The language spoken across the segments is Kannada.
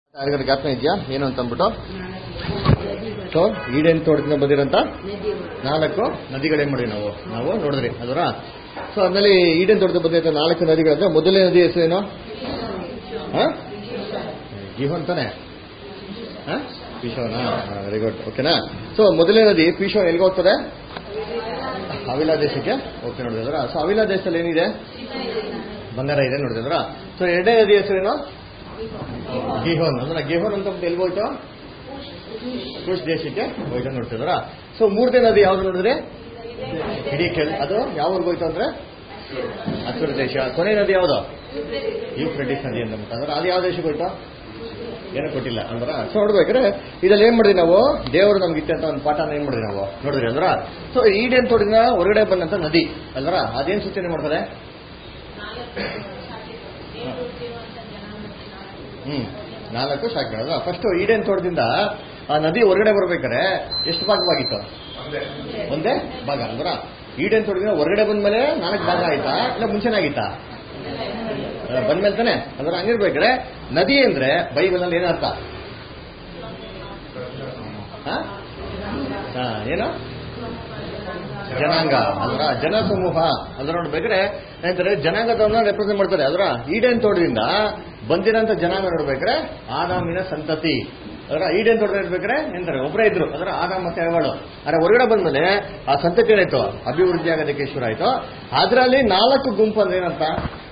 ಯಾರಿಗಾದ್ರು ಜ್ಞಾಪನ ಇದೆಯಾ ಏನು ಅಂತ ಅಂದ್ಬಿಟ್ಟು ಸೊ ಈಡೇನ್ ತೋಟದಿಂದ ಬಂದಿರೋಂಥ ನಾಲ್ಕು ನದಿಗಳೇನ್ ಮಾಡಿ ನಾವು ನಾವು ನೋಡಿದ್ರಿ ಅದರ ಸೊ ಅದ್ರಲ್ಲಿ ಈಡೇನ್ ತೋಟದಿಂದ ಬಂದಿರೋ ನಾಲ್ಕು ನದಿಗಳಂದ್ರೆ ಮೊದಲನೇ ನದಿ ಹೆಸರೇನು ಗಿಹೋನ್ ತಾನೆ ಪಿಶೋನಾ ವೆರಿ ಗುಡ್ ಓಕೆನಾ ಸೊ ಮೊದಲನೇ ನದಿ ಪಿಶೋನ್ ಎಲ್ಲಿಗೆ ಹೋಗ್ತದೆ ಅವಿಲಾ ದೇಶಕ್ಕೆ ಓಕೆ ನೋಡಿದ್ರ ಸೊ ಅವಿಲಾ ದೇಶದಲ್ಲಿ ಏನಿದೆ ಬಂಗಾರ ಇದೆ ನೋಡಿದ್ರ ಸೊ ಎರಡನೇ ನದಿ ಹೆಸರೇನು ಗಿಹೋನ್ ಅಂದ್ರೆ ಗಿಹೋನ್ ಅಂತ ಎಲ್ಲಿ ಹೋಯ್ತು ಕುಶ್ ದೇಶಕ್ಕೆ ಹೋಯ್ತು ನೋಡ್ತಿದ್ರ ಸೊ ಮೂರನೇ ನದಿ ಯಾವ್ದು ನೋಡಿದ್ರೆ ಇಡೀ ಕೆಲ್ ಅದು ಯಾವ ಊರಿಗೆ ಹೋಯ್ತು ಅಂದ್ರೆ ಅಸುರ ದೇಶ ಕೊನೆ ನದಿ ಯಾವುದು ಯೂಫ್ರೆಟಿಸ್ ನದಿ ಅಂತ ಅಂದ್ರೆ ಅದು ಯಾವ ದೇಶಕ್ಕೆ ಹೋಯ್ತು ಏನೂ ಕೊಟ್ಟಿಲ್ಲ ಅಂದ್ರ ಸೊ ನೋಡ್ಬೇಕಾದ್ರೆ ಇದ್ರಲ್ಲಿ ಏನ್ ಮಾಡಿದ್ವಿ ನಾವು ದೇವರು ನಮ್ಗೆ ಇಟ್ಟಂತ ಒಂದು ಪಾಠನ ಏನ್ ಮಾಡಿದ್ವಿ ನಾವು ನೋಡಿದ್ರಿ ಅಂದ್ರ ಸೊ ಈಡೇನ್ ತೋಡಿನ ಹೊರಗಡೆ ಬಂದಂತ ನದಿ ಅಲ್ದ್ರ ಅದೇನ್ ಸೂಚನೆ ಮಾಡ್ತದೆ ಹ್ಮ್ ನಾಲ್ಕು ಶಾಖೆಗಳು ಫಸ್ಟ್ ಈಡೇನ್ ತೋಟದಿಂದ ಆ ನದಿ ಹೊರಗಡೆ ಬರ್ಬೇಕಾದ್ರೆ ಎಷ್ಟು ಭಾಗವಾಗಿತ್ತು ಒಂದೇ ಭಾಗ ಅಂದ್ರ ಈಡೇನ್ ತೋಟದಿಂದ ಹೊರಗಡೆ ಬಂದ್ಮೇಲೆ ನಾಲ್ಕು ಭಾಗ ಆಯ್ತಾ ಇಲ್ಲ ಮುಂಚೆನೇ ಆಗಿತ್ತಾ ಬಂದ್ಮೇಲೆ ತಾನೆ ಅಂದ್ರೆ ಹಂಗಿರ್ಬೇಕಾದ್ರೆ ನದಿ ಅಂದ್ರೆ ಬೈಬಲ್ ಅಲ್ಲಿ ಏನರ್ಥ ಹ? ಹ, ಏನು ಜನಾಂಗ ಅಂದ್ರ ಜನ ಸಮೂಹ ಅದ್ರ ನೋಡ್ಬೇಕಾದ್ರೆ ಏನಂತಾರೆ ಜನಾಂಗದವನ್ನ ರೆಪ್ರೆಸೆಂಟ್ ಮಾಡ್ತಾರೆ ಅದ್ರ ಈಡೇನ್ ತೋಟದಿಂದ ಬಂದಿರೋಂಥ ಜನಾಂಗ ನೋಡ್ಬೇಕಾದ್ರೆ ಆದಾಮಿನ ಸಂತತಿ ಅದರ ಈಡೇನ್ ತೋಟ ಇರ್ಬೇಕಾದ್ರೆ ಎಂತಾರೆ ಒಬ್ಬರೇ ಇದ್ರು ಅದರ ಆದಾಮ ಮತ್ತೆ ಹೇಗಳು ಅದ್ರ ಹೊರಗಡೆ ಬಂದ್ಮೇಲೆ ಆ ಸಂತತಿ ಏನಾಯ್ತು ಅಭಿವೃದ್ಧಿ ಆಗೋದಕ್ಕೆ ಶುರು ಆಯ್ತು ಅದರಲ್ಲಿ ನಾಲ್ಕು ಗುಂಪು ಅಂದ್ರೆ ಏನಂತ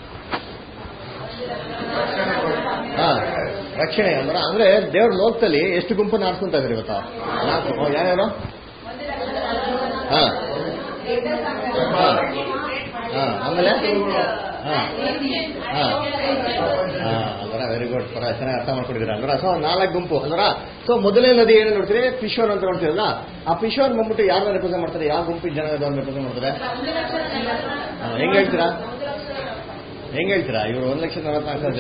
ಹಾ ರಕ್ಷಣೆ ಅಂದ್ರ ಅಂದ್ರೆ ದೇವ್ರ ಲೋಕದಲ್ಲಿ ಎಷ್ಟು ಗುಂಪನ್ನ ಆಡ್ಕೊಂತ ಇದ್ರಿ ಇವತ್ತು ನಾಲ್ಕು ಓ, ಯಾರ್ಯಾರು ಹಾ ಹಾ ಹಾ ಆಮೇಲೆ ಹಾ ಹಾ ಹಾ ಅಂದ್ರ ವೆರಿ ಗುಡ್ ಪರ ಚೆನ್ನಾಗಿ ಅರ್ಥ ಮಾಡ್ಕೊಂಡಿದ್ದೀರಾ ಅಂದ್ರ ಸೊ ನಾಲ್ಕು ಗುಂಪು ಅಂದ್ರ ಸೊ ಮೊದಲನೇ ನದಿ ಏನು ನೋಡ್ತೀರಿ ಪಿಶೋರ್ ಅಂತ ನೋಡ್ತೀರಲ್ಲ ಆ ಪಿಶೋರ್ ಬಂದ್ಬಿಟ್ಟು ಯಾರನ್ನ ರೆಪ್ರೆಸೆಂಟ್ ಮಾಡ್ತಾರೆ ಯಾವ ಗುಂಪಿನ ಜನದವ್ರನ್ನ ರೆಪ್ರೆಸೆಂಟ್ ಮಾಡ್ತಾರೆ ಹಾ, ಹೆಂಗ್ ಹೇಳ್ತೀರಾ ಹೆಂಗ್ ಹೇಳ್ತೀರಾ ಇವರು ಒಂದ್ ಲಕ್ಷ ನಲವತ್ನಾಲ್ಕು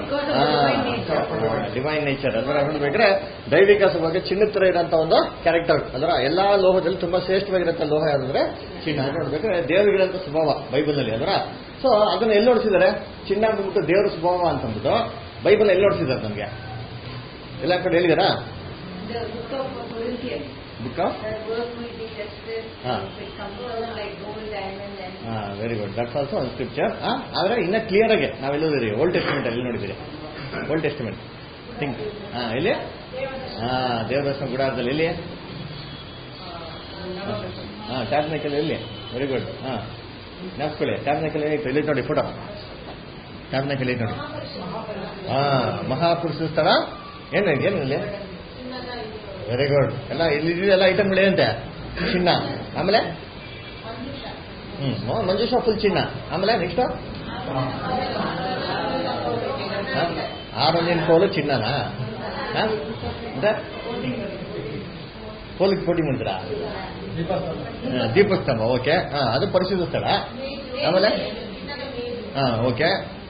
ಡಿವೈನ್ ನೇಚರ್ ಅಂದ್ರೆ ನೋಡ್ಬೇಕಾದ್ರೆ ದೈವಿಕ ಸ್ವಭಾವಕ್ಕೆ ಚಿನ್ನದ ತರ ಇರೋಂಥ ಒಂದು ಕ್ಯಾರೆಕ್ಟರ್ ಅದರ ಎಲ್ಲಾ ಲೋಹದಲ್ಲಿ ತುಂಬಾ ಶ್ರೇಷ್ಠವಾಗಿರಂತ ಲೋಹ ಯಾವ್ದಂದ್ರೆ ಚಿನ್ನ ಅಂತ ನೋಡ್ಬೇಕಾದ್ರೆ ದೇವರಿಗಿರಂತ ಸ್ವಭಾವ ಬೈಬಲ್ ಅಲ್ಲಿ ಅದರ ಸೊ ಅದನ್ನ ಎಲ್ಲಿ ನೋಡ್ಸಿದ್ದಾರೆ ಚಿನ್ನ ಅಂದ್ಬಿಟ್ಟು ದೇವರ ಸ್ವಭಾವ ಅಂತ ಅಂದ್ಬಿಟ್ಟು ಬೈಬಲ್ ಎಲ್ಲಿ ನೋಡ್ಸಿದ್ದಾರೆ ನಮ್ಗೆ ಎಲ್ಲ ಕಡೆ ಹೇಳಿದಾರಾ The book of Corinthians, book that work will be tested, Ah. if it comes out like gold, diamond, and very good that's also ಒಂದು ಸ್ಕ್ರಿಪ್ಚರ್ ಆದ್ರೆ ಇನ್ನ ಕ್ಲಿಯರ್ ಆಗಿ ನಾವೆಲ್ಲೋದಿರಿ ಓಲ್ಡ್ ಟೆಸ್ಟಿಮೆಂಟ್ ಅಲ್ಲಿ ನೋಡಿದಿರಿ ಓಲ್ಡ್ ಟೆಸ್ಟಿಮೆಂಟ್ ಥಿಂಕ್ ಹಾ ಎಲ್ಲಿ ಹಾ ದೇವದರ್ಶನ ಗುಡಾರದಲ್ಲಿ ಎಲ್ಲಿ ಹಾ ಟ್ಯಾಬ್ನಕಲ್ ಎಲ್ಲಿ ವೆರಿ ಗುಡ್ ಹಾ ನೆನಸ್ಕೊಳ್ಳಿ ಟ್ಯಾಬ್ನಕಲ್ ಏನಿತ್ತು ಇಲ್ಲಿ ನೋಡಿ ಫೋಟೋ ಟ್ಯಾಬ್ನಕಲ್ ಇಲ್ಲಿ ನೋಡಿ ಹಾ ಮಹಾಪುರುಷ ಸ್ಥಳ ಏನು ಏನು ಇಲ್ಲಿ ವೆರಿ ಗುಡ್ ಎಲ್ಲ ಇಲ್ಲಿ ಎಲ್ಲ ಐಟಮ್ಗಳು ಏನಂತೆ ಚಿನ್ನ ಆಮೇಲೆ ಹ್ಮ್ ಮಂಜುಷ ಫುಲ್ ಚಿನ್ನ ಆಮೇಲೆ ನೆಕ್ಸ್ಟ್ ಆರೊಂದಿನ ಕೋಲು ಚಿನ್ನನಾ ಹ? ಮತ್ತೆ ಕೋಲಿಗೆ ಕೋಟಿ ಮಾಡ್ತೀರಾ ಹ, ದೀಪಸ್ತಂಭ ಓಕೆ ಹಾ ಅದು ಪರಿಶುದ್ಧ ಸ್ಥಳ ಆಮೇಲೆ ಹಾ ಓಕೆ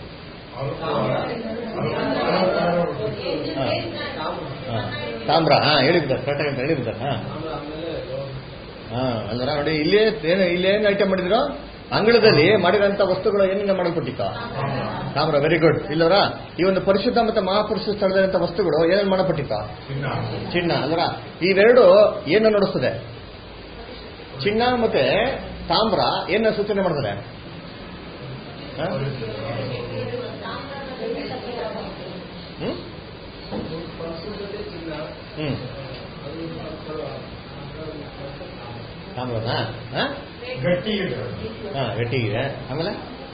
ಹಾ ಹಾ. ತಾಮ್ರ ಹಾ ಹೇಳಿದ್ದಾರೆ ಕರೆಕ್ಟಾಗಿ ಅಂತ ಹೇಳಿದ್ದಾರೆ ಹಾ ಹಾ ಅಲ್ವರ ನೋಡಿ ಇಲ್ಲಿ ಏನು ಇಲ್ಲಿ ಏನು ಐಟಮ್ ಮಾಡಿದ್ರು ಅಂಗಳದಲ್ಲಿ ಮಾಡಿರೋಂಥ ವಸ್ತುಗಳು ಏನಿಂದ ಮಾಡಲ್ಪಟ್ಟಿತ್ತು ತಾಮ್ರ ವೆರಿ ಗುಡ್ ಇಲ್ಲವರ ಈ ಒಂದು ಪರಿಶುದ್ಧ ಮತ್ತೆ ಮಹಾಪುರುಷ ಸ್ಥಳದಲ್ಲಿರುವಂಥ ವಸ್ತುಗಳು ಏನೇನು ಮಾಡಲ್ಪಟ್ಟಿತ್ತು ಚಿನ್ನ ಅಲ್ವರ ಇವೆರಡು ಏನು ನಡೆಸ್ತದೆ ಚಿನ್ನ ಮತ್ತೆ ತಾಮ್ರ ಏನ ಸೂಚನೆ ಮಾಡ್ತದೆ ಹ? ಹ್ಮ್ ಹ್ಮ್ ತಾಮ್ರನಾ ಹಾ ಗಟ್ಟಿ ಹಾ ಗಟ್ಟಿಗಿದೆ ಆಮೇಲೆ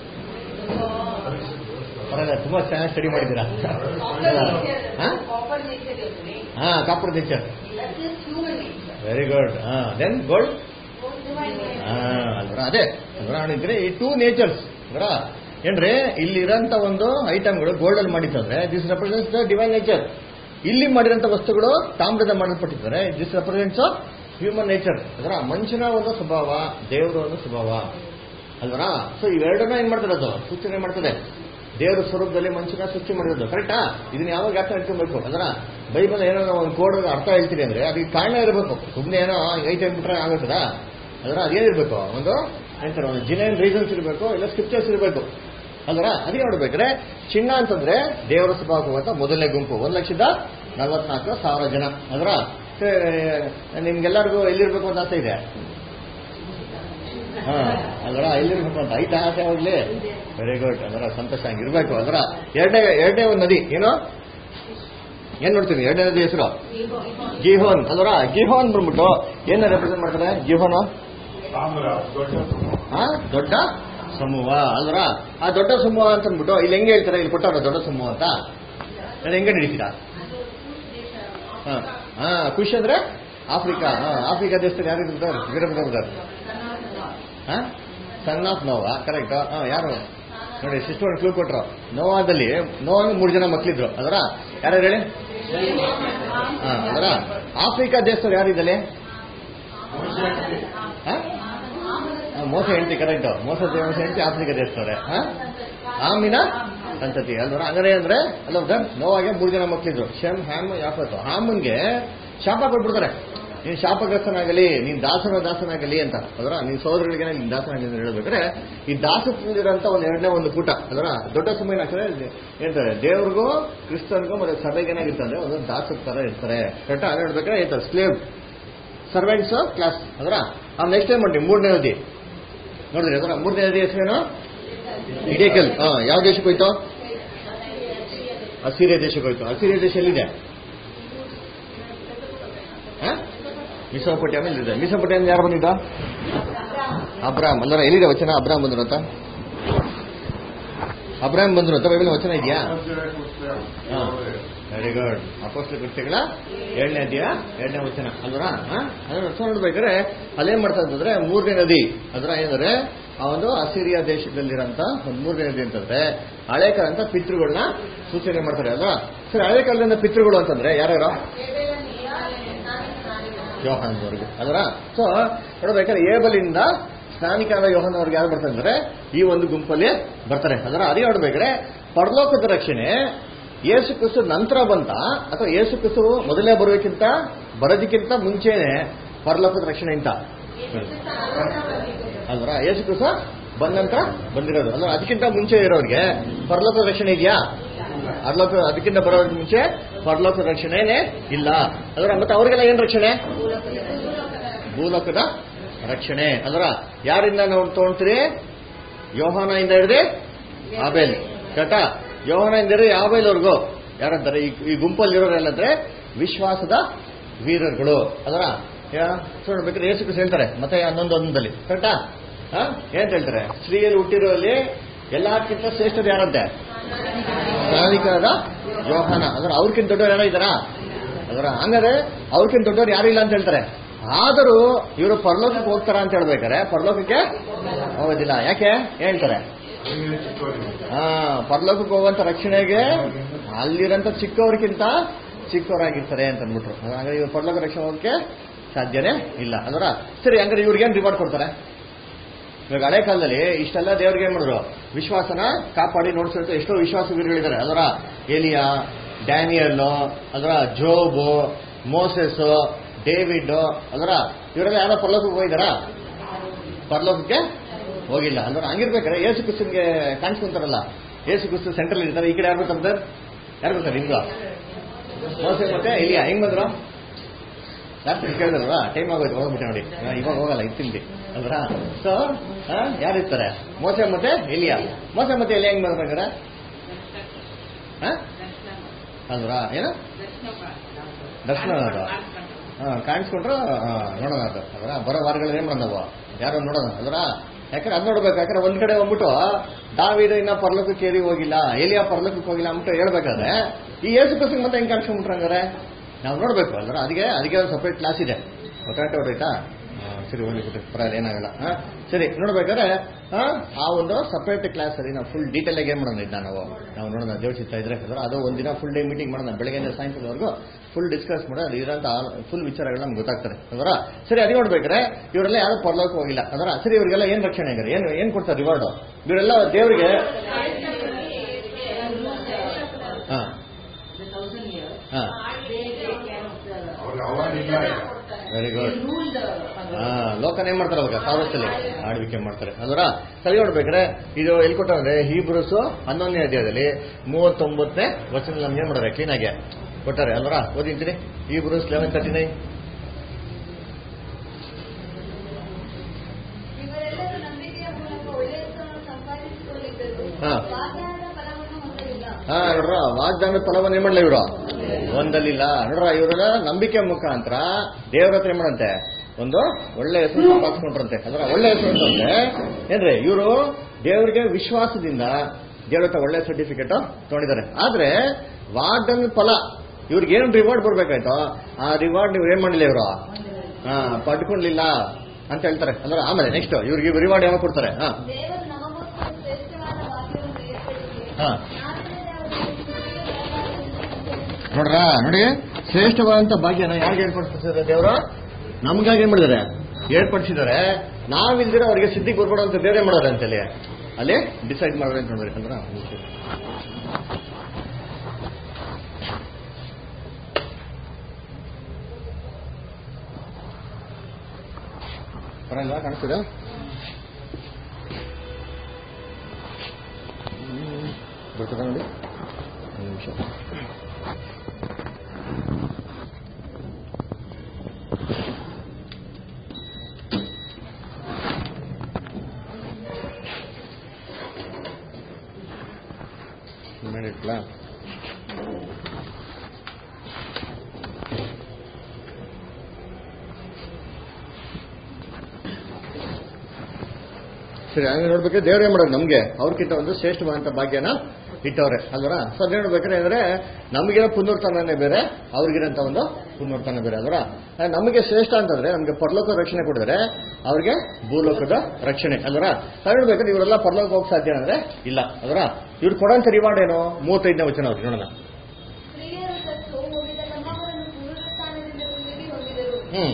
ಪರವಾಗಿಲ್ಲ ತುಂಬಾ ಚೆನ್ನಾಗಿ ಸ್ಟಡಿ ಮಾಡಿದ್ದೀರಾ ಹಾ copper nature is great. ಹಾ copper nature That is human nature. Very good ಹಾ then gold Gold divine nature. ಹಾ ಅಲ್ವರ ಅದೇ ಅಲ್ವರ ನೋಡಿದ್ರೆ ಈ ಟೂ ನೇಚರ್ಸ್ ಅಲ್ವರ ಏನ್ರಿ ಇಲ್ಲಿರೋಂಥ ಒಂದು ಐಟಮ್ಗಳು ಗೋಲ್ಡ್ ಅಲ್ಲಿ ಮಾಡಿತ್ತಂದ್ರೆ this represents the divine nature ಇಲ್ಲಿ ಮಾಡಿರೋಂಥ ವಸ್ತುಗಳು ತಾಮ್ರದ ಮಾಡಲ್ಪಟ್ಟಿದ್ದಾರೆ ದಿಸ್ ರೆಪ್ರೆಸೆಂಟ್ಸ್ ಹ್ಯೂಮನ್ ನೇಚರ್ ಅದರ ಮನುಷ್ಯನ ಒಂದು ಸ್ವಭಾವ ದೇವರ ಒಂದು ಸ್ವಭಾವ ಅಲ್ವರ ಸೊ ಇವೆರಡನ್ನ ಏನ್ ಮಾಡ್ತಾರೆ ಅದು ಸೂಚನೆ ಮಾಡ್ತದೆ ದೇವರ ಸ್ವರೂಪದಲ್ಲಿ ಮನುಷ್ಯನ ಸೃಷ್ಟಿ ಮಾಡಿರೋದು ಕರೆಕ್ಟಾ ಇದನ್ನ ಯಾವಾಗ ಅರ್ಥ ಇಟ್ಕೊಬೇಕು ಅದರ ಬೈಬಲ್ ಏನೋ ನಾವು ಒಂದು ಕೋಡ್ ಅರ್ಥ ಹೇಳ್ತೀರಿ ಅಂದ್ರೆ ಅದಕ್ಕೆ ಕಾರಣ ಇರಬೇಕು ಸುಮ್ಮನೆ ಏನೋ ಐತೆ ಅಂದ್ಬಿಟ್ರೆ ಆಗುತ್ತದ ಅದರ ಅದೇನಿರ್ಬೇಕು ಒಂದು ಏನಂತಾರೆ ಒಂದು ಜಿನೈನ್ ರೀಸನ್ಸ್ ಇರಬೇಕು ಇಲ್ಲ ಸ್ಕ್ರಿಪ್ಚರ್ಸ್ ಇರಬೇಕು ಅಲ್ವರ ಅದಕ್ಕೆ ನೋಡ್ಬೇಕ್ರೆ ಚಿನ್ನ ಅಂತಂದ್ರೆ ದೇವರ ಸಭಾಕ್ಕೆ ಹೋಗುವಂತ ಮೊದಲನೇ ಗುಂಪು ಒಂದ್ ಲಕ್ಷದ ನಲವತ್ನಾಲ್ಕು ಸಾವಿರ ಜನ ಅದರ ನಿಮ್ಗೆಲ್ಲರಿಗೂ ಎಲ್ಲಿರ್ಬೇಕು ಅಂತ ಆಸೆ ಇದೆ ಹಾ ಅದರ ಎಲ್ಲಿರ್ಬೇಕು ಅಂತ ಐತಾ ಆಸೆ ಹೋಗ್ಲಿ ವೆರಿ ಗುಡ್ ಅದರ ಸಂತೋಷ ಹಂಗಿರ್ಬೇಕು ಅದರ ಎರಡನೇ ಎರಡನೇ ಒಂದು ನದಿ ಏನು ಏನ್ ನೋಡ್ತೀವಿ ಎರಡನೇ ನದಿ ಹೆಸರು ಗಿಹೋನ್ ಅದರ ಗಿಹೋನ್ ಬಂದ್ಬಿಟ್ಟು ಏನ ರೆಪ್ರೆಸೆಂಟ್ ಮಾಡ್ತಾರೆ ಗಿಹೋನು ಆ ದೊಡ್ಡ ಸಮೂಹ ಅಲ್ವರ ಆ ದೊಡ್ಡ ಸಮೂಹ ಅಂತ ಅಂದ್ಬಿಟ್ಟು ಇಲ್ಲಿ ಹೆಂಗೆ ಹೇಳ್ತಾರೆ ಇಲ್ಲಿ ಕೊಟ್ಟವ್ರ ದೊಡ್ಡ ಸಮೂಹ ಅಂತ ನಾನು ಹೆಂಗೆ ನಡೀತೀರಾ ಹಾ ಹಾ ಖುಷಿ ಅಂದ್ರೆ ಆಫ್ರಿಕಾ ಹಾ, ಆಫ್ರಿಕಾ ದೇಶದಲ್ಲಿ ಯಾರು ಇರ್ತಾರೆ ವೀರಭದ್ರವ್ರು ಹಾ ಸನ್ ಆಫ್ ನೋವಾ ಕರೆಕ್ಟ್ ಹಾ ಯಾರು ನೋಡಿ ಸಿಸ್ಟರ್ ಕ್ಲೂ ಕೊಟ್ರು ನೋವಾದಲ್ಲಿ ನೋವಾಗ ಮೂರು ಜನ ಮಕ್ಳಿದ್ರು ಅದರ ಯಾರು ಹೇಳಿ ಹಾ ಅದರ ಆಫ್ರಿಕಾ ದೇಶದವ್ರು ಯಾರಿದ್ದಲ್ಲಿ ಹಾ ಆ, ಮೋಸ ಹೆಂಡತಿ ಕರೆಕ್ಟ್ ಮೋಸ ದೇವಸ ಹೆಂಡತಿ ಆಫ್ರಿಕಾ ದೇಶದವ್ರೆ ಹಾ ಆಮಿನ ಸಂತತಿ ಅಲ್ವರ ಹಂಗಾರೆ ಅಂದ್ರೆ ಅಲ್ಲ ಸರ್ ನೋವಾಗೆ ಮೂರು ಜನ ಮಕ್ಳಿದ್ರು ಶಮ್ ಹ್ಯಾಮ್ ಯಾಫತ್ತು ಹಾಮನ್ಗೆ ಶಾಪ ಕೊಟ್ಬಿಡ್ತಾರೆ ನೀನ್ ಶಾಪಗ್ರಸ್ತನಾಗಲಿ ನೀನ್ ದಾಸನ ದಾಸನಾಗಲಿ ಅಂತ ಅದರ ನಿನ್ ಸೋದರಗಳಿಗೆ ನೀನ್ ದಾಸನಾಗಲಿ ಅಂತ ಹೇಳ್ಬೇಕಾದ್ರೆ ಈ ದಾಸತ್ವದಲ್ಲಿರೋಂಥ ಒಂದು ಎರಡನೇ ಒಂದು ಕೂಟ ಅದರ ದೊಡ್ಡ ಸಮಯ ಏನಾಗ್ತದೆ ಹೇಳ್ತಾರೆ ದೇವ್ರಿಗೂ ಕ್ರಿಸ್ತನ್ಗೂ ಮತ್ತೆ ಸಭೆಗೆ ಏನಾಗಿರ್ತಂದ್ರೆ ಒಂದು ದಾಸದ ತರ ಇರ್ತಾರೆ ಕರೆಕ್ಟ್ ಅದ್ ಹೇಳ್ಬೇಕಾದ್ರೆ ಹೇಳ್ತಾರೆ ಸ್ಲೇವ್ ಸರ್ವೆಂಟ್ಸ್ ಕ್ಲಾಸ್ ಅದರ ಆ ನೆಕ್ಸ್ಟ್ ಟೈಮ್ ಮಾಡಿ ಮೂರನೇ ನದಿ ನೋಡಿದ್ರಿ ಅದರ ಮೂರನೇ ನದಿ ಹೆಸರೇನು ಇಡೇಕಲ್ ಹಾ ಯಾವ ದೇಶಕ್ಕೆ ಹೋಯ್ತು ಅಸಿರಿಯ ದೇಶಕ್ಕೆ ಹೋಯ್ತು ಅಸಿರಿಯ ದೇಶ ಎಲ್ಲಿದೆ ಮಿಸೋಪಟ್ಯಾಮ ಎಲ್ಲಿದೆ ಮಿಸೋಪಟ್ಯಾಮ ಯಾರು ಬಂದಿದ್ದ ಅಬ್ರಾಮ್ ಅಲ್ಲರ ಎಲ್ಲಿದೆ ವಚನ ಅಬ್ರಾಮ್ ಬಂದ್ರು ಅಂತ ಅಬ್ರಾಮ್ ಬಂದ್ರು ಅಂತ ಬೈಬಲ್ ವಚನ ಇದೆಯಾ ವೆರಿ ಗುಡ್ ಅಪೋಸ್ಲ ಕೃತ್ಯಗಳ ಏಳನೇ ಅಧ್ಯಾಯ ಎರಡನೇ ವಚನ ಅಲ್ವರ ಅದನ್ನ ಅರ್ಥ ನೋಡ್ಬೇಕಾದ್ರೆ ಅಲ್ಲೇನ್ ಮಾಡ್ತಾ ಅಂತಂದ್ರೆ ಮೂರನೇ ನದಿ ಅದರ ಏನಂದ್ರೆ ಆ ಒಂದು ಅಸಿರಿಯಾ ದೇಶದಲ್ಲಿರೋಂಥ ಒಂದು ಮೂರನೇ ನದಿ ಅಂತಂದ್ರೆ ಹಳೆ ಕಾಲಂತ ಪಿತೃಗಳನ್ನ ಸೂಚನೆ ಮಾಡ್ತಾರೆ ಅಲ್ವಾ ಸರಿ ಹಳೆ ಕಾಲದಿಂದ ಪಿತೃಗಳು ಅಂತಂದ್ರೆ ಯಾರ್ಯಾರು ಯೋಹಾನದವರೆಗೂ ಅದರ ಸೊ ನೋಡ್ಬೇಕಾದ್ರೆ ಏಬಲಿಂದ ಸ್ನಾನಿಕರಾದ ಯೋಹಾನವ್ರಿಗೆ ಯಾರು ಬರ್ತಾರೆ ಅಂದ್ರೆ ಈ ಒಂದು ಗುಂಪಲ್ಲಿ ಬರ್ತಾರೆ ಅದರ ಅದೇ ನೋಡ್ಬೇಕಾದ್ರೆ ಪರಲೋಕದ ರಕ್ಷಣೆ ಯೇಸು ಕ್ರಿಸ್ತು ನಂತರ ಬಂತ ಅಥವಾ ಯೇಸು ಕ್ರಿಸ್ತು ಮೊದಲೇ ಬರೋಕ್ಕಿಂತ ಬರೋದಕ್ಕಿಂತ ಮುಂಚೆನೆ ಪರಲೋಕದ ರಕ್ಷಣೆ ಅಂತ ಅಲ್ವರ ಯೇಸು ಕ್ರಿಸ್ತು ಬಂದಂತ ಬಂದಿರೋದು ಅಲ್ವ ಅದಕ್ಕಿಂತ ಮುಂಚೆ ಇರೋರಿಗೆ ಪರಲೋಕದ ರಕ್ಷಣೆ ಇದೆಯಾ ಅರ್ಲೋಕ ಅದಕ್ಕಿಂತ ಬರೋದಕ್ಕೆ ಮುಂಚೆ ಪರಲೋಕದ ರಕ್ಷಣೆನೇ ಇಲ್ಲ ಅದರ ಮತ್ತೆ ಅವ್ರಿಗೆಲ್ಲ ಏನ್ ರಕ್ಷಣೆ ಭೂಲೋಕದ ರಕ್ಷಣೆ ಅದರ ಯಾರಿಂದ ನಾವು ತಗೊಳ್ತೀರಿ ಯೋಹಾನಿಂದ ಹಿಡಿದು ಆಬೇಲ್ ಕಟ ಯೋಹಾನಿಂದ ಹಿಡಿದು ಆಬೇಲ್ವರೆಗೂ ಯಾರಂತಾರೆ ಈ- ಈ ಗುಂಪಲ್ಲಿರೋರೆಲ್ಲಂದ್ರೆ ವಿಶ್ವಾಸದ ವೀರರುಗಳು ಅದರ ನೋಡ್ಬೇಕಾದ್ರೆ ಯೇಸು ಕ್ರಿಸ್ತ ಹೇಳ್ತಾರೆ ಮತ್ತೆ ಹನ್ನೊಂದು ಹನ್ನೊಂದಲ್ಲಿ ಕರೆಕ್ಟಾ ಹಾ ಏನ್ ಹೇಳ್ತಾರೆ ಸ್ತ್ರೀಯಲ್ಲಿ ಹುಟ್ಟಿರೋಲ್ಲಿ ಎಲ್ಲಕ್ಕಿಂತ ಶ್ರೇಷ್ಠರು ಯಾರಂತೆ ಸ್ನಾನಿಕರಾದ ಯೋಹಾನ ಅಂದ್ರೆ ಅವ್ರಕ್ಕಿಂತ ದೊಡ್ಡವ್ರು ಯಾರೋ ಇದ್ದಾರಾ ಅದರ ಹಂಗಾರೆ ಅವ್ರಕ್ಕಿಂತ ದೊಡ್ಡವ್ರು ಯಾರು ಇಲ್ಲ ಅಂತ ಹೇಳ್ತಾರೆ ಆದರೂ ಇವರು ಪರಲೋಕಕ್ಕೆ ಹೋಗ್ತಾರ ಅಂತ ಹೇಳ್ಬೇಕಾರೆ ಪರಲೋಕಕ್ಕೆ ಹೋಗೋದಿಲ್ಲ ಯಾಕೆ ಹೇಳ್ತಾರೆ ಹಾ ಪರಲೋಕಕ್ಕೆ ಹೋಗುವಂತ ರಕ್ಷಣೆಗೆ ಅಲ್ಲಿರಂತ ಚಿಕ್ಕವ್ರಿಗಿಂತ ಚಿಕ್ಕವರಾಗಿರ್ತಾರೆ ಅಂತ ಅಂದ್ಬಿಟ್ರು ಹಂಗಾರೆ ಇವ್ರು ಪರಲೋಕ ರಕ್ಷಣೆ ಹೋಗಕ್ಕೆ ಸಾಧ್ಯನೇ ಇಲ್ಲ ಅದರ ಸರಿ ಹಂಗಾರೆ ಇವ್ರಿಗೆ ರಿವಾರ್ಡ್ ಕೊಡ್ತಾರೆ ಇವಾಗ ಹಳೆ ಕಾಲದಲ್ಲಿ ಇಷ್ಟೆಲ್ಲ ದೇವ್ರಿಗೆ ಏನ್ ಮಾಡಿದ್ರು ವಿಶ್ವಾಸನ ಕಾಪಾಡಿ ನೋಡ್ಸಿರ್ತಾರೆ ಎಷ್ಟೋ ವಿಶ್ವಾಸ ವೀರಗಳಿದ್ದಾರೆ ಅದರ ಏಲಿಯಾ ಡ್ಯಾನಿಯಲ್ ಅದರ ಜೋಬು ಮೋಸೆಸ್ ಡೇವಿಡ್ ಅದರ ಇವರೆಲ್ಲ ಯಾರೋ ಪರಲೋಕಕ್ಕೆ ಹೋಗಿದಾರಾ ಪರಲೋಕಕ್ಕೆ ಹೋಗಿಲ್ಲ ಅಂದ್ರೆ ಹಂಗಿರ್ಬೇಕಾರೆ ಯೇಸು ಕ್ರಿಸ್ತನ್ಗೆ ಕಾಣಿಸ್ಕೊಂತಾರಲ್ಲ ಯೇಸು ಕ್ರಿಸ್ತು ಸೆಂಟ್ರಲ್ ಇರ್ತಾರೆ ಈ ಕಡೆ ಯಾರು ಬರ್ತಾರೆ ಯಾರು ಬರ್ತಾರೆ ನಿಮ್ದು ಮೋಸೆ ಮತ್ತೆ ಇಲ್ಲಿಯಾ ಹೆಂಗ್ ಬಂದ್ರು ಲಾಸ್ಟ್ ಕೇಳಿದ್ರಲ್ವಾ ಟೈಮ್ ಆಗೋಯ್ತು ಹೋಗ್ಬಿಟ್ಟೆ ನೋಡಿ ಹಾ, ಇವಾಗ ಹೋಗಲ್ಲ ಇತ್ತಿಲ್ಲಿ ಅಲ್ರ ಸೊ ಯಾರಿರ್ತಾರೆ ಮೋಸೆ ಮತ್ತೆ ಎಲಿಯಾ ಮೋಸೆ ಮತ್ತೆ ಎಲಿಯಾ ಹೆಂಗ್ ಬರ್ಬೇಕಾರೆ ಹಾ ಅಲ್ವಾ ಏನು ದರ್ಶನ ಅದು ಹಾ ಕಾಣಿಸ್ಕೊಂಡ್ರು ಹಾ, ನೋಡೋಣ ಅದು ಅದರ ಬರೋ ವಾರಗಳಲ್ಲಿ ಏನ್ ಮಾಡೋಣ ನಾವು ಯಾರು ನೋಡೋಣ ಅದರ ಯಾಕಂದ್ರೆ ಅದ್ ನೋಡ್ಬೇಕು ಯಾಕಂದ್ರೆ ಒಂದ್ ಕಡೆ ಹೋಗ್ಬಿಟ್ಟು ದಾವಿದ ಇನ್ನ ಪರ್ಲೋಕಕ್ಕೆ ಏರಿ ಹೋಗಿಲ್ಲ ಎಲಿಯಾ ಪರ್ಲೋಕಕ್ಕೆ ಹೋಗಿಲ್ಲ ಅಂದ್ಬಿಟ್ಟು ಹೇಳ್ಬೇಕಾದ್ರೆ ಈ ಯೇಸು ಕ್ರಿಸ್ತನ್ ಮತ್ತೆ ಹೆಂಗ್ ಕಾಣಿಸ್ಕೊಂಡ್ಬಿಟ್ರೆ ಹಂಗಾರೆ ನಾವು ನೋಡ್ಬೇಕು ಅಲ್ರ ಅದಕ್ಕೆ ಅದಕ್ಕೆ ಒಂದು ಸಪ್ರೇಟ್ ಕ್ಲಾಸ್ ಇದೆ ಗೊತ್ತಾಗ್ತಾ ಹೊರಟಾಯ್ತಾ ಹಾ, ಸರಿ ಹೋಗಿ ಬಿಟ್ಟು ಪರವಾಗಿಲ್ಲ ಏನಾಗಲ್ಲ ಹಾ ಸರಿ ನೋಡ್ಬೇಕಾದ್ರೆ ಹಾ, ಆ ಒಂದು ಸಪ್ರೇಟ್ ಕ್ಲಾಸ್ ಅಲ್ಲಿ ನಾವು ಫುಲ್ ಡೀಟೇಲ್ ಆಗಿ ಏನ್ ಮಾಡೋಣ ಇದನ್ನ ನಾವು ನಾವು ನೋಡೋಣ ದೇವ್ರ ಚಿತ್ತ ಇದ್ರೆ ಅದರ ಅದು ಒಂದಿನ ಫುಲ್ ಡೇ ಮೀಟಿಂಗ್ ಮಾಡೋಣ ಬೆಳಗ್ಗೆಯಿಂದ ಸಾಯಂಕಾಲದವರೆಗೂ ಫುಲ್ ಡಿಸ್ಕಸ್ ಮಾಡೋದು ಅದು ಇರೋಂಥ ಫುಲ್ ವಿಚಾರಗಳು ನಮ್ಗೆ ಗೊತ್ತಾಗ್ತಾರೆ ಅದರ ಸರಿ ಅದು ನೋಡ್ಬೇಕಾದ್ರೆ ಇವರೆಲ್ಲ ಯಾರು ಪರಲೋಕ ಹೋಗಿಲ್ಲ ಅದರ ಸರಿ ಇವರಿಗೆಲ್ಲ ಏನ್ ರಕ್ಷಣೆ ಆಗಿದ್ದಾರೆ ಏನು ಏನ್ ಕೊಡ್ತಾರೆ ರಿವಾರ್ಡ್ ಇವರೆಲ್ಲ ದೇವರಿಗೆ ಹಾ the thousand years, ಹಾ they take care of the ಅವ್ರಿಗೆ ಅವಾಗಿಲ್ಲ ಈಗ. Very good They rule the ಹಾ ಲೋಕನ ಏನ್ ಮಾಡ್ತಾರೆ ಅವಾಗ ಸಾವಿರಸ್ಥಲ್ಲಿ ಆಳ್ವಿಕೆ ಮಾಡ್ತಾರೆ ಅದರ ಸರಿ ನೋಡ್ಬೇಕಾದ್ರೆ ಇದು ಎಲ್ಲಿ ಕೊಟ್ಟಂದ್ರೆ ಹೀಬ್ರೂಸ್ ಹನ್ನೊಂದನೇ ಅಧ್ಯಾಯದಲ್ಲಿ ಮೂವತ್ತೊಂಬತ್ತನೇ ವಚನ ನಮ್ಗೆ ಏನ್ ಮಾಡ್ತಾರೆ ಕ್ಲೀನ್ ಆಗಿ ಕೊಟ್ಟಾರೆ ಅಲ್ವರ ಓದಿಂತೀನಿ ಹೀಬ್ರೂಸ್ ಲೆವೆನ್ ತರ್ಟಿ ನೈನ್ ಇವರೆಲ್ಲರೂ ನಂಬಿಕೆಯ ಮೂಲಕ ಒಳ್ಳೆಯ ಹೆಸರನ್ನು ಸಂಪಾದಿಸಿಕೊಂಡಿದ್ದರು ಹಾ. ವಾಗ್ದಾನದ ಫಲವನ್ನು ಹೊಂದಲಿಲ್ಲ ಹಾ ನೋಡ್ರ ವಾಗ್ದಾನದ ಫಲವನ್ನು ಏನ್ ಮಾಡ್ಲ ಇವರು ಒಂದಲ್ಲಿಲ್ಲ ನೋಡ್ರ ಇವರೆಲ್ಲ ನಂಬಿಕೆ ಮುಖಾಂತರ ದೇವರ ಹತ್ರ ಏನ್ ಮಾಡಂತೆ ಒಂದು ಒಳ್ಳೆ ಹೆಸರು ಸಂಪಾದಿಸ್ಕೊಂಡ್ರಂತೆ ಅಂದ್ರೆ ಒಳ್ಳೆ ಹೆಸರು ಅಂತಂದ್ರೆ ಏನ್ರಿ ಇವರು ದೇವರಿಗೆ ವಿಶ್ವಾಸದಿಂದ ದೇವ್ರ ಹತ್ರ ಒಳ್ಳೆ ಸರ್ಟಿಫಿಕೇಟ್ ತಗೊಂಡಿದ್ದಾರೆ ಆದ್ರೆ ವಾಗ್ದಾನದ ಫಲ ಇವ್ರಿಗೆ ಏನು ರಿವಾರ್ಡ್ ಬರ್ಬೇಕಾಯ್ತೋ ಆ ರಿವಾರ್ಡ್ ನೀವು ಏನ್ ಮಾಡಿಲ್ಲ ಇವರು ಹಾ ಪಡ್ಕೊಂಡಿಲ್ಲ ಅಂತ ಹೇಳ್ತಾರೆ ಅಂದ್ರೆ ಆಮೇಲೆ ನೆಕ್ಸ್ಟ್ ಇವ್ರಿಗೆ ರಿವಾರ್ಡ್ ಯಾವಾಗ ಕೊಡ್ತಾರೆ ಹಾ ದೇವರು ನಮಗೋಸ್ಕರ ಶ್ರೇಷ್ಠವಾದ ವಾಕ್ಯವನ್ನು ಏರ್ಪಡಿಸಿ ಹಾ. ಆತನೇ ಅವರಿಗೆ ಸ್ತುತಿಯ ನೋಡ್ರ ನೋಡಿ ಶ್ರೇಷ್ಠವಾದಂತ ಭಾಗ್ಯನ ಯಾರಿಗೆ ಏರ್ಪಡಿಸಿದ್ದಾರೆ ದೇವರು ನಮ್ಗಾಗಿ ಏನ್ ಮಾಡಿದ್ದಾರೆ ಏರ್ಪಡಿಸಿದ್ದಾರೆ ನಾವಿಲ್ದಿರ ಅವರಿಗೆ ಸಿದ್ಧಿಗೆ ಬರ್ಬೇಡ ಅಂತ ಬೇರೆ ಮಾಡೋರು ಅಂತಲ್ಲಿ ಅಲ್ಲಿ ಡಿಸೈಡ್ ಮಾಡೋರು ಅಂತ ನೋಡ್ರಿ ಅಂದ್ರ ಬರಲ್ಲ ಕಾಣಿಸ್ತಿದೆ ಹ್ಮ್. ಬರ್ತದ ನೋಡಿ ಒಂದು ನಿಮಿಷ ಮಾಡಿಟ್ಲಾ ಸರಿ ಹಂಗೆ ನೋಡ್ಬೇಕಾದ್ರೆ ದೇವ್ರು ಏನ್ ಮಾಡೋದು ನಮ್ಗೆ ಅವ್ರಿಗಿಂತ ಒಂದು ಶ್ರೇಷ್ಠವಾದಂತ ಭಾಗ್ಯನ ಇಟ್ಟವ್ರೆ ಅಲ್ವರ ಸೊ ಅದೇ ನೋಡ್ಬೇಕಾದ್ರೆ ಅಂದ್ರೆ ನಮಗಿರೋ ಪುನರ್ತನೇ ಬೇರೆ ಅವ್ರಿಗಿರೋಂಥ ಒಂದು ಪುನರ್ತನ ಬೇರೆ ಅಲ್ವರ ನಮಗೆ ಶ್ರೇಷ್ಠ ಅಂತಂದ್ರೆ ನಮ್ಗೆ ಪರಲೋಕ ರಕ್ಷಣೆ ಕೊಡಿದ್ರೆ ಅವ್ರಿಗೆ ಭೂಲೋಕದ ರಕ್ಷಣೆ ಅಲ್ವರ ಅದ್ ನೋಡ್ಬೇಕಾದ್ರೆ ಇವರೆಲ್ಲ ಪರಲೋಕ ಹೋಗಕ್ ಸಾಧ್ಯ ಅಂದ್ರೆ ಇಲ್ಲ ಅಲ್ವರ ಇವ್ರು ಕೊಡೋಂಥ ರಿವಾರ್ಡ್ ಏನು ಮೂವತ್ತೈದನೇ ವಚನ ಅವ್ರಿಗೆ ನೋಡೋಣ ಸ್ತ್ರೀಯರು ಸತ್ತು ಹೋಗಿದ ತಮ್ಮವರನ್ನು ಪುನರುತ್ಥಾನದಿಂದ ತುಂಬಿಸಿ ಹೊಂದಿದರು ಹ್ಮ್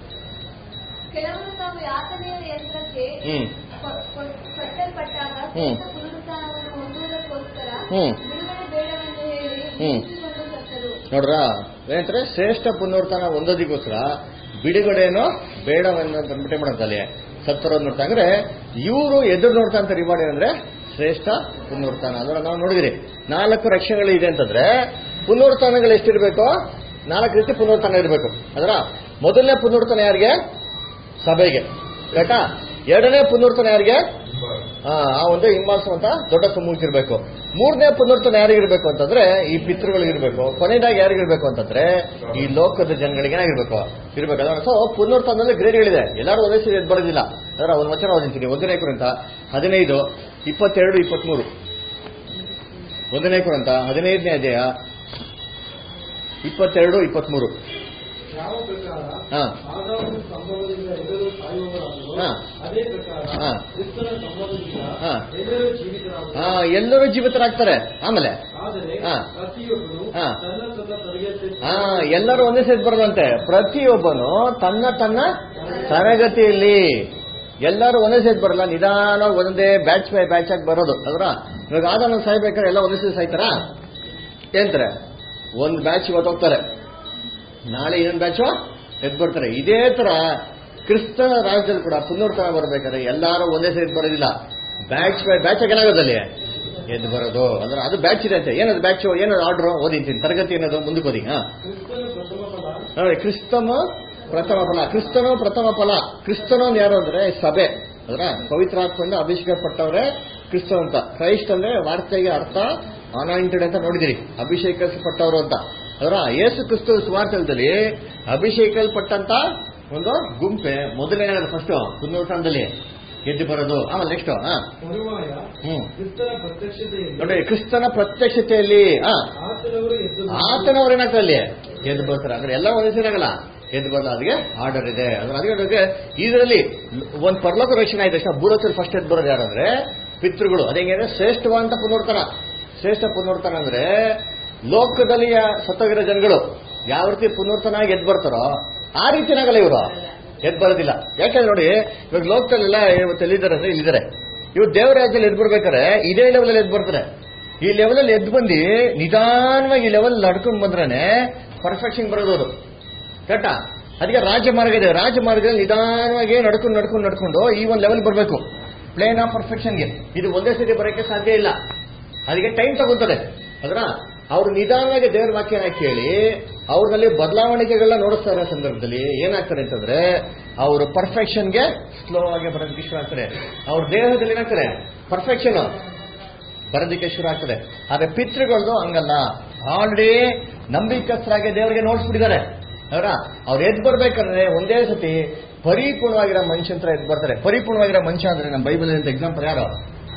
ಕೆಲವರು ತಾವು ಯಾತನೆಯ ಯಂತ್ರಕ್ಕೆ ಹ್ಮ್ ಪ- ಪ- ಕಟ್ಟಲ್ಪಟ್ಟಾಗ ಹ್ಮ್. ಶ್ರೇಷ್ಠ ಪುನರುತ್ಥಾನವನ್ನು ಹೊಂದುವುದಕ್ಕೋಸ್ಕರ ಹ್ಮ್. ಬಿಡುಗಡೆ ಬೇಡವೆಂದು ಹೇಳಿ ಹ್ಮ್. ಮುಗಿಸಿಕೊಂಡು ಸತ್ತರು ನೋಡ್ರ ಏನಂತಾರೆ ಶ್ರೇಷ್ಠ ಪುನರ್ತನ ಹೊಂದೋದಿಗೋಸ್ಕರ ಬಿಡುಗಡೆನೋ ಬೇಡವೆಂದು ಅಂತ ಅಂದ್ಬಿಟ್ಟೆ ಮಾಡೋದಲ್ಲಿ ಸತ್ತರೋ ನೋಡ್ತಾ ಅಂದ್ರೆ ಇವರು ಎದುರು ನೋಡ್ತಾ ಅಂತ ರಿವಾರ್ಡ್ ಏನಂದ್ರೆ ಶ್ರೇಷ್ಠ ಪುನರುತ್ಥಾನ ಅಂದ್ರೆ ನಾವು ನೋಡಿದಿರಿ ನಾಲ್ಕು ರಕ್ಷಣೆಗಳು ಇದೆ ಅಂತಂದ್ರೆ ಪುನರುತ್ಥಾನಗಳು ಎಷ್ಟಿರ್ಬೇಕು ನಾಲ್ಕು ರೀತಿ ಪುನರುತ್ಥಾನ ಇರಬೇಕು ಅದರ ಮೊದಲನೇ ಪುನರುತ್ಥಾನ ಯಾರಿಗೆ ಸಭೆಗೆ ಬೇಕಾ ಎರಡನೇ ಪುನರುತ್ಥಾನ ಯಾರಿಗೆ ಆ ಆ ಒಂದು ಹಿಂಬಾಲಿಸುವಂತ ದೊಡ್ಡ ಸಮೂಹಕ್ಕಿರ್ಬೇಕು ಮೂರನೇ ಪುನರ್ತನ ಯಾರಿಗಿರ್ಬೇಕು ಅಂತಂದ್ರೆ ಈ ಪಿತೃಗಳಿಗಿರ್ಬೇಕು ಕೊನೆಯದಾಗಿ ಯಾರಿಗಿರ್ಬೇಕು ಅಂತಂದ್ರೆ ಈ ಲೋಕದ ಜನಗಳಿಗೆ ಏನಾಗಿರ್ಬೇಕು ಇರ್ಬೇಕು ಅದರ ಸೊ ಪುನರ್ತನದಲ್ಲಿ ಗ್ರೇಡ್ಗಳಿದೆ ಎಲ್ಲರೂ ಒಂದೇ ಸರಿ ಎದ್ದು ಬರೋದಿಲ್ಲ ಅದರ ಒಂದು ವಚನ ಓದಿರ್ತೀನಿ ಒಂದನೇ ಕುರಿತ ಹದಿನೈದು ಇಪ್ಪತ್ತೆರಡು ಇಪ್ಪತ್ಮೂರು ಒಂದನೇ ಕುರಿತ ಹದಿನೈದನೇ ಅಧ್ಯಾಯ ಇಪ್ಪತ್ತೆರಡು ಇಪ್ಪತ್ಮೂರು ಯಾವ ಪ್ರಕಾರ ಹಾ ಆದಾಮನ ಸಂಭವದಿಂದ ಎಲ್ಲರೂ ಸಾಯುವವರಾದರೂ ಹಾ. ಅದೇ ಪ್ರಕಾರ ಹಾ. ಕ್ರಿಸ್ತನ ಸಂಭವದಿಂದ ಹಾ. ಎಲ್ಲರೂ ಜೀವಿತರಾಗುತ್ತಾರೆ ಆ, ಎಲ್ಲರೂ ಜೀವಿತರಾಗ್ತಾರೆ ಆಮೇಲೆ ಆದರೆ ಹಾ. ಪ್ರತಿಯೊಬ್ಬನು ಹಾ. ತನ್ನ ತನ್ನ ತರಗತಿ ಆ ಎಲ್ಲರೂ ಒಂದೇ ಸೇರಿ ಬರೋದಂತೆ ಪ್ರತಿಯೊಬ್ಬನು ತನ್ನ ತನ್ನ ತರಗತಿಯಲ್ಲಿ ಎಲ್ಲರೂ ಒಂದೇ ಸೇರಿ ಬರಲ್ಲ ನಿಧಾನವಾಗಿ ಒಂದೇ ಬ್ಯಾಚ್ ಬೈ ಬ್ಯಾಚ್ ಆಗಿ ಬರೋದು ಅದ್ರ ಇವಾಗ ಆದನ್ನು ಸಾಯ್ಬೇಕಾದ್ರೆ ಎಲ್ಲ ಒಂದೇ ಸೇರಿ ಸಾಯ್ತಾರ ಏನಂತಾರೆ ಒಂದು ಬ್ಯಾಚ್ ಇವತ್ತು ಹೋಗ್ತಾರೆ ನಾಳೆ ಇನ್ನೊಂದು ಬ್ಯಾಚು ಎದ್ದು ಬರ್ತಾರೆ ಇದೇ ತರ ಕ್ರಿಸ್ತನ ರಾಜ್ಯದಲ್ಲಿ ಕೂಡ ಪುನರ್ತನ ಬರ್ಬೇಕಾದ್ರೆ ಎಲ್ಲರೂ ಒಂದೇ ಸೇರಿ ಬರೋದಿಲ್ಲ ಬ್ಯಾಚ್ ಬೈ ಬ್ಯಾಚ್ ಆಗಿ ಏನಾಗೋದಲ್ಲಿ ಎದ್ದು ಬರೋದು ಅಂದ್ರೆ ಅದು ಬ್ಯಾಚ್ ಇದೆ ಅಂತೆ ಏನದು ಬ್ಯಾಚ್ ಏನದು ಆರ್ಡರ್ ಓದಿಂತೀನಿ ತರಗತಿ ಏನದು ಮುಂದಕ್ಕೆ ಓದಿ ಹಾ ಕ್ರಿಸ್ತನ ಪ್ರಥಮ ಫಲ ನೋಡಿ ಕ್ರಿಸ್ತಮ ಪ್ರಥಮ ಫಲ ಕ್ರಿಸ್ತನು ಪ್ರಥಮ ಫಲ ಕ್ರಿಸ್ತನು ಅಂದ್ರೆ ಯಾರು ಅಂದ್ರೆ ಸಭೆ ಅದರ ಪವಿತ್ರಾತ್ಮದಿಂದ ಅಭಿಷೇಕ ಪಟ್ಟವ್ರೆ ಕ್ರಿಸ್ತನ್ ಅಂತ ಕ್ರೈಸ್ಟ್ ಅಂದ್ರೆ ವಾರ್ತೆಗೆ ಅರ್ಥ ಅನಾಯಿಂಟೆಡ್ ಅಂತ ನೋಡಿದಿರಿ ಅಭಿಷೇಕಿಸಲ್ಪಟ್ಟವರು ಅಂತ ಅದರ ಯೇಸು ಕ್ರಿಸ್ತ ಸುವಾರ್ತದಲ್ಲಿ ಅಭಿಷೇಕಲ್ಪಟ್ಟಂತ ಒಂದು ಗುಂಪೆ ಮೊದಲನೇ ಫಸ್ಟ್ ಪುನರುತ್ಥಾನದಲ್ಲಿ ಎದ್ದು ಬರೋದು ಆಮೇಲೆ ನೆಕ್ಸ್ಟ್ ಹಾ ತರುವಾಯ ಹ್ಮ್ ಕ್ರಿಸ್ತನ ಪ್ರತ್ಯಕ್ಷತೆಯಲ್ಲಿ ನೋಡಿ ಕ್ರಿಸ್ತನ ಪ್ರತ್ಯಕ್ಷತೆಯಲ್ಲಿ ಹಾ ಆತನವರು ಎದ್ದು ಆತನವ್ರು ಏನಾಗ್ತಾರೆ ಅಲ್ಲಿ ಎದ್ದು ಬರ್ತಾರೆ ಅಂದ್ರೆ ಎಲ್ಲ ಒಂದೇ ಸೇರಿ ಆಗಲ್ಲ ಎದ್ದು ಬರಲ್ಲ ಅದಕ್ಕೆ ಆರ್ಡರ್ ಇದೆ ಅದ್ರ ಅದಕ್ಕೆ ಇದರಲ್ಲಿ ಒಂದು ಪರಲೋಕ ರಕ್ಷಣೆ ಆಯ್ತು ತಕ್ಷಣ ಭೂಲೋಕದಲ್ಲಿ ಫಸ್ಟ್ ಎದ್ದು ಬರೋದು ಯಾರಂದ್ರೆ ಪಿತೃಗಳು ಅದೇಂದ್ರೆ ಶ್ರೇಷ್ಠವಾದಂತ ಪುನರ್ತನ ಶ್ರೇಷ್ಠ ಪುನರ್ತನ ಅಂದ್ರೆ ಲೋಕದಲ್ಲಿ ಸತ್ತೋಗಿರೋ ಜನಗಳು ಯಾವ ರೀತಿ ಪುನರ್ತನ ಆಗಿ ಎದ್ದು ಬರ್ತಾರೋ ಆ ರೀತಿನಾಗಲ್ಲ ಇವರು ಎದ್ದು ಬರೋದಿಲ್ಲ ಯಾಕಂದ್ರೆ ನೋಡಿ ಇವಾಗ ಲೋಕದಲ್ಲೆಲ್ಲ ಇವತ್ತು ಎಲ್ಲಿದ್ದಾರೆ ಅಂದ್ರೆ ಇಲ್ಲಿದ್ದಾರೆ ಇವ್ರು ದೇವರ ರಾಜ್ಯದಲ್ಲಿ ಎದ್ದು ಬರ್ಬೇಕಾದ್ರೆ ಇದೇ ಲೆವೆಲಲ್ಲಿ ಎದ್ದು ಬರ್ತಾರೆ ಈ ಲೆವೆಲಲ್ಲಿ ಎದ್ದು ಬಂದು ನಿಧಾನವಾಗಿ ಈ ಲೆವೆಲ್ ನಡ್ಕೊಂಡು ಬಂದ್ರೆ ಪರ್ಫೆಕ್ಷನ್ ಬರೋದು ಅವರು ಕರೆಕ್ಟಾ ಅದಕ್ಕೆ ರಾಜಮಾರ್ಗ ಇದೆ ರಾಜಮಾರ್ಗದಲ್ಲಿ ನಿಧಾನವಾಗಿ ನಡ್ಕೊಂಡು ನಡ್ಕೊಂಡು ನಡ್ಕೊಂಡು ಈ ಒಂದು ಲೆವೆಲ್ ಬರಬೇಕು ಪ್ಲೇನ್ ಆಫ್ ಪರ್ಫೆಕ್ಷನ್ಗೆ ಇದು ಒಂದೇ ಸತಿ ಬರೋಕ್ಕೆ ಸಾಧ್ಯ ಇಲ್ಲ ಅದಕ್ಕೆ ಟೈಮ್ ತಗೊಳ್ತದೆ ಅದರ ಅವ್ರು ನಿಧಾನವಾಗಿ ದೇವರ ವಾಕ್ಯನ ಕೇಳಿ ಅವ್ರಲ್ಲಿ ಬದಲಾವಣೆಗಳನ್ನ ನೋಡಿಸ್ತಾ ಇರೋ ಸಂದರ್ಭದಲ್ಲಿ ಏನಾಗ್ತಾರೆ ಅಂತಂದ್ರೆ ಅವರು ಪರ್ಫೆಕ್ಷನ್ಗೆ ಸ್ಲೋ ಆಗಿ ಬರೋದಕ್ಕೆ ಶುರು ಆಗ್ತಾರೆ ಅವ್ರ ದೇಹದಲ್ಲಿ ಏನಾಗ್ತಾರೆ ಪರ್ಫೆಕ್ಷನ್ ಬರೋದಕ್ಕೆ ಶುರು ಆಗ್ತದೆ ಆದ್ರೆ ಪಿತೃಗಳದು ಹಂಗಲ್ಲ ಆಲ್ರೆಡಿ ನಂಬಿಕಸ್ಥರಾಗಿ ದೇವರಿಗೆ ನೋಡ್ಸ್ಬಿಟ್ಟಿದ್ದಾರೆ ಅವರ ಅವ್ರು ಎದ್ ಬರ್ಬೇಕಂದ್ರೆ ಒಂದೇ ಸತಿ ಪರಿಪೂರ್ಣವಾಗಿರೋ ಮನುಷ್ಯ ಅಂತ ಎದ್ ಬರ್ತಾರೆ ಪರಿಪೂರ್ಣವಾಗಿರೋ ಮನುಷ್ಯ ಅಂದ್ರೆ ನಮ್ಮ ಬೈಬಲ್ ಅಂತ ಎಕ್ಸಾಂಪಲ್ ಯಾರು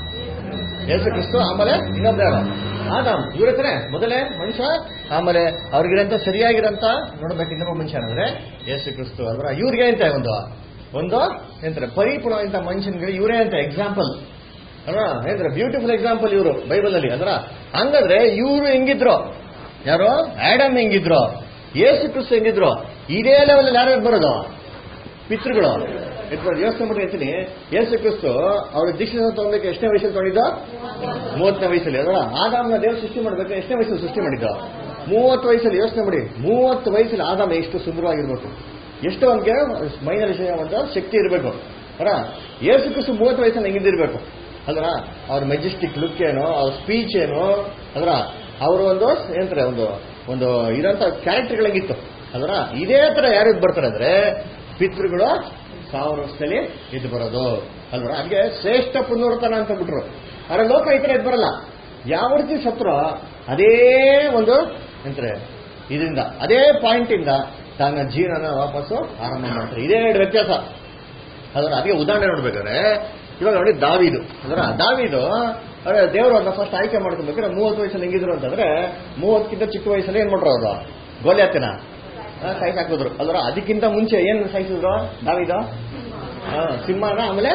ಯೇಸು ಕ್ರಿಸ್ತು ಆಮೇಲೆ ಇನ್ನೊಬ್ರು ಯಾರು ಆದಾಮ್ ಇವ್ರ ಹತ್ರ ಮೊದಲೇ ಮನುಷ್ಯ ಆಮೇಲೆ ಅವ್ರಿಗಿರಂತ ಸರಿಯಾಗಿರಂತ ನೋಡ್ಬೇಕು ಇನ್ನೊಬ್ಬ ಮನುಷ್ಯ ಅಂದ್ರೆ ಯೇಸು ಕ್ರಿಸ್ತು ಅಲ್ವಾ ಇವ್ರಿಗೆ ಅಂತ ಒಂದು ಒಂದು ಏನಂತಾರೆ ಪರಿಪೂರ್ಣವಾಗಿಂತ ಮನುಷ್ಯನಿಗೆ ಇವರೇ ಅಂತ ಎಕ್ಸಾಂಪಲ್ ಅಲ್ವಾ ಏನಂದ್ರೆ ಬ್ಯೂಟಿಫುಲ್ ಎಕ್ಸಾಂಪಲ್ ಇವರು ಬೈಬಲ್ ಅಲ್ಲಿ ಅದರ ಹಂಗಂದ್ರೆ ಇವರು ಹೆಂಗಿದ್ರು ಯಾರು ಆಡಮ್ ಹೆಂಗಿದ್ರು ಯೇಸು ಕ್ರಿಸ್ತು ಹೆಂಗಿದ್ರು ಇದೇ ಲೆವೆಲ್ ಯಾರು ಬರೋದು ಪಿತೃಗಳು ಎತ್ಕೊಂಡು ಯೋಚನೆ ಮಾಡಿ ಹೇಳ್ತೀನಿ ಯೇಸು ಕ್ರಿಸ್ತು ಅವ್ರ ದೀಕ್ಷೆ ತಗೊಳ್ಬೇಕು ಎಷ್ಟನೇ ವಯಸ್ಸಲ್ಲಿ ತಗೊಂಡಿದ್ದು ಮೂವತ್ತನೇ ವಯಸ್ಸಲ್ಲಿ ಅದರ ಆದಾಮ್ನ ದೇವ್ರು ಸೃಷ್ಟಿ ಮಾಡ್ಬೇಕು ಎಷ್ಟನೇ ವಯಸ್ಸಲ್ಲಿ ಸೃಷ್ಟಿ ಮಾಡಿದ್ದು ಮೂವತ್ತು ವಯಸ್ಸಲ್ಲಿ ಯೋಚನೆ ಮಾಡಿ ಮೂವತ್ತು ವಯಸ್ಸಲ್ಲಿ ಆದಾಮ ಎಷ್ಟು ಸುಂದರವಾಗಿರ್ಬೇಕು ಎಷ್ಟು ಅವನಿಗೆ ಮೈನಲ್ಲಿ ಒಂದು ಶಕ್ತಿ ಇರಬೇಕು ಅರ ಯೇಸು ಕ್ರಿಸ್ತು ಮೂವತ್ತು ವಯಸ್ಸಲ್ಲಿ ಹೆಂಗಿದ್ದಿರ್ಬೇಕು ಅಲ್ರ ಅವ್ರ ಮೆಜೆಸ್ಟಿಕ್ ಲುಕ್ ಏನು ಅವ್ರ ಸ್ಪೀಚ್ ಏನು ಅಲ್ರ ಅವರು ಒಂದು ಏನಂತಾರೆ ಒಂದು ಒಂದು ಇರೋಂಥ ಕ್ಯಾರೆಕ್ಟರ್ಗಳು ಹೆಂಗಿತ್ತು ಅಲ್ರ ಇದೇ ತರ ಯಾರು ಬರ್ತಾರೆ ಅಂದ್ರೆ ಪಿತೃಗಳು ಸಾವಿರ ವರ್ಷದಲ್ಲಿ ಇದು ಬರೋದು ಅಲ್ವರ ಹಾಗೆ ಶ್ರೇಷ್ಠ ಪುನರ್ತನ ಅಂತ ಬಿಟ್ರು ಆದ್ರೆ ಲೋಕ ಈ ತರ ಇದು ಬರಲ್ಲ ಯಾವ ರೀತಿ ಸತ್ರು ಅದೇ ಒಂದು ಎಂತಾರೆ ಇದರಿಂದ ಅದೇ ಪಾಯಿಂಟ್ ಇಂದ ತನ್ನ ಜೀವನ ವಾಪಸ್ಸು ಆರಂಭ ಮಾಡ್ತಾರೆ ಇದೇ ಎರಡು ವ್ಯತ್ಯಾಸ ಅದರ ಅದಕ್ಕೆ ಉದಾಹರಣೆ ನೋಡ್ಬೇಕಾದ್ರೆ ಇವಾಗ ನೋಡಿ ದಾವಿದು ಅದರ ದಾವಿದು ಅದೇ ದೇವರು ಅದನ್ನ ಫಸ್ಟ್ ಆಯ್ಕೆ ಮಾಡ್ಕೊಬೇಕಾದ್ರೆ ಮೂವತ್ತು ವಯಸ್ಸಲ್ಲಿ ಹೆಂಗಿದ್ರು ಅಂತಂದ್ರೆ ಮೂವತ್ತಕ್ಕಿಂತ ಚಿಕ್ಕ ವಯಸ್ಸಲ್ಲಿ ಏನ್ ಮಾಡ್ರು ಅವರು ಗೋಲ್ಯಾತಿನ ಸಾಯ್ಸ್ ಹಾಕಿದ್ರು ಅಲ್ರ ಅದಕ್ಕಿಂತ ಮುಂಚೆ ಏನ್ ಸಾಯಿಸಿದ್ರು ದಾವಿದು ಆ, ಸಿಂಹನ ಆಮೇಲೆ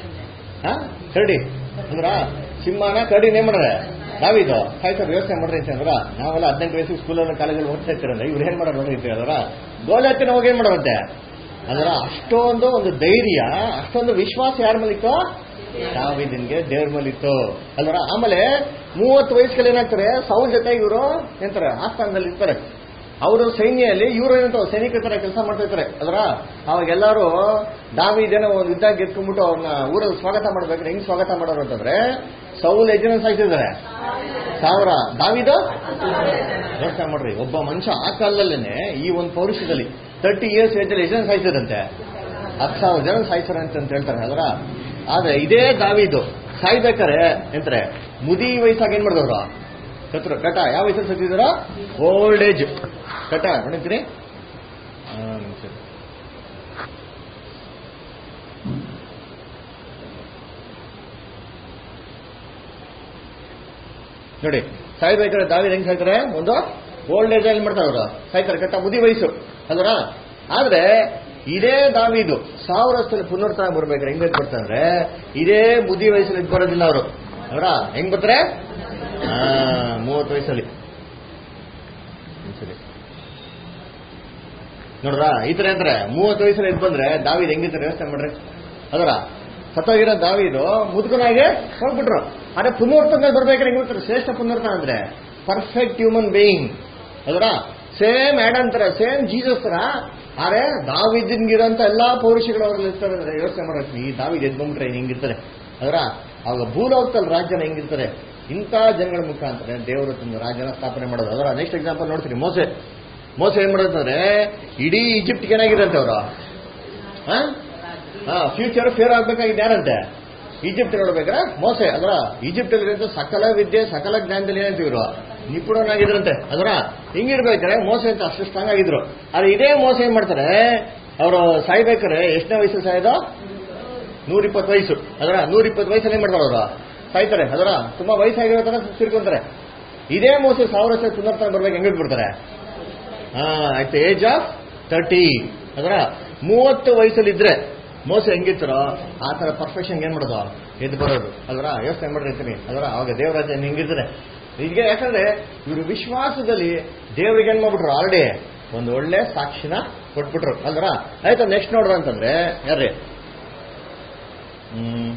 ಆ, ಕರಡಿ ಅಂದ್ರ ಸಿಂಹನ ಕರಡಿನ ಏನ್ ಮಾಡ್ರೆ ನಾವಿದು ಸಾಯ್ಸರ್ ಯೋಚನೆ ಮಾಡ್ರಿ ಅಂತ ಅಂದ್ರ ನಾವೆಲ್ಲ ಹದಿನೆಂಟು ವಯಸ್ಸು ಸ್ಕೂಲಲ್ಲಿ ಕಾಲೇಜಲ್ಲಿ ಓದ್ತಾ ಇರ್ತೀರಲ್ಲ ಇವ್ರು ಏನ್ ಮಾಡೋರು ನೋಡ್ರಿ ಅಂತ ಹೇಳಿದ್ರ ಗೋಲ್ಯಾತಿನ ಹೋಗಿ ಏನ್ ಮಾಡೋರಂತೆ ಅದರ ಅಷ್ಟೊಂದು ಒಂದು ಧೈರ್ಯ ಅಷ್ಟೊಂದು ವಿಶ್ವಾಸ ಯಾರ ಮೇಲಿತ್ತು ದಾವಿದನ್ಗೆ ದೇವ್ರ ಮೇಲಿತ್ತು ಅಲ್ವರ ಆಮೇಲೆ ಮೂವತ್ತು ವಯಸ್ಸಲ್ಲಿ ಏನಾಗ್ತಾರೆ ಸೌಲ್ ಜೊತೆ ಇವರು ಎಂತಾರೆ ಆಸ್ಥಾನದಲ್ಲಿ ಇರ್ತಾರೆ ಅವರು ಸೈನ್ಯಲ್ಲಿ ಇವರು ಏನಂತ ಸೈನಿಕರ ತರ ಕೆಲಸ ಮಾಡ್ತಾ ಇರ್ತಾರೆ ಅದರ ಅವಾಗ ಎಲ್ಲರೂ ದಾವಿದೇನೋ ಒಂದು ಯುದ್ಧ ಗೆದ್ಕೊಂಡ್ಬಿಟ್ಟು ಅವ್ರನ್ನ ಊರಲ್ಲಿ ಸ್ವಾಗತ ಮಾಡ್ಬೇಕಾದ್ರೆ ಹೆಂಗ್ ಸ್ವಾಗತ ಮಾಡೋರು ಅಂತಂದ್ರೆ ಸೌಲ್ ಎಷ್ಟು ಜನ ಸಾಯ್ತಿದ್ದಾರೆ ಸಾವಿರ ದಾವಿದು ಯೋಚನೆ ಮಾಡ್ರಿ ಒಬ್ಬ ಮನುಷ್ಯ ಆ ಕಾಲದಲ್ಲೇನೆ ಈ ಒಂದು ಪೌರುಷದಲ್ಲಿ ತರ್ಟಿ ಇಯರ್ಸ್ ಏಜಲ್ಲಿ ಎಷ್ಟು ಜನ ಸಾಯ್ತದಂತೆ ಹತ್ತು ಸಾವಿರ ಜನ ಸಾಯ್ತಾರೆ ಅಂತ ಅಂತ ಹೇಳ್ತಾರೆ ಅದರ ಆದ್ರೆ ಇದೇ ದಾವಿದು ಸಾಯ್ಬೇಕಾರೆ ಎಂತಾರೆ ಮುದಿ ವಯಸ್ಸಾಗಿ ಏನ್ ಮಾಡಿದವ್ರು ಸತ್ರು ಕಟ ಯಾವ ವಯಸ್ಸಲ್ಲಿ ಸತ್ತಿದಾರ ಓಲ್ಡ್ ಏಜ್ ಕಟ ನೋಡಿರ್ತೀರಿ ಆ, ನಿಮಿಷ. ನೋಡಿ ಸಾಯ್ಬೇಕಾದ್ರೆ ದಾವಿ ಹೆಂಗ್ ಸಾಯ್ತಾರೆ ಒಂದು ಓಲ್ಡ್ ಏಜ್ ಅಲ್ಲಿ ಮಾಡ್ತಾರೆ ಅವರು ಸಾಯ್ತಾರೆ ಕಟ್ಟ ಮುದಿ ವಯಸ್ಸು ಅಲ್ವರ ಆದ್ರೆ ಇದೇ ದಾವಿದು ಸಾವಿರ ವರ್ಷದಲ್ಲಿ ಪುನರ್ತನ ಬರ್ಬೇಕಾದ್ರೆ ಹೆಂಗ್ ಬರ್ತಾರೆ ಅಂದ್ರೆ ಇದೇ ಮುದಿ ವಯಸ್ಸಲ್ಲಿ ಇದ್ ಬರೋದಿಲ್ಲ ಅವರು ಅವರ ಹೆಂಗ್ ಬರ್ತಾರೆ ಆ, ಮೂವತ್ತು ವಯಸ್ಸಲ್ಲಿ ಸರಿ ನೋಡ್ರ ಈ ತರ ಅಂದ್ರೆ ಮೂವತ್ತು ವಯಸ್ಸಲ್ಲಿ ಎದ್ದು ಬಂದ್ರೆ ದಾವಿದ್ ಹೆಂಗಿರ್ತಾರೆ ವ್ಯವಸ್ಥೆ ಮಾಡ್ರಿ ಅದರ ಸತ್ತೋಗಿರೋ ದಾವಿದು ಮುದುಕನಾಗೆ ಹೋಗ್ಬಿಟ್ರು ಆದ್ರೆ ಪುನರ್ತನ ಬರ್ಬೇಕಾದ್ರೆ ಹೆಂಗ್ ಬರ್ತಾರೆ ಶ್ರೇಷ್ಠ ಪುನರ್ತನ ಅಂದ್ರೆ ಪರ್ಫೆಕ್ಟ್ ಹ್ಯೂಮನ್ ಬೀಯಿಂಗ್ ಅದರ ಸೇಮ್ ಆ್ಯಡ್ ತರ ಸೇಮ್ ಜೀಸಸ್ ತರ ಆದ್ರೆ ದಾವಿದ್ಗಿರೋಂಥ ಎಲ್ಲಾ ಪೌರುಷಗಳು ಅವ್ರಲ್ಲಿ ಇರ್ತಾರೆ ಅಂದ್ರೆ ಯೋಚನೆ ಮಾಡಕ್ಕೆ ಈ ದಾವಿದ್ ಎದ್ದು ಬಂದ್ಬಿಟ್ರೆ ಹೆಂಗಿರ್ತಾರೆ ಅದರ ಅವಾಗ ಭೂಲೋಕದಲ್ಲಿ ರಾಜ್ಯನ ಹೆಂಗಿರ್ತಾರೆ ಇಂಥ ಜನಗಳ ಮುಖಾಂತರ ದೇವರು ತನ್ನ ರಾಜ್ಯನ ಸ್ಥಾಪನೆ ಮಾಡೋದು ಅದರ ನೆಕ್ಸ್ಟ್ ಎಕ್ಸಾಂಪಲ್ ನೋಡ್ತೀನಿ ಮೋಸೆ ಮೋಸ ಏನ್ ಮಾಡೋದಂದ್ರೆ ಇಡೀ ಈಜಿಪ್ಟ್ಗೆ ಏನಾಗಿರಂತೆ ಅವರು ಹಾ ಫ್ಯೂಚರ್ ಫೇರ್ ಆಗ್ಬೇಕಾಗಿದೆ ಯಾರಂತೆ ಈಜಿಪ್ಟ್ ನೋಡ್ಬೇಕಾದ್ರೆ ಮೋಸೆ ಅದರ ಈಜಿಪ್ಟ್ ಅಲ್ಲಿರೋ ಸಕಲ ವಿದ್ಯೆ ಸಕಲ ಜ್ಞಾನದಲ್ಲಿ ಏನಂತೀವ್ರು ನಿಪುಣನಾಗಿದ್ರಂತೆ ಅದರ ಹಿಂಗಿರ್ಬೇಕಾದ್ರೆ ಮೋಸೆ ಅಂತ ಅಷ್ಟು ಸ್ಟ್ರಾಂಗ್ ಆಗಿದ್ರು ಆದ್ರೆ ಇದೇ ಮೋಸ ಏನ್ ಮಾಡ್ತಾರೆ ಅವರು ಸಾಯ್ಬೇಕಾದ್ರೆ ಎಷ್ಟನೇ ವಯಸ್ಸು ಸಾಯೋದು ನೂರಿಪ್ಪತ್ತು ವಯಸ್ಸು ಅದರ ನೂರಿಪ್ಪತ್ತು ವಯಸ್ಸಲ್ಲಿ ಏನ್ ಮಾಡ್ತಾರೆ ಅವರು ಸಾಯ್ತಾರೆ ಅದರ ತುಂಬಾ ವಯಸ್ಸಾಗಿರೋ ತರ ತಿರ್ಕೊಂತಾರೆ ಇದೇ ಮೋಸ ಸಾವಿರ ವರ್ಷ ಪುನರ್ತನ ಬರ್ಬೇಕು ಹೆಂಗ್ ಬಿಡ್ತಾರೆ ಅಟ್ ಏಜ್ ಆಫ್ ತರ್ಟಿ ಅದರ ಮೂವತ್ತು ವಯಸ್ಸಲ್ಲಿ ಇದ್ರೆ ಮೋಸ ಹೆಂಗಿರ್ತಾರೋ ಆ ತರ ಪರ್ಫೆಕ್ಷನ್ ಏನ್ ಮಾಡೋದು ಎದ್ದು ಬರೋದು ಅದರ ಯೋಚನೆ ಮಾಡಿರ್ತೀನಿ ಅದರ ಅವಾಗ ದೇವರಾಜ ಹೆಂಗಿರ್ತಾರೆ ಈಗ ಯಾಕಂದ್ರೆ ಇವರು ವಿಶ್ವಾಸದಲ್ಲಿ ದೇವರಿಗೆ ಏನ್ ಮಾಡ್ಬಿಟ್ರು ಆಲ್ರೆಡಿ ಒಂದು ಒಳ್ಳೆ ಸಾಕ್ಷಿನ ಕೊಟ್ಬಿಟ್ರು ಅಲ್ವರ ಆಯ್ತಾ ನೆಕ್ಸ್ಟ್ ನೋಡ್ರ ಅಂತಂದ್ರೆ ಯಾರ್ರಿ ಹ್ಮ್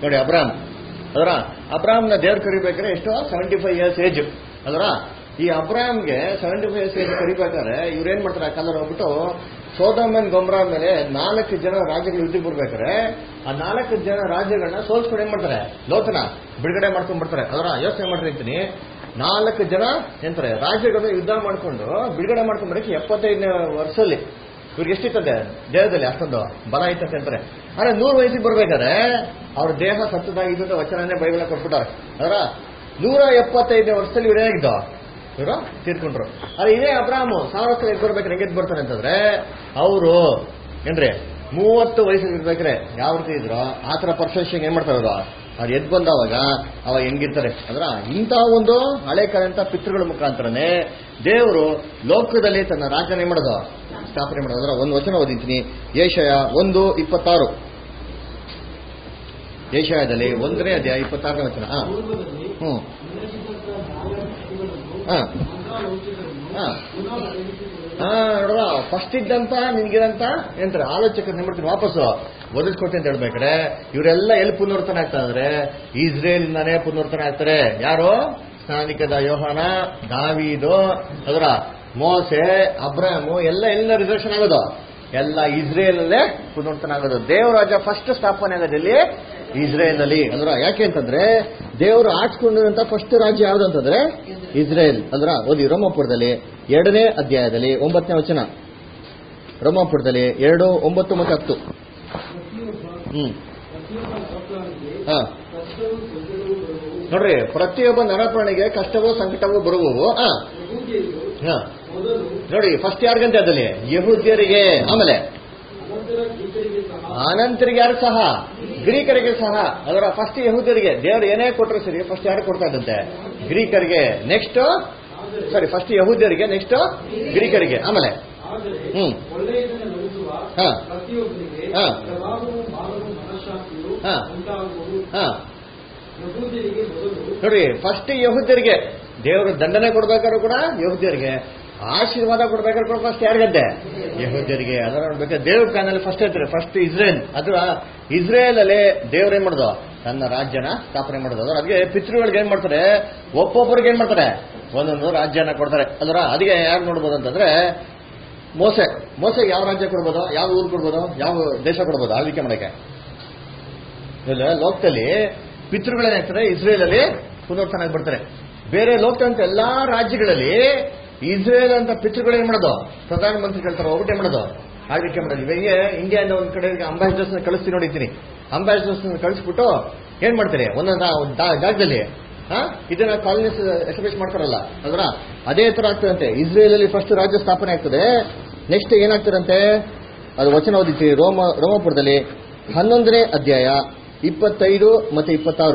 ನೋಡಿ ಅಬ್ರಾಮ್ ಅದರ ಅಬ್ರಾಮ್ನ ದೇವ್ರು ಕರಿಬೇಕಾದ್ರೆ ಎಷ್ಟು ಸೆವೆಂಟಿ ಫೈವ್ ಇಯರ್ಸ್ ಏಜ್ ಅದರ ಈ ಅಬ್ರಾಮ್ಗೆ ಸೆವೆಂಟಿ ಫೈವ್ ಇಯರ್ಸ್ ಏಜ್ ಕರಿಬೇಕಾದ್ರೆ ಇವ್ರೇನ್ ಮಾಡ್ತಾರೆ ಆ ಕಾಲದಲ್ಲಿ ಹೋಗ್ಬಿಟ್ಟು ಸೋದಮನ್ ಗೊಮ್ರ ಮೇಲೆ ನಾಲ್ಕು ಜನ ರಾಜ್ಯಗಳು ಯುದ್ಧಕ್ಕೆ ಬರ್ಬೇಕಾದ್ರೆ ಆ ನಾಲ್ಕು ಜನ ರಾಜ್ಯಗಳನ್ನ ಸೋಲ್ಸ್ಕೊಂಡು ಏನ್ ಮಾಡ್ತಾರೆ ಲೋತನ ಬಿಡುಗಡೆ ಮಾಡ್ಕೊಂಡ್ ಬರ್ತಾರೆ ಅದರ ಯೋಚನೆ ಮಾಡಿರ್ತೀನಿ ನಾಲ್ಕು ಜನ ಎಂತಾರೆ ರಾಜ್ಯಗಳನ್ನ ಯುದ್ಧ ಮಾಡ್ಕೊಂಡು ಬಿಡುಗಡೆ ಮಾಡ್ಕೊಂಡ್ ಬರಕ್ಕೆ ಎಪ್ಪತ್ತೈದನೇ ವರ್ಷದಲ್ಲಿ ಇವ್ರಿಗೆ ಎಷ್ಟಿರ್ತದೆ ದೇಹದಲ್ಲಿ ಅಷ್ಟೊಂದು ಬಲ ಐತಂತೆ ಅಂತಾರೆ ಆದ್ರೆ ನೂರು ವಯಸ್ಸಿಗೆ ಬರ್ಬೇಕಾದ್ರೆ ಅವ್ರ ದೇಹ ಸತ್ತದಾಗಿದ್ದು ಅಂತ ವಚನನೇ ಬೈಬಲ್ ಕೊಟ್ಬಿಟ್ಟಾರೆ ಅದರ ನೂರ ಎಪ್ಪತ್ತೈದನೇ ವರ್ಷದಲ್ಲಿ ಇವ್ರು ಏನಾಗಿದ್ದು ಇವರು ತೀರ್ಕೊಂಡ್ರು ಆದ್ರೆ ಇದೇ ಅಬ್ರಾಮು ಸಾವಿರ ವರ್ಷ ಎದ್ದು ಬರ್ಬೇಕಾದ್ರೆ ಹೆಂಗೆ ಎದ್ದು ಬರ್ತಾರೆ ಅಂತಂದ್ರೆ ಅವರು ಏನ್ರಿ ಮೂವತ್ತು ವಯಸ್ಸಿಗೆ ಇರ್ಬೇಕಾದ್ರೆ ಯಾವ ರೀತಿ ಇದ್ರು ಆ ತರ ಪರ್ಫೆಕ್ಷನ್ ಏನ್ ಮಾಡ್ತಾರೆ ಅವರು ಅವ್ರು ಎದ್ದು ಬಂದವಾಗ ಅವಾಗ ಹೆಂಗಿರ್ತಾರೆ ಅಂದ್ರ ಇಂಥ ಒಂದು ಹಳೆ ಕಾಲಂತ ಪಿತೃಗಳ ಮುಖಾಂತರನೇ ದೇವರು ಲೋಕದಲ್ಲಿ ತನ್ನ ರಾಜ್ಯನ ಏನ್ ಮಾಡೋದು ಸ್ಥಾಪನೆ ಮಾಡೋದು ಅದರ ಒಂದು ವಚನ ಓದಿದ್ದೀನಿ ಏಷಯ ಒಂದು ಇಪ್ಪತ್ತಾರು ಏಷಯದಲ್ಲಿ ಒಂದನೇ ಅಧ್ಯಾಯ ಇಪ್ಪತ್ತಾರನೇ ವಚನ ಹಾ ಪೂರ್ವದಲ್ಲಿ ಹ್ಮ್ ವಿನ್ಯಾಸಿಸಿದ ನಾಲ್ಕು ಶಕ್ತಿಗಳನ್ನು ಹಾ ಮಂತ್ರಾಲೋಚಕರನ್ನು ಹಾ ಪುನಃ ಬರೆಯಿಸಿಕೊಳ್ಳಲು ಹಾ ನೋಡ್ರ ಫಸ್ಟ್ ಇದ್ದಂತ ನಿನ್ಗಿರಂತ ಏನಂತಾರೆ ಆಲೋಚಕರು ಮಾಡ್ತೀನಿ ವಾಪಸ್ಸು ಒದಗಿಸ್ಕೊಟ್ಟೆ ಅಂತ ಹೇಳ್ಬೇಕಾರೆ ಇವರೆಲ್ಲ ಎಲ್ಲಿ ಪುನರ್ತನ ಆಗ್ತಾ ಅಂದ್ರೆ ಇಸ್ರೇಲಿಂದಾನೇ ಪುನರ್ತನ ಆಗ್ತಾರೆ ಯಾರು ಸ್ನಾನಿಕದ ಯೋಹಾನ ದಾವೀದು ಅದರ ಮೋಸೆ ಅಬ್ರಾಮು ಎಲ್ಲ ಎಲ್ಲ ರಿಸರ್ವೇಷನ್ ಆಗೋದು ಎಲ್ಲ ಇಸ್ರೇಲ್ ಅಲ್ಲೇ ಪುನರ್ತನ ಆಗೋದು ದೇವರಾಜ ಫಸ್ಟ್ ಸ್ಥಾಪನೆ ಆಗೋದಲ್ಲಿ ಇಸ್ರೇಲ್ ಅಲ್ಲಿ ಅಂದ್ರ ಯಾಕೆ ಅಂತಂದ್ರೆ ದೇವರು ಆಡ್ಸ್ಕೊಂಡಿರುವಂತ ಫಸ್ಟ್ ರಾಜ್ಯ ಯಾವ್ದು ಅಂತಂದ್ರೆ ಇಸ್ರೇಲ್ ಅಂದ್ರ ಓದಿ ರೋಮಪುರದಲ್ಲಿ ಎರಡನೇ ಅಧ್ಯಾಯದಲ್ಲಿ ಒಂಬತ್ತನೇ ವಚನ ರೋಮಾಪುರದಲ್ಲಿ ಎರಡು ಒಂಬತ್ತು ಮತ್ತು ಹತ್ತು ಪ್ರತಿಯೊಬ್ಬ ಹ್ಮ್ ಪ್ರತಿಯೊಬ್ಬ ನರಪ್ರಾಣಿಗೆ ಹಾ ಕಷ್ಟವೂ ಸಂಕಟವೂ ಬರುವವು ನೋಡ್ರಿ ಪ್ರತಿಯೊಬ್ಬ ನರಪ್ರಾಣಿಗೆ ಕಷ್ಟವೋ ಸಂಕಟವೋ ಬರುವವು ಹಾ ಯಹೂದ್ಯರು ಹಾ ಮೊದಲು ನೋಡಿ ಫಸ್ಟ್ ಯಾರಿಗಂತೆ ಅದಲ್ಲಿ ಯಹೂದ್ಯರಿಗೆ ಆಮೇಲೆ ಅನಂತರ ಗ್ರೀಕರಿಗೆ ಸಹ ಅನಂತರಿಗೆ ಯಾರು ಸಹ ಗ್ರೀಕರಿಗೆ ಸಹ ಅದರ ಫಸ್ಟ್ ಯಹೂದ್ಯರಿಗೆ ದೇವರು ಏನೇ ಕೊಟ್ಟರು ಸರಿ ಫಸ್ಟ್ ಯಾರು ಕೊಡ್ತಾ ಇದ್ದಂತೆ ಗ್ರೀಕರಿಗೆ ನೆಕ್ಸ್ಟ್ ಆದರೆ ಸಾರಿ ಫಸ್ಟ್ ಯಹೂದ್ಯರಿಗೆ ನೆಕ್ಸ್ಟ್ ಗ್ರೀಕರಿಗೆ ಆಮೇಲೆ ಆದರೆ ಹ್ಮ್. ಒಳ್ಳೆಯದನ್ನು ನಡೆಸುವ ಹಾ. ಪ್ರತಿಯೊಬ್ಬರಿಗೆ ಹಾ. ಪ್ರಭಾವವು ಮಾನವ ಮನಃಶಾಸ್ತಿಯು ಹಾ. ಉಂಟಾಗುವುದು ಹಾ ಯಹೂದ್ಯರಿಗೆ ಮೊದಲು ನೋಡಿ ಫಸ್ಟ್ ಯಹೂದ್ಯರಿಗೆ ದೇವರು ದಂಡನೆ ಕೊಡ್ಬೇಕಾದ್ರೂ ಕೂಡ ಯಹೂದ್ಯರಿಗೆ ಆಶೀರ್ವಾದ ಕೊಡ್ಬೇಕಾದ್ರೆ ಕೂಡ ಫಸ್ಟ್ ಯಾರಿಗಂತೆ ಯಹೂದ್ಯರಿಗೆ ಅದರ ನೋಡ್ಬೇಕು ದೇವ್ರ ಕಾನಲ್ಲಿ ಫಸ್ಟ್ ಹೇಳ್ತಾರೆ ಫಸ್ಟ್ ಇಸ್ರೇಲ್ ಅಥವಾ ಇಸ್ರೇಲ್ ಅಲ್ಲಿ ದೇವ್ರ ಏನ್ ಮಾಡೋದು ತನ್ನ ರಾಜ್ಯನ ಸ್ಥಾಪನೆ ಮಾಡೋದು ಅದರ ಅದಕ್ಕೆ ಪಿತೃಗಳಿಗೆ ಏನ್ ಮಾಡ್ತಾರೆ ಒಬ್ಬೊಬ್ಬರಿಗೆ ಏನ್ ಮಾಡ್ತಾರೆ ಒಂದೊಂದು ರಾಜ್ಯನ ಕೊಡ್ತಾರೆ ಅದರ ಅದಕ್ಕೆ ಯಾರು ನೋಡ್ಬೋದು ಅಂತಂದ್ರೆ ಮೋಸೆ ಮೋಸೆ ಯಾವ ರಾಜ್ಯ ಕೊಡ್ಬೋದು ಯಾವ ಊರು ಕೊಡ್ಬೋದು ಯಾವ ದೇಶ ಕೊಡ್ಬೋದು ಆಳ್ವಿಕೆ ಮಾಡಕ್ಕೆ ಇಲ್ಲ ಲೋಕದಲ್ಲಿ ಪಿತೃಗಳೇನಾಗ್ತಾರೆ ಇಸ್ರೇಲ್ ಅಲ್ಲಿ ಪುನರ್ತನ ಬರ್ತಾರೆ ಬೇರೆ ಲೋಕದಂತ ಎಲ್ಲಾ ರಾಜ್ಯಗಳಲ್ಲಿ ಇಸ್ರೇಲ್ ಅಂತ ಪಿತೃಗಳು ಏನ್ ಮಾಡೋದು ಪ್ರಧಾನಮಂತ್ರಿ ಹೇಳ್ತಾರೆ ಒಬ್ಬಟ್ಟೆ ಮಾಡೋದು ಆಳ್ವಿಕೆ ಮಾಡೋದು ಇವಾಗ ಇಂಡಿಯಾದ ಒಂದ್ ಕಡೆ ಅಂಬಾಸಿಡರ್ಸ್ ಕಳಿಸ್ತೀನಿ ನೋಡಿದ್ದೀನಿ ಅಂಬಾಸಿಡರ್ಸ್ ಕಳಿಸ್ಬಿಟ್ಟು ಏನ್ ಮಾಡ್ತಾರೆ ಒಂದೊಂದು ಜಾ- ಜಾಗದಲ್ಲಿ ಹಾ ಇದನ್ನ ಕಾಲನೀಸ್ ಎಸ್ಟಾಬ್ಲಿಷ್ ಮಾಡ್ತಾರಲ್ಲ ಅದರ ಅದೇ ತರ ಆಗ್ತದಂತೆ ಇಸ್ರೇಲ್ ಅಲ್ಲಿ ಫಸ್ಟ್ ರಾಜ್ಯ ಸ್ಥಾಪನೆ ಆಗ್ತದೆ ನೆಕ್ಸ್ಟ್ ಏನಾಗ್ತದಂತೆ ಅದು ವಚನ ಓದಿತೀವಿ ರೋಮ ರೋಮಪುರದಲ್ಲಿ ಹನ್ನೊಂದನೇ ಅಧ್ಯಾಯ ಇಪ್ಪತ್ತೈದು ಮತ್ತೆ ಇಪ್ಪತ್ತಾರು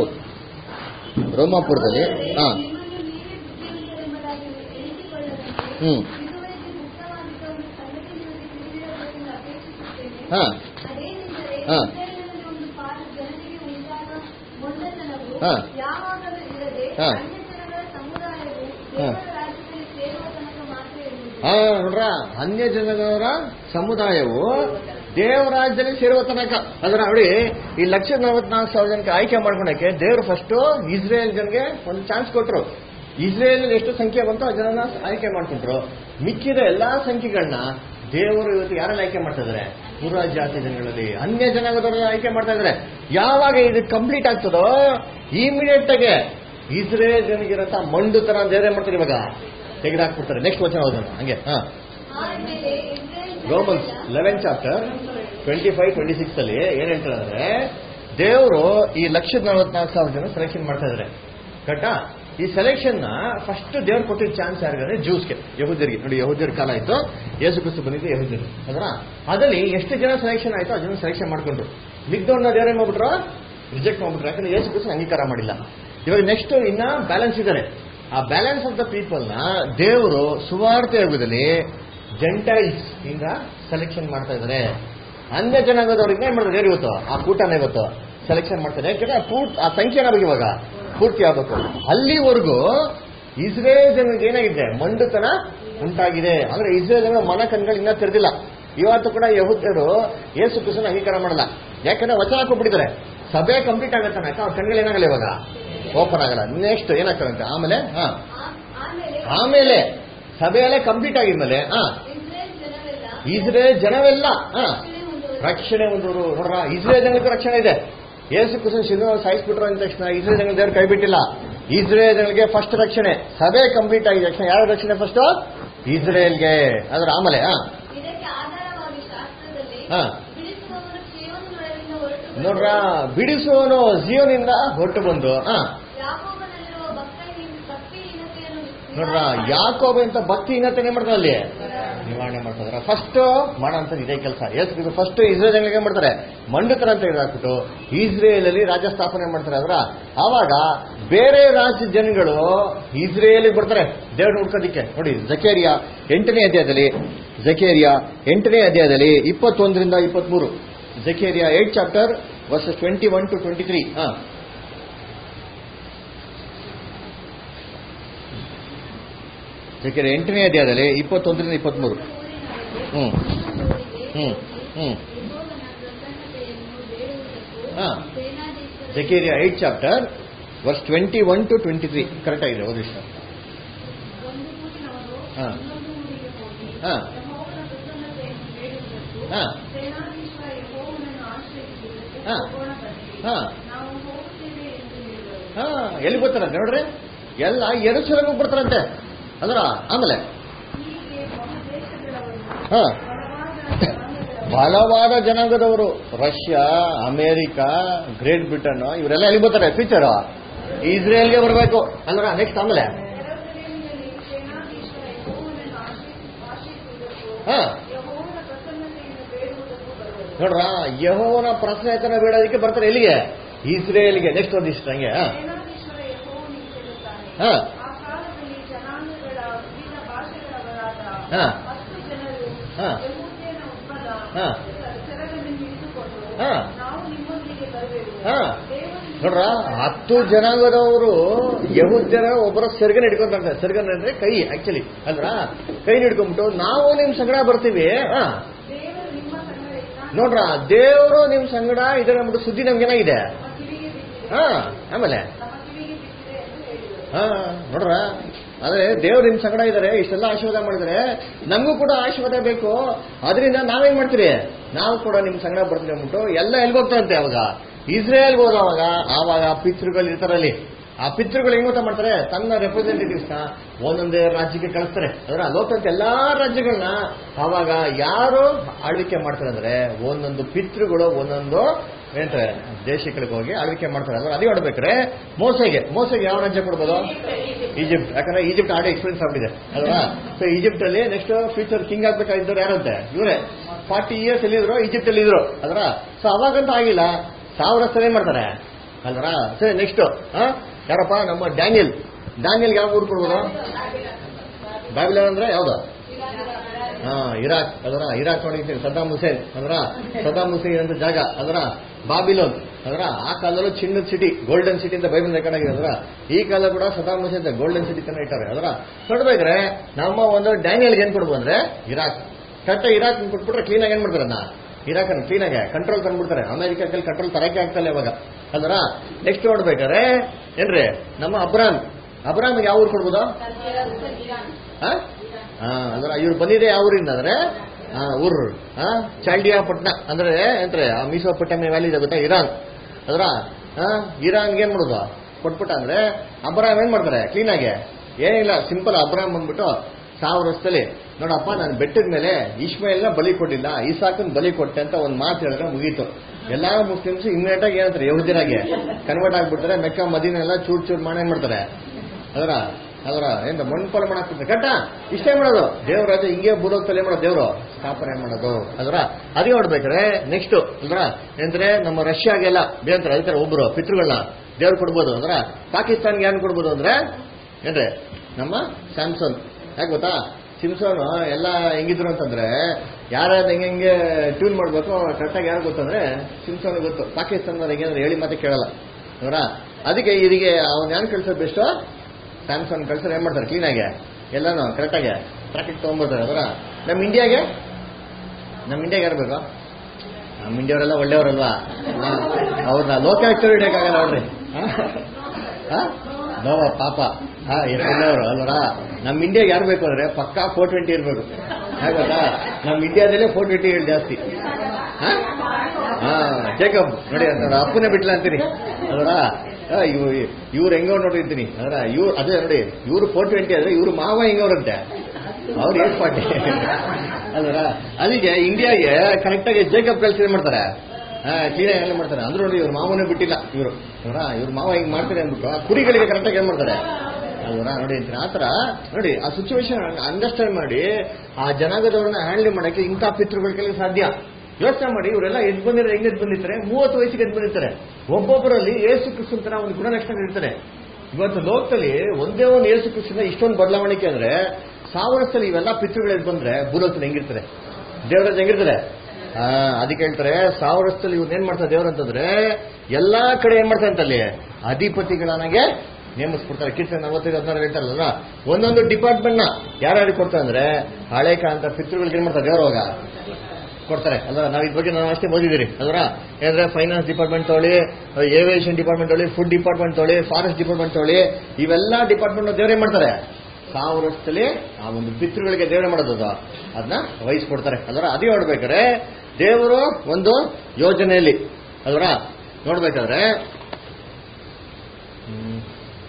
ರೋಮಾಪುರದಲ್ಲಿ ಹಾ ನಿಮ್ಮನ್ನು ನೀವೇ ಬುದ್ಧಿವಂತರೆಂಬುದಾಗಿ ಎಣಿಸಿಕೊಳ್ಳದಂತೆ ಹ್ಮ್ ಇದುವರೆಗೆ ಮುಕ್ತವಾಗಿದ್ದ ಒಂದು ಸಂಗತಿ ನಿಮಗೆ ತಿಳಿದಿರಬೇಕೆಂದು ಅಪೇಕ್ಷಿಸುತ್ತೇನೆ ಹಾ ಅದೇನೆಂದರೆ ಹಾ. ಇಸ್ರಾಯೇಲಿನಲ್ಲಿ ಒಂದು ಪಾಲು ಜನರಿಗೆ ಉಂಟಾದ ಮೊಂಡತನವು ಹಾ. ಯಾವಾಗಲೂ ಇರದೆ ಹಾ. ಅನ್ಯಜನಗಳ ಸಮುದಾಯವು ಹಾ. ದೇವರ ರಾಜ್ಯದಲ್ಲಿ ಸೇರುವ ತನಕ ಮಾತ್ರ ಇರುವುದು ಹಾ ನೋಡ್ರ ಅನ್ಯ ಜನರ ಸಮುದಾಯವು ದೇವರಾಜ್ಯದಲ್ಲಿ ಸೇರುವ ತನಕ ಅದರ ನೋಡಿ ಈ ಲಕ್ಷ ನಲವತ್ನಾಲ್ಕು ಸಾವಿರ ಜನಕ್ಕೆ ಆಯ್ಕೆ ಮಾಡ್ಕೊಳಕ್ಕೆ ದೇವರು ಫಸ್ಟ್ ಇಸ್ರೇಲ್ ಜನಗೆ ಒಂದು ಚಾನ್ಸ್ ಕೊಟ್ರು ಇಸ್ರೇಲ್ ಎಷ್ಟು ಸಂಖ್ಯೆ ಬಂತು ಆ ಜನನ ಆಯ್ಕೆ ಮಾಡ್ಕೊಂಡ್ರು ಮಿಕ್ಕಿದ ಎಲ್ಲಾ ಸಂಖ್ಯೆಗಳನ್ನ ದೇವರು ಇವತ್ತು ಯಾರೆಲ್ಲ ಆಯ್ಕೆ ಮಾಡ್ತಾ ಇದಾರೆ ಪುರ ಜಾತಿ ಜನಗಳಲ್ಲಿ ಅನ್ಯ ಜನಾಂಗದವರೆಲ್ಲ ಆಯ್ಕೆ ಮಾಡ್ತಾ ಇದಾರೆ ಯಾವಾಗ ಇದು ಕಂಪ್ಲೀಟ್ ಆಗ್ತದೋ ಇಮಿಡಿಯೇಟ್ ಆಗಿ ಇಸ್ರೇಲ್ ಜನಗಿರಂತ ಮಂಡು ತರ ದೇವ್ರೆ ಮಾಡ್ತಾರೆ ಇವಾಗ ತೆಗೆದಾಕ್ಬಿಡ್ತಾರೆ ನೆಕ್ಸ್ಟ್ ವಚನ ಓದೋಣ ಹಂಗೆ ಹಾ ಆಮೇಲೆ ಇಸ್ರಾಯೇಲ್ ರೋಮನ್ಸ್ ಜನರೆಲ್ಲ eleven chapter twenty five twenty six ಅಲ್ಲಿ ಏನ್ ಹೇಳ್ತಾರೆ ಅಂದ್ರೆ ದೇವರು ಈ ಲಕ್ಷದ ನಲವತ್ನಾಲ್ಕು ಸಾವಿರ ಜನ ಸೆಲೆಕ್ಷನ್ ಮಾಡ್ತಾ ಇದಾರೆ ಕರೆಕ್ಟಾ ಈ ಸೆಲೆಕ್ಷನ್ ನ ಫಸ್ಟ್ ದೇವ್ರು ಕೊಟ್ಟಿದ್ದ ಚಾನ್ಸ್ ಯಾರಿಗಂದ್ರೆ ಜ್ಯೂಸ್ಗೆ ಯಹೂದ್ಯರಿಗೆ ನೋಡಿ ಯಹೂದ್ಯರ ಕಾಲ ಆಯ್ತು ಯೇಸು ಕ್ರಿಸ್ತು ಬಂದಿದ್ದು ಯಹೂದ್ಯರು ಅದರ ಅದರಲ್ಲಿ ಎಷ್ಟು ಜನ ಸೆಲೆಕ್ಷನ್ ಆಯ್ತು ಆ ಜನ ಸೆಲೆಕ್ಷನ್ ಮಾಡ್ಕೊಂಡ್ರು ಮಿಗ್ದವ್ರನ್ನ ದೇವ್ರ ಏನ್ ಮಾಡ್ಬಿಟ್ರು ರಿಜೆಕ್ಟ್ ಮಾಡ್ಬಿಟ್ರು ಯಾಕಂದ್ರೆ ಯೇಸು ಕ್ರಿಸ್ತು ಅಂಗೀಕಾರ ಮಾಡಿಲ್ಲ ಇವಾಗ ನೆಕ್ಸ್ಟ್ ಇನ್ನ ಬ್ಯಾಲೆನ್ಸ್ ಇದ್ದಾರೆ ಆ ಬ್ಯಾಲೆನ್ಸ್ ಆಫ್ ದ ಪೀಪಲ್ ನ ದೇವರು ಸುವಾರ್ಥ ಯುಗದಲ್ಲಿ ಜೆಂಟೈಲ್ಸ್ ಇಂದ ಸೆಲೆಕ್ಷನ್ ಮಾಡ್ತಾ ಇದ್ದಾರೆ ಅನ್ಯ ಜನಾಂಗದವ್ರಿಗೆ ಏನ್ ಮಾಡ್ತಾರೆ ದೇವ್ರು ಇವತ್ತು ಆ ಕೂಟನ ಇವತ್ತು ಸೆಲೆಕ್ಷನ್ ಮಾಡ್ತಾರೆ ಯಾಕಂದ್ರೆ ಪೂರ್ತಿ ಆ ಸಂಖ್ಯೆ ನಮಗೆ ಇವಾಗ ಪೂರ್ತಿ ಆಗ್ಬೇಕು ಅಲ್ಲಿವರೆಗೂ ಇಸ್ರೇಲ್ ಜನರಿಗೆ ಏನಾಗಿದೆ ಮಂಡುತನ ಉಂಟಾಗಿದೆ ಅಂದ್ರೆ ಇಸ್ರೇಲ್ ಜನರ ಮನ ಕಣ್ಗಳು ಇನ್ನೂ ತೆರೆದಿಲ್ಲ ಇವತ್ತು ಕೂಡ ಯಹೂದ್ಯರು ಯೇಸು ಕ್ರಿಸ್ತನ ಅಂಗೀಕಾರ ಮಾಡಲ್ಲ ಯಾಕಂದ್ರೆ ವಚನ ಕೊಟ್ಬಿಟ್ಟಿದ್ದಾರೆ ಸಭೆ ಕಂಪ್ಲೀಟ್ ಆಗತ್ತೆ ಅವ್ರ ಕಣ್ಗಳು ಏನಾಗಲ್ಲ ಇವಾಗ ಓಪನ್ ಆಗಲ್ಲ ನೆಕ್ಸ್ಟ್ ಏನಾಗ್ತಾರಂತೆ ಆಮೇಲೆ ಹಾ ಆ- ಆಮೇಲೆ ಆಮೇಲೆ ಸಭೆಯಲ್ಲೇ ಕಂಪ್ಲೀಟ್ ಆಗಿದ್ಮೇಲೆ ಹಾ ಇಸ್ರೇಲ್ ಜನರೆಲ್ಲ ಇಸ್ರೇಲ್ ಜನವೆಲ್ಲ ಹಾ ರಕ್ಷಣೆ ಹೊಂದುವರು. ರಕ್ಷಣೆ ಹೊಂದೋರು ನೋಡ್ರ ಇಸ್ರೇಲ್ ಜನಕ್ಕೆ ರಕ್ಷಣೆ ಇದೆ ಯೇಸು ಕೃಷ್ಣ ಶಿವ ಸಾಯಿಸ್ಬಿಟ್ರು ಅಂದ ತಕ್ಷಣ ಇಸ್ರೇಲ್ ಜನಗಳ ದೇವ್ರು ಕೈ ಬಿಟ್ಟಿಲ್ಲ ಇಸ್ರೇಲ್ ಜನಗಳಿಗೆ ಫಸ್ಟ್ ರಕ್ಷಣೆ ಸಭೆ ಕಂಪ್ಲೀಟ್ ಆಗಿದ ತಕ್ಷಣ ಯಾರ ರಕ್ಷಣೆ ಫಸ್ಟ್ ಇಸ್ರೇಲ್ಗೆ ಅದ್ರ ಆಮೇಲೆ ಹಾ ಇದಕ್ಕೆ ಆಧಾರವಾಗಿ ಶಾಸ್ತ್ರದಲ್ಲಿ ಹಾ. ಬಿಡಿಸುವವನು ಜೀವನದೊಳಗಿಂದ ಹೊರಟು ನೋಡ್ರ ಬಿಡಿಸುವನು ಜಿಯೋನಿಂದ ಹೊರಟು ಬಂದು ಹಾ ಯಾಕೋಬನಲ್ಲಿರುವ ಭಕ್ತಿ ಭಕ್ತಿಹೀನತೆಯನ್ನು ನೋಡ್ರ ಯಾಕೋಬ ಅಂತ ಭಕ್ತಿಹೀನತೆ ಏನ್ ಮಾಡ್ತಾರೆ ಅಲ್ಲಿ ನಿವಾರಣೆ ಮಾಡ್ತಾರೆ ಫಸ್ಟ್ ಮಾಡೋಂಥ ಇದೇ ಕೆಲಸ ಎಸ್ ಫಸ್ಟ್ ಇಸ್ರೇಲ್ ಜನಗಳಿಗೆ ಏನ್ ಮಾಡ್ತಾರೆ ಮಂಡುತರ ಅಂತ ಹಾಕ್ಬಿಟ್ಟು ಇಸ್ರೇಲ್ ಅಲ್ಲಿ ರಾಜ್ಯ ಸ್ಥಾಪನೆ ಮಾಡ್ತಾರೆ ಅದ್ರ ಆವಾಗ ಬೇರೆ ರಾಜ್ಯ ಜನಗಳು ಇಸ್ರೇಲಿಗೆ ಬರ್ತಾರೆ ದೇವ್ರ ಹುಡ್ಕೋದಿಕ್ಕೆ ನೋಡಿ ಜಕೇರಿಯಾ ಎಂಟನೇ ಅಧ್ಯಾಯದಲ್ಲಿ ಜಕೇರಿಯಾ ಎಂಟನೇ ಅಧ್ಯಾಯದಲ್ಲಿ ಇಪ್ಪತ್ತೊಂದರಿಂದ ಇಪ್ಪತ್ಮೂರು Zechariah eight chapter verses twenty one to twenty three ಹಾ ಜಕೇರಿಯಾ ಎಂಟನೇ ಅಧ್ಯಾಯದಲ್ಲಿ ಇಪ್ಪತ್ತೊಂದರಿಂದ ಇಪ್ಪತ್ಮೂರು ಹ್ಮ್ ಹ್ಮ್ ಹ್ಮ್ ಹಾ. Zechariah eight chapter verse twenty one to twenty three correct ಆಗಿದೆ ಓದಿ ಸರ್ ಹಾ. ಹಾ. ಹಾ. ಹಾ. ಹಾ. ಹಾ ಎಲ್ಲಿ ಬರ್ತಾರಂತೆ ನೋಡ್ರಿ ಎಲ್ಲ ಎರಡು ಸಲ ಬರ್ತಾರಂತೆ ಅಂದ್ರ ಆಮೇಲೆ ಹಾ ಬಲವಾದ ಜನಾಂಗದವರು ರಷ್ಯಾ ಅಮೇರಿಕಾ ಗ್ರೇಟ್ ಬ್ರಿಟನ್ ಇವರೆಲ್ಲ ಎಲ್ಲಿ ಬರ್ತಾರೆ ಫ್ಯೂಚರ್ ಇಸ್ರೇಲ್ಗೆ ಬರಬೇಕು ಅಂದ್ರ ನೆಕ್ಸ್ಟ್ ಆಮೇಲೆ ಹಾ ನೋಡ್ರ ಯಹೋವನ ಪ್ರಸನ್ನತನ ಬೇಡೋದಕ್ಕೆ ಬರ್ತಾರೆ ಎಲ್ಲಿಗೆ ಇಸ್ರೇಲ್ಗೆ ನೆಕ್ಸ್ಟ್ ಒಂದಿಷ್ಟು ಹಂಗೆ ಹಾ. ಹಾ ಆ ಕಾಲದಲ್ಲಿ ಜನಾಂಗಗಳ ವಿವಿಧ ಭಾಷೆಗಳವರಾದ ಹಾ. ಹತ್ತು ಜನರು ಹಾ. ಯೆಹೂದ್ಯನ ಒಬ್ಬದ ಹಾ. ಸೆರಗನ್ನು ಹಿಡಿದುಕೊಂಡು ಹಾ. ನಾವು ನಿಮ್ಮೊಂದಿಗೆ ಬರಬೇಕು ಹಾ. ದೇವರು ನೋಡ್ರ ಹತ್ತು ಜನಾಂಗದವರು ಯಹುದ್ಯರ ಒಬ್ಬರ ಸೆರ್ಗನ ಹಿಡ್ಕೊಂತಾರೆ ಸೆರ್ಗನ ಅಂದ್ರೆ ಕೈ ಆಕ್ಚುಲಿ ಅಲ್ರ ಕೈ ಹಿಡ್ಕೊಂಡ್ಬಿಟ್ಟು ನಾವು ನಿಮ್ ಸಂಗಡ ಬರ್ತೀವಿ ಹಾ ದೇವರು ನಿಮ್ಮ ಸಂಗಡ ಇದ್ದ ನೋಡ್ರ ದೇವರು ನಿಮ್ ಸಂಗಡ ಇದರ ನಮ್ದು ಸುದ್ದಿ ನಮ್ಗೇನಾಗಿದೆ ನಮ್ಮ ಕಿವಿಗೆ ಬಿದ್ದಿದೆ ಹಾ ಆಮೇಲೆ ನಮ್ಮ ಕಿವಿಗೆ ಬಿದ್ದಿದೆ ಎಂದು ಹೇಳಿದರು ಹಾ ನೋಡ್ರ ಆದ್ರೆ ದೇವ್ರು ನಿಮ್ ಸಂಗಡ ಇದಾರೆ ಇಷ್ಟೆಲ್ಲ ಆಶೀರ್ವಾದ ಮಾಡಿದ್ರೆ ನಮಗೂ ಕೂಡ ಆಶೀರ್ವಾದ ಬೇಕು ಅದರಿಂದ ನಾವೇನ್ ಮಾಡ್ತೀರಿ ನಾವು ಕೂಡ ನಿಮ್ ಸಂಗಡ ಬರ್ತೀವಿ ಅಂದ್ಬಿಟ್ಟು ಎಲ್ಲ ಎಲ್ಲಿ ಹೋಗ್ತಾರಂತೆ ಅವಾಗ ಇಸ್ರೇಲ್ಗೆ ಹೋದವಾಗ ಆವಾಗ ಪಿತೃಗಳು ಇರ್ತಾರಲ್ಲಿ ಆ ಪಿತೃಗಳು ಹೆಂಗ್ ಗೊತ್ತಾ ಮಾಡ್ತಾರೆ ತನ್ನ ರೆಪ್ರೆಸೆಂಟೇಟಿವ್ಸ್ ನ ಒಂದೊಂದೇ ರಾಜ್ಯಕ್ಕೆ ಕಳಿಸ್ತಾರೆ ಅದರ ಲೋಕದ ಎಲ್ಲಾ ರಾಜ್ಯಗಳನ್ನ ಆವಾಗ ಯಾರು ಆಳ್ವಿಕೆ ಮಾಡ್ತಾರೆ ಅಂದ್ರೆ ಒಂದೊಂದು ಪಿತೃಗಳು ಒಂದೊಂದು ಏನಂತಾರೆ ದೇಶಗಳಿಗೆ ಹೋಗಿ ಆಳ್ವಿಕೆ ಮಾಡ್ತಾರೆ ಅಂದ್ರೆ ಅದೇ ನೋಡ್ಬೇಕ್ರೆ ಮೋಸೆಗೆ ಮೋಸೆಗೆ ಯಾವ ರಾಜ್ಯ ಕೊಡ್ಬೋದು ಈಜಿಪ್ಟ್ ಯಾಕಂದ್ರೆ ಈಜಿಪ್ಟ್ ಆಡಿ ಎಕ್ಸ್ಪೀರಿಯನ್ಸ್ ಆಗ್ಬಿಟ್ಟಿದೆ ಅಲ್ವಾ ಸೊ ಈಜಿಪ್ಟ್ ಅಲ್ಲಿ ನೆಕ್ಸ್ಟ್ ಫ್ಯೂಚರ್ ಕಿಂಗ್ ಆಗ್ಬೇಕಾಗಿದ್ದವ್ರು ಯಾರಂತೆ ಇವರೇ ಫಾರ್ಟಿ ಇಯರ್ಸ್ ಎಲ್ಲಿದ್ರು ಈಜಿಪ್ಟ್ ಅಲ್ಲಿ ಇದ್ರು ಅಲ್ರ ಸೊ ಅವಾಗಂತೂ ಆಗಿಲ್ಲ ಸಾವಿರ ವರ್ಷ ಏನ್ ಮಾಡ್ತಾರೆ ಅಲ್ರ ಸರಿ ನೆಕ್ಸ್ಟ್ ಯಾರಪ್ಪ ನಮ್ಮ ಡ್ಯಾನಿಯಲ್ ಡ್ಯಾನಿಯಲ್ಗೆ ಯಾವ ಊರು ಕೊಡ್ಬೋದು ಬ್ಯಾಬಿಲನ್ ಅಂದ್ರೆ ಯಾವ್ದು ಹಾ ಇರಾಕ್ ಅದರ ಇರಾಕ್ ನೋಡಿ ಸದ್ದಾಮ್ ಹುಸೇನ್ ಅದರ ಸದ್ದಾಮ್ ಹುಸೇನ್ ಅಂತ ಜಾಗ ಅದರ ಬಾಬಿಲೋನ್ ಅದರ ಆ ಕಾಲದಲ್ಲೂ ಚಿನ್ನದ ಸಿಟಿ ಗೋಲ್ಡನ್ ಸಿಟಿ ಅಂತ ಬೈಬಲ್ ರೆಕಾರ್ಡ್ ಆಗಿದೆ ಅದರ ಈ ಕಾಲ ಕೂಡ ಸದ್ದಾಮ್ ಹುಸೇನ್ ಗೋಲ್ಡನ್ ಸಿಟಿ ತನ ಇಟ್ಟಾರೆ ಅದರ ನೋಡ್ಬೇಕ್ರೆ ನಮ್ಮ ಒಂದು ಡ್ಯಾನಿಯಲ್ಗೆ ಏನ್ ಕೊಡ್ಬೋದು ಅಂದ್ರೆ ಇರಾಕ್ ಕರೆಕ್ಟ್ ಇರಾಕ್ ಕೊಟ್ಬಿಟ್ರೆ ಕ್ಲೀನ್ ಆಗಿ ಏನ್ ಮಾಡ್ತಾರೆ ನಾ ಇರಾಕ್ ಕ್ಲೀನ್ ಆಗಿ ಕಂಟ್ರೋಲ್ ತಂದ್ಬಿಡ್ತಾರೆ ಅಮೆರಿಕದಲ್ಲಿ ಕಂಟ್ರೋಲ್ ತರಕ್ಕೆ ಆಗ್ತಲ್ಲ ಇವಾಗ ಅಲ್ದ್ರ ನೆಕ್ಸ್ಟ್ ನೋಡ್ಬೇಕಾದ್ರೆ ಏನ್ರಿ ನಮ್ಮ ಅಬ್ರಾಮ್ ಅಬ್ರಾಮ್ಗೆ ಯಾವ ಊರು ಕೊಡ್ಬೋದು ಹಾ ಹಾ, ಅಂದ್ರೆ ಇವ್ರು ಬಂದಿದೆ ಯಾವ ಊರಿಂದ ಅಂದ್ರೆ ಆ, ಊರು ಹಾ ಚಾಲ್ಡಿಯಾ ಪಟ್ನ ಅಂದ್ರೆ ಎಂದ್ರೆ ಆ ಮೀಸೋಪಟ್ಟಮೆ ವ್ಯಾಲಿ ಇದೆ ಗೊತ್ತಾ ಇರಾನ್ ಅದ್ರ ಹಾ ಇರಾನ್ಗೆ ಏನ್ ಮಾಡೋದು ಕೊಟ್ಬಿಟ್ಟ ಅಂದ್ರೆ ಅಬ್ರಾಮ್ ಏನ್ ಮಾಡ್ತಾರೆ ಕ್ಲೀನ್ ಆಗಿ ಏನಿಲ್ಲ ಸಿಂಪಲ್ ಅಬ್ರಾಮ್ ಬಂದ್ಬಿಟ್ಟು ಸಾವಿರ ವರ್ಷದಲ್ಲಿ ನೋಡಪ್ಪ ನಾನು ಬೆಟ್ಟದ ಮೇಲೆ ಇಸ್ಮಾಯಿಲ್ನ ಬಲಿ ಕೊಟ್ಟಿಲ್ಲ ಈಸಾಕನ್ ಬಲಿ ಕೊಟ್ಟೆ ಅಂತ ಒಂದು ಮಾತು ಹೇಳಿದ್ರೆ ಮುಗೀತು ಎಲ್ಲಾ ಮುಸ್ಲಿಮ್ಸ್ ಇಮ್ಮಿಡಿಯೇಟ್ ಆಗಿ ಏನಂತಾರೆ ಯಹುದಿರಾಗೆ ಕನ್ವರ್ಟ್ ಆಗ್ಬಿಡ್ತಾರೆ ಮೆಕ್ಕ ಮದಿನ ಎಲ್ಲ ಚೂರ್ ಚೂರ್ ಮಾಡಿ ಏನ್ ಮಾಡ್ತಾರೆ ಅದರ ಅದರ ಏನು ಮಣ್ಪಾಲ ಮಾಡಾಕ್ತಿದ್ರೆ ಕಟ್ಟ ಇಷ್ಟೇ ಮಾಡೋದು ದೇವ್ರ ಅದು ಹಿಂಗೆ ಭೂಲೋಕದಲ್ಲಿ ಮಾಡೋದು ದೇವ್ರು ಸ್ಥಾಪನೆ ಮಾಡೋದು ಅದರ ಅದೇ ನೋಡ್ಬೇಕಾರೆ ನೆಕ್ಸ್ಟ್ ಅಂದ್ರ ಏನಂದ್ರೆ ನಮ್ಮ ರಷ್ಯಾಗೆಲ್ಲ ಬೇಂತಾರೆ ಅದಕ್ಕೆ ಒಬ್ರು ಪಿತೃಗಳನ್ನ ದೇವ್ರು ಕೊಡ್ಬೋದು ಅಂದ್ರ ಪಾಕಿಸ್ತಾನ್ಗೆ ಯಾರು ಕೊಡ್ಬೋದು ಅಂದ್ರೆ ಏನ್ರಿ ನಮ್ಮ ಸ್ಯಾಮ್ಸಂಗ್ ಯಾಕೆ ಗೊತ್ತಾ ಸಿಮ್ಸನ್ ಎಲ್ಲ ಹೆಂಗಿದ್ರು ಅಂತಂದ್ರೆ ಯಾರ್ಯಾರು ಹೆಂಗೆ ಹೆಂಗೆ ಟ್ಯೂನ್ ಮಾಡ್ಬೇಕು ಕರೆಕ್ಟಾಗಿ ಯಾರು ಗೊತ್ತಂದ್ರೆ ಸಿಮ್ಸನ್ ಗೊತ್ತು ಪಾಕಿಸ್ತಾನದವ್ರು ಹೆಂಗಂದ್ರೆ ಹೇಳಿ ಮತ್ತೆ ಕೇಳಲ್ಲ ಅವರ ಅದಕ್ಕೆ ಇದಕ್ಕೆ ಅವ್ನು ಯಾರು ಕಳ್ಸೋದು ಬೆಸ್ಟ್ ಸ್ಯಾಮ್ಸಂಗ್ ಕಳ್ಸೋರು ಏನ್ ಮಾಡ್ತಾರೆ ಕ್ಲೀನಾಗಿ ಎಲ್ಲಾನು ಕರೆಕ್ಟಾಗಿ ಟ್ರಾಫಿಕ್ ತೊಗೊಂಡ್ಬರ್ತಾರೆ ಅದರ ನಮ್ಮ ಇಂಡಿಯಾಗೆ ನಮ್ಮ ಇಂಡಿಯಾಗೆ ಯಾರು ಬೇಕು ನಮ್ಮ ಇಂಡಿಯವರೆಲ್ಲ ಒಳ್ಳೆಯವರಲ್ವಾ ಹಾ, ಅವ್ರನ್ನ ಲೋಕಾಯುಕ್ತ ಹಿಡಿಯಕ್ಕಾಗಲ್ಲ ನೋಡ್ರಿ ಹಾ? ನೋವ ಪಾಪ ಹಾ ಎಷ್ಟು ಒಳ್ಳೆಯವರು ಅಲ್ವರ ನಮ್ಮ ಇಂಡಿಯಾಗೆ ಯಾರು ಬೇಕು ಅಂದ್ರೆ ಪಕ್ಕಾ ಫೋರ್ ಟ್ವೆಂಟಿ ಇರ್ಬೇಕು ಹಾಗಲ್ಲ ನಮ್ಮ ಇಂಡಿಯಾದಲ್ಲೇ ಫೋರ್ ಟ್ವೆಂಟಿ ಜಾಸ್ತಿ ಹಾ ಹಾ ಜೇಕಬ್ ನೋಡಿ ನೋಡ ಅಪ್ಪನೇ ಬಿಟ್ಲ ಅಂತೀನಿ ಅದರ ಇವ್ರು ಹೆಂಗೋ ನೋಡಿರ್ತೀನಿ ಅದರ ಇವ್ರು ಅದೇ ನೋಡಿ ಇವ್ರು ಫೋರ್ ಟ್ವೆಂಟಿ ಆದ್ರೆ ಇವ್ರು ಮಾವ ಹೆಂಗವ್ರಂತೆ ಅವ್ರು ಏಟ್ ಪಾರ್ಟಿ ಅಲ್ವರ ಅಲ್ಲಿಗೆ ಇಂಡಿಯಾಗೆ ಕರೆಕ್ಟಾಗಿ ಜೇಕಬ್ ಕಲ್ಸಿ ಏನ್ ಮಾಡ್ತಾರೆ ಕ್ಲೀನಾಗಿ ಎಲ್ಲ ಮಾಡ್ತಾರೆ ಅಂದ್ರೂ ನೋಡಿ ಇವ್ರ ಮಾವನೇ ಬಿಟ್ಟಿಲ್ಲ ಇವರು ಅವರ ಇವ್ರ ಮಾವ ಹಿಂಗ್ ಮಾಡ್ತಾರೆ ಅಂದ್ಬಿಟ್ಟು ಆ ಕುರಿಗಳಿಗೆ ಕರೆಕ್ಟಾಗಿ ಏನ್ ಮಾಡ್ತಾರೆ ಅಲ್ವರ ನೋಡಿ ಅಂತೀನಿ ಆ ಥರ ನೋಡಿ ಆ ಸಿಚುವೇಶನ್ ಅಂಡರ್ಸ್ಟ್ಯಾಂಡ್ ಮಾಡಿ ಆ ಜನಾಂಗದವ್ರನ್ನ ಹ್ಯಾಂಡಲ್ ಮಾಡಕ್ಕೆ ಇಂಥ ಪಿತೃಗಳ ಕೈಲಿ ಸಾಧ್ಯ ಯೋಚನೆ ಮಾಡಿ ಇವರೆಲ್ಲ ಎದ್ ಬಂದಿರೋ ಹೆಂಗ್ ಎದ್ ಬಂದಿರ್ತಾರೆ ಮೂವತ್ತು ವಯಸ್ಸಿಗೆ ಎದ್ ಬಂದಿರ್ತಾರೆ ಒಬ್ಬೊಬ್ಬರಲ್ಲಿ ಏಸು ಕ್ರಿಸ್ತನ್ ತರ ಒಂದು ಗುಣಲಕ್ಷಣ ಇರ್ತಾರೆ ಇವತ್ತು ಲೋಕದಲ್ಲಿ ಒಂದೇ ಒಂದು ಏಸು ಕ್ರಿಸ್ತನ ಇಷ್ಟೊಂದು ಬದಲಾವಣೆ ಅಂದ್ರೆ ಸಾವಿರದಲ್ಲಿ ಇವೆಲ್ಲ ಪಿತೃಗಳು ಎದ್ ಬಂದ್ರೆ ಭೂಲೋಕದಲ್ಲಿ ಹೆಂಗಿರ್ತಾರೆ ದೇವರಾಜ್ ಹೆಂಗಿರ್ತಾರೆ ಆ ಅದಕ್ಕೆ ಹೇಳ್ತಾರೆ ಸಾವಿರ ವರ್ಷದಲ್ಲಿ ಇವ್ರು ಏನ್ ಮಾಡ್ತಾರೆ ದೇವ್ರು ಅಂತಂದ್ರೆ ಎಲ್ಲಾ ಕಡೆ ಏನ್ ಮಾಡ್ತಾರೆ ಅಂತಲ್ಲಿ ಅಧಿಪತಿಗಳನ್ನಾಗೆ ನೇಮಿಸ್ಬಿಡ್ತಾರೆ ಕೀರ್ತನೆ ನಲವತ್ತೈದು ಹದಿನಾರು ಹೇಳ್ತಾರಲ್ಲ ಒಂದೊಂದು ಡಿಪಾರ್ಟ್ಮೆಂಟ್ ನ ಯಾರ್ಯಾರು ಕೊಡ್ತಾರೆ ಅಂದ್ರೆ ಹಳೆ ಕಾಂತ ಪಿತೃಗಳಿಗೆ ಏನ್ ಮಾಡ್ತಾರೆ ದೇವ್ರ ಹೋಗ ಕೊಡ್ತಾರೆ ಅಲ್ವಾ ನಾವು ಇದ್ರ ಬಗ್ಗೆ ನಾವು ಅಷ್ಟೇ ಓದಿದಿರಿ ಅಲ್ವಾ ಏನಂದ್ರೆ ಫೈನಾನ್ಸ್ ಡಿಪಾರ್ಟ್ಮೆಂಟ್ ತೊಗೊಳ್ಳಿ ಏವಿಯೇಷನ್ ಡಿಪಾರ್ಟ್ಮೆಂಟ್ ತೊಗೊಳ್ಳಿ ಫುಡ್ ಡಿಪಾರ್ಟ್ಮೆಂಟ್ ತೊಗೊಳ್ಳಿ ಫಾರೆಸ್ಟ್ ಡಿಪಾರ್ಟ್ಮೆಂಟ್ ತೊಗೊಳ್ಳಿ ಇವೆಲ್ಲ ಡಿಪಾರ್ಟ್ಮೆಂಟ್ ದೇವರೇ ಮಾಡ್ತಾರೆ ಸಾವಿರ ವರ್ಷದಲ್ಲಿ ಆ ಒಂದು ಪಿತೃಗಳಿಗೆ ದೇವರೇ ಮಾಡೋದು ಅದು. ಅದನ್ನ ವಹಿಸ್ಕೊಡ್ತಾರೆ ಅಲ್ವರ ಅದೇ ನೋಡ್ಬೇಕಾದ್ರೆ ದೇವರು ಒಂದು ಯೋಜನೆಯಲ್ಲಿ ಅಲ್ವರ ನೋಡ್ಬೇಕಾದ್ರೆ ಹ್ಮ್,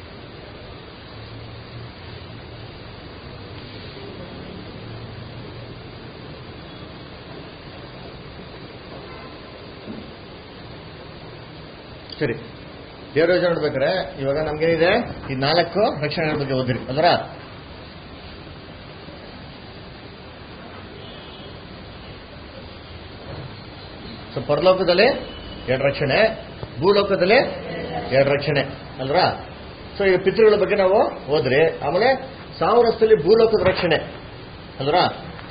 ಸರಿ ದೇವರ ಯೋಜನೆ ನೋಡ್ಬೇಕಾದ್ರೆ ಇವಾಗ ನಮ್ಗೇನಿದೆ ಈ ನಾಲ್ಕು ರಕ್ಷಣೆಗಳ ಬಗ್ಗೆ ಓದಿರಿ ಅದರ ಸೊ ಪರಲೋಕದಲ್ಲಿ ಎರಡು ರಕ್ಷಣೆ ಭೂಲೋಕದಲ್ಲಿ ಎರಡು ರಕ್ಷಣೆ ಅಲ್ವಾ ಸೊ ಈಗ ಪಿತೃಗಳ ಬಗ್ಗೆ ನಾವು ಹೋದ್ರಿ ಆಮೇಲೆ ಸಾವಿರ ವರ್ಷದಲ್ಲಿ ಭೂಲೋಕದ ರಕ್ಷಣೆ ಅಲ್ವಾ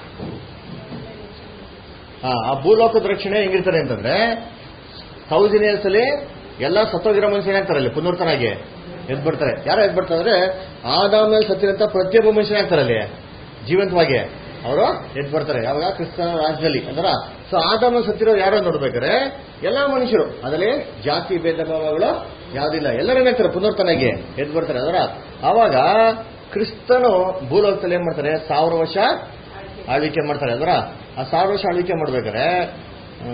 ಆ ಆ ಭೂಲೋಕದ ರಕ್ಷಣೆ ಹೆಂಗಿರ್ತಾರೆ ಅಂತಂದ್ರೆ ಥೌಸಂಡ್ ಇಯರ್ಸ್ ಅಲ್ಲಿ ಎಲ್ಲ ಸತ್ತೋಗಿರೋ ಮನುಷ್ಯ ಏನಾಗ್ತಾರೆ ಅಲ್ಲಿ ಪುನರ್ತನಾಗಿ ಎದ್ ಬರ್ತಾರೆ ಯಾರು ಎದ್ ಬರ್ತಾರೆ ಅಂದ್ರೆ ಆದಾಮೇಲೆ ಸತ್ತಿರಂತ ಪ್ರತಿಯೊಬ್ಬ ಮನುಷ್ಯನ ಆಗ್ತಾರೆ ಅಲ್ಲಿ ಜೀವಂತವಾಗಿ ಅವರು ಎದ್ ಬರ್ತಾರೆ ಯಾವಾಗ ಕ್ರಿಸ್ತನ ರಾಜ್ಯದಲ್ಲಿ ಅಂದ್ರ ಸೊ ಆದಾಮೇಲೆ ಸತ್ತಿರೋ ಯಾರೋ ನೋಡ್ಬೇಕಾದ್ರೆ ಎಲ್ಲಾ ಮನುಷ್ಯರು ಅದರಲ್ಲಿ ಜಾತಿ ಭೇದ ಭಾವಗಳು ಯಾವ್ದಿಲ್ಲ ಎಲ್ಲರೂ ಏನಾಗ್ತಾರೆ ಪುನರ್ತನಾಗಿ ಎದ್ ಬರ್ತಾರೆ ಅದರ ಆವಾಗ ಕ್ರಿಸ್ತನು ಭೂಲೋಕದಲ್ಲಿ ಏನ್ ಮಾಡ್ತಾರೆ ಸಾವಿರ ವರ್ಷ ಆಳ್ವಿಕೆ ಮಾಡ್ತಾರೆ ಅದರ ಆ ಸಾವಿರ ವರ್ಷ ಆಳ್ವಿಕೆ ಮಾಡ್ಬೇಕಾದ್ರೆ ಆ,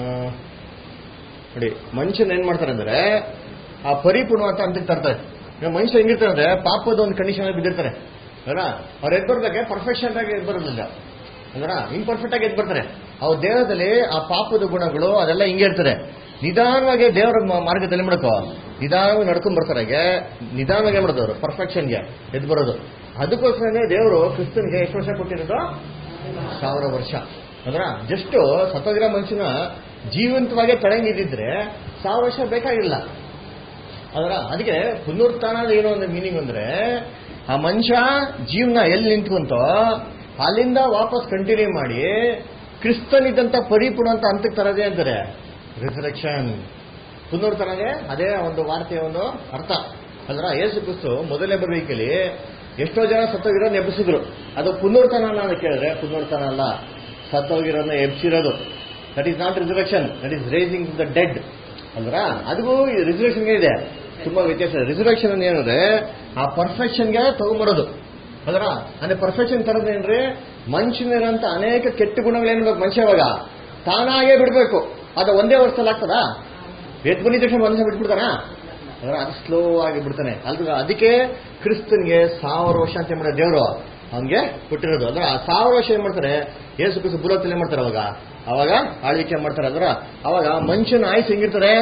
ನೋಡಿ ಮನುಷ್ಯನ ಏನ್ ಮಾಡ್ತಾರೆ ಅಂದ್ರೆ ಆ ಪರಿಪೂರ್ಣ ಅಂತ ಅಂತ ತರ್ತಾರೆ ಈಗ ಮನುಷ್ಯ ಹೆಂಗಿರ್ತಾರೆ ಅಂದ್ರೆ ಪಾಪದ ಒಂದು ಕಂಡೀಷನ್ ಅಲ್ಲಿ ಬಿದ್ದಿರ್ತಾರೆ ಅಲ್ಲ ಅವ್ರು ಎದ್ ಬರ್ದಾಗೆ ಪರ್ಫೆಕ್ಷನ್ ಆಗಿ ಎದ್ ಬರೋದಿಲ್ಲ ಅಲ್ವರ ಇಂಪರ್ಫೆಕ್ಟ್ ಆಗಿ ಎದ್ ಬರ್ತಾರೆ ಅವ್ರ ದೇಹದಲ್ಲಿ ಆ ಪಾಪದ ಗುಣಗಳು ಅದೆಲ್ಲ ಹಿಂಗೆ ಇರ್ತದೆ ನಿಧಾನವಾಗಿ ದೇವರ ಮ- ಮಾರ್ಗದಲ್ಲಿ ಮಾಡಕೋ ನಿಧಾನವಾಗಿ ನಡ್ಕೊಂಡ್ ಬರ್ತಾರೆ ನಿಧಾನವಾಗಿ ಮಾಡೋದು ಅವರು ಪರ್ಫೆಕ್ಷನ್ಗೆ ಎದ್ ಬರೋದು ಅದಕ್ಕೋಸ್ಕರನೇ ದೇವರು ಕ್ರಿಸ್ತನ್ಗೆ ಎಷ್ಟು ವರ್ಷ ಕೊಟ್ಟಿರೋದು ಸಾವಿರ ವರ್ಷ ಅಂದ್ರ ಜಸ್ಟ್ ಸತ್ತೋಗಿರೋ ಮನುಷ್ಯನ ಜೀವಂತವಾಗಿ ತಳಂಗಿದ್ದಿದ್ರೆ ಸಾವಿರ ವರ್ಷ ಬೇಕಾಗಿಲ್ಲ ಅದರ ಅದಕ್ಕೆ ಪುನರುತ್ಥಾನ ಏನೋ ಒಂದು ಮೀನಿಂಗ್ ಅಂದ್ರೆ ಆ ಮನುಷ್ಯ ಜೀವನ ಎಲ್ಲಿ ನಿಂತ್ಕೊಂತೋ ಅಲ್ಲಿಂದ ವಾಪಸ್ ಕಂಟಿನ್ಯೂ ಮಾಡಿ ಕ್ರಿಸ್ತನಿದ್ದಂತ ಪರಿಪೂರ್ಣ ಅಂತ ಹಂತಕ್ಕೆ ತರದೇ ಅಂತಾರೆ ರಿಸರೆಕ್ಷನ್ ಪುನರುತ್ಥಾನಗೆ ಅದೇ ಒಂದು ವಾರ್ತೆಯ ಒಂದು ಅರ್ಥ ಅಂದ್ರ ಯೇಸು ಕ್ರಿಸ್ತು ಮೊದಲನೇ ಬರುವಿಕೆಯಲ್ಲಿ ಎಷ್ಟೋ ಜನ ಸತ್ತೋಗಿರೋ ಎಬ್ಬಿಸಿದ್ರು ಅದು ಪುನರುತ್ಥಾನ ಅಂತ ಕೇಳಿದ್ರೆ ಪುನರುತ್ಥಾನ ಅಲ್ಲ ಸತ್ತೋಗಿರೋನ್ನ ಎಬ್ಸಿರೋದು that is not reservation that is raising the dead ಅಂದ್ರ ಅದಕ್ಕೂ ರಿಸರ್ವೇಷನ್ಗೆ ಇದೆ ತುಂಬಾ ವ್ಯತ್ಯಾಸ ರಿಸರ್ವೇಷನ್ ಏನಂದ್ರೆ ಆ ಪರ್ಫೆಕ್ಷನ್ಗೆ ತಗೊಂಬರೋದು ಅದರ ಅಂದ್ರೆ ಪರ್ಫೆಕ್ಷನ್ ತರದೇನ್ರಿ ಮನುಷ್ಯನಿರಂತ ಅನೇಕ ಕೆಟ್ಟ ಗುಣಗಳೇನ್ಬೇಕು ಮನುಷ್ಯ ಇವಾಗ ತಾನಾಗೇ ಬಿಡ್ಬೇಕು ಅದು ಒಂದೇ ವರ್ಷದಲ್ಲಿ ಆಗ್ತದಾ ಎದ್ ಬಂದಿದ ತಕ್ಷಣ ಮನುಷ್ಯ ಬಿಟ್ಬಿಡ್ತಾನ ಅದರ ಅದು ಸ್ಲೋ ಆಗಿ ಬಿಡ್ತಾನೆ ಅಲ್ದ ಅದಕ್ಕೆ ಕ್ರಿಸ್ತನ್ಗೆ ಸಾವಿರ ವರ್ಷ ಅಂತ ಮಾಡೋ ದೇವರು ಹಂಗೆ ಕೊಟ್ಟಿರೋದು ಅಂದ್ರೆ ಆ ಸಾವಿರ ವರ್ಷ ಏನ್ ಮಾಡ್ತಾರೆ ಏಸು ಕ್ರಿಸ್ತು ಬುಲೋತ್ತಲ್ಲಿ ಏನ್ ಮಾಡ್ತಾರೆ ಅವಾಗ ಅವಾಗ ಆಳ್ವಿಕೆ ಮಾಡ್ತಾರೆ ಅದ್ರ ಅವಾಗ ಮನುಷ್ಯನ ಆಯ್ತು ಹೆಂಗಿರ್ತಾರೆ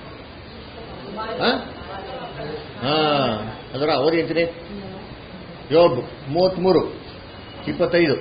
ಆ? ಹಾ ಅದರ ಓದಿ ಅಂತೀನಿ ಯೋಬ್ ಮೂವತ್ಮೂರು ಇಪ್ಪತ್ತೈದು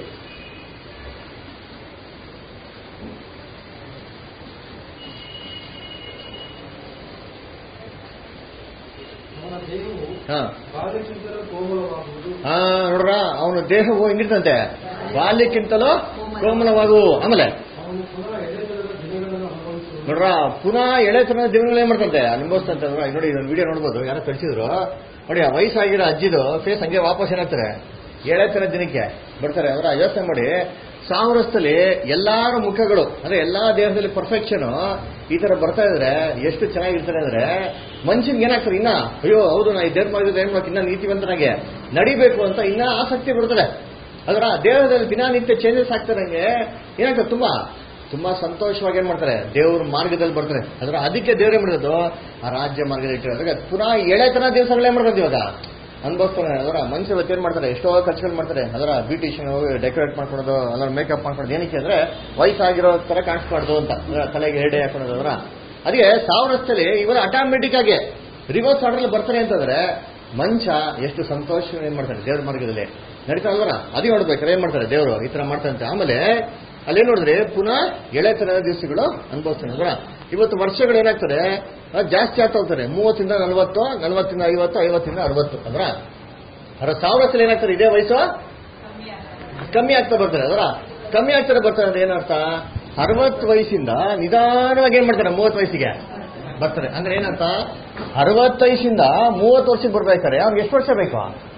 ಅವನ ದೇಹವು ಹಾ ಬಾಲ್ಯಕ್ಕಿಂತಲೂ ಕೋಮಲವಾಗುವುದು ಹಾ ನೋಡ್ರ ಅವನ ದೇಹವು ಹೆಂಗಿರ್ತಂತೆ ಬಾಲ್ಯಕ್ಕಿಂತಲೂ ಕೋಮಲವಾಗು ಆಮೇಲೆ ಅವನು ಪುನಃ ಎಳೆತನದ ದಿನಗಳನ್ನು ಅನುಭವಿಸುವುದು ನೋಡ್ರ ಪುನಃ ಎಳೆತನ ದಿನಗಳು ಏನ್ ಮಾಡ್ತಂತೆ ಅನುಭವಿಸ್ತಂತೆ ನೋಡ್ರ, ಈಗ ನೋಡಿ ಇದೊಂದು ವಿಡಿಯೋ ನೋಡ್ಬೋದು ಯಾರೋ ಕಳಿಸಿದ್ರು ನೋಡಿ ಆ ವಯಸ್ಸಾಗಿರೋ ಅಜ್ಜಿದು ಫೇಸ್ ಹಂಗೆ ವಾಪಸ್ ಏನಾಗ್ತಾರೆ ಎಳೆತನ ದಿನಕ್ಕೆ ಬರ್ತಾರೆ ಅಂದ್ರೆ ಯೋಚನೆ ಮಾಡಿ ಸಾವಿರಸ್ಥಲಿ ಎಲ್ಲಾರ ಮುಖಗಳು ಅಂದ್ರೆ ಎಲ್ಲಾ ದೇಹದಲ್ಲಿ ಪರ್ಫೆಕ್ಷನ್ ಈ ತರ ಬರ್ತಾ ಇದ್ರೆ ಎಷ್ಟು ಚೆನ್ನಾಗಿರ್ತಾರೆ ಅಂದ್ರೆ ಮನುಷ್ಯನ್ಗೆ ಏನಾಗ್ತದೆ ಇನ್ನ ಅಯ್ಯೋ ಹೌದು ನಾ ಈ ದೇವ್ರ ಮಾಡಿದ್ರೆ ಏನ್ ಮಾಡ್ತೀನಿ ಇನ್ನ ನೀತಿವಂತನಾಗೆ ನಡಿಬೇಕು ಅಂತ ಇನ್ನ ಆಸಕ್ತಿ ಬರ್ತದೆ ಅದರ ದೇಹದಲ್ಲಿ ದಿನನಿತ್ಯ ಚೇಂಜಸ್ ಆಗ್ತಾರಂಗೆ ಏನಾಗ್ತದೆ ತುಂಬಾ ತುಂಬಾ ಸಂತೋಷವಾಗಿ ಏನ್ ಮಾಡ್ತಾರೆ ದೇವ್ರ ಮಾರ್ಗದಲ್ಲಿ ಬರ್ತಾರೆ ಅದರ ಅದಕ್ಕೆ ದೇವ್ರ ಏನ್ ಮಾಡೋದು ಆ ರಾಜ್ಯ ಮಾರ್ಗದಲ್ಲಿ ಇಟ್ಟಿರೋದಾಗ ಪುನಃ ಎಳೆತನ ದಿವಸಗಳೇ ಮಾಡ್ತಾರೆ ಇವಾಗ ಅನ್ಭವಿಸ್ತಾರೆ ಅದರ ಮನುಷ್ಯ ಇವತ್ತು ಏನ್ ಮಾಡ್ತಾರೆ ಎಷ್ಟೋ ಖರ್ಚುಗಳು ಮಾಡ್ತಾರೆ ಅದರ ಬ್ಯೂಟಿಷಿಯನ್ ಡೆಕೋರೇಟ್ ಮಾಡ್ಕೊಳೋದು ಅದರ ಮೇಕಪ್ ಮಾಡ್ಕೊಳೋದು ಏನಕ್ಕೆ ಅಂದ್ರೆ ವಯಸ್ಸಾಗಿರೋ ತರ ಕಾಣಿಸ್ಬಾರ್ದು ಅಂತ ಅದರ ತಲೆಗೆ ಎರಡೆ ಹಾಕೊಳ್ಳೋದು ಅದರ ಅದಕ್ಕೆ ಸಾವಿರ ವರ್ಷದಲ್ಲಿ ಇವರು ಆಟೋಮೆಟಿಕ್ ಆಗಿ ರಿವರ್ಸ್ ಆರ್ಡರ್ ಬರ್ತಾರೆ ಅಂತಂದ್ರೆ ಮನುಷ್ಯ ಎಷ್ಟು ಸಂತೋಷ ಏನ್ ಮಾಡ್ತಾರೆ ದೇವ್ರ ಮಾರ್ಗದಲ್ಲಿ ನಡೀತಾ ಅಲ್ವರ ಅದೇ ನೋಡ್ಬೇಕಾರೆ ಏನ್ ಮಾಡ್ತಾರೆ ದೇವರು ಈ ತರ ಮಾಡ್ತಾರಂತೆ ಆಮೇಲೆ ಅಲ್ಲೇನ್ ನೋಡಿದ್ರೆ ಪುನಃ ಎಳೆತನದ ದಿವಸಗಳು ಅನುಭವಿಸ್ತಾನೆ ಅಂದ್ರೆ ಇವತ್ತು ವರ್ಷಗಳು ಏನಾಗ್ತದೆ ಅದ್ ಜಾಸ್ತಿ ಆಗ್ತಾ ಹೋಗ್ತಾರೆ ಮೂವತ್ತಿಂದ ನಲವತ್ತು ನಲವತ್ತಿಂದ ಐವತ್ತು ಐವತ್ತಿಂದ ಅರವತ್ತು ಅಂದ್ರ ಅದರ ಸಾವಿರ ವರ್ಷದಲ್ಲಿ ಏನಾಗ್ತಾರೆ ಇದೇ ವಯಸ್ಸು ಕಮ್ಮಿ ಆಗ್ತಾ ಬರ್ತಾರೆ ಅದರ ಕಮ್ಮಿ ಆಗ್ತಾರೆ ಬರ್ತಾರೆ ಅಂದ್ರೆ ಏನರ್ಥ ಅರವತ್ತು ವಯಸ್ಸಿಂದ ನಿಧಾನವಾಗಿ ಏನ್ ಮಾಡ್ತಾರೆ ಮೂವತ್ತು ವಯಸ್ಸಿಗೆ ಬರ್ತಾರೆ ಅಂದ್ರೆ ಏನಂತ ಅರವತ್ತು ವಯಸ್ಸಿಂದ ಮೂವತ್ತು ವರ್ಷಕ್ಕೆ ಬರ್ಬೇಕಾರೆ ಅವ್ರಿಗೆ ಎಷ್ಟು ವರ್ಷ ಬೇಕು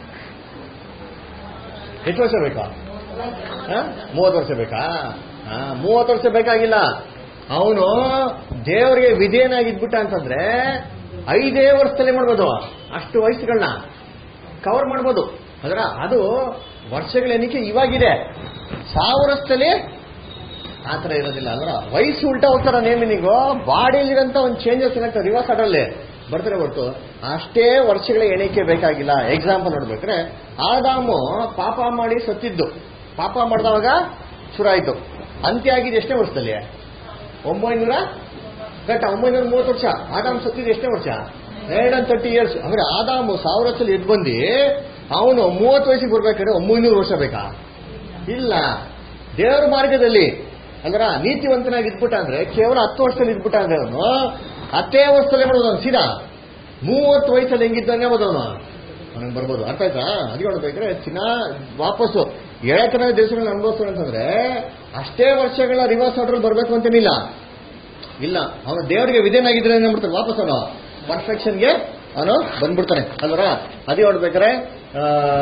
ಎಷ್ಟು ವರ್ಷ ಬೇಕಾ ಮೂವತ್ತು ವರ್ಷ ಬೇಕಾ ಮೂವತ್ತು ವರ್ಷ ಬೇಕಾಗಿಲ್ಲ ಅವನು ದೇವರಿಗೆ ವಿಧೇಯನಾಗಿದ್ಬಿಟ್ಟ ಅಂತಂದ್ರೆ ಐದೇ ವರ್ಷದಲ್ಲಿ ಮಾಡ್ಬೋದು ಅಷ್ಟು ವಯಸ್ಸುಗಳನ್ನ ಕವರ್ ಮಾಡ್ಬೋದು ಅದರ ಅದು ವರ್ಷಗಳ ಎಣಿಕೆ ಇವಾಗಿದೆ ಸಾವಿರ ವರ್ಷದಲ್ಲಿ ಆ ಥರ ಇರೋದಿಲ್ಲ ಅಂದ್ರೆ ವಯಸ್ಸು ಉಲ್ಟಾ ಹೋಗ್ತಾರ ನೇಮಿನಿಗೂ ಬಾಡಿಯಲ್ಲಿರೋಂಥ ಒಂದು ಚೇಂಜಸ್ ಏನಾಗ್ತದೆ ರಿವರ್ಸ್ ಅದರಲ್ಲಿ ಬರ್ತಾರೆ ಹೊರತು ಅಷ್ಟೇ ವರ್ಷಗಳ ಎಣಿಕೆ ಬೇಕಾಗಿಲ್ಲ ಎಕ್ಸಾಂಪಲ್ ನೋಡ್ಬೇಕ್ರೆ ಆದಾಮು ಪಾಪ ಮಾಡಿ ಸತ್ತಿದ್ದು ಪಾಪ ಮಾಡಿದವಾಗ ಶುರು ಆಯ್ತು ಅಂತ್ಯ ಆಗಿದ್ದು ಎಷ್ಟೇ ವರ್ಷದಲ್ಲಿ ಒಂಬೈನೂರ ಕರೆಕ್ಟ್ ಒಂಬೈನೂರ ಮೂವತ್ತು ವರ್ಷ ಆದಾಮ್ ಸತ್ತಿದ್ದು ಎಷ್ಟೇ ವರ್ಷ ಎರಡ್ ಅಂಡ್ ತರ್ಟಿ ಇಯರ್ಸ್ ಅಂದ್ರೆ ಆದಾಮು ಸಾವಿರ ವರ್ಷದಲ್ಲಿ ಎದ್ದು ಬಂದು ಅವನು ಮೂವತ್ತು ವಯಸ್ಸಿಗೆ ಬರ್ಬೇಕಾದ್ರೆ ಒಂಬೈನೂರು ವರ್ಷ ಬೇಕಾ ಇಲ್ಲ ದೇವರ ಮಾರ್ಗದಲ್ಲಿ ಅಂದ್ರ ನೀತಿವಂತನಾಗಿ ಇದ್ಬಿಟ್ಟ ಅಂದ್ರೆ ಕೇವಲ ಹತ್ತು ವರ್ಷದಲ್ಲಿ ಇದ್ಬಿಟ್ಟ ಅಂದ್ರೆ ಅವನು ಹತ್ತೇ ವರ್ಷದಲ್ಲೇ ಮಾಡೋದು ಅವನು ಸೀದಾ ಮೂವತ್ತು ವಯಸ್ಸಲ್ಲಿ ಹೆಂಗಿದ್ದಾನೆ ಅವನು ಅವನಿಗೆ ಬರ್ಬೋದು ಅರ್ಥ ಆಯ್ತಾ ಅದಕ್ಕೆ ನೋಡ್ಬೇಕಾದ್ರೆ ಚಿನ್ನ ವಾಪಸ್ಸು ಎಳೆತನ ದೇಶಗಳನ್ನ ಅನುಭವಿಸ್ತಾನೆ ಅಂತಂದ್ರೆ ಅಷ್ಟೇ ವರ್ಷಗಳ ರಿವರ್ಸ್ ಆರ್ಡರ್ ಬರ್ಬೇಕು ಅಂತೇನಿಲ್ಲ ಇಲ್ಲ ಅವನು ದೇವರಿಗೆ ವಿಧೇನಾಗಿದ್ರೆ ಏನ್ ಮಾಡ್ತಾನೆ ವಾಪಸ್ ಅವನು ಪರ್ಫೆಕ್ಷನ್ಗೆ ಅವನು ಬಂದ್ಬಿಡ್ತಾನೆ ಅಲ್ವರ ಅದೇ ನೋಡ್ಬೇಕಾರೆ ಆ,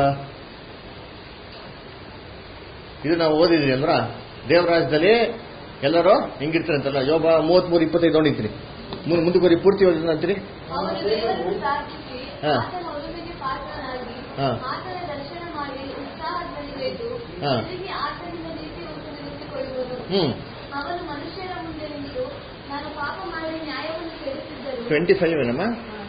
ಇದು ನಾವು ಓದಿದ್ವಿ ಅಲ್ವರ ದೇವರಾಜ್ಯದಲ್ಲಿ ಎಲ್ಲರೂ ಹೆಂಗಿರ್ತಾರೆ ಅಂತಲ್ಲ ಯೋಗ ಮೂವತ್ಮೂರು ಇಪ್ಪತ್ತೈದು ನೋಡಿರ್ತೀರಿ ಮುಂದಕ್ಕೆ ಪೂರ್ತಿ ಓದಿದ್ರೆ ಅಂತೀರಿ ಅವನು ದೇವರನ್ನು ಪ್ರಾರ್ಥಿಸಿ ಹಾ. ಆತನ ಒಲುಮೆಗೆ ಪಾತ್ರನಾಗಿ ಹಾ. ಆತನ ದರ್ಶನ ಮಾಡಿ ಉತ್ಸಾಹದಲ್ಲಿದ್ದು ಹಾ. ತಿರುಗಿ ಆತನಿಂದ ನೀತಿಯನ್ನು ನಿಲ್ಲಿಸಿಕೊಳ್ಳುವುದು ಹ್ಮ್ ಅವನು ಮನುಷ್ಯರ ಮುಂದೆ ನಿಂತು ನಾನು ಪಾಪ ಮಾಡಿ ನ್ಯಾಯವನ್ನು ಕೇಳುತ್ತಿದ್ದರು ಟ್ವೆಂಟಿ ಫೈವ್ ಏನಮ್ಮ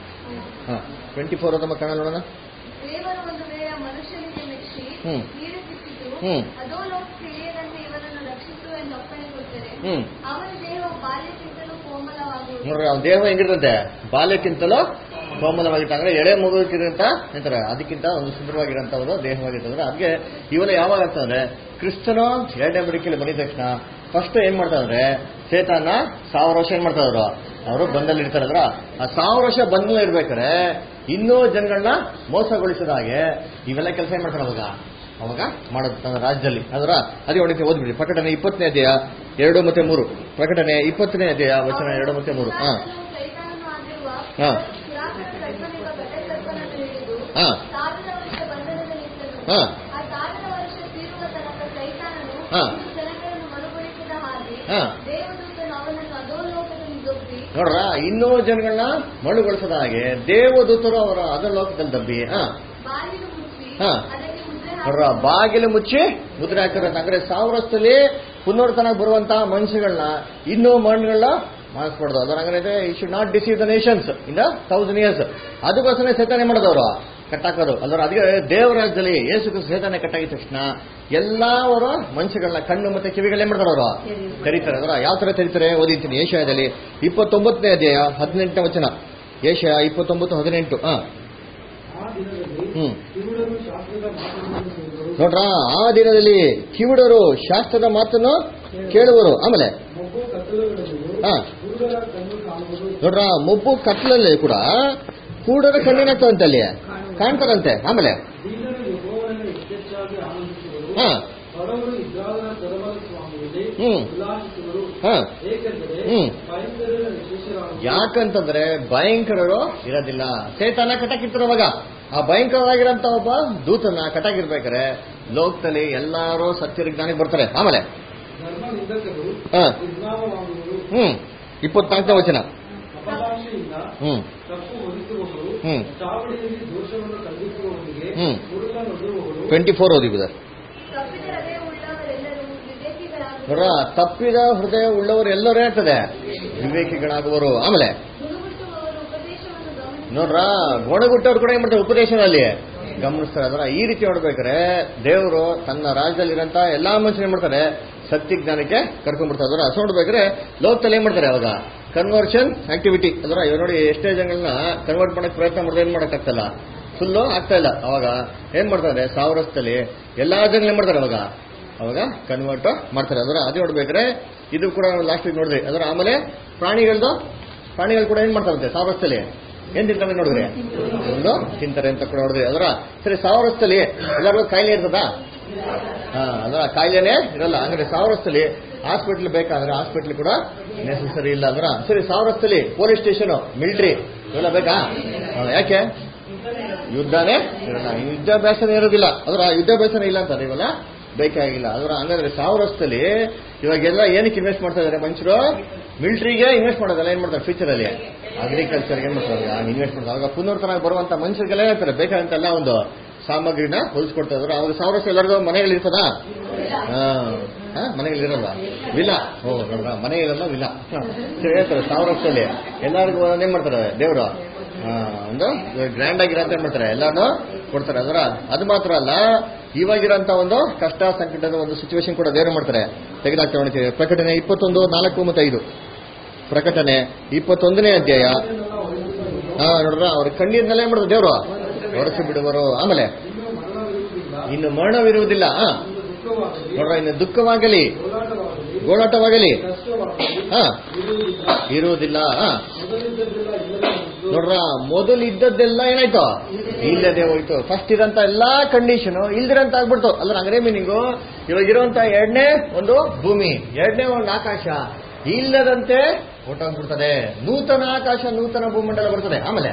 ಹಾ ಟ್ವೆಂಟಿ ಫೋರ್ ಅದಮ್ಮ ಕಣ ನೋಡೋಣ ದೇವರು ಒಂದು ವೇಳೆ ಮನುಷ್ಯನಿಗೆ ಮೆಚ್ಚಿ ಹ್ಮ್. ನೀರು ಸಿಕ್ಕಿತು ಹ್ಮ್. ಅದೋ ಲೋಕಕ್ಕೆ ಇಳಿಯದಂತೆ ಇವನನ್ನು ರಕ್ಷಿಸು ಎಂದು ಅಪ್ಪಣೆ ಕೊಟ್ಟರೆ ಹ್ಮ್ ಅವನ ದೇಹವು ಬಾಲ್ಯಕ್ಕಿಂತಲೂ ಕೋಮಲವಾಗುವುದು ನೋಡ್ರಿ ಅವ್ನ ದೇಹ ಹೆಂಗಿರ್ತಂತೆ ಬಾಲ್ಯಕ್ಕಿಂತಲೂ ಕೋಮಲವಾಗಿರ್ತ ಅಂದ್ರೆ ಎಳೆ ಮಗುವಿಗಿರಂತ ಅಂತಾರೆ ಅದಕ್ಕಿಂತ ಒಂದು ಸುಂದರವಾಗಿರೋಂಥವ್ರು ದೇಹವಾಗಿರ್ತಂದ್ರೆ ಅದಕ್ಕೆ ಇವೆಲ್ಲ ಯಾವಾಗ ಆಗ್ತಂದ್ರೆ ಕ್ರಿಸ್ತನು ಎರಡನೇ ಬದುಕಿಯಲ್ಲಿ ಬಂದಿದ ತಕ್ಷಣ ಫಸ್ಟ್ ಏನ್ ಮಾಡ್ತಾರಂದ್ರೆ ಚೇತನ ಸಾವಿರ ವರ್ಷ ಏನ್ ಮಾಡ್ತಾವ್ರು ಅವರು ಬಂದಲ್ಲಿ ಇರ್ತಾರೆ ಅಂದ್ರ ಆ ಸಾವಿರ ವರ್ಷ ಬಂದಲ್ಲಿ ಇರ್ಬೇಕಾದ್ರೆ ಇನ್ನೂ ಜನಗಳನ್ನ ಮೋಸಗೊಳಿಸಿದ ಹಾಗೆ ಇವೆಲ್ಲ ಕೆಲಸ ಏನ್ ಮಾಡ್ತಾರೆ ಅವಾಗ ಅವಾಗ ಮಾಡೋದು ತನ್ನ ರಾಜ್ಯದಲ್ಲಿ ಅದರ ಅದೇ ಹೊಡಿಕೆ ಓದ್ಬಿಡಿ ಪ್ರಕಟಣೆ ಇಪ್ಪತ್ತನೇ ಅಧ್ಯಾಯ ಎರಡು ಮತ್ತೆ ಮೂರು ಪ್ರಕಟಣೆ ಇಪ್ಪತ್ತನೇ ಅಧ್ಯಾಯ ವಚನ ಎರಡು ಮತ್ತೆ ಮೂರು ಹಾ ಸಾತನು ಸೈತಾನನು ಆಗಿರುವ ಹಾ. ಪುರಾತನ ಸರ್ಪನೆಂಬ ಘಟಸರ್ಪನನ್ನು ಹಿಡಿದು ಹಾ. ಸಾವಿರ ವರ್ಷ ಬಂಧನದಲ್ಲಿದ್ದನು. ಹಾ. ಆ ಸಾವಿರ ವರ್ಷ ತೀರುವ ತನಕ ಸೈತಾನನು ಹಾ. ಇನ್ನು ಜನಗಳನ್ನು ಮರುಗೊಳಿಸಿದ ಹಾಗೆ ಹಾ. ದೇವದೂತನು ಅವನನ್ನು ಅಧೋಲೋಕದಲ್ಲಿ ದೊಬ್ಬಿ ನೋಡ್ರ ಇನ್ನೂ ಜನಗಳನ್ನ ಮಳುಗೊಳಿಸದ ಹಾಗೆ ದೇವದೂತರು ಅವರ ಅದರ ಲೋಕದಲ್ಲಿ ದಬ್ಬಿ ಹಾ ಬಾಗಿಲು ಮುಚ್ಚಿ ಹಾ. ಅದಕ್ಕೆ ಮುದ್ರೆ ನೋಡ್ರ ಬಾಗಿಲು ಮುಚ್ಚಿ ಮುದ್ರೆ ಹಾಕಿರೋ ಅಂದ್ರೆ ಸಾವಿರ ವರ್ಷದಲ್ಲಿ ಪುನರ್ತನ ಬರುವಂತಹ ಮನುಷ್ಯಗಳನ್ನ ಇನ್ನೂ ಮಣ್ಣುಗಳನ್ನ ಮಾಡಿಸ್ಬಾರ್ದು ಅದರ ಹಂಗಂದ್ರೆ ಈ should not deceive the nations in thousand years ಅದಕ್ಕೋಸ್ಕರ ಸೇತನೆ ಮಾಡೋದವರು ಕಟ್ಟಾಕೋದು ಅಲ್ಲರ ಅದಕ್ಕೆ ದೇವರಾಜ್ಯದಲ್ಲಿ ಯೇಸು ಕ್ರಿಸ್ತ ಸೇತನೆ ಕಟ್ಟಾಗಿದ ತಕ್ಷಣ ಎಲ್ಲಾವರು ಮನುಷ್ಯಗಳನ್ನ ಕಣ್ಣು ಮತ್ತೆ ಕಿವಿಗಳೇ ಮಾಡ್ತಾರೆ ಅವರು ತೆರೀತಾರೆ ಅದರ ಯಾವ ತರ ತೆರೀತಾರೆ ಓದಿರ್ತೀನಿ ಏಷ್ಯಾದಲ್ಲಿ ಇಪ್ಪತ್ತೊಂಬತ್ತನೇ ಅಧ್ಯಾಯ ಹದಿನೆಂಟನೇ ವಚನ ಏಷ್ಯಾ ಇಪ್ಪತ್ತೊಂಬತ್ತು ಹದಿನೆಂಟು ಹಾ ಆ ದಿನದಲ್ಲಿ ಹ್ಮ್ ಕಿವುಡರು ಶಾಸ್ತ್ರದ ಮಾತುಗಳನ್ನು ಕೇಳುವರು ನೋಡ್ರ ಆ ದಿನದಲ್ಲಿ ಕಿವುಡರು ಶಾಸ್ತ್ರದ ಮಾತನ್ನು ಕೇಳುವರು ಆಮೇಲೆ ಮಬ್ಬು ಕತ್ತಲುಗಳಲ್ಲಿಯೂ ಹಾ. ಕುರುಡರ ಕಣ್ಣು ಕಾಣುವುದು ನೋಡ್ರ ಮೊಬ್ಬು ಕತ್ಲಲ್ಲಿ ಕೂಡ ಕೂಡರ ಕಣ್ಣಿನಾಗ್ತದಂತೆ ಅಲ್ಲಿ ಕಾಣ್ತದಂತೆ ಆಮೇಲೆ ದೀನರು ಯೆಹೋವನನ್ನು ಹೆಚ್ಚೆಚ್ಚಾಗಿ ಆನಂದಿಸುವರು ಹಾ ಬಡವರು ಇದ್ರಾದನ ತೊಡಬಲ ಸ್ವಾಮಿಯಲ್ಲಿ ಹ್ಮ್. ಉಲ್ಲಾಸಿಸುವರು ಹಾ ಏಕೆಂದರೆ ಹ್ಮ್. ಭಯಂಕರರ ವಿಶೇಷ ಅವಶ್ಯರಾಗುವುದು ಯಾಕಂತಂದ್ರೆ ಭಯಂಕರರು ಇರೋದಿಲ್ಲ ಸೇತಾನ ಕಟಾಕಿರ್ತಾರೆ ಅವಾಗ ಆ ಭಯಂಕರವಾಗಿರೋಂತ ಒಬ್ಬ ದೂತನ ಕಟಾಕಿರ್ಬೇಕಾರೆ ಲೋಕದಲ್ಲಿ ಎಲ್ಲಾರು ಸತ್ಯರ ಜ್ಞಾನಿಗೆ ಬರ್ತಾರೆ ಆಮೇಲೆ ಧರ್ಮ ನಿಂದಕರು ಹಾ. ನಿರ್ನಾಮವಾಗುವರು ಹ್ಮ್ ಇಪ್ಪತ್ನಾಲ್ಕನೇ ವಚನ ಅಪಭಾಷೆಯಿಂದ ಹ್ಮ್ ತಪ್ಪು ಹೊರಿಸುವವರು ಹ್ಮ್. ಚಾವಡಿಯಲ್ಲಿ ದೋಷವನ್ನು ಕಲ್ಪಿಸುವವರಿಗೆ ಹ್ಮ್. ಹುಡುಗ ನಡುವವರು ಟ್ವೆಂಟಿ ಫೋರ್ ಓದಿ ಬಿಡರ್ ತಪ್ಪಿದ ಹೃದಯ ಉಳ್ಳವರೆಲ್ಲರೂ ವಿವೇಕಿಗಳಾಗುವರು ನೋಡ್ರ ತಪ್ಪಿದ ಹೃದಯ ಉಳ್ಳವರು ಎಲ್ಲರೂ ಹೇಳ್ತದೆ ವಿವೇಕಿಗಳಾಗುವರು ಆಮೇಲೆ ಗುಣಗುಟ್ಟುವವರು ಉಪದೇಶವನ್ನು ಗಮನಿಸಿ ನೋಡ್ರ ಗೊಣಗುಟ್ಟವ್ರು ಕೂಡ ಏನ್ ಮಾಡ್ತಾರೆ ಉಪದೇಶದಲ್ಲಿ ಗಮನಿಸ್ತಾರೆ ಅದರ ಈ ರೀತಿ ನೋಡ್ಬೇಕಾದ್ರೆ ದೇವರು ತನ್ನ ರಾಜ್ಯದಲ್ಲಿರಂತ ಎಲ್ಲಾ ಮನುಷ್ಯರು ಏನ್ ಮಾಡ್ತಾರೆ ಸತ್ಯ ಜ್ಞಾನಕ್ಕೆ ಕರ್ಕೊಂಡ್ಬಿಡ್ತಾರೆ ಅದರ ಹಸು ನೋಡ್ಬೇಕಾದ್ರೆ ಲೋಕದಲ್ಲಿ ಏನ್ ಮಾಡ್ತಾರೆ ಅವಾಗ ಕನ್ವರ್ಷನ್ ಆಕ್ಟಿವಿಟಿ ಅದರ ಇವಾಗ ನೋಡಿ ಎಷ್ಟೇ ಜನಗಳನ್ನ ಕನ್ವರ್ಟ್ ಮಾಡಕ್ ಪ್ರಯತ್ನ ಮಾಡಿದ್ರೆ ಏನ್ ಮಾಡಕ್ ಆಗ್ತಲ್ಲ ಫುಲ್ಲು ಆಗ್ತಾ ಇಲ್ಲ ಅವಾಗ ಏನ್ ಮಾಡ್ತಾರೆ ಸಾವಿರ ವರ್ಷದಲ್ಲಿ ಎಲ್ಲಾ ಜನಗಳು ಏನ್ ಮಾಡ್ತಾರೆ ಅವಾಗ ಅವಾಗ ಕನ್ವರ್ಟ್ ಮಾಡ್ತಾರೆ ಅದರ ಅದು ನೋಡ್ಬೇಕಾದ್ರೆ ಇದು ಕೂಡ ಲಾಸ್ಟ್ ವೀಕ್ ನೋಡಿದ್ರಿ ಅದರ ಆಮೇಲೆ ಪ್ರಾಣಿಗಳದ್ದು ಪ್ರಾಣಿಗಳು ಕೂಡ ಏನ್ ಮಾಡ್ತಾರಂತೆ ಸಾವಿರ ವರ್ಷದಲ್ಲಿ ಏನ್ ತಿಂತಾರೆ ನೋಡಿದ್ರಿ ಒಂದು ತಿಂತಾರೆ ಅಂತ ಕೂಡ ನೋಡಿದ್ರಿ ಅದರ ಸರಿ ಸಾವಿರ ವರ್ಷದಲ್ಲಿ ಎಲ್ಲರಿಗೂ ಕಾಯಿಲೆ ಇರ್ತದಾ ಹಾ ಅದರ ಕಾಯಿಲೆನೇ ಇರಲ್ಲ ಅಂದ್ರೆ ಸಾವಿರ ವರ್ಷದಲ್ಲಿ ಹಾಸ್ಪಿಟ್ಲ್ ಬೇಕಾದ್ರೆ ಹಾಸ್ಪಿಟ್ಲ್ ಕೂಡ ನೆಸೆಸರಿ ಇಲ್ಲ ಅದರ ಸರಿ ಸಾವಿರ ವರ್ಷದಲ್ಲಿ ಪೊಲೀಸ್ ಸ್ಟೇಷನ್ ಮಿಲಿಟರಿ ಇವೆಲ್ಲ ಬೇಕಾ ಹಾ, ಯಾಕೆ ಯುದ್ಧನೇ ಇರಲ್ಲ ಯುದ್ಧಾಭ್ಯಾಸನೇ ಇರೋದಿಲ್ಲ ಅದರ ಯುದ್ಧಾಭ್ಯಾಸನೇ ಇಲ್ಲ ಅಂತಾರೆ ಇವೆಲ್ಲ ಬೇಕಾಗಿಲ್ಲ ಅದರ ಹಂಗಂದ್ರೆ ಸಾವಿರ ವರ್ಷದಲ್ಲಿ ಇವಾಗೆಲ್ಲ ಏನಕ್ಕೆ ಇನ್ವೆಸ್ಟ್ ಮಾಡ್ತಾ ಇದಾರೆ ಮನುಷ್ಯರು ಮಿಲಿಟರಿಗೆ ಇನ್ವೆಸ್ಟ್ ಮಾಡೋದಲ್ಲ ಏನ್ ಮಾಡ್ತಾರೆ ಫ್ಯೂಚರ್ ಅಲ್ಲಿ ಅಗ್ರಿಕಲ್ಚರ್ಗೆ ಏನ್ ಮಾಡ್ತಾರೆ ಇನ್ವೆಸ್ಟ್ ಮಾಡ್ತಾರೆ ಅವಾಗ ಪುನರ್ತನ ಬರುವಂತ ಮನುಷ್ಯರಿಗೆಲ್ಲ ಹೇಳ್ತಾರೆ ಬೇಕಾದಂತೆಲ್ಲ ಒಂದು ಸಾಮಗ್ರಿನ ಹೊಲಿಸ್ಕೊಡ್ತಾ ಇದ್ರು ಅವಾಗ ಸಾವಿರ ವರ್ಷ ಎಲ್ಲರಿಗೂ ಮನೆಗಳು ಇರ್ತದಾ ಹಾ ಮನೆಗಳಿರಲ್ವಾ ವಿಲ್ಲ ಓ ನೋಡ್ರ ಮನೆ ಇರಲ್ಲ ವಿಲ್ಲ ಹ. ಸರಿ ಹೇಳ್ತಾರೆ ಸಾವಿರ ವರ್ಷದಲ್ಲಿ ಎಲ್ಲರಿಗೂ ಒಂದೊಂದ್ ಏನ್ ಮಾಡ್ತಾರೆ ದೇವರು ಒಂದು ಗ್ರ್ಯಾಂಡ್ ಆಗಿರೋಂತ ಏನ್ ಮಾಡ್ತಾರೆ ಎಲ್ಲಾನು ಕೊಡ್ತಾರೆ ಅದರ ಅದು ಮಾತ್ರ ಅಲ್ಲ ಇವಾಗಿರೋಂತ ಒಂದು ಕಷ್ಟ ಸಂಕಟದ ಒಂದು ಸಿಚುವೇಶನ್ ಕೂಡ ದೇವರು ಮಾಡ್ತಾರೆ ತೆಗೆದಾಕ್ತಾ ನೋಡ್ತೀವಿ ಪ್ರಕಟಣೆ ಇಪ್ಪತ್ತೊಂದು ನಾಲ್ಕು ಮತ್ತು ಐದು ಪ್ರಕಟಣೆ ಇಪ್ಪತ್ತೊಂದನೇ ಅಧ್ಯಾಯ ಹಾ ನೋಡ್ರ ಅವ್ರ ಕಣ್ಣೀರ್ನೆಲ್ಲ ಏನ್ ಮಾಡಿದ್ರು ದೇವರು ಹೊರಸು ಬಿಡುವರು ಆಮೇಲೆ ಇನ್ನು ಮರಣವಿರುವುದಿಲ್ಲ ಇನ್ನು ಮರಣವಿರುವುದಿಲ್ಲ ಹಾ ಇನ್ನು ದುಃಖವಾಗಲಿ ನೋಡ್ರ ಇನ್ನು ದುಃಖವಾಗಲಿ ಹೋರಾಟವಾಗಲಿ ಗೋಳಾಟವಾಗಲಿ ಕಷ್ಟವಾಗಲಿ ಹಾ ಇರುವುದಿಲ್ಲ ಇರುವುದಿಲ್ಲ ಹಾ ಮೊದಲಿದ್ದದ್ದೆಲ್ಲ ಇಲ್ಲದೆ ಹೋಗಿದ್ದು ನೋಡ್ರ ಮೊದಲು ಇದ್ದದ್ದೆಲ್ಲ ಏನಾಯ್ತು ಇಲ್ಲದೆ ಹೋಯ್ತು ಫಸ್ಟ್ ಇರಂತ ಎಲ್ಲಾ ಕಂಡೀಷನ್ ಇಲ್ದಿರಂತ ಆಗ್ಬಿಡ್ತು ಅಲ್ಲ ಹಂಗ್ರೆ ಮೀನಿಂಗು ಇವಾಗ ಇರುವಂತ ಎರಡನೇ ಒಂದು ಭೂಮಿ ಎರಡನೇ ಒಂದು ಆಕಾಶ ಇಲ್ಲದಂತೆ ಹೊಟ್ಟೋಗ್ಬಿಡ್ತದೆ ನೂತನ ಆಕಾಶ ನೂತನ ಭೂಮಂಡಲ ಬರ್ತದೆ ಆಮೇಲೆ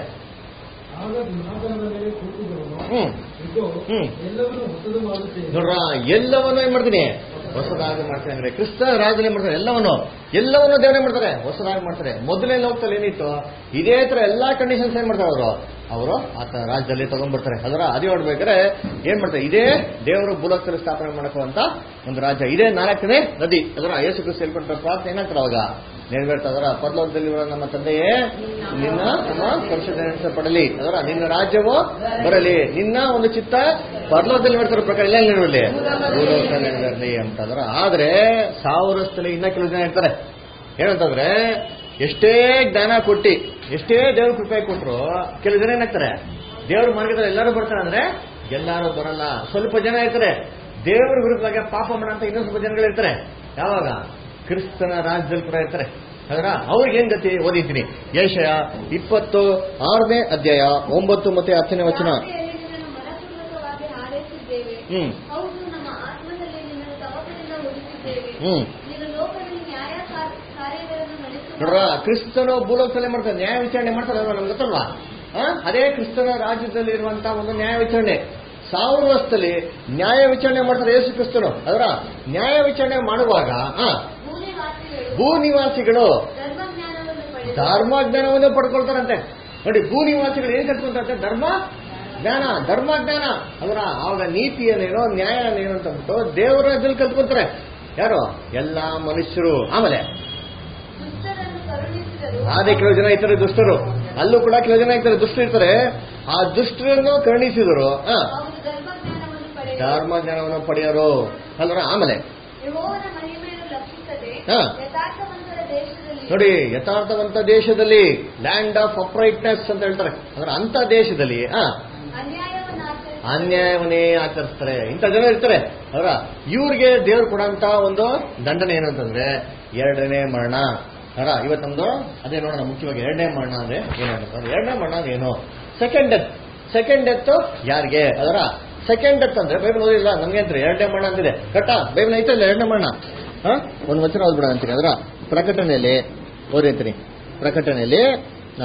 ಆಗ ಸಿಂಹಾಸನದ ಮೇಲೆ ಕೂತಿದ್ದವನು ಹ್ಮ್ ಇದ್ದು ಹ್ಮ್. ಎಲ್ಲವನ್ನೂ ಹೊಸದು ಮಾಡುತ್ತೇನೆ ನೋಡ್ರ ಎಲ್ಲವನ್ನು ಏನ್ ಮಾಡ್ತೀನಿ ಹೊಸದಾಗಿ ಮಾಡ್ತೀನಿ ಅಂದ್ರೆ ಕ್ರಿಸ್ತ ರಾಜನೇ ಮಾಡ್ತಾರೆ ಎಲ್ಲವನ್ನು ಎಲ್ಲವನ್ನು ದೇವರೇ ಮಾಡ್ತಾರೆ ಹೊಸದಾಗಿ ಮಾಡ್ತಾರೆ ಮೊದಲನೇ ಲೋಕದಲ್ಲಿ ಏನಿತ್ತು ಇದೇ ತರ ಎಲ್ಲಾ ಕಂಡೀಷನ್ಸ್ ಏನ್ ಮಾಡ್ತಾರೆ ಅವರು ಅವರು ಆತ ರಾಜ್ಯದಲ್ಲಿ ತಗೊಂಡ್ಬರ್ತಾರೆ ಅದರ ಅದೇ ನೋಡ್ಬೇಕಾದ್ರೆ ಏನ್ ಮಾಡ್ತಾರೆ ಇದೇ ದೇವರು ಭೂಲೋಕದಲ್ಲಿ ಸ್ಥಾಪನೆ ಮಾಡಕುವಂತ ಒಂದು ರಾಜ್ಯ ಇದೇ ನಾಲ್ಕನೇ ನದಿ ಅದರ ಯೇಸು ಕ್ರಿಸ್ತ ಹೇಳ್ಕೊಂಡ ಪ್ರಾರ್ಥನೆ ಏನಾಗ್ತಾರೆ ಅವಾಗ ನೆರವೇರ್ತಾ ಅದರ ಪರಲೋಕದಲ್ಲಿರುವ ನಮ್ಮ ತಂದೆಯೇ ನಿನ್ನ ನಮ್ಮ ಪರಿಶುದ್ಧ ಪಡಲಿ ಅದರ ನಿನ್ನ ರಾಜ್ಯವು ಬರಲಿ ನಿನ್ನ ಒಂದು ಚಿತ್ತ ಪರಲೋಕದಲ್ಲಿ ಮಾಡ್ತಿರೋ ಪ್ರಕಾರ ಎಲ್ಲ ನೆರವೇರಲಿ ಭೂಲೋಕದಲ್ಲಿ ನೆರವೇರಲಿ ಅಂತ ಅದರ ಆದ್ರೆ ಸಾವಿರ ವರ್ಷದಲ್ಲಿ ಇನ್ನ ಕೆಲವು ಜನ ಇರ್ತಾರೆ ಏನಂತಂದ್ರೆ ಎಷ್ಟೇ ಜ್ಞಾನ ಕೊಟ್ಟಿ ಎಷ್ಟೇ ದೇವ್ರ ಕೃಪೆ ಕೊಟ್ರು ಕೆಲವು ಜನ ಏನಾಗ್ತಾರೆ ದೇವ್ರ ಮಾರ್ಗದಲ್ಲಿ ಎಲ್ಲರೂ ಬರ್ತಾರೆ ಅಂದ್ರೆ ಎಲ್ಲರೂ ಬರಲ್ಲ ಸ್ವಲ್ಪ ಜನ ಇರ್ತಾರೆ ದೇವ್ರ ವಿರುದ್ಧವಾಗಿ ಪಾಪ ಮಾಡಂತ ಇನ್ನೊಂದು ಸ್ವಲ್ಪ ಜನಗಳು ಇರ್ತಾರೆ ಯಾವಾಗ ಕ್ರಿಸ್ತನ ರಾಜ್ಯದಲ್ಲಿ ಕೂಡ ಇರ್ತಾರೆ ಅದರ ಅವ್ರಿಗೆ ಏನ್ ಗತಿ ಓದಿದ್ದೀನಿ ಏಷಯ ಇಪ್ಪತ್ತು ಆರನೇ ಅಧ್ಯಾಯ ಒಂಬತ್ತು ಮತ್ತೆ ಹತ್ತನೇ ವಚನ ರಾತ್ರಿಯಲ್ಲಿ ನಿನ್ನನ್ನು ಮನಪೂರ್ವಕವಾಗಿ ಹಾರೈಸಿದ್ದೇವೆ ಹ್ಮ್ ಹೌದು ನಮ್ಮ ಆತ್ಮದಲ್ಲಿ ನಿನ್ನನ್ನು ತವಕದಿಂದ ಹುಡುಕಿದ್ದೇವೆ ಹ್ಮ್ ನೀನು ಲೋಕದಲ್ಲಿ ನ್ಯಾಯ ಕಾ- ಕಾರ್ಯಗಳನ್ನು ನೋಡ್ರ ನಡೆಸುವ ಕ್ರಿಸ್ತನು ಭೂಲೋಕದಲ್ಲೇ ಮಾಡ್ತಾರೆ ನ್ಯಾಯ ವಿಚಾರಣೆ ಮಾಡ್ತಾರೆ ಅಲ್ವಾ ನಮ್ಗೆ ಗೊತ್ತಲ್ವಾ ಆ? ಅದೇ ಕ್ರಿಸ್ತನ ರಾಜ್ಯದಲ್ಲಿ ಇರುವಂತಹ ಒಂದು ನ್ಯಾಯ ವಿಚಾರಣೆ ಸಾವಿರ ವರ್ಷದಲ್ಲಿ ನ್ಯಾಯ ವಿಚಾರಣೆ ಮಾಡ್ತಾರೆ ಯೇಸು ಕ್ರಿಸ್ತನು ಅದರ ನ್ಯಾಯ ವಿಚಾರಣೆ ಮಾಡುವಾಗ ಆ, ಭೂನಿವಾಸಿಗಳು ಭೂ ನಿವಾಸಿಗಳು ಧರ್ಮಜ್ಞಾನವನ್ನು ಪಡೆದು ಧರ್ಮ ಜ್ಞಾನವನ್ನು ಪಡ್ಕೊಳ್ತಾರಂತೆ ನೋಡಿ ಭೂ ನಿವಾಸಿಗಳು ಏನ್ ಕಲ್ತ್ಕೊಂತಾರೆ ಧರ್ಮ ಜ್ಞಾನ ಧರ್ಮ ಜ್ಞಾನ ಅದರ ಆವಾಗ ನೀತಿಯನ್ನೇನೋ ನ್ಯಾಯನೇನೋ ಅಂತ ಬಿಟ್ಟು ದೇವರ ಅದ್ರಲ್ಲಿ ಕಲ್ತ್ಕೊಂತಾರೆ ಯಾರು ಎಲ್ಲಾ ಮನುಷ್ಯರು ಆಮೇಲೆ ದುಷ್ಟರನ್ನು ಕರುಣಿಸಿದರು ಅದೇ ಕೆಲವು ಜನ ಇರ್ತಾರೆ ದುಷ್ಟರು ಅಲ್ಲೂ ಕೂಡ ಕೆಲವು ಜನ ಇರ್ತಾರೆ ದುಷ್ಟರು ಇರ್ತಾರೆ ಆ ದುಷ್ಟರನ್ನು ಕರುಣಿಸಿದರು ಆ, ಅವರು ಧರ್ಮಜ್ಞಾನವನ್ನು ಪಡೆದು ಧರ್ಮ ಜ್ಞಾನವನ್ನು ಪಡೆಯೋರು ಅಲ್ರ ಆಮೇಲೆ ಯೆಹೋವನ ಮಹಿಮೆಯನ್ನು ಲಕ್ಷಿಸದೆ ಹಾ. ಯಥಾರ್ಥವಂತರ ದೇಶದಲ್ಲಿ ನೋಡಿ ಯಥಾರ್ಥವಂತ ದೇಶದಲ್ಲಿ ಲ್ಯಾಂಡ್ ಆಫ್ ಅಪ್ರೈಟ್ನೆಸ್ ಅಂತ ಹೇಳ್ತಾರೆ ಅಂದ್ರೆ ಅಂತ ದೇಶದಲ್ಲಿ ಆ ಅನ್ಯಾಯವನ್ನು ಆಚರಿಸಿ ಅನ್ಯಾಯವನ್ನೇ ಆಚರಿಸ್ತಾರೆ ಇಂಥ ಜನ ಇರ್ತಾರೆ ಅವರ ಇವ್ರಿಗೆ ದೇವ್ರು ಕೊಡಂತ ಒಂದು ದಂಡನೆ ಏನಂತಂದ್ರೆ ಎರಡನೇ ಮರಣ ಅವರ ಇವತ್ತು ನಮ್ದು ಅದೇ ನೋಡೋಣ ಮುಖ್ಯವಾಗಿ ಎರಡನೇ ಮರಣ ಅಂದ್ರೆ ಏನಂತ ಎರಡನೇ ಮರಣ ಅಂದ್ರೆ ಏನು ಸೆಕೆಂಡ್ ಡೆತ್ ಸೆಕೆಂಡ್ ಡೆತ್ ಯಾರಿಗೆ ಅದರ ಸೆಕೆಂಡ್ ಡೆತ್ ಅಂದ್ರೆ ಬೈಬಲ್ ಓದಿಲ್ಲ ನಮ್ಗೆ ಅಂತ ಎರಡನೇ ಮರಣ ಅಂತಿದೆ ಕರೆಕ್ಟಾ ಬೈಬಲ್ ಐತಲ್ಲ ಎರಡನೇ ಮರಣ ಹಾ ಒಂದು ವಚನ ಓದ್ಬಿಡ ಅಂತೀನಿ ಅದರ ಪ್ರಕಟಣೆಯಲ್ಲಿ ಓದಿ ಅಂತೀನಿ ಪ್ರಕಟಣೆಯಲ್ಲಿ ಆ,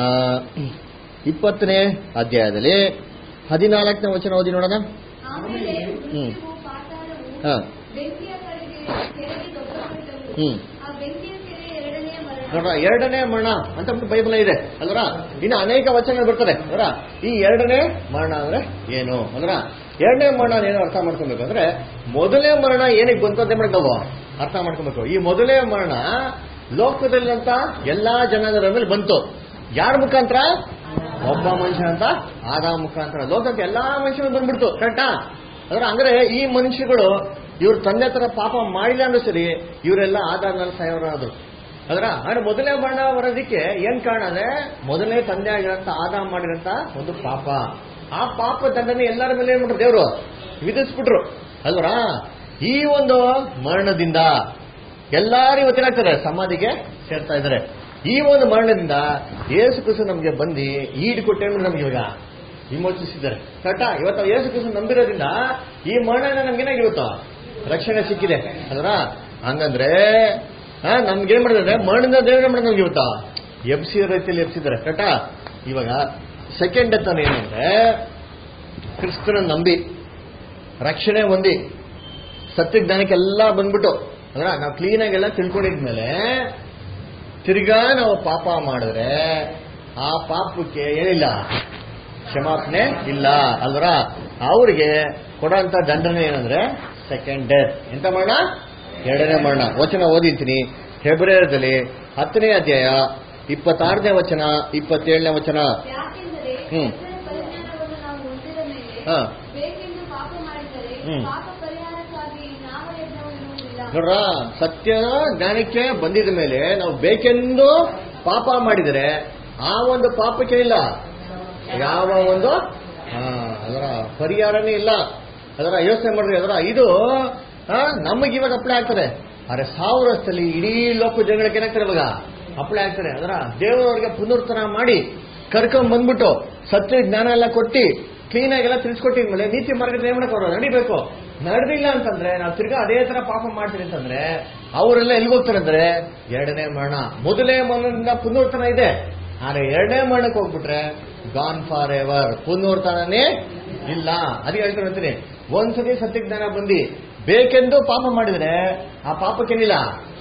ಇಪ್ಪತ್ತನೇ ಅಧ್ಯಾಯದಲ್ಲಿ ಹದಿನಾಲ್ಕನೇ ವಚನ ಓದಿ ನೋಡೋಣ ಆಮೇಲೆ ಹ್ಮ್. ಮೃತ್ಯುವು ಪಾತಾಳವು ಹಾ ಬೆಂಕಿಯ ಕಡೆಗೆ ಕೆಳಗೆ ದೊಡ್ಡಪಟ್ಟವು ಹ್ಮ್ ಆ ಬೆಂಕಿಯ ಕೆರೆ ಎರಡನೆಯ ಮರಣ ನೋಡ್ರ ಎರಡನೇ ಮರಣ ಅಂತ ಬಿಟ್ಟು ಬೈಬಲ್ ಇದೆ ಅಲ್ವರ ಇನ್ನು ಅನೇಕ ವಚನಗಳು ಬರ್ತದೆ ಅಲ್ವರ ಈ ಎರಡನೇ ಮರಣ ಅಂದ್ರೆ ಏನು ಅಂದ್ರ ಎರಡನೇ ಮರಣ ಏನು ಅರ್ಥ ಮಾಡ್ಕೊಬೇಕು ಅಂದ್ರೆ ಮೊದಲನೇ ಮರಣ ಏನಕ್ಕೆ ಬಂತು ಅಂತ ಮಾಡಕ್ ನಾವು ಅರ್ಥ ಮಾಡ್ಕೊಬೇಕು ಈ ಮೊದಲನೇ ಮರಣ ಲೋಕದಲ್ಲಿರಂತ ಎಲ್ಲಾ ಜನಗಳ ಮೇಲೆ ಬಂತು ಯಾರ ಮುಖಾಂತರ ಒಬ್ಬ ಮನುಷ್ಯ ಅಂತ ಆದ ಮುಖಾಂತರ ಲೋಕಕ್ಕೆ ಎಲ್ಲಾ ಮನುಷ್ಯರು ಬಂದ್ಬಿಡ್ತು ಕರೆಕ್ಟಾ ಅಂದ್ರೆ ಅಂದ್ರೆ ಈ ಮನುಷ್ಯಗಳು ಇವ್ರ ತಂದೆ ತರ ಪಾಪ ಮಾಡಿಲ್ಲ ಅಂದ್ರೆ ಸರಿ ಇವರೆಲ್ಲ ಆಧಾರ್ನಲ್ಲಿ ಸಾಯೋರಾದ್ರು ಅದರ ಅಂದ್ರೆ ಮೊದಲನೇ ಮರಣ ಬರೋದಕ್ಕೆ ಏನ್ ಕಾರಣ ಅಂದ್ರೆ ಮೊದಲನೇ ತಂದೆ ಆಗಿರಂತ ಆದ ಮಾಡಿರಂತ ಒಂದು ಪಾಪ ಆ ಪಾಪ ದಂಡನೆ ಎಲ್ಲರ ಮೇಲೆ ಏನ್ ಮಾಡ್ರು ದೇವ್ರು ವಿಧಿಸ್ಬಿಟ್ರು ಅಲ್ವರಾ ಈ ಒಂದು ಮರಣದಿಂದ ಎಲ್ಲಾರು ಇವತ್ತೇನಾಗ್ತಾರೆ ಸಮಾಧಿಗೆ ಸೇರ್ತಾ ಇದ್ದಾರೆ ಈ ಒಂದು ಮರಣದಿಂದ ಯೇಸು ಕ್ರಿಸ್ತು ನಮ್ಗೆ ಬಂದು ಈಡ್ ಕೊಟ್ಟೆ ನಮ್ಗೆ ಇವಾಗ ವಿಮೋಚಿಸಿದ್ದಾರೆ ಕರೆಕ್ಟಾ ಇವತ್ತು ನಾವು ಯೇಸು ಕ್ರಿಸ್ತು ನಂಬಿರೋದ್ರಿಂದ ಈ ಮರಣ ನಮ್ಗೇನಾಗಿರುತ್ತೋ ರಕ್ಷಣೆ ಸಿಕ್ಕಿದೆ ಅಲ್ವಾ ಹಂಗಂದ್ರೆ ಆ, ನಮ್ಗೆ ಏನ್ ಮಾಡಿದ್ರೆ ಮರಣಿಂದ ದೇವ್ರ ಮಾಡಿದ್ರೆ ನಮ್ಗೆ ಇವತ್ತ ಎಬ್ಸಿ ರೀತಿಯಲ್ಲಿ ಎಬ್ಸಿದ್ದಾರೆ ಕರೆಕ್ಟಾ ಇವಾಗ ಸೆಕೆಂಡ್ ಡೆತ್ ಅಂದ್ರೆ ಏನಂದ್ರೆ ಕ್ರಿಸ್ತನ ನಂಬಿ ರಕ್ಷಣೆ ಹೊಂದಿ ಸತ್ಯ ಜ್ಞಾನಕ್ಕೆಲ್ಲ ಬಂದ್ಬಿಟ್ಟು ಅಂದ್ರೆ ನಾವು ಕ್ಲೀನಾಗೆಲ್ಲ ತಿಳ್ಕೊಂಡಿದ್ಮೇಲೆ ತಿರ್ಗಾ ನಾವು ಪಾಪ ಮಾಡಿದ್ರೆ ಆ ಪಾಪಕ್ಕೆ ಏನಿಲ್ಲ ಕ್ಷಮಾಪಣೆ ಇಲ್ಲ ಅಲ್ವರ ಅವ್ರಿಗೆ ಕೊಡೋಂತ ದಂಡನೆ ಏನಂದ್ರೆ ಸೆಕೆಂಡ್ ಡೆತ್ ಎಂತ ಮರಣ ಎರಡನೇ ಮರಣ ವಚನ ಓದಿರ್ತೀನಿ ಫೆಬ್ರವರಿದಲ್ಲಿ ಹತ್ತನೇ ಅಧ್ಯಾಯ ಇಪ್ಪತ್ತಾರನೇ ವಚನ ಇಪ್ಪತ್ತೇಳನೇ ವಚನ ಯಾಕೆಂದರೆ ಹ್ಮ್. ಕರ್ತನ ಪರಿಜ್ಞಾನವನ್ನು ನಾವು ಹೊಂದಿದ ಮೇಲೆ ಹಾ. ಬೇಕೆಂದು ಪಾಪ ಮಾಡಿದರೆ ಹ್ಮ್. ಪಾಪ ಪರಿಹಾರಕ್ಕಾಗಿ ನಾಮ ಯಜ್ಞವಿರುವುದಿಲ್ಲ ನೋಡ್ರ ಸತ್ಯ ಜ್ಞಾನಕ್ಕೆ ಬಂದಿದ ಮೇಲೆ ನಾವು ಬೇಕೆಂದು ಪಾಪ ಮಾಡಿದರೆ ಆ ಒಂದು ಪಾಪಕ್ಕೆ ಇಲ್ಲ ಯಾವ ಒಂದು ಆ, ಅದರ ಪರಿಹಾರನೇ ಇಲ್ಲ ಅದರ ಯೋಚನೆ ಮಾಡ್ರಿ ಅದರ ಇದು ನಮಗೆ ಇವಾಗ ಅಪ್ಲೈ ಆಗ್ತದೆ ಆದ್ರೆ ಸಾವಿರ ವರ್ಷದಲ್ಲಿ ಇಡೀ ಲೋಕ ಜನಗಳಿಗೆ ಏನಾಗ್ತಾರೆ ಇವಾಗ ಅಪ್ಲೈ ಆಗ್ತಾರೆ ಅದರ ದೇವರವ್ರಿಗೆ ಪುನರ್ತನ ಮಾಡಿ ಕರ್ಕೊಂಡ್ ಬಂದ್ಬಿಟ್ಟು ಸತ್ಯ ಜ್ಞಾನ ಎಲ್ಲ ಕೊಟ್ಟು ಕ್ಲೀನ್ ಆಗೆಲ್ಲ ತಿಳಿಸ್ಕೊಟ್ಟಿದ್ಮೇಲೆ ನೀತಿ ಮಾರ್ಗದ ಏನ್ ಮಾಡಕ್ ಅವ್ರು ನಡಿಬೇಕು ನಡೆದಿಲ್ಲ ಅಂತಂದ್ರೆ ನಾವು ತಿರ್ಗಾ ಅದೇ ತರ ಪಾಪ ಮಾಡ್ತೀವಿ ಅಂತಂದ್ರೆ ಅವರೆಲ್ಲ ಎಲ್ಲಿಗೆ ಹೋಗ್ತಾರೆ ಅಂದ್ರೆ ಎರಡನೇ ಮರಣ ಮೊದಲನೇ ಮರಣದಿಂದ ಪುನರ್ತನ ಇದೆ ಆದ್ರೆ ಎರಡನೇ ಮರಣಕ್ಕೆ ಹೋಗ್ಬಿಟ್ರೆ ಗಾನ್ ಫಾರ್ ಎವರ್ ಪುನರ್ತನೇ ಇಲ್ಲ ಅದಕ್ಕೆ ಹೇಳ್ತಾರೆ ಅಂತೀನಿ ಒಂದ್ಸತಿ ಸತ್ಯ ಜ್ಞಾನ ಬಂದು ಬೇಕೆಂದು ಪಾಪ ಮಾಡಿದ್ರೆ ಆ ಪಾಪಕ್ಕೇನಿಲ್ಲ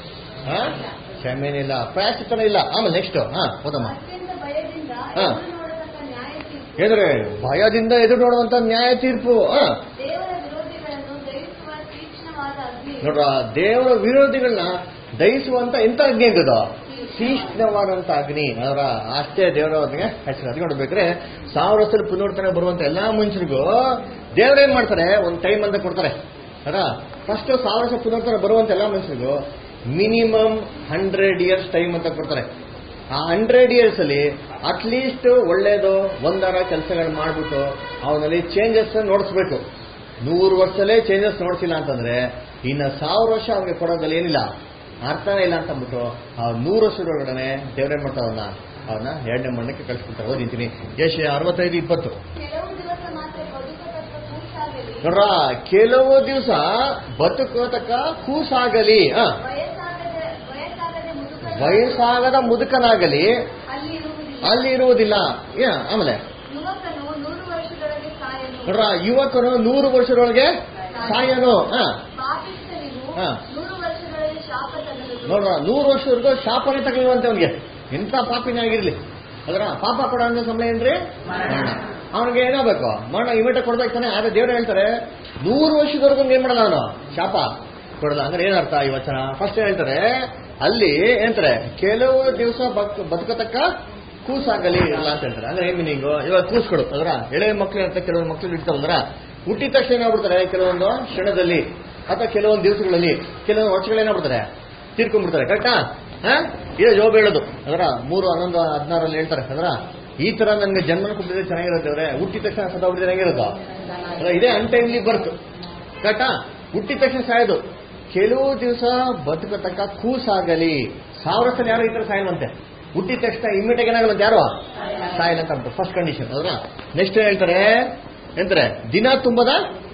ಆ? ಕ್ಷಮೆನಿಲ್ಲ ಪ್ರಾಯಶ್ಚಿತ್ತನೇ ಇಲ್ಲ ಆಮೇಲೆ ನೆಕ್ಸ್ಟ್ ಹಾ ಹೋದಮ್ಮ ಅತ್ಯಂತ ಭಯದಿಂದ ಹಾ. ಎದುರು ನೋಡತಕ್ಕ ನ್ಯಾಯ ತೀರ್ಪು ಏನ್ರೆ ಭಯದಿಂದ ಎದುರು ನೋಡುವಂತ ನ್ಯಾಯ ತೀರ್ಪು ಆ ದೇವರ ವಿರೋಧಿಗಳನ್ನು ದಹಿಸುವ ತೀಕ್ಷ್ಣವಾದ ಅಗ್ನಿ ನೋಡ್ರ ದೇವರ ವಿರೋಧಿಗಳನ್ನ ದಹಿಸುವಂತ ಎಂತ ಅಗ್ನಿ ಇದ್ದದ ತೀಕ್ಷ್ಣವಾದಂತ ಅಗ್ನಿ ಅವರ ಅಷ್ಟೇ ದೇವರ ಅವ್ರಿಗೆ ಹೆಸರು ಅದಕ್ಕೆ ನೋಡ್ಬೇಕ್ರೆ ಸಾವಿರ ವರ್ಷದಲ್ಲಿ ಪುನರ್ತನೆ ಬರುವಂತ ಎಲ್ಲಾ ಮನುಷ್ಯರಿಗೂ ದೇವ್ರೇನ್ ಮಾಡ್ತಾರೆ ಒಂದು ಟೈಮ್ ಅಂತ ಕೊಡ್ತಾರೆ ಅದ ಫಸ್ಟ್ ಸಾವಿರ ವರ್ಷ ಪುನರ್ತನೆ ಬರುವಂತ ಎಲ್ಲಾ ಮನುಷ್ಯರಿಗೂ ಮಿನಿಮಮ್ ಹಂಡ್ರೆಡ್ ಇಯರ್ಸ್ ಟೈಮ್ ಅಂತ ಕೊಡ್ತಾರೆ ಆ ಹಂಡ್ರೆಡ್ ಇಯರ್ಸ್ ಅಲ್ಲಿ ಅಟ್ಲೀಸ್ಟ್ ಒಳ್ಳೇದು ಒಂದರ ಕೆಲಸಗಳು ಮಾಡ್ಬಿಟ್ಟು ಅವನಲ್ಲಿ ಚೇಂಜಸ್ ನೋಡಿಸ್ಬೇಕು ನೂರು ವರ್ಷದಲ್ಲೇ ಚೇಂಜಸ್ ನೋಡ್ಸಿಲ್ಲ ಅಂತಂದ್ರೆ ಇನ್ನು ಸಾವಿರ ವರ್ಷ ಅವ್ರಿಗೆ ಕೊಡೋದ್ರಲ್ಲಿ ಏನಿಲ್ಲ ಅರ್ಥನೇ ಇಲ್ಲ ಅಂತ ಅಂದ್ಬಿಟ್ಟು ಆ ನೂರು ವರ್ಷದೊಳಗಡೆ ದೇವ್ರೇನ್ ಮಾಡ್ತಾರೆ ಅವನ್ನ ಅವನ್ನ ಎರಡನೇ ಮಣ್ಣಕ್ಕೆ ಕಳಿಸ್ಬಿಡ್ತಾರೆ ಓದಿಂತೀನಿ ಯಶ ಅರವತ್ತೈದು ಇಪ್ಪತ್ತು ಕೆಲವು ದಿವಸ ಮಾತ್ರ ಬದುಕತಕ್ಕ ಕೂಸಾಗಲಿ ನೋಡ್ರ ಕೆಲವು ದಿವಸ ಬದುಕೋತಕ್ಕ ಕೂಸಾಗಲಿ ಆ, ವಯಸ್ಸಾಗದ ವಯಸ್ಸಾಗದೆ ಮುದುಕ ವಯಸ್ಸಾಗದ ಮುದುಕನಾಗಲಿ ಅಲ್ಲಿ ಇರುವುದಿಲ್ಲ ಅಲ್ಲಿ ಇರುವುದಿಲ್ಲ ಏ, ಆಮೇಲೆ ಯುವಕನು ನೂರು ವರ್ಷದೊಳಗೆ ಸಾಯನು ನೋಡ್ರ ಯುವಕನು ನೂರು ವರ್ಷದೊಳಗೆ ಸಾಯನು ಆ, ಪಾಪಿಷ್ಠನಿಗೂ ಹಾ. ನೂರು ವರ್ಷಗಳಲ್ಲಿ ಶಾಪ ತಗಲುವುದು ನೋಡ್ರ ನೂರು ವರ್ಷದವರೆಗೂ ಶಾಪನೇ ತಗೊಳ್ಳುವಂತೆ ಅವನಿಗೆ ಎಂತ ಪಾಪಿನೇ ಆಗಿರ್ಲಿ ಅದರ ಪಾಪ ಕೊಡೋ ಅನ್ನೋ ಸಂಬಳ ಏನ್ರಿ ಮರಣ ಅವನಿಗೆ ಏನಾಗಬೇಕು ಮರಣ ಇಮಿಟ ಕೊಡ್ಬೇಕು ತಾನೆ ಆದ್ರೆ ದೇವ್ರು ಹೇಳ್ತಾರೆ ನೂರು ವರ್ಷದವರೆಗೂ ಏನ್ ಮಾಡಲ್ಲ ಅವನು ಶಾಪ ಕೊಡಲ್ಲ ಅಂದ್ರೆ ಏನರ್ಥ ಈ ವಚನ ಫಸ್ಟ್ ಹೇಳ್ತಾರೆ ಅಲ್ಲಿ ಏನಂತಾರೆ ಕೆಲವು ದಿವಸ ಬದುಕ ಬದುಕತಕ್ಕ ಕೂಸಾಗಲಿ ಇರಲ್ಲ ಅಂತ ಹೇಳ್ತಾರೆ ಅಂದ್ರೆ ಏನ್ ಮೀನಿಂಗು ಇವಾಗ ಕೂಸ್ಕೊಡು ಅದರ ಎಳೆ ಮಕ್ಳು ಇರ್ತಾರೆ ಕೆಲವೊಂದು ಮಕ್ಳು ಇರ್ತಾವಲ್ರ ಹುಟ್ಟಿದ ತಕ್ಷಣ ಏನಾಗ್ಬಿಡ್ತಾರೆ ಕೆಲವೊಂದು ಕ್ಷಣದಲ್ಲಿ ಅಥವಾ ಕೆಲವೊಂದು ದಿವಸಗಳಲ್ಲಿ ಕೆಲವೊಂದು ವರ್ಷಗಳು ಏನಾಗ್ಬಿಡ್ತಾರೆ ತೀರ್ಕೊಂಡ್ಬಿಡ್ತಾರೆ ಕರೆಕ್ಟಾ ಹಾ ಇದು ಜೋಬ್ ಹೇಳೋದು ಅದರ ಮೂರು ಹನ್ನೊಂದು ಹದಿನಾರಲ್ಲಿ ಹೇಳ್ತಾರೆ ಅದರ ಈ ತರ ನನ್ಗೆ ಜನ್ಮನ ಕೊಟ್ಟಿದ್ರೆ ಚೆನ್ನಾಗಿರುತ್ತೆ ಅವ್ರೆ ಹುಟ್ಟಿದ ತಕ್ಷಣ ಸದಾ ಹುಟ್ಟಿದ್ರೆ ಹೆಂಗಿರುತ್ತೋ ಅಲ್ಲ ಇದೇ ಅನ್ಟೈಮ್ಲಿ ಬರ್ತ್ ಕರೆಕ್ಟಾ ಹುಟ್ಟಿದ ತಕ್ಷಣ ಸಾಯೋದು ಕೆಲವು ದಿವಸ ಬದುಕತಕ್ಕ ಕೂಸಾಗಲಿ ಸಾವಿರ ಸಲ ಯಾರು ಈ ತರ ಸಾಯಲ್ವಂತೆ ಹುಟ್ಟಿದ ತಕ್ಷಣ ಇಮ್ಮಿಡಿಯೇಟ್ ಏನಾಗಲ್ಲ ಯಾರು ಸಾಯಲ್ಲ ಅಂತ ಫಸ್ಟ್ ಕಂಡೀಷನ್ ಅದರ ನೆಕ್ಸ್ಟ್ ಹೇಳ್ತಾರೆ ಎಂತಾರೆ ದಿನ ತುಂಬದ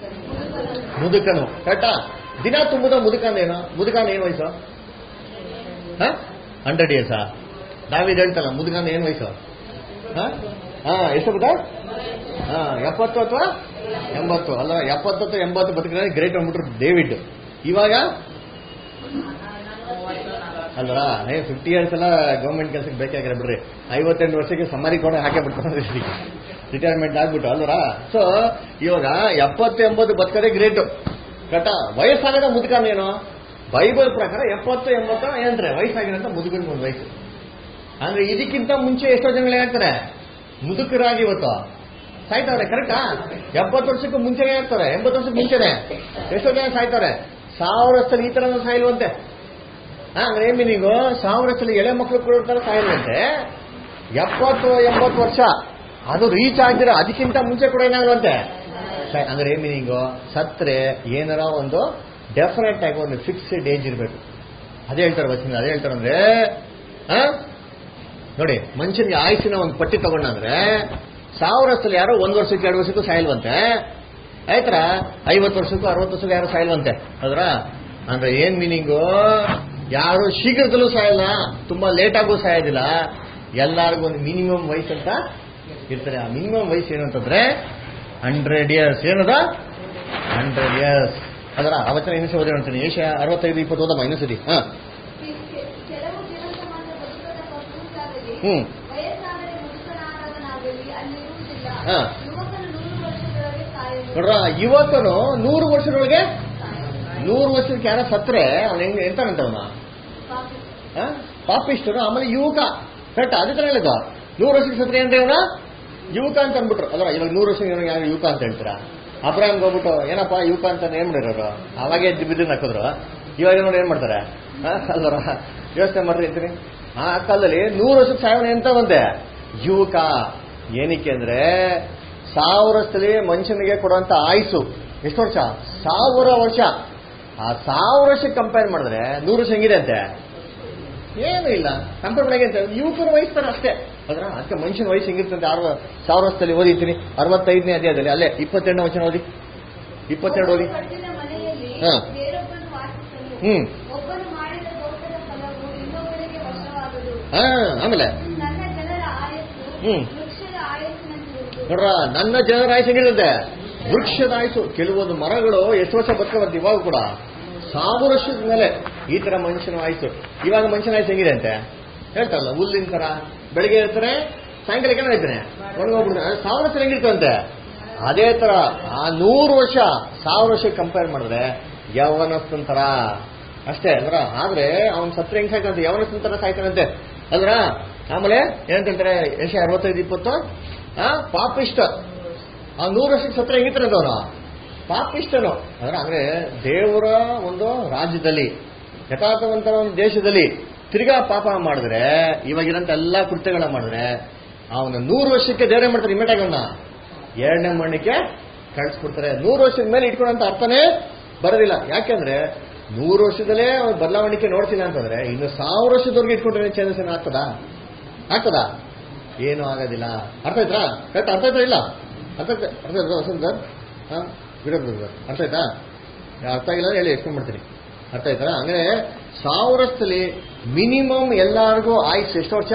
ಮುದುಕನು ಕರೆಕ್ಟಾ ದಿನ ತುಂಬದ ಮುದುಕನ ಏನು ಮುದುಕನ ಏನು ವಯಸ್ಸು ಹಂಡ್ರೆಡ್ ಇಯರ್ಸಾ ದಾವಿದ್ ಹೇಳ್ತಲ್ಲ ಮುದುಗನ ಏನ್ ವಯಸ್ಸು ಹಾ ಹಾ ಎಷ್ಟು ಗೊತ್ತಾ ಹಾ ಎಪ್ಪತ್ತು ಅಥವಾ ಎಂಬತ್ತು ಅಲ್ಲ ಎಪ್ಪತ್ತು ಅಥವಾ ಎಂಬತ್ತು ಬದುಕಿದ್ರೆ ಗ್ರೇಟ್ ಅಂದ್ಬಿಟ್ರು ಡೇವಿಡ್ ಇವಾಗ ಅಲ್ವಾ ಏ ಫಿಫ್ಟಿ ಇಯರ್ಸ್ ಎಲ್ಲ ಗೌರ್ಮೆಂಟ್ ಕೆಲಸಕ್ಕೆ ಬೇಕಾಗಿರ ಬಿಡ್ರಿ ಐವತ್ತೆಂಟು ವರ್ಷಕ್ಕೆ ಸಮಾರಿ ಕೂಡ ಹಾಕೇ ಬಿಡ್ತಾರೆ ರಿಟೈರ್ಮೆಂಟ್ ಆಗ್ಬಿಟ್ಟು ಅಲ್ವರಾ ಸೊ ಇವಾಗ ಎಪ್ಪತ್ತು ಎಂಬತ್ತು ಬದುಕದೇ ಗ್ರೇಟು ಕಟ ವಯಸ್ಸಾಗದ ಮುದುಕನೇನು ಬೈಬಲ್ ಪ್ರಕಾರ ಎಪ್ಪತ್ತು ಎಂಬತ್ತು ಏನಂದ್ರೆ ವಯಸ್ಸಾಗಿರೋಂಥ ಮುದುಕನ ಒಂದು ವಯಸ್ಸು ಅಂದ್ರೆ ಇದಕ್ಕಿಂತ ಮುಂಚೆ ಎಷ್ಟೋ ಜನಗಳು ಹೇಳ್ತಾರೆ ಮುದುಕರಾಗಿ ಇವತ್ತು ಸಾಯ್ತವ್ರೆ ಕರೆಕ್ಟಾ ಎಪ್ಪತ್ತು ವರ್ಷಕ್ಕೂ ಮುಂಚೆನೇ ಆಗ್ತಾರೆ ಎಂಬತ್ತು ವರ್ಷಕ್ಕೆ ಮುಂಚೆನೆ ಎಷ್ಟೋ ಜನ ಸಾಯ್ತಾರೆ ಸಾವಿರ ವರ್ಷದಲ್ಲಿ ಈ ತರ ಸಾಯಿಲ್ವಂತೆ ಹಾ, ಅಂದ್ರೆ ಏನ್ ಮೀನಿಂಗು ಸಾವಿರ ವರ್ಷದಲ್ಲಿ ಎಳೆ ಮಕ್ಕಳು ಕೊಡ್ತಾರ ಸಾಯಿಲ್ವಂತೆ ಎಪ್ಪತ್ತು ಎಂಬತ್ತು ವರ್ಷ ಅದು ರೀಚ್ ಆಗಿರೋ ಅದಕ್ಕಿಂತ ಮುಂಚೆ ಕೂಡ ಏನಾಗಲ್ವಂತೆ ಸಾಯ್- ಅಂದ್ರೆ ಏನ್ ಮೀನಿಂಗು ಸತ್ರೆ ಏನಾರ ಒಂದು ಡೆಫಿನೆಟ್ ಆಗಿ ಒಂದು ಫಿಕ್ಸ್ಡ್ ಏಜ್ ಇರಬೇಕು ಅದೇ ಹೇಳ್ತಾರೆ ವಚನ ಅದೇ ಹೇಳ್ತಾರೆ ಅಂದ್ರೆ ಆ? ನೋಡಿ ಮನುಷ್ಯನಿಗೆ ಆಯುಷಿನ ಒಂದು ಪಟ್ಟಿ ತಗೊಂಡಂದ್ರೆ ಸಾವಿರ ವರ್ಷದಲ್ಲಿ ಯಾರೋ ಒಂದು ವರ್ಷಕ್ಕೆ ಎರಡು ವರ್ಷಕ್ಕೂ ಸಾಯಲ್ವಂತೆ ಆಯ್ತರ ಐವತ್ತು ವರ್ಷಕ್ಕೂ ಅರವತ್ತು ವರ್ಷಕ್ಕೂ ಯಾರು ಸಾಯಲ್ವಂತೆ ಅದ್ರ ಅಂದ್ರೆ ಏನ್ ಮೀನಿಂಗು ಯಾರು ಶೀಘ್ರದಲ್ಲೂ ಸಾಯಲ್ಲ ತುಂಬಾ ಲೇಟ್ ಆಗೂ ಸಾಯೋದಿಲ್ಲ ಎಲ್ಲಾರ್ಗು ಒಂದು ಮಿನಿಮಮ್ ವಯಸ್ಸು ಅಂತ ಇರ್ತಾರೆ ಆ ಮಿನಿಮಮ್ ವಯಸ್ಸು ಏನು ಅಂತಂದ್ರೆ ಹಂಡ್ರೆಡ್ ಇಯರ್ಸ್ ಏನದ ಹಂಡ್ರೆಡ್ ಇಯರ್ಸ್ ಅದರ ಅವತ್ತಿನ ಇನ್ನೊಂದು ಓದಿ ಹೇಳ್ತೀನಿ ಏಷ ಅರವತ್ತೈದು ಇಪ್ಪತ್ತು ಓದಮ್ಮ ಇನ್ನೊಂದ್ಸತಿ ಹಾ ಕೆಲವು ದಿವಸ ಮಾತ್ರ ಬದುಕದ ಪ್ರಕೃತಿಯಾಗಲಿ ಹ್ಮ್ ವಯಸ್ಸಾದರೆ ಮುದುಕನಾದವನಾಗಲಿ ಅಲ್ಲಿರುವುದಿಲ್ಲ ಹಾ. ಯುವಕನು ನೂರು ವರ್ಷದೊಳಗೆ ಸಾಯುವುದು ನೋಡ್ರ ಯುವಕನು ನೂರು ವರ್ಷದೊಳಗೆ ನೂರು ವರ್ಷಕ್ಕೆ ಯಾರ ಸತ್ರೆ ಅವನು ಹೆಂಗ್ ಎಂತಾನಂತ ಅವನ ಪಾಪಿಷ್ಟರು ಆಮೇಲೆ ಯುವಕ ಕರೆಕ್ಟ್ ಅದೇ ತರ ಹೇಳಿದ ನೂರು ವರ್ಷಕ್ಕೆ ಸತ್ರೆ ಏನ್ರಿ ಅವನ ಯುವಕ ಅಂತ ಅಂದ್ಬಿಟ್ರು ಅಲ್ವಾ ಇವಾಗ ನೂರು ವರ್ಷ ಯಾರು ಯುವಕ ಅಂತ ಹೇಳ್ತೀರಾ ಅಬ್ರಾಮ್ಗೆ ಹೋಗ್ಬಿಟ್ಟು ಏನಪ್ಪ ಯುವಕ ಅಂತ ಏನ್ ಮಾಡಿರೋರು ಅವಾಗೆ ಎದ್ದು ಬಿದ್ದು ಹಾಕಿದ್ರು ಇವಾಗ ನೋಡಿ ಏನ್ ಮಾಡ್ತಾರೆ ಆ, ಅಲ್ವರ ಯೋಚನೆ ಮಾಡ್ರಿ ಅಂತೀನಿ ಆ ಕಾಲದಲ್ಲಿ ನೂರು ವರ್ಷಕ್ಕೆ ಸಾಯವಣ ಎಂತ ಬಂದೆ ಯುವಕ ಏನಕ್ಕೆ ಅಂದ್ರೆ ಸಾವಿರ ವರ್ಷದಲ್ಲಿ ಮನುಷ್ಯನಿಗೆ ಕೊಡುವಂತ ಆಯುಸು ಎಷ್ಟು ವರ್ಷ ಸಾವಿರ ವರ್ಷ ಆ ಸಾವಿರ ವರ್ಷಕ್ಕೆ ಕಂಪೇರ್ ಮಾಡಿದ್ರೆ ನೂರು ವರ್ಷ ಹೆಂಗಿದೆ ಅಂತೆ ಏನು ಇಲ್ಲ ಕಂಪೇರ್ ಮಾಡಕ್ಕೆ ಅಂತ ಯುವಕರ ವಯಸ್ಸು ಅಷ್ಟೇ ಅದ್ರ ಅದಕ್ಕೆ ಮನುಷ್ಯನ ವಯಸ್ಸು ಹೆಂಗಿರ್ತಂತೆ ಆರು ಸಾವಿರ ವರ್ಷದಲ್ಲಿ ಓದಿದ್ದೀನಿ ಅರವತ್ತೈದನೇ ಅಧ್ಯಾಯದಲ್ಲಿ ಅಲ್ಲೇ ಇಪ್ಪತ್ತೆರಡನೇ ವಚನ ಓದಿ ಇಪ್ಪತ್ತೆರಡು ಓದಿ ಕಟ್ಟಿದ ಮನೆಯಲ್ಲಿ ಹಾ. ಬೇರೊಬ್ಬನು ವಾಸಿಸಲು ಹ್ಮ್ ಒಬ್ಬನು ಮಾಡಿದ ದೋಷದ ಫಲವು ಇನ್ನೊಬ್ಬನಿಗೆ ವಶವಾಗದು ಹಾ ಆಮೇಲೆ ನನ್ನ ಜನರ ಆಯಸ್ಸು ಹ್ಮ್. ವೃಕ್ಷದ ಆಯಸ್ಸಿನಂತಿರುವುದು ನೋಡ್ರ ನನ್ನ ಜನರ ಆಯುಷ್ ಹೆಂಗಿರುತ್ತೆ ವೃಕ್ಷದ ಆಯುಷು ಕೆಲವೊಂದು ಮರಗಳು ಎಷ್ಟು ವರ್ಷ ಬದುಕಬಾರ್ದು ಇವಾಗ ಕೂಡ ಸಾವಿರ ವರ್ಷದ ಮೇಲೆ ಈ ತರ ಮನುಷ್ಯನ ಆಯ್ತು ಇವಾಗ ಮನುಷ್ಯನ ಆಯ್ತು ಹೆಂಗಿದೆ ಅಂತೆ ಹೇಳ್ತಾರಲ್ಲ ಹುಲ್ಲಿನ ತರ ಬೆಳಿಗ್ಗೆ ಇರ್ತಾರೆ ಸಾಯಂಕಾಲಕ್ಕೆ ಹೇಳ್ತಾನೆ ಒಣಗೋಗ್ಬಿಡ್ತಾನೆ ಸಾವಿರ ವರ್ಷ ಹೆಂಗಿರ್ತಂತೆ ಅದೇ ತರ ಆ ನೂರು ವರ್ಷ ಸಾವಿರ ವರ್ಷಕ್ಕೆ ಕಂಪೇರ್ ಮಾಡಿದ್ರೆ ಯೌವನಸ್ಥನ್ ತರ ಅಷ್ಟೇ ಅಂದ್ರ ಆದ್ರೆ ಅವ್ನ್ ಸತ್ರ ಹೆಂಗ್ ಸಾಯ್ತಾನಂತೆ ಯೌವನಸ್ಥನ್ ತರ ಸಾಯ್ತಾನಂತೆ ಅಂದ್ರ ಆಮೇಲೆ ಏನಂತ ಹೇಳ್ತಾರೆ ಎಷ್ಟೇ ಅರವತ್ತೈದು ಇಪ್ಪತ್ತು ಆ ಪಾಪಿಷ್ಟ ಆ ನೂರು ವರ್ಷಕ್ಕೆ ಸತ್ರ ಹೆಂಗಿರ್ತಾನಂತ ಅವನು ಪಾಪಿಷ್ಟನು ಅಂದ್ರೆ ಅಂದ್ರೆ ದೇವರ ಒಂದು ರಾಜ್ಯದಲ್ಲಿ ಯಥಾರ್ಥವಂತರ ಒಂದು ದೇಶದಲ್ಲಿ ತಿರ್ಗಾ ಪಾಪ ಮಾಡಿದ್ರೆ ಇವಾಗಿರಂತ ಎಲ್ಲಾ ಕೃತ್ಯಗಳ ಮಾಡಿದ್ರೆ ಅವನ ನೂರು ವರ್ಷಕ್ಕೆ ದೇವರೇ ಮಾಡ್ತಾರೆ ಇಮ್ಮಿಡಿಯಾಗಿ ಅವನ್ನ ಎರಡನೇ ಮಣ್ಣಕ್ಕೆ ಕಳಿಸ್ಬಿಡ್ತಾರೆ ನೂರು ವರ್ಷದ ಮೇಲೆ ಇಟ್ಕೊಳ್ಳೋಂತ ಅರ್ಥನೇ ಬರೋದಿಲ್ಲ ಯಾಕೆಂದ್ರೆ ನೂರು ವರ್ಷದಲ್ಲೇ ಅವ್ನು ಬದಲಾವಣಿಕೆ ನೋಡ್ತಿಲ್ಲ ಅಂತಂದ್ರೆ ಇನ್ನು ಸಾವಿರ ವರ್ಷದವರೆಗೆ ಇಟ್ಕೊಂಡ್ರೆ ಚೇಂಜಸ್ ಏನೋ ಆಗ್ತದಾ ಆಗ್ತದಾ ಏನು ಆಗೋದಿಲ್ಲ ಅರ್ಥ ಆಯ್ತಾ ಕರೆಕ್ಟ್ ಅರ್ಥ ಆಯ್ತಾ ಇಲ್ಲ ಅರ್ಥ ಆಯ್ತಾ ಅರ್ಥ ಆಯ್ತಾ ವಸಂತ್ ಸರ್ ಹಾಂ ವಿರೋಧ ಸರ್ ಅರ್ಥ ಆಯ್ತಾ ಅರ್ಥ ಆಗಿಲ್ಲ ಅಂದ್ರೆ ಹೇಳಿ ಎಕ್ಸ್ಪ್ಲೇನ್ ಮಾಡ್ತೀನಿ ಅರ್ಥ ಆಯ್ತಾ ಹಂಗಂದ್ರೆ ಸಾವಿರ ವರ್ಷದಲ್ಲಿ ಮಿನಿಮಮ್ ಎಲ್ಲಾರ್ಗೂ ಆಯ್ತು ಎಷ್ಟು ವರ್ಷ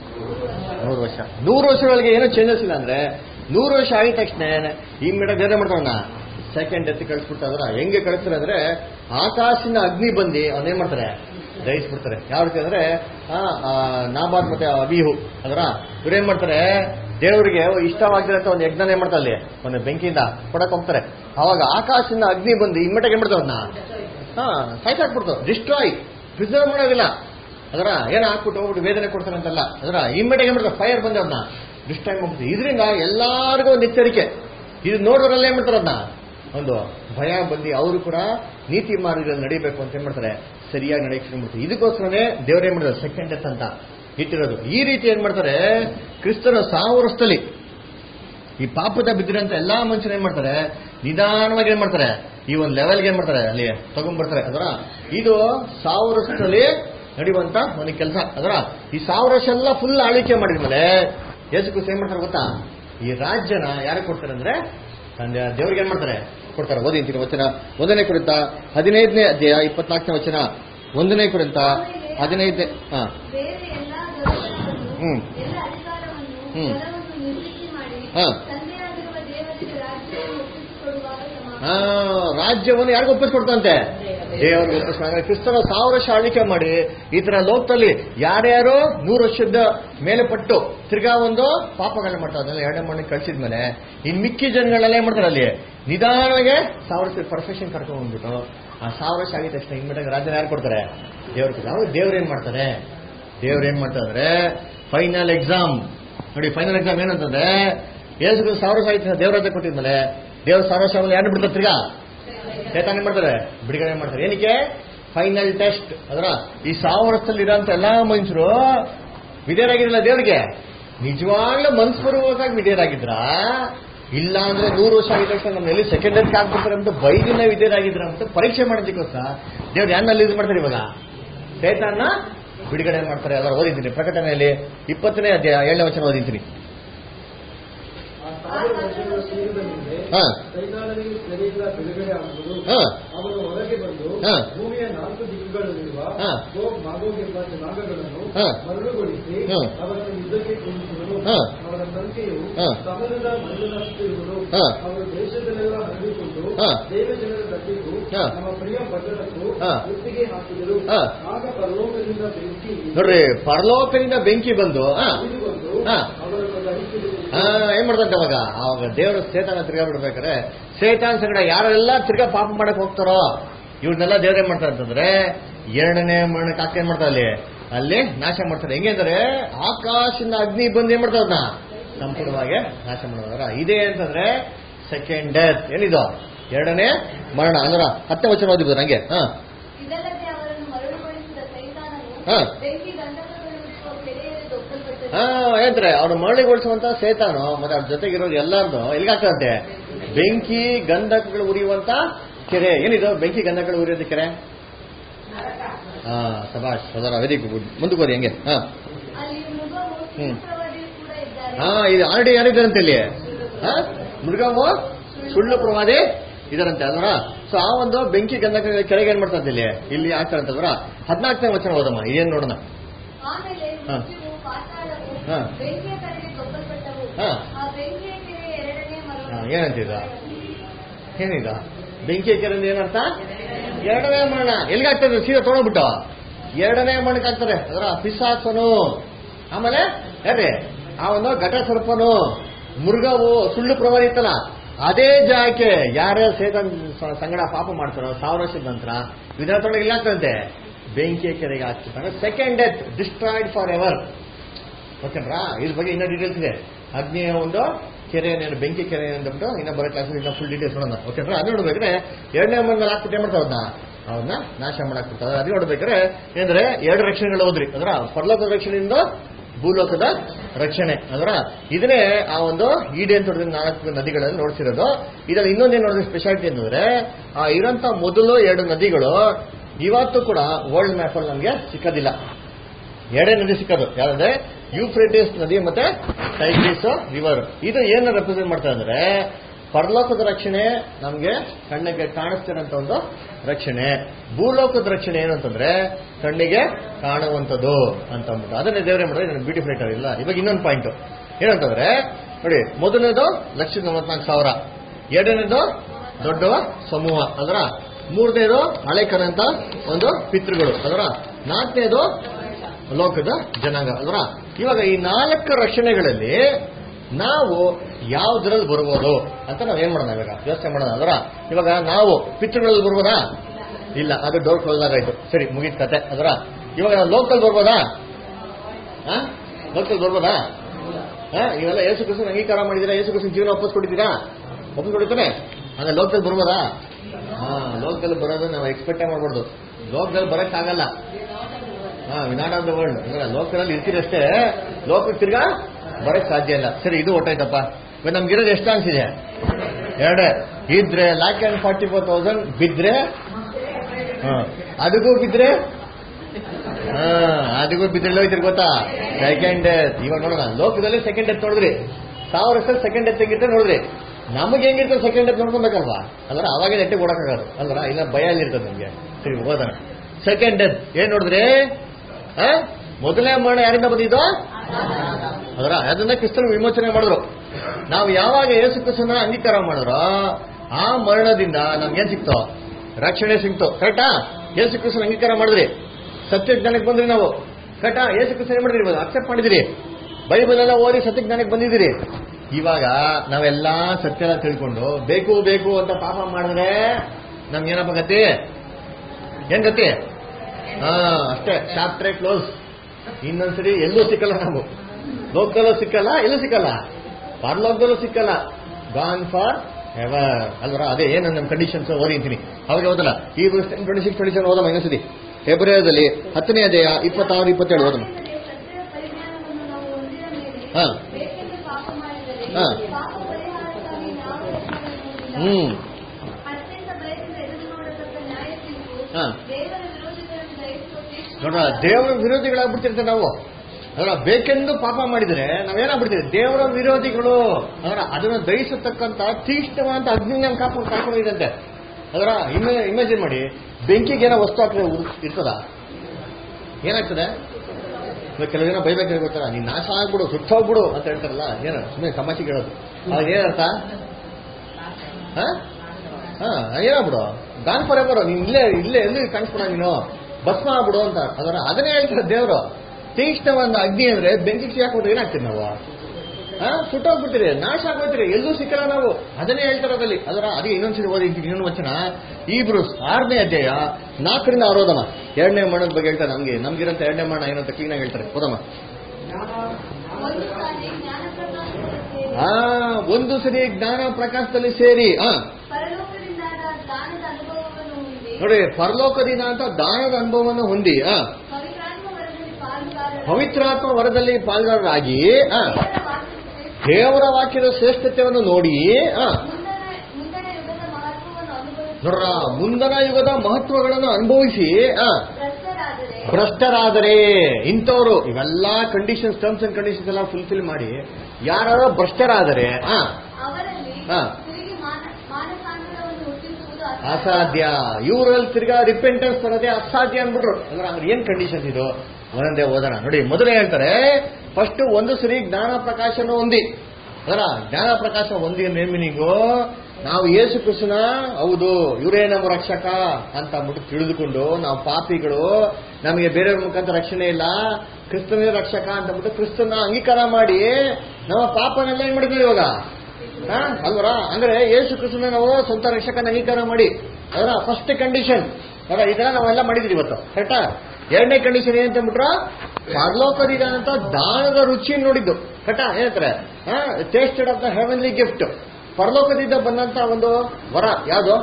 ನೂರು ವರ್ಷ ನೂರು ವರ್ಷದೊಳಗೆ ಏನೂ ಚೇಂಜಸ್ ಇಲ್ಲ ಅಂದ್ರೆ ನೂರು ವರ್ಷ ಆಗಿದ ತಕ್ಷಣ ಈ ಮೇಡ ಬೇರೆ ಮಾಡ್ತಾವಣ್ಣ ಸೆಕೆಂಡ್ ಎತ್ತಿ ಕಳಿಸ್ಬಿಡ್ತಾರ ಹೆಂಗೆ ಕಳಿಸ್ತಾರೆ ಅಂದ್ರೆ ಆಕಾಶಿನ ಅಗ್ನಿ ಬಂದು ಅವನೇನ್ ಮಾಡ್ತಾರೆ ದಹಿಸ್ಬಿಡ್ತಾರೆ ಯಾವ ರೀತಿ ಅಂದ್ರೆ ಆ, ಆ, ನಾಬಾದ್ ಮತ್ತೆ ಅಬಿಹು ಅದರ ಇವ್ರೇನ್ ಮಾಡ್ತಾರೆ ದೇವರಿಗೆ ಇಷ್ಟವಾಗಿರಂತ ಒಂದು ಯಜ್ಞ ಏನ್ ಮಾಡ್ತಾರೆ ಅಲ್ಲಿ ಒಂದು ಬೆಂಕಿಯಿಂದ ಕೊಡಕ್ ಹೋಗ್ತಾರೆ ಅವಾಗ ಆಕಾಶಿನ ಅಗ್ನಿ ಬಂದು ಇಮ್ಮಟಕ್ಕೆ ಏನ್ ಮಾಡ್ತಾವನ್ನ ಹಾ ಸಾಯ್ಸಾಕ್ಬಿಡ್ತು ಡಿಸ್ಟ್ರಾಯ್ ಪ್ರಿಸರ್ವ್ ಮಾಡೋದಿಲ್ಲ ಅದರ ಏನ ಹಾಕ್ಬಿಟ್ಟು ಹೋಗ್ಬಿಟ್ಟು ವೇದನೆ ಕೊಡ್ತಾರೆ ಅಂತಲ್ಲ ಅದರ ಇಮ್ಮಿಡಿಯೇಟ್ ಏನ್ ಮಾಡ್ತಾರೆ ಫೈರ್ ಬಂದು ಅವ್ರನ್ನ ಡಿಸ್ಟ್ರಾಯ್ ಮಾಡ್ಬಿಟ್ಟು ಇದರಿಂದ ಎಲ್ಲಾರ್ಗೂ ಒಂದು ಎಚ್ಚರಿಕೆ ಇದು ನೋಡೋರೆಲ್ಲ ಏನ್ ಮಾಡ್ತಾರೆ ಅದನ್ನ ಒಂದು ಭಯ ಬಂದು ಅವರು ಕೂಡ ನೀತಿ ಮಾರ್ಗದಲ್ಲಿ ನಡಿಬೇಕು ಅಂತ ಏನ್ ಮಾಡ್ತಾರೆ ಸರಿಯಾಗಿ ನಡೆಯಕ್ಕೆ ಶುರು ಮಾಡ್ತಾರೆ ಇದಕ್ಕೋಸ್ಕರನೇ ದೇವ್ರು ಏನ್ ಮಾಡ್ತಾರೆ ಸೆಕೆಂಡ್ ಡೆತ್ ಅಂತ ಇಟ್ಟಿರೋದು ಈ ರೀತಿ ಏನ್ ಮಾಡ್ತಾರೆ ಕ್ರಿಸ್ತನ ಸಾವಿರ ವರ್ಷದಲ್ಲಿ ಈ ಪಾಪದ ಬಿದ್ದಿರಂತ ಎಲ್ಲಾ ಮನುಷ್ಯರು ಏನ್ ಮಾಡ್ತಾರೆ ನಿಧಾನವಾಗಿ ಏನ್ ಮಾಡ್ತಾರೆ ಈ ಒಂದು ಲೆವೆಲ್ಗೆ ಏನ್ ಮಾಡ್ತಾರೆ ಅಲ್ಲಿ ತಗೊಂಡ್ಬರ್ತಾರೆ ಅದರ ಇದು ಸಾವಿರ ವರ್ಷದಲ್ಲಿ ನಡೆಯುವಂತ ಒಂದು ಕೆಲಸ ಅದರ ಈ ಸಾವಿರ ವರ್ಷ ಎಲ್ಲ ಫುಲ್ ಆಳ್ವಿಕೆ ಮಾಡಿದ್ಮೇಲೆ ಯೇಸು ಕ್ರಿಸ್ತ ಏನ್ ಮಾಡ್ತಾರೆ ಗೊತ್ತಾ ಈ ರಾಜ್ಯನ ಯಾರಿಗೆ ಕೊಡ್ತಾರೆ ಅಂದ್ರೆ ತಂದೆ ದೇವ್ರಿಗೆ ಏನ್ ಮಾಡ್ತಾರೆ ಕೊಡ್ತಾರೆ ಓದಿಂತೀನಿ ವಚನ ಒಂದನೇ ಕುರಿತ ಹದಿನೈದನೇ ಅಧ್ಯಾಯ ಇಪ್ಪತ್ನಾಲ್ಕನೇ ವಚನ ಒಂದನೇ ಕುರಿತ ಹದಿನೈದನೇ ಹಾ ಬೇರೆ ಎಲ್ಲಾ ದೊರೆತ ಹ್ಮ್. ಎಲ್ಲ ಅಧಿಕಾರವನ್ನು ಹ್ಮ್. ಬಲವನ್ನು ನಿರ್ಮಿತಿ ಮಾಡಿ ಹಾ. ತಂದೆಯಾಗಿರುವ ದೇವರಿಗೆ ರಾಜ್ಯವನ್ನು ಒಪ್ಪಿಸಿಕೊಡುವಾಗ ಸಮಾನ ಆ, ರಾಜ್ಯವನ್ನು ಯಾರಿಗೂ ಒಪ್ಪಿಸ್ಕೊಡ್ತಂತೆ ದೇವರಿಗೆ ಒಪ್ಪಿಸ್ಕೊಂಡ ಕ್ರಿಸ್ತನ ಸಾವಿರ ವರ್ಷ ಆಳ್ವಿಕೆ ಮಾಡಿ ಈ ತರ ಲೋಕದಲ್ಲಿ ಯಾರ್ಯಾರು ನೂರು ವರ್ಷದ ಮೇಲೆ ಪಟ್ಟು ತಿರ್ಗಾ ಒಂದು ಪಾಪಗಳನ್ನ ಮಾಡ್ತಾರೆ ಅದನ್ನೆಲ್ಲ ಎರಡನೇ ಮಣ್ಣು ಕಳ್ಸಿದ್ಮೇಲೆ ಇನ್ ಮಿಕ್ಕಿ ಜನಗಳೆಲ್ಲ ಏನ್ ಮಾಡ್ತಾರೆ ಅಲ್ಲಿ ನಿಧಾನವಾಗಿ ಸಾವಿರ ವರ್ಷ ಪರ್ಫೆಕ್ಷನ್ ಕರ್ಕೊಂಡು ಬಂದ್ಬಿಟ್ಟು ಆ ಸಾವಿರ ವರ್ಷ ಆಗಿದ ತಕ್ಷಣ ಇನ್ಮಿಟಾಗ ರಾಜ್ಯ ಯಾರು ಕೊಡ್ತಾರೆ ದೇವ್ರ ಅವ್ರು ದೇವ್ರು ಏನ್ ಮಾಡ್ತಾರೆ ದೇವ್ರು ಏನ್ ಮಾಡ್ತಾರೆ ಅಂದ್ರೆ ಫೈನಲ್ ಎಕ್ಸಾಮ್ ನೋಡಿ ಫೈನಲ್ ಎಕ್ಸಾಮ್ ಏನಂತಂದ್ರೆ ಏಸು ಕ್ರಿಸ್ತ ಸಾವಿರ ವರ್ಷ ಆಯ್ತು ದೇವ್ರ ಹತ್ರ ಕೊಟ್ಟಿದ್ಮೇಲೆ ದೇವ್ರ ಸಾವಿರ ವರ್ಷ ಆದ್ಮೇಲೆ ಯಾರು ಬಿಡ್ತಾರೆ ತಿರ್ಗಾ ಚೇತನ ಏನ್ ಮಾಡ್ತಾರೆ ಬಿಡುಗಡೆ ಮಾಡ್ತಾರೆ ಏನಕ್ಕೆ ಫೈನಲ್ ಟೆಸ್ಟ್ ಅದರ ಈ ಸಾವಿರ ವರ್ಷದಲ್ಲಿ ಇರೋಂಥ ಎಲ್ಲಾ ಮನುಷ್ಯರು ವಿಧೇಯರಾಗಿರಲಿಲ್ಲ ದೇವ್ರಿಗೆ ನಿಜವಾಗ್ಲೂ ಮನಸ್ಪೂರ್ವಕವಾಗಿ ವಿಧೇಯರಾಗಿದ್ರ ಇಲ್ಲ ಅಂದ್ರೆ ನೂರು ವರ್ಷ ಆಗಿದ ತಕ್ಷಣ ನಮ್ಮ ಎಲ್ಲಿ ಸೆಕೆಂಡ್ ಇಯರ್ಸ್ ಆಗ್ಬಿಡ್ತಾರೆ ಅಂತ ಬೈದಿನ ವಿಧೇಯರಾಗಿದ್ರ ಅಂತ ಪರೀಕ್ಷೆ ಮಾಡೋದಕ್ಕೋಸ್ಕರ ದೇವ್ರು ಯಾರಲ್ಲಿ ಇದು ಮಾಡ್ತಾರೆ ಇವಾಗ ಚೇತನ ಬಿಡುಗಡೆ ಮಾಡ್ತಾರೆ ಅದರ ಓದಿದ್ದೀನಿ ಪ್ರಕಟಣೆಯಲ್ಲಿ ಇಪ್ಪತ್ತನೇ ಅಧ್ಯಾಯ ಏಳನೇ ವಚನ ಓದಿದ್ದೀನಿ ಆ ಸಾವಿರ ವರ್ಷಗಳು ತೀರಿದ ಮುಂದೆ ಹಾ ಸೈತಾನನಿಗೆ ಸೆರೆಯಿಂದ ಬಿಡುಗಡೆ ಆಗುವುದು ಹಾ. ಅವನು ಹೊರಗೆ ಬಂದು ಹಾ. ಭೂಮಿಯ ನಾಲ್ಕು ದಿಕ್ಕುಗಳಲ್ಲಿರುವ ಹಾ. ಗೋಗ್ ಮಾಗೋಗ್ ಎಂಬ ಜನಾಂಗಗಳನ್ನು ಹಾ. ಮರಳುಗೊಳಿಸಿ ಹಾ. ಅವರನ್ನು ಯುದ್ಧಕ್ಕೆ ಕುಣಿಸುವನು ಹಾ. ಅವರ ಸಂಖ್ಯೆಯು ಹಾ. ಸಮರದ ಮರಳಿನಷ್ಟು ಇರುವುದು ಹಾ. ಅವರು ದೇಶದಲ್ಲೆಲ್ಲ ಹರಡಿಕೊಂಡು ಹಾ. ದೇವಜನರ ತಗ್ಗಿಗೂ ಹಾ. ನಮ್ಮ ಪ್ರಿಯ ಪಟ್ಟಣಕ್ಕೂ ಹಾ. ಗುತ್ತಿಗೆ ಹಾಕಿದರು ಹಾ. ಆಗ ಪರಲೋಕದಿಂದ ಬೆಂಕಿ ನೋಡ್ರಿ ಪರಲೋಕದಿಂದ ಬೆಂಕಿ ಬಂದು ಹಾ ಇಳಿದು ಬಂದು ಹಾ. ಅವರನ್ನು ದಹಿಸಿದರು ಆ, ಏನ್ ಮಾಡ್ತಂತೆ ಅವಾಗ ಅವಾಗ ದೇವರು ಸೇತಾನ ತಿರ್ಗಾ ಬಿಡ್ಬೇಕಾರೆ ಸೇತಾನ್ ಸಂಗಡ ಯಾರೆಲ್ಲ ತಿರ್ಗಾ ಪಾಪ ಮಾಡಕ್ ಹೋಗ್ತಾರೋ ಇವ್ರನ್ನೆಲ್ಲ ದೇವ್ರ ಏನ್ ಮಾಡ್ತಾರೆ ಅಂತಂದ್ರೆ ಎರಡನೇ ಮರಣಕ್ಕೆ ಹಾಕಿ ಏನ್ ಮಾಡ್ತಾರೆ ಅಲ್ಲಿ ಅಲ್ಲಿ ನಾಶ ಮಾಡ್ತಾರೆ ಹೆಂಗೆ ಅಂದ್ರೆ ಆಕಾಶದಿಂದ ಅಗ್ನಿ ಬಂದು ಏನ್ ಮಾಡ್ತಾರೆ ಅದನ್ನ ಸಂಪೂರ್ಣವಾಗಿ ನಾಶ ಮಾಡೋದ್ರ ಇದೇ ಅಂತಂದ್ರೆ ಸೆಕೆಂಡ್ ಡೆತ್ ಏನಿದು ಎರಡನೇ ಮರಣ ಅಂದ್ರ ಹತ್ತನೇ ವಚನ ಓದಿಬೋದು ನಂಗೆ ಹಾ ಇದಲ್ಲದೆ ಅವರನ್ನು ಮರಳುಗೊಳಿಸಿದ ಹಾ. ಸೈತಾನನು ಬೆಂಕಿ ಗಂಧಕಗಳಿರುವ ಕೆರೆಯಲ್ಲಿ ದೊಕ್ಕಲ್ಪಟ್ಟನು ಹಾ ಹೇಳ್ತಾರೆ ಅವ್ರು ಮರಳಿಗೊಳಿಸುವಂತ ಸೇತಾನು ಮತ್ತೆ ಅವ್ರ ಜೊತೆಗಿರೋರು ಎಲ್ಲಾರ್ನು ಎಲ್ಲಿಗಾಗ್ತದಂತೆ ಬೆಂಕಿ ಗಂಧಕಗಳು ಉರಿಯುವಂತ ಕೆರೆ ಏನಿದು ಬೆಂಕಿ ಗಂಧಕಗಳು ಉರಿಯೋದು ಕೆರೆ ಹಾ ಸಭಾಷ್ ಅದರ ವೆರಿ ಗುಡ್ ಮುಂದಕ್ಕೆ ಹೆಂಗೆ ಹಾ ಅಲ್ಲಿ ಮೃಗವು ಹ್ಮ್. ಪ್ರವಾದಿಯು ಕೂಡ ಇದ್ದಾರೆ ಹಾ ಇದು ಆಲ್ರೆಡಿ ಯಾರಿದ್ದಾರಂತೆ ಇಲ್ಲಿ ಹಾ ಮೃಗವು ಸುಳ್ಳು ಪ್ರವಾದಿ ಇದರಂತೆ ಅಲ್ವರ ಸೊ ಆ ಒಂದು ಬೆಂಕಿ ಗಂಧಕ ಕೆಳಗೆ ಏನ್ ಮಾಡ್ತಾರೆ ಇಲ್ಲಿ ಇಲ್ಲಿ ಆಗ್ತಾರಂತಲ್ವರ ಹದಿನಾಲ್ಕನೇ ವಚನ ಓದಮ್ಮ ಏನ್ ನೋಡೋಣ ಆಮೇಲೆ ಹಾ. ಮೃತ್ಯುವು ಪಾತಾಳವು ಹಾ. ಬೆಂಕಿಯ ಕಡೆಗೆ ದೊಕ್ಕಲ್ಪಟ್ಟವು ಹಾ. ಆ ಬೆಂಕಿಯ ಕೆರೆ ಎರಡನೇ ಹಾ, ಮರವು ಏನಂತ ಇದು? ಏನಿದ ಬೆಂಕಿ ಕೆರೆ ಅಂದ್ರೆ ಏನರ್ಥ ಎರಡನೇ ಮರಣ ಎಲ್ಲಿಗಾಗ್ತದೆ ಸೀದಾ ತೊಗೊಂಡ್ಬಿಟ್ಟು ಎರಡನೇ ಮರಣಕ್ಕೆ ಆಗ್ತದೆ ಅದರ ಪಿಸಾಸನು ಆಮೇಲೆ ಯಾರೇ ಆ ಒಂದು ಘಟ ಸರ್ಪನು ಮೃಗವು ಸುಳ್ಳು ಪ್ರವಾದಿ ಇತ್ತಲ್ಲ ಅದೇ ಜಾಗಕ್ಕೆ ಯಾರೇ ಸೇತನ್ ಸ- ಸಂಗಡ ಪಾಪ ಮಾಡ್ತಾರೋ ಸಾವಿರ ವರ್ಷದ ನಂತರ ಇದರ ತೊಳಗೆ ಇಲ್ಲಾಗ್ತಂತೆ ಬೆಂಕಿಯ ಕೆರೆಗೆ ಹಾಕ್ತಿರ್ತಾರೆ second death destroyed for ever ಓಕೆನ್ರಾ ಇದ್ರ ಬಗ್ಗೆ ಇನ್ನೂ ಡೀಟೇಲ್ಸ್ ಇದೆ ಅಗ್ನಿಯ ಒಂದು ಕೆರೆ ಏನು ಬೆಂಕಿ ಕೆರೆ ಅಂದ್ಬಿಟ್ಟು ಇನ್ನ ಬರೋ ಕ್ಲಾಸ್ ಇನ್ನ ಫುಲ್ ಡೀಟೇಲ್ಸ್ ನೋಡೋಣ ಓಕೆನ್ರಾ ಅದು ನೋಡ್ಬೇಕ್ರೆ ಎರಡನೇ ಮಂದಿ ಹಾಕ್ಬಿಟ್ಟು ಏನ್ ಮಾಡ್ತಾವ ಅದನ್ನ ಅವನ್ನ ನಾಶ ಮಾಡಕ್ ಬಿಡ್ತಾರೆ ಅದು ನೋಡ್ಬೇಕಾದ್ರೆ ಏನಂದ್ರೆ ಎರಡು ರಕ್ಷಣೆಗಳು ಹೋದ್ರಿ ಅದರ ಪರಲೋಕದ ರಕ್ಷಣೆಯಿಂದ ಭೂಲೋಕದ ರಕ್ಷಣೆ ಅದರ ಇದನ್ನೇ ಆ ಒಂದು ಈಡೇನ್ ತೊಡೆದ ನಾಲ್ಕು ನದಿಗಳಲ್ಲಿ ನೋಡ್ತಿರೋದು ಇದ್ರಲ್ಲಿ ಇನ್ನೊಂದೇನು ನೋಡಿದ್ರೆ ಸ್ಪೆಷಾಲಿಟಿ ಅಂತಂದ್ರೆ ಆ ಇರೋಂಥ ಮೊದಲು ಎರಡು ನದಿಗಳು ಇವತ್ತು ಕೂಡ ವರ್ಲ್ಡ್ ಮ್ಯಾಪಲ್ಲಿ ನಮಗೆ ಸಿಕ್ಕೋದಿಲ್ಲ ಎರಡೇ ನದಿ ಸಿಕ್ಕೋದು ಯಾರಂದ್ರೆ ಯೂಫ್ರೆಟಿಸ್ ನದಿ ಮತ್ತೆ ಟೈಗ್ರಿಸ್ ರಿವರ್ ಇದು ಏನು ರೆಪ್ರೆಸೆಂಟ್ ಮಾಡ್ತಾರೆ ಅಂದ್ರೆ ಪರಲೋಕದ ರಕ್ಷಣೆ ನಮಗೆ ಕಣ್ಣಿಗೆ ಕಾಣಿಸ್ತಿರೋಂಥ ಒಂದು ರಕ್ಷಣೆ ಭೂಲೋಕದ ರಕ್ಷಣೆ ಏನು ಅಂತಂದ್ರೆ ಕಣ್ಣಿಗೆ ಕಾಣುವಂಥದ್ದು ಅಂತ ಅಂದ್ಬಿಟ್ಟು ಅದನ್ನೇ ದೇವರೇ ಮಾಡೋದು ಇದನ್ನು ಬ್ಯೂಟಿಫುಲ್ ಐಟರ್ ಇಲ್ಲ ಇವಾಗ ಇನ್ನೊಂದು ಪಾಯಿಂಟ್ ಏನಂತಂದ್ರೆ ನೋಡಿ ಮೊದಲನೇದು ಲಕ್ಷದ ನಲವತ್ನಾಲ್ಕು ಸಾವಿರ ಎರಡನೇದು ದೊಡ್ಡ ಸಮೂಹ ಅದರ ಮೂರನೇದು ಹಳೆ ಕರಂತ ಒಂದು ಪಿತೃಗಳು ಅದರ ನಾಲ್ಕನೇದು ಲೋಕದ ಜನಾಂಗ ಅಲ್ವಾ ಇವಾಗ ಈ ನಾಲ್ಕು ರಕ್ಷಣೆಗಳಲ್ಲಿ ನಾವು ಯಾವ್ದ್ರಲ್ಲಿ ಬರ್ಬೋದು ಅಂತ ನಾವ್ ಏನ್ ಮಾಡೋಣ ಇವಾಗ ಯೋಚನೆ ಮಾಡೋಣ ಅಲ್ವಾ ಇವಾಗ ನಾವು ಪಿತೃಗಳಲ್ಲಿ ಬರ್ಬೋದಾ ಇಲ್ಲ ಅದು ಡೋರ್ ಕ್ಲೋಸ್ ಆಗಾಯ್ತು ಸರಿ ಮುಗಿದ ಕತೆ ಅದರ ಇವಾಗ ನಾವು ಲೋಕಲ್ ಬರ್ಬೋದಾ ಲೋಕಲ್ ಬರ್ಬೋದಾ ಹಾ ಇವೆಲ್ಲ ಯೇಸು ಕೃಷ್ಣ ಅಂಗೀಕಾರ ಮಾಡಿದ್ದೀರಾ ಯೇಸು ಕೃಷ್ಣ ಜೀವನ ಒಪ್ಪಿಸ್ಕೊಟ್ಟಿದ್ದೀರಾ ಒಪ್ಪಿಸ್ಕೊಡಿತಾನೆ ಅಂದ್ರೆ ಲೋಕದಲ್ಲಿ ಬರ್ಬೋದಾ ಹಾ ಲೋಕದಲ್ಲಿ ಬರೋದು ನಾವು ಎಕ್ಸ್ಪೆಕ್ಟೇ ಮಾಡ್ಬಾರ್ದು ಲೋಕದಲ್ಲಿ ಬರೋಕ್ಕಾಗಲ್ಲ ಹಾ ವಿನಾಡ್ ಆಫ್ ದ ವರ್ಲ್ಡ್ ಅಂದ್ರೆ ಲೋಕದಲ್ಲಿ ಇರ್ತೀರಷ್ಟೇ ಲೋಕಕ್ಕೆ ತಿರ್ಗಾ ಬರಕ್ ಸಾಧ್ಯ ಇಲ್ಲ ಸರಿ ಇದು ಹೊಟ್ಟೈತಪ್ಪ ಇವಾಗ ನಮ್ಗಿರೋದು ಎಷ್ಟು ಚಾನ್ಸ್ ಇದೆ ಎರಡೇ ಇದ್ರೆ lakh and forty four thousand ಬಿದ್ರೆ ಹಾ ಅದಕ್ಕೂ ಬಿದ್ರೆ ಹಾ ಅದಕ್ಕೂ ಬಿದ್ರೆ ಹೋಯ್ತಿರ್ ಗೊತ್ತಾ ಸೆಕೆಂಡ್ ಡೆತ್ ಇವಾಗ ನೋಡೋಣ ಲೋಕದಲ್ಲಿ ಸೆಕೆಂಡ್ ಡೆತ್ ನೋಡಿದ್ರಿ ಸಾವಿರ ವರ್ಷ ಸೆಕೆಂಡ್ ಡೆತ್ ಹೆಂಗಿರ್ತಾರೆ ನೋಡಿದ್ರಿ ನಮಗೆ ಹೆಂಗಿರ್ತದೆ ಸೆಕೆಂಡ್ ಡೆತ್ ನೋಡ್ಕೊಬೇಕಲ್ವಾ ಅಲ್ರ ಅವಾಗೇ ನೆಟ್ಟೆ ಕೊಡಕ್ಕಾಗದು ಅಲ್ರ ಇಲ್ಲ ಭಯ ಇರ್ತದೆ ನಮ್ಗೆ ಸರಿ ಹೋಗೋಣ ಸೆಕೆಂಡ್ ಡೆತ್ ಏನ್ ನೋಡಿದ್ರಿ ಆ? ಮೊದಲನೇ ಮರಣ ಯಾರಿಂದ ಬಂದಿದ್ದು ಅದರ ಅದನ್ನ ಕ್ರಿಸ್ತರು ವಿಮೋಚನೆ ಮಾಡಿದ್ರು ನಾವು ಯಾವಾಗ ಯೇಸು ಕ್ರಿಸ್ತನ ಅಂಗೀಕಾರ ಮಾಡಿದ್ರೋ ಆ ಮರಣದಿಂದ ನಮ್ಗೇನ್ ಸಿಕ್ತು ರಕ್ಷಣೆ ಸಿಕ್ತು ಕರೆಕ್ಟಾ ಯೇಸು ಕ್ರಿಸ್ತನ ಅಂಗೀಕಾರ ಮಾಡಿದ್ರಿ ಸತ್ಯ ಜ್ಞಾನಕ್ಕೆ ಬಂದ್ರಿ ನಾವು ಕರೆಕ್ಟಾ ಯೇಸು ಕ್ರಿಸ್ತನ ಏನ್ ಮಾಡಿದ್ರಿ ಅಕ್ಸೆಪ್ಟ್ ಮಾಡಿದಿರಿ ಬೈಬಲ್ ಎಲ್ಲ ಓದಿ ಸತ್ಯ ಜ್ಞಾನಕ್ಕೆ ಬಂದಿದ್ದೀರಿ ಇವಾಗ ನಾವೆಲ್ಲಾ ಸತ್ಯನ ತಿಳ್ಕೊಂಡು ಬೇಕು ಬೇಕು ಅಂತ ಪಾಪ ಮಾಡಿದ್ರೆ ನಮ್ಗೇನಪ್ಪ ಗತಿ ಏನ್ ಗತಿ ಹಾ ಅಷ್ಟೇ ಚಾಪ್ಟ್ರೆ ಕ್ಲೋಸ್ ಇನ್ನೊಂದ್ಸರಿ ಎಲ್ಲೂ ಸಿಕ್ಕಲ್ಲ ನಾವು ಲೋಕದಲ್ಲೂ ಸಿಕ್ಕಲ್ಲ ಎಲ್ಲೂ ಸಿಕ್ಕಲ್ಲ ಪರಲೋಕದಲ್ಲೂ ಸಿಕ್ಕಲ್ಲ ಗಾನ್ ಫಾರ್ ಎವರ್ ಅಲ್ವರ ಅದೇ ಏನು ನಮ್ಮ ಕಂಡೀಷನ್ಸ್ ಓದಿ ಅಂತೀನಿ ಅವಾಗ ಓದಲ್ಲ ಈ ಟ್ವೆಂಟಿ ಸಿಕ್ಸ್ ಟ್ವೆಂಟಿ ಸೆವೆನ್ ಓದಮ್ಮ ಇನ್ನೊಂದ್ಸತಿ ಫೆಬ್ರವರಿಯಲ್ಲಿ ಹತ್ತನೇ ಅಧ್ಯಾಯ ಇಪ್ಪತ್ತಾರು ಇಪ್ಪತ್ತೇಳು ಓದಮ್ಮ ಸತ್ಯದ ಪರಿಜ್ಞಾನವನ್ನು ನಾವು ಹೊಂದಿದ ಮೇಲೆ ಹಾ. ಬೇಕೆಂದು ಪಾಪ ಮಾಡಿದರೆ ಹಾ. ಪಾಪ ಪರಿಹಾರಕ್ಕಾಗಿ ನಾವು ಯತ್ನವನ್ನು ಹ್ಮ್ ಅತ್ಯಂತ ಬಯಸಿದ ಎದುರು ನೋಡತಕ್ಕ ನ್ಯಾಯ ತೀರ್ಪು ಹಾ. ದೇವರ ವಿರೋಧಿಗಳನ್ನು ದಯಿಸುವ ತೀಕ್ಷ್ಣ ನೋಡ್ರ ದೇವರ ವಿರೋಧಿಗಳಾಗ್ಬಿಡ್ತಿರ್ತಾರೆ ನಾವು ಅದರ ಬೇಕೆಂದು ಪಾಪ ಮಾಡಿದ್ರೆ ನಾವೇನಾಗ್ಬಿಡ್ತೀವಿ ದೇವರ ವಿರೋಧಿಗಳು ಅದರ ಅದನ್ನು ದಹಿಸತಕ್ಕಂತ ತೀಕ್ಷ್ಣವಾದ ಅಗ್ನಿ ನಮ್ ಕಾಪ ಕಾಕೊಂಡಿದಂತೆ ಅದರ ಇಮೇಜಿನ್ ಮಾಡಿ ಬೆಂಕಿಗೆ ಏನೋ ವಸ್ತು ಹಾಕಿದ್ರೆ ಉರ್- ಇರ್ತದ ಏನಾಗ್ತದೆ ಇವಾಗ ಕೆಲವು ಜನ ಬೈಬೇಕಾದ್ರೆ ಗೊತ್ತಲ್ಲ ನೀನ್ ನಾಶ ಆಗ್ಬಿಡು ಸುಟ್ಟೋಗ್ಬಿಡು ಅಂತ ಹೇಳ್ತಾರಲ್ಲ ಏನು ಸುಮ್ಮನೆ ತಮಾಷೆಗೆ ಹೇಳೋದು ಅವಾಗ ಏನರ್ಥ ಹಾ ಹಾ ಏನಾಗ್ಬಿಡು ಗಾನ್ ಪರ ಬರೋ ನೀನ್ ಇಲ್ಲೇ ಇಲ್ಲೇ ಎಲ್ಲಿ ಕಾಣಿಸ್ಬಿಡ ನೀನು ಭಸ್ಮ ಆಗ್ಬಿಡು ಅಂತ ಅದರ ಅದನ್ನೇ ಹೇಳ್ತಾರೆ ದೇವರು ತೀಕ್ಷ್ಣವಾದ ಅಗ್ನಿ ಅಂದ್ರೆ ಬೆಂಕಿ ಹಾಕೋದ್ರೆ ಏನಾಗ್ತೀವಿ ನಾವು ಹಾ ಸುಟ್ಟೋಗ್ಬಿಡ್ತೀರಿ ನಾಶ ಆಗೋಯ್ತೀರಿ ಎಲ್ಲೂ ಸಿಕ್ಕಲ್ಲ ನಾವು ಅದನ್ನೇ ಹೇಳ್ತಾರದಲ್ಲಿ ಅದರ ಅದೇ ಇನ್ನೊಂದ್ಸರಿ ಓದಿ ಇನ್ನೊಂದು ವಚನ ಈ ಬ್ರೂಸ್ ಆರನೇ ಅಧ್ಯಾಯ ನಾಲ್ಕರಿಂದ ಆರೋದಮ್ಮ ಎರಡನೇ ಮಣ್ಣದ ಬಗ್ಗೆ ಹೇಳ್ತಾರೆ ನಮ್ಗೆ ನಮ್ಗಿರಂತ ಎರಡನೇ ಮಣ್ಣ ಏನಂತ ಕ್ಲೀನ್ ಆಗಿ ಹೇಳ್ತಾರೆ ಓದಮ್ಮ ಒಂದು ಸಾರಿ ಜ್ಞಾನ ಪ್ರಕಾಶದಲ್ಲಿ ಸೇರಿ ಆ ಒಂದು ಸರಿ ಜ್ಞಾನ ಪ್ರಕಾಶದಲ್ಲಿ ಸೇರಿ ಆ ಪರಲೋಕದಿಂದಾದ ದಾನದ ಅನುಭವವನ್ನು ಹೊಂದಿ ನೋಡಿ ಪರಲೋಕದಿಂದ ಅಂತ ದಾನದ ಅನುಭವವನ್ನು ಹೊಂದಿ ಆ ಪವಿತ್ರಾತ್ಮ ವರದಲ್ಲಿ ಪಾಲುಗಾರರು ಪವಿತ್ರಾತ್ಮ ವರದಲ್ಲಿ ಪಾಲ್ಗಾರರಾಗಿ ಆ ದೇವರ ದೇವರ ವಾಕ್ಯಕ್ಕೆ ವಾಕ್ಯದ ಶ್ರೇಷ್ಠತೆಯನ್ನು ನೋಡಿ ಆ ಮುಂದಣ ಮುಂದಣ ಯುಗದ ಮಹತ್ವವನ್ನು ಅನುಭವಿಸಿ ನೋಡ್ರ ಮುಂದನ ಯುಗದ ಮಹತ್ವಗಳನ್ನು ಅನುಭವಿಸಿ ಆ ಭ್ರಷ್ಟರಾದರೆ ಭ್ರಷ್ಟರಾದರೆ ಇಂಥವ್ರು ಇವೆಲ್ಲಾ ಕಂಡೀಷನ್ಸ್ ಟರ್ಮ್ಸ್ ಅಂಡ್ ಕಂಡೀಷನ್ಸ್ ಎಲ್ಲ ಫುಲ್ಫಿಲ್ ಮಾಡಿ ಯಾರು ಭ್ರಷ್ಟರಾದರೆ ಆ ಅವರಲ್ಲಿ ಹಾ. ತಿರುಗಿ ಮಾನ- ಮಾನಸಾಂತರವನ್ನು ಹುಟ್ಟಿಸುವುದು ಅಸಾಧ್ಯ ಇವರಲ್ಲಿ ತಿರ್ಗಾ ರಿಪೆಂಟೆನ್ಸ್ ಬರೋದೇ ಅಸಾಧ್ಯ ಅಂದ್ಬಿಟ್ರು ಅಂದ್ರೆ ಅಂದ್ರೆ ಏನ್ ಕಂಡೀಷನ್ಸ್ ಇದು ಒಂದೊಂದೇ ಓದೋಣ ನೋಡಿ ಮೊದಲೇ ಹೇಳ್ತಾರೆ ಫಸ್ಟ್ ಒಂದು ಸರಿ ಜ್ಞಾನ ಪ್ರಕಾಶನ ಹೊಂದಿ ಅದರ ಜ್ಞಾನ ಪ್ರಕಾಶ ಹೊಂದಿ ಅಂದ್ರೆ ಮೀನಿಂಗು ನಾವು ಯೇಸು ಕೃಷ್ಣ ಹೌದು ಇವರೇ ನಮ್ಮ ರಕ್ಷಕ ಅಂತ ಅಂದ್ಬಿಟ್ಟು ತಿಳಿದುಕೊಂಡು ನಾವು ಪಾಪಿಗಳು ನಮಗೆ ಬೇರೆಯವ್ರ ಮುಖಾಂತರ ರಕ್ಷಣೆ ಇಲ್ಲ ಕ್ರಿಸ್ತನೇ ರಕ್ಷಕ ಅಂತ ಅಂದ್ಬಿಟ್ಟು ಕ್ರಿಸ್ತನ ಅಂಗೀಕಾರ ಮಾಡಿ ನಮ್ಮ ಪಾಪನೆಲ್ಲ ಏನ್ ಮಾಡಿದ್ವಿ ಇವಾಗ ಹಾ? ಅಲ್ವರ ಅಂದ್ರೆ ಯೇಸು ಕೃಷ್ಣನ ನಾವು ಸ್ವಂತ ರಕ್ಷಕನ ಅಂಗೀಕಾರ ಮಾಡಿ ಅದರ ಫಸ್ಟ್ ಕಂಡೀಷನ್ ಅದರ ಇದನ್ನ ನಾವೆಲ್ಲ ಮಾಡಿದ್ರಿ ಇವತ್ತು ಕರೆಕ್ಟಾ ಎರಡನೇ ಕಂಡೀಷನ್ ಏನಂತ ಅಂದ್ಬಿಟ್ರ ಪರಲೋಕದಿದಂತ ದಾನದ ರುಚಿ ನೋಡಿದ್ದು ಕರೆಕ್ಟಾ ಏನಂತಾರೆ tasted of the heavenly gift ಪರಲೋಕದಿಂದ ಬಂದಂತ ಒಂದು ವರ ಯಾವುದು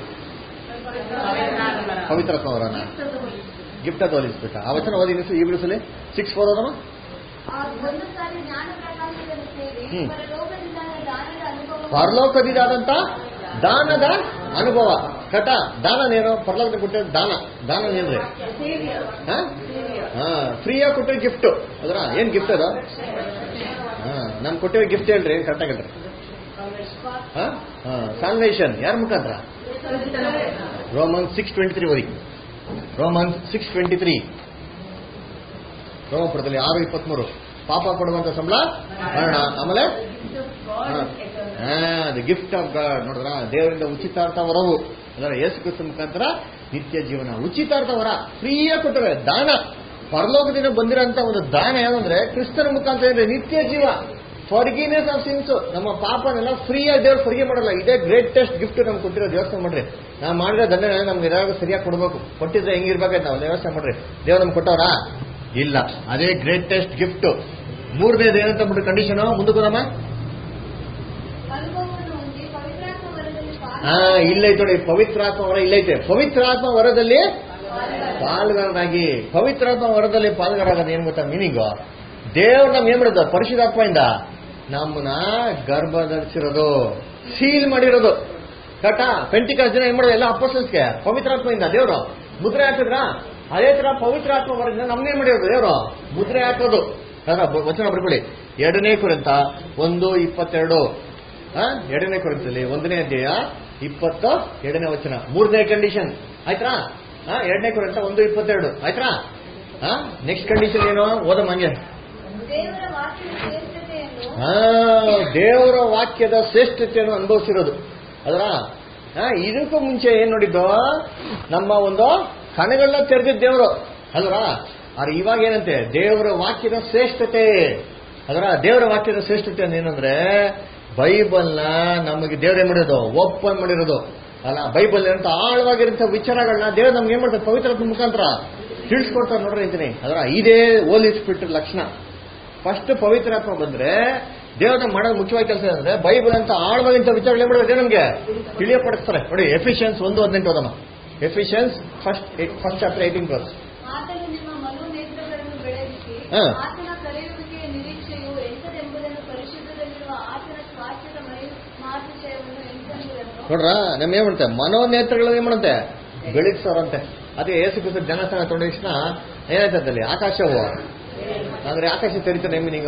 ಪವಿತ್ರಾತ್ಮ ವರನ ಗಿಫ್ಟ್ ಅದು ಹೋಲಿಸ್ಬೇಕಾ ಆ ವಚನ ಓದಿ ಈ ಬಿಡಿಸಲಿ ಸಿಕ್ಸ್ ಫೋರ್ ಓದಮ್ಮ ಆ ಒಂದು ಸಾರಿ ಜ್ಞಾನ ಪ್ರಕಾಶದಲ್ಲಿ ಸೇರಿ ಹ್ಮ್. ಪರಲೋಕದಿಂದಾದ ದಾನದ ಅನುಭವ ಪರಲೋಕದಿದಾದಂತ ದಾನದ ಅನುಭವ ಕಟ ದಾನನೇನು ಪರಲೋಕದ ಕೊಟ್ಟಿರೋ ದಾನ ದಾನನೇನ್ರಿ ಫ್ರೀಯಾಗಿ ಕೊಟ್ಟಿರೋ ಗಿಫ್ಟ್ ಅದರ ಏನ್ ಗಿಫ್ಟ್ ಅದು ಹಾ ನಮ್ ಕೊಟ್ಟಿರೋ ಗಿಫ್ಟ್ ಹೇಳ್ರಿ ಕರೆಕ್ಟಾಗಿ ಹೇಳ್ರಿ ಸಾಲ್ವೇಷನ್ ಯಾರ ಮುಖಾಂತರ ರೋಮನ್ ಸಿಕ್ಸ್ ಟ್ವೆಂಟಿ ತ್ರೀ ಓದಿ ರೋಮನ್ ಸಿಕ್ಸ್ ಟ್ವೆಂಟಿ ತ್ರೀ ರೋಮಪುರದಲ್ಲಿ ಆರು ಇಪ್ಪತ್ಮೂರು ಪಾಪ ಕೊಡುವಂತ ಸಂಬಳ ಮರಣ ಆಮೇಲೆ ದ ಗಿಫ್ಟ್ ಆಫ್ ಗಾಡ್ ನೋಡಿದ್ರ ದೇವರಿಂದ ಉಚಿತಾರ್ಥ ವರವು ಅದರ ಯೇಸು ಕ್ರಿಸ್ತ ಮುಖಾಂತರ ನಿತ್ಯ ಜೀವನ ಉಚಿತಾರ್ಥ ವರ ಫ್ರೀಯಾಗಿ ಕೊಟ್ಟರೆ ದಾನ ಪರಲೋಕದಿಂದ ಬಂದಿರೋಂತ ಒಂದು ದಾನ ಏನಂದ್ರೆ ಕ್ರಿಸ್ತನ ಮುಖಾಂತರ ಇದೆ ನಿತ್ಯ ಜೀವ ಫಾರ್ಗಿನೆಸ್ ಆಫ್ ಸಿನ್ಸ್ ನಮ್ಮ ಪಾಪನೆಲ್ಲ ಫ್ರೀಯಾಗಿ ದೇವ್ರು ಫರ್ಗಿ ಮಾಡಲ್ಲ ಇದೇ ಗ್ರೇಟೆಸ್ಟ್ ಗಿಫ್ಟ್ ನಮ್ಗೆ ಕೊಟ್ಟಿರೋ ದೇವಸ್ಥಾನ ಮಾಡ್ರಿ ನಾವು ಮಾಡಿರೋ ದಂಡ ನಮ್ಗೆ ಏನಾದ್ರು ಸರಿಯಾಗಿ ಕೊಡ್ಬೇಕು ಕೊಟ್ಟಿದ್ರೆ ಹೆಂಗಿರ್ಬೇಕಾಯ್ತು ನಾವು ವ್ಯವಸ್ಥೆ ಮಾಡ್ರಿ ದೇವ್ರು ನಮ್ಗೆ ಕೊಟ್ಟವ್ರಾ ಇಲ್ಲ ಅದೇ ಗ್ರೇಟೆಸ್ಟ್ ಗಿಫ್ಟ್ ಮೂರನೇದು ಏನಂತ ಬಿಟ್ಟು ಕಂಡೀಷನ್ ಮುಂದಕ್ಕೆ ಹೋದಮ್ಮ ಅನುಭವವನ್ನು ಹೊಂದಿ ಪವಿತ್ರಾತ್ಮ ವರದಲ್ಲಿ ಹಾ ಇಲ್ಲೈತೆ ನೋಡಿ ಪವಿತ್ರಾತ್ಮ ವರ ಇಲ್ಲೈತೆ ಪವಿತ್ರಾತ್ಮ ವರದಲ್ಲಿ ಪಾಲ್ಗಾರನಾಗಿ ಪವಿತ್ರಾತ್ಮ ವರದಲ್ಲಿ ಪಾಲ್ಗಾರಾಗೋದು ಏನ್ ಗೊತ್ತಾ ಮೀನಿಂಗು ದೇವ್ರು ನಮ್ಗೆ ಏನ್ ಮಾಡಿದ ಪರಿಶುದ್ಧಾತ್ಮದಿಂದ ನಮ್ಮನ್ನ ಗರ್ಭ ಧರಿಸಿರೋದು ಸೀಲ್ ಮಾಡಿರೋದು ಕಟ ಪೆಂಟಿಕಾಸ್ ಜನ ಏನ್ ಮಾಡೋದು ಎಲ್ಲ ಅಪ್ಪಸ್ಗೆ ಪವಿತ್ರಾತ್ಮದಿಂದ ದೇವ್ರು ಮುದ್ರೆ ಹಾಕಿದ್ರ ಅದೇ ತರ ಪವಿತ್ರಾತ್ಮ ವರದಿಂದ ನಮ್ನೇನ್ ಮಾಡಿರೋದು ದೇವ್ರು ಮುದ್ರೆ ಹಾಕೋದು ಅದರ ವಚನ ಬರ್ಕೊಳ್ಳಿ ಎರಡನೇ ಕುರಿತ ಒಂದು ಇಪ್ಪತ್ತೆರಡು ಆ, ಎರಡನೇ ಕೊರಿಂತದಲ್ಲಿ ಒಂದನೇ ಅಧ್ಯಾಯ ಇಪ್ಪತ್ತ ಎರಡನೇ ವಚನ ಮೂರನೇ ಕಂಡೀಷನ್ ಆಯ್ತಾ ಆ, ಎರಡನೇ ಕೊರಿಂತ ಒಂದು ಇಪ್ಪತ್ತೆರಡು ಆಯ್ತಾ ನೆಕ್ಸ್ಟ್ ಕಂಡೀಷನ್ ಏನು ಓದಮ್ಮ ಹಂಗೆ ದೇವರ ವಾಕ್ಯದ ಶ್ರೇಷ್ಠತೆಯನ್ನು ಆ, ದೇವರ ವಾಕ್ಯದ ಶ್ರೇಷ್ಠತೆಯನ್ನು ಅನುಭವಿಸಿರೋದು ಅದರ ಇದಕ್ಕೂ ಮುಂಚೆ ಏನ್ ನೋಡಿದ್ದು ನಮ್ಮ ಒಂದು ಕಣಗಳನ್ನ ತೆರೆದಿದ್ದ ದೇವರು ಅಲ್ವಾ ಆದ್ರೆ ಇವಾಗ ಏನಂತೆ ದೇವರ ವಾಕ್ಯದ ಶ್ರೇಷ್ಠತೆ ಅದರ ದೇವರ ವಾಕ್ಯದ ಶ್ರೇಷ್ಠತೆ ಅಂದ್ರೆ ಏನಂದ್ರೆ ಬೈಬಲ್ನ ನಮಗೆ ದೇವ್ರ ಏನ್ ಮಾಡಿರೋದು ಓಪನ್ ಮಾಡಿರೋದು ಅಲ್ಲ ಬೈಬಲ್ ಅಂತ ಆಳವಾಗಿರಂತ ವಿಚಾರಗಳನ್ನ ದೇವ್ರು ನಮ್ಗೆ ಏನ್ ಮಾಡ್ತಾರೆ ಪವಿತ್ರ ಮುಖಾಂತರ ತಿಳಿಸ್ಕೊಡ್ತಾರೆ ನೋಡ್ರಿ ಅಂತೀನಿ ಅದರ ಇದೇ ಹೋಲಿ ಸ್ಪಿರಿಟ್ ಲಕ್ಷಣ ಫಸ್ಟ್ ಪವಿತ್ರಾತ್ಮ ಬಂದ್ರೆ ದೇವರ ಮಾಡೋದು ಮುಖ್ಯವಾಗಿ ಕೆಲಸ ಅಂದ್ರೆ ಬೈಬಲ್ ಅಂತ ಆಳವಾಗಿಂತ ವಿಚಾರಗಳು ಏನ್ ಮಾಡಿದ್ರೆ ನಮ್ಗೆ ತಿಳಿಯಪಡಿಸ್ತಾರೆ ನೋಡಿ ಎಫಿಷಿಯನ್ಸ್ ಒಂದು ಹದಿನೆಂಟು ಓದಮ್ಮ Ephesians first first chapter eighteen clause ಆತನು ನಿಮ್ಮ ಮನೋನೇತ್ರಗಳನ್ನು ಬೆಳಗಿಸಿ ಹಾ. ಆತನ ಕರೆಯುವಿಕೆಯ ನಿರೀಕ್ಷೆಯು ಎಂಥದೆಂಬುದನ್ನು ಪರಿಶುದ್ಧದಲ್ಲಿರುವ ಆತನ ಸ್ವಾಸ್ಥ್ಯದ ಮೈ ಮಾತುಶಯವನ್ನು ಎಂತೆಂಬುದನ್ನು ನೋಡ್ರ ನಮ್ಮ ಏನ್ ಮಾಡುತ್ತೆ ಮನೋನೇತ್ರಗಳು ಏನ್ ಮಾಡುತ್ತೆ ಬೆಳಗ್ಸೋರಂತೆ ಅದೇ ಏಸು ಕ್ರಿಸ್ತ ಜನಸ್ಥಾನ ತೊಗೊಂಡ ತಕ್ಷಣ ಏನಾಯ್ತದಲ್ಲಿ ಆಕಾಶವು ಅಂದ್ರೆ ಆಕಾಶ ತೆರಿತಾರೆ ಮೀನಿಂಗ್